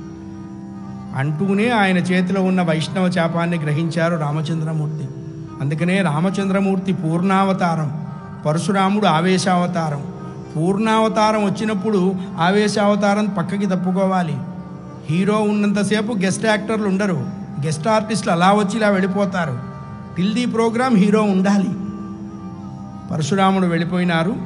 అంటూనే ఆయన చేతిలో ఉన్న వైష్ణవ చాపాన్ని గ్రహించారు రామచంద్రమూర్తి అందుకనే రామచంద్రమూర్తి పూర్ణావతారం పరశురాముడు ఆవేశావతారం పూర్ణావతారం వచ్చినప్పుడు ఆవేశావతారం పక్కకి తప్పుకోవాలి హీరో ఉన్నంతసేపు గెస్ట్ యాక్టర్లు ఉండరు గెస్ట్ ఆర్టిస్టులు అలా వచ్చి ఇలా వెళ్ళిపోతారు టిల్ ది ప్రోగ్రామ్ హీరో ఉండాలి పరశురాముడు వెళ్ళిపోయినారు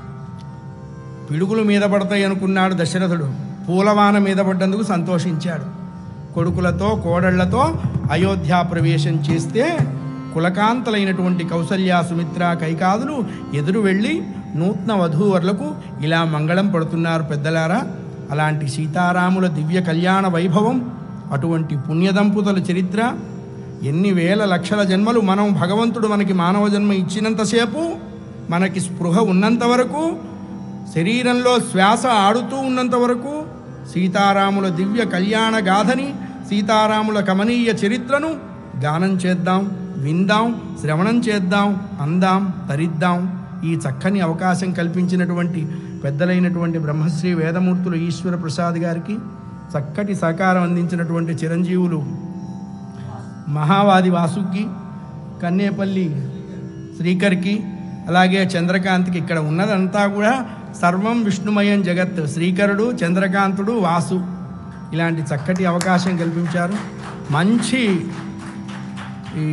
పిడుగులు మీద పడతాయి అనుకున్నాడు దశరథుడు పూలవాన మీద పడ్డందుకు సంతోషించాడు కొడుకులతో కోడళ్లతో అయోధ్య ప్రవేశం చేస్తే కులకాంతలైనటువంటి కౌసల్య సుమిత్ర కైకాదులు ఎదురు వెళ్ళి నూతన వధూవరులకు ఇలా మంగళం పడుతున్నారు పెద్దలారా అలాంటి సీతారాముల దివ్య కళ్యాణ వైభవం అటువంటి పుణ్యదంపుతల చరిత్ర ఎన్ని వేల లక్షల జన్మలు మనం భగవంతుడు మనకి మానవ జన్మ ఇచ్చినంతసేపు మనకి స్పృహ ఉన్నంత వరకు శరీరంలో శ్వాస ఆడుతూ ఉన్నంత వరకు సీతారాముల దివ్య కళ్యాణ గాథని సీతారాముల కమనీయ చరిత్రను గానం చేద్దాం విందాం శ్రవణం చేద్దాం అందాం తరిద్దాం ఈ చక్కని అవకాశం కల్పించినటువంటి పెద్దలైనటువంటి బ్రహ్మశ్రీ వేదమూర్తులు ఈశ్వర ప్రసాద్ గారికి చక్కటి సహకారం అందించినటువంటి చిరంజీవులు మహావాది వాసుకి కన్నేపల్లి శ్రీకర్కి అలాగే చంద్రకాంత్కి ఇక్కడ ఉన్నదంతా కూడా సర్వం విష్ణుమయం జగత్ శ్రీకరుడు చంద్రకాంతుడు వాసు ఇలాంటి చక్కటి అవకాశం కల్పించారు మంచి ఈ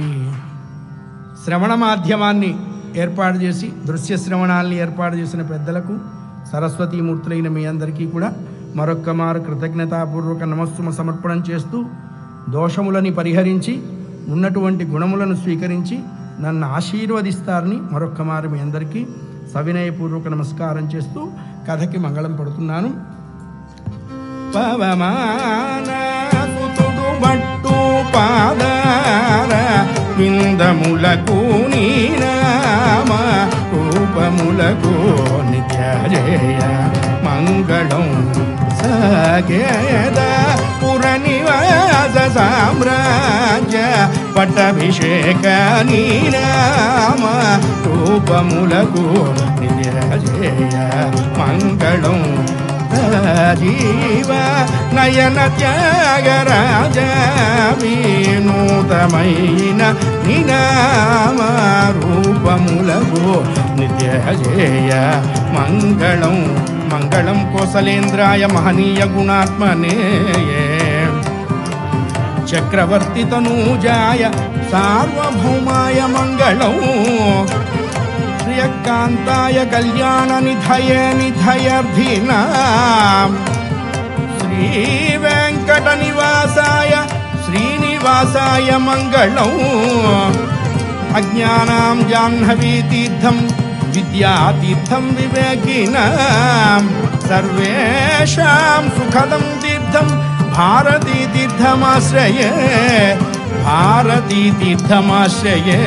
శ్రవణ మాధ్యమాన్ని ఏర్పాటు చేసి దృశ్య శ్రవణాల్ని ఏర్పాటు చేసిన పెద్దలకు సరస్వతీమూర్తులైన మీ అందరికీ కూడా మరొక్క మారు కృతజ్ఞతాపూర్వక నమస్సుమ సమర్పణం చేస్తూ దోషములని పరిహరించి ఉన్నటువంటి గుణములను స్వీకరించి నన్ను ఆశీర్వదిస్తారని మరొక్క మారు మీ అందరికీ సవినయపూర్వక నమస్కారం చేస్తూ కథకి మంగళం పడుతున్నాను పవమానసుతుడు బట్టు పాదార విందములకు నీ నామ రూపములకు నిత్యజయ మంగళం సాగేద పుర నివాస సామ్రాజ్య పట్టాభిషేక నీ నామ రూపములకు నిత్యజయ మంగళం జీవ నయన త్యాగరాజ వినూతమైన నినామ రూపములకు నిత్య జయ మంగళం మంగళం కోసలేంద్రాయ మహనీయ గుణాత్మనే చక్రవర్తి తనూజాయ సార్వభౌమాయ మంగళం శ్రియకాంతాయ కళ్యాణ నిధయ నిధయర్థిన శ్రీ వెంకట నివాసాయ శ్రీనివాసాయ మంగళం అజ్ఞానాం జాహ్నవీ తీర్థం విద్యాతీర్థం వివేకిన సర్వేషాం సుఖదం తీర్థం భారతీ తీర్థమాశ్రయే భారతీ తీర్థమాశ్రయే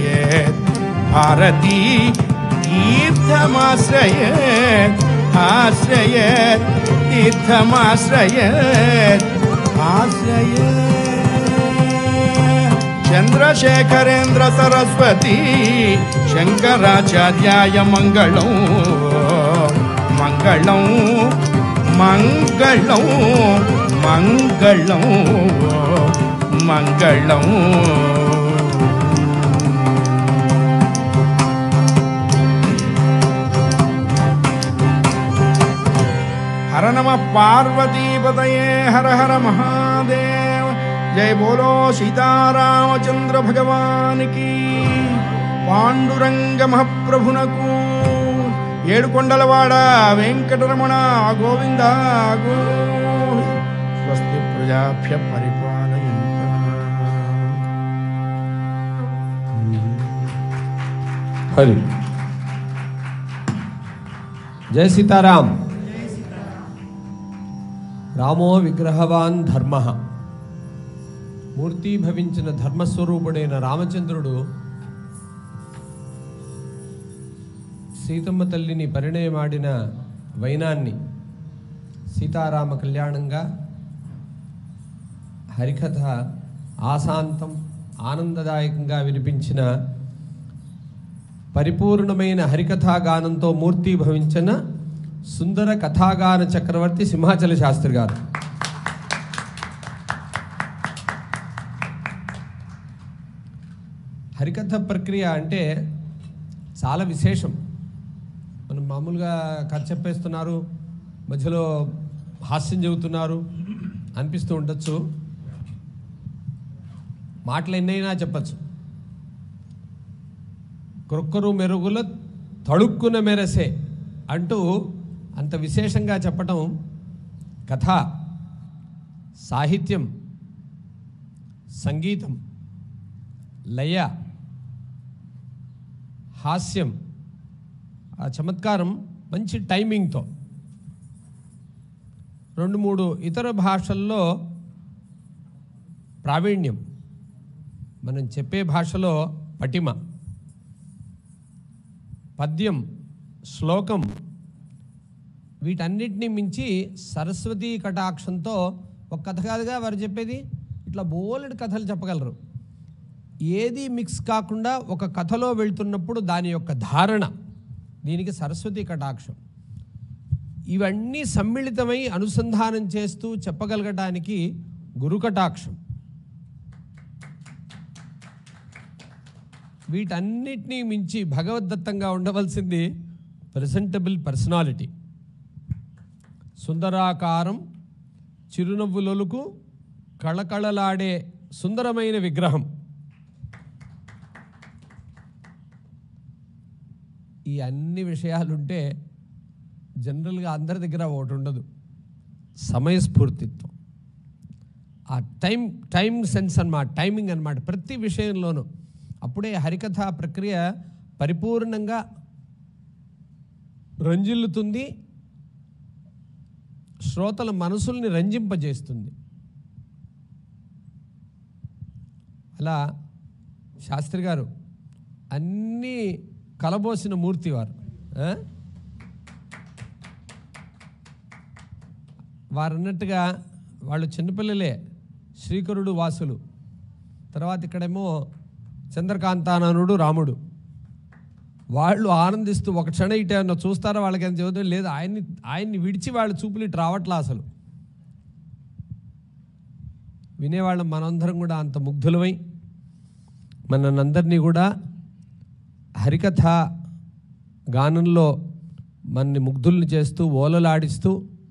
భారతీ తీర్థమాశ్రయ ఆశ్రయ తీర్థమాశ్రయ ఆశ్రయ చంద్రశేఖరేంద్ర సరస్వతి శంకరాచార్యాయ మంగళం మంగళం మంగళం మంగళం మంగళం హర నమ పార్వతీపతయే హర హర మహాదేవ జయ బోలో సీతారామచంద్ర భగవానికి పాండురంగ మహాప్రభునకు ఏడుకొండలవాడ వెంకటరమణ గోవింద గో స్వస్తి ప్రజాభ్య పరిపాలయ హరి జయ సీతారాం రామో విగ్రహవాన్ ధర్మ మూర్తీభవించిన ధర్మస్వరూపుడైన రామచంద్రుడు సీతమ్మ తల్లిని పరిణయమాడిన వైనాన్ని సీతారామ కళ్యాణంగా హరికథ ఆశాంతం ఆనందదాయకంగా వినిపించిన పరిపూర్ణమైన హరికథా గానంతో మూర్తీభవించిన సుందర కథాగాన చక్రవర్తి సింహాచల శాస్త్రి గారు హరికథ ప్రక్రియ అంటే చాలా విశేషం మనం మామూలుగా కథ చెప్పేస్తున్నారు మధ్యలో హాస్యం చెబుతున్నారు అనిపిస్తూ ఉండొచ్చు మాటలు ఎన్నైనా చెప్పచ్చు క్రొక్కరు మెరుగుల తడుక్కున మెరసే అంటూ అంత విశేషంగా చెప్పటం కథ సాహిత్యం సంగీతం లయ హాస్యం ఆ చమత్కారం మంచి టైమింగ్తో రెండు మూడు ఇతర భాషల్లో ప్రావీణ్యం మనం చెప్పే భాషలో పటిమ పద్యం శ్లోకం వీటన్నిటిని మించి సరస్వతీ కటాక్షంతో ఒక కథ కాదుగా వారు చెప్పేది ఇట్లా బోలెడు కథలు చెప్పగలరు ఏది మిక్స్ కాకుండా ఒక కథలో వెళ్తున్నప్పుడు దాని యొక్క ధారణ దీనికి సరస్వతి కటాక్షం ఇవన్నీ సమ్మిళితమై అనుసంధానం చేస్తూ చెప్పగలగటానికి గురు కటాక్షం వీటన్నిటినీ మించి భగవద్దత్తంగా ఉండవలసింది ప్రెసెంటబుల్ పర్సనాలిటీ సుందరాకారం చిరునవ్వులొలుకు కళకళలాడే సుందరమైన విగ్రహం ఈ అన్ని విషయాలుంటే జనరల్గా అందరి దగ్గర ఒకటి ఉండదు సమయస్ఫూర్తిత్వం ఆ టైం టైం సెన్స్ అన్నమాట టైమింగ్ అన్నమాట ప్రతి విషయంలోనూ అప్పుడే హరికథ ప్రక్రియ పరిపూర్ణంగా రంజిల్లుతుంది శ్రోతల మనసుల్ని రంజింపజేస్తుంది అలా శాస్త్రి గారు అన్నీ కలబోసిన మూర్తి వారు ఆ? వారు అన్నట్టుగా వాళ్ళు చిన్నపిల్లలే శ్రీకరుడు వాసులు తర్వాత ఇక్కడేమో చంద్రకాంతాననుడు రాముడు వాళ్ళు ఆనందిస్తూ ఒక క్షణం ఇటు ఏమన్నా చూస్తారా వాళ్ళకి ఏమైనా చదువుతుంది లేదు ఆయన్ని ఆయన్ని విడిచి వాళ్ళు చూపులు ఇటు రావట్లా అసలు వినేవాళ్ళం మనందరం కూడా అంత ముగ్ధులమై మనందరినీ కూడా హరికథ గానంలో మనని ముగ్ధుల్ని చేస్తూ ఓలలాడిస్తూ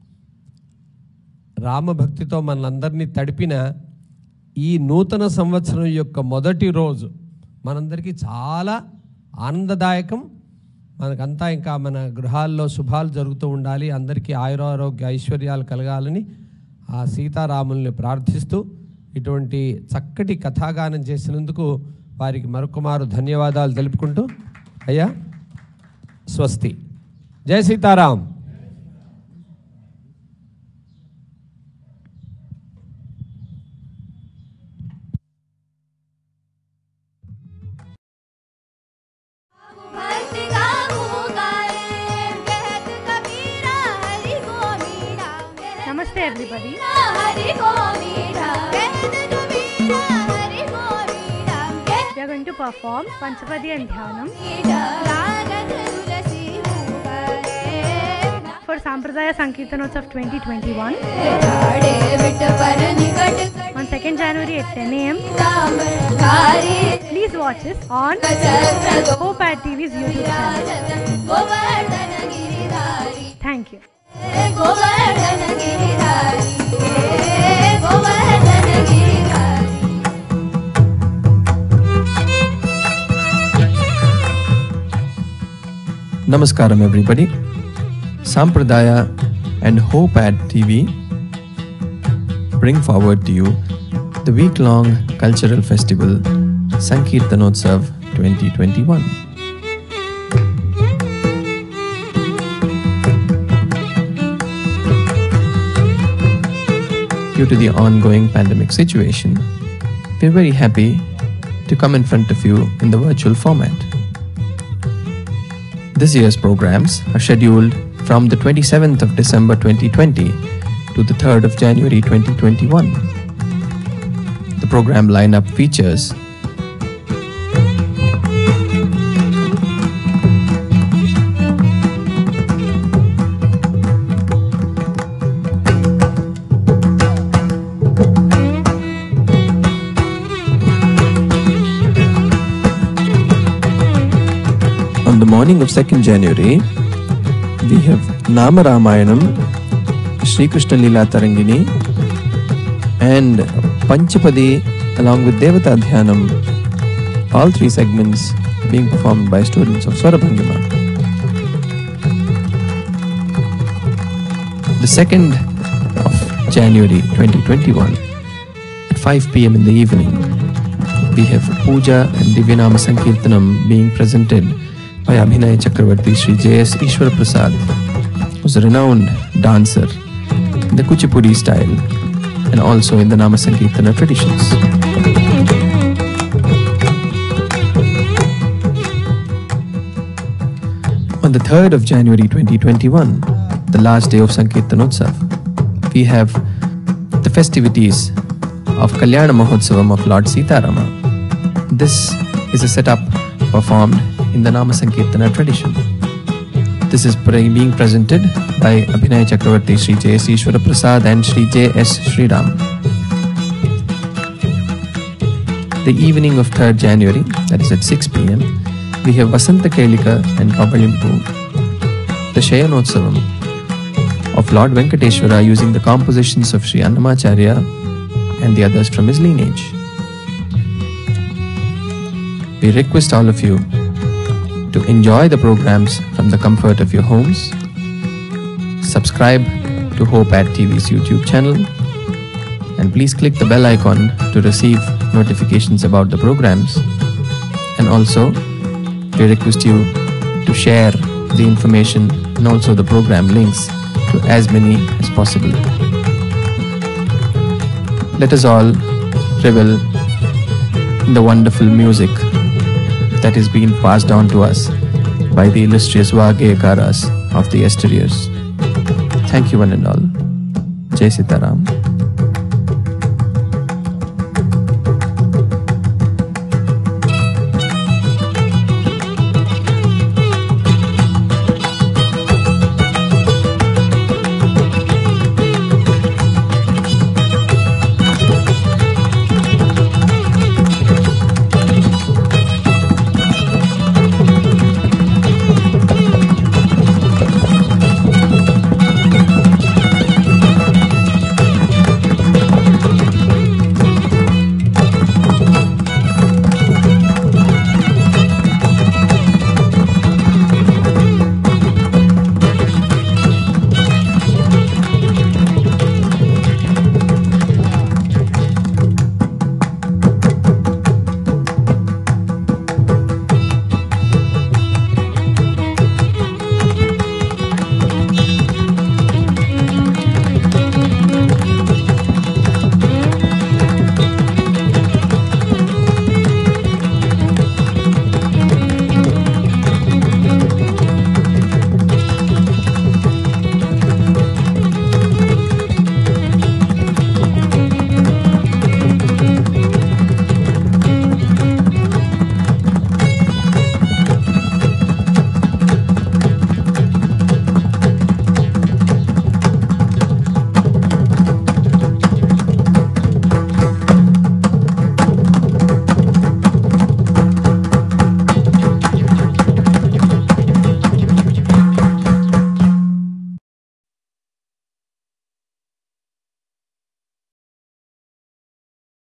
రామభక్తితో మనందరినీ తడిపిన ఈ నూతన సంవత్సరం యొక్క మొదటి రోజు మనందరికీ చాలా ఆనందదాయకం మనకంతా ఇంకా మన గృహాల్లో శుభాలు జరుగుతూ ఉండాలి అందరికీ ఆయురారోగ్య ఐశ్వర్యాలు కలగాలని ఆ సీతారాముల్ని ప్రార్థిస్తూ ఇటువంటి చక్కటి కథాగానం చేసినందుకు వారికి మరొకమారు ధన్యవాదాలు తెలుపుకుంటూ అయ్యా స్వస్తి జై సీతారాం भक्ति गावो गाए कहत कबीरा हरि को मीरा Namaste everybody. हरि को मीरा कहत कबीरा हरि को मीरा कहत We are going to perform Panchapadi and Dhyanam Meera रागत Tulsi मुकारे for Sampradaya Sankirtanots of 2021 झाड़े बिट पर निकट on 2nd January at 10 a.m. Ram कारी Please watch us on चक्र Hope at TV's YouTube channel. Govardhan Giridhari Thank you. Govardhan Giridhari Govardhan Giridhari Namaskaram, everybody. Sampradaya and Hope at TV bring forward to you the week long cultural festival Sankirtanotsav 2021. due to the ongoing pandemic situation, we're very happy to come in front of you in the virtual format. This year's programs are scheduled from the 27th of December 2020 to the 3rd of January 2021. The program lineup features On the morning of 2nd January, we have Nama Ramayanam, Sri Krishna Lila Tarangini, and Panchapadi along with Devata Dhyanam, all three segments being performed by students of Swarabhangama. The 2nd of January 2021 at 5 pm in the evening, we have Puja and Divyanama Sankirtanam being presented by Abhinay Chakravarti Sri J.S. Ishwar Prasad, who's a renowned dancer in the Kuchipudi style and also in the Nama Sankirtana traditions. On the 3rd of January 2021, the last day of Sankirtanotsav, we have the festivities of Kalyana Mahotsavam of Lord Sitarama. This is a setup performed in the Nama Sankirtana tradition. This is pre- being presented by Abhinay Chakravarti Sri J.S. Ishwara Prasad and Sri J.S. Sriram. The evening of 3rd January, that is at 6 pm, we have Vasanta Kelika and Pavalimpu, the Shayanotsavam of Lord Venkateshwara using the compositions of Sri Annamacharya and the others from his lineage. We request all of you to enjoy the programs from the comfort of your homes. Subscribe to Hope at TV's YouTube channel and please click the bell icon to receive notifications about the programs. And also, we request you to share the information and also the program links to as many as possible. Let us all revel in the wonderful music that is being passed on to us by the illustrious Vagayakaras of the yesteryears. Thank you one and all. Jai Sitaram.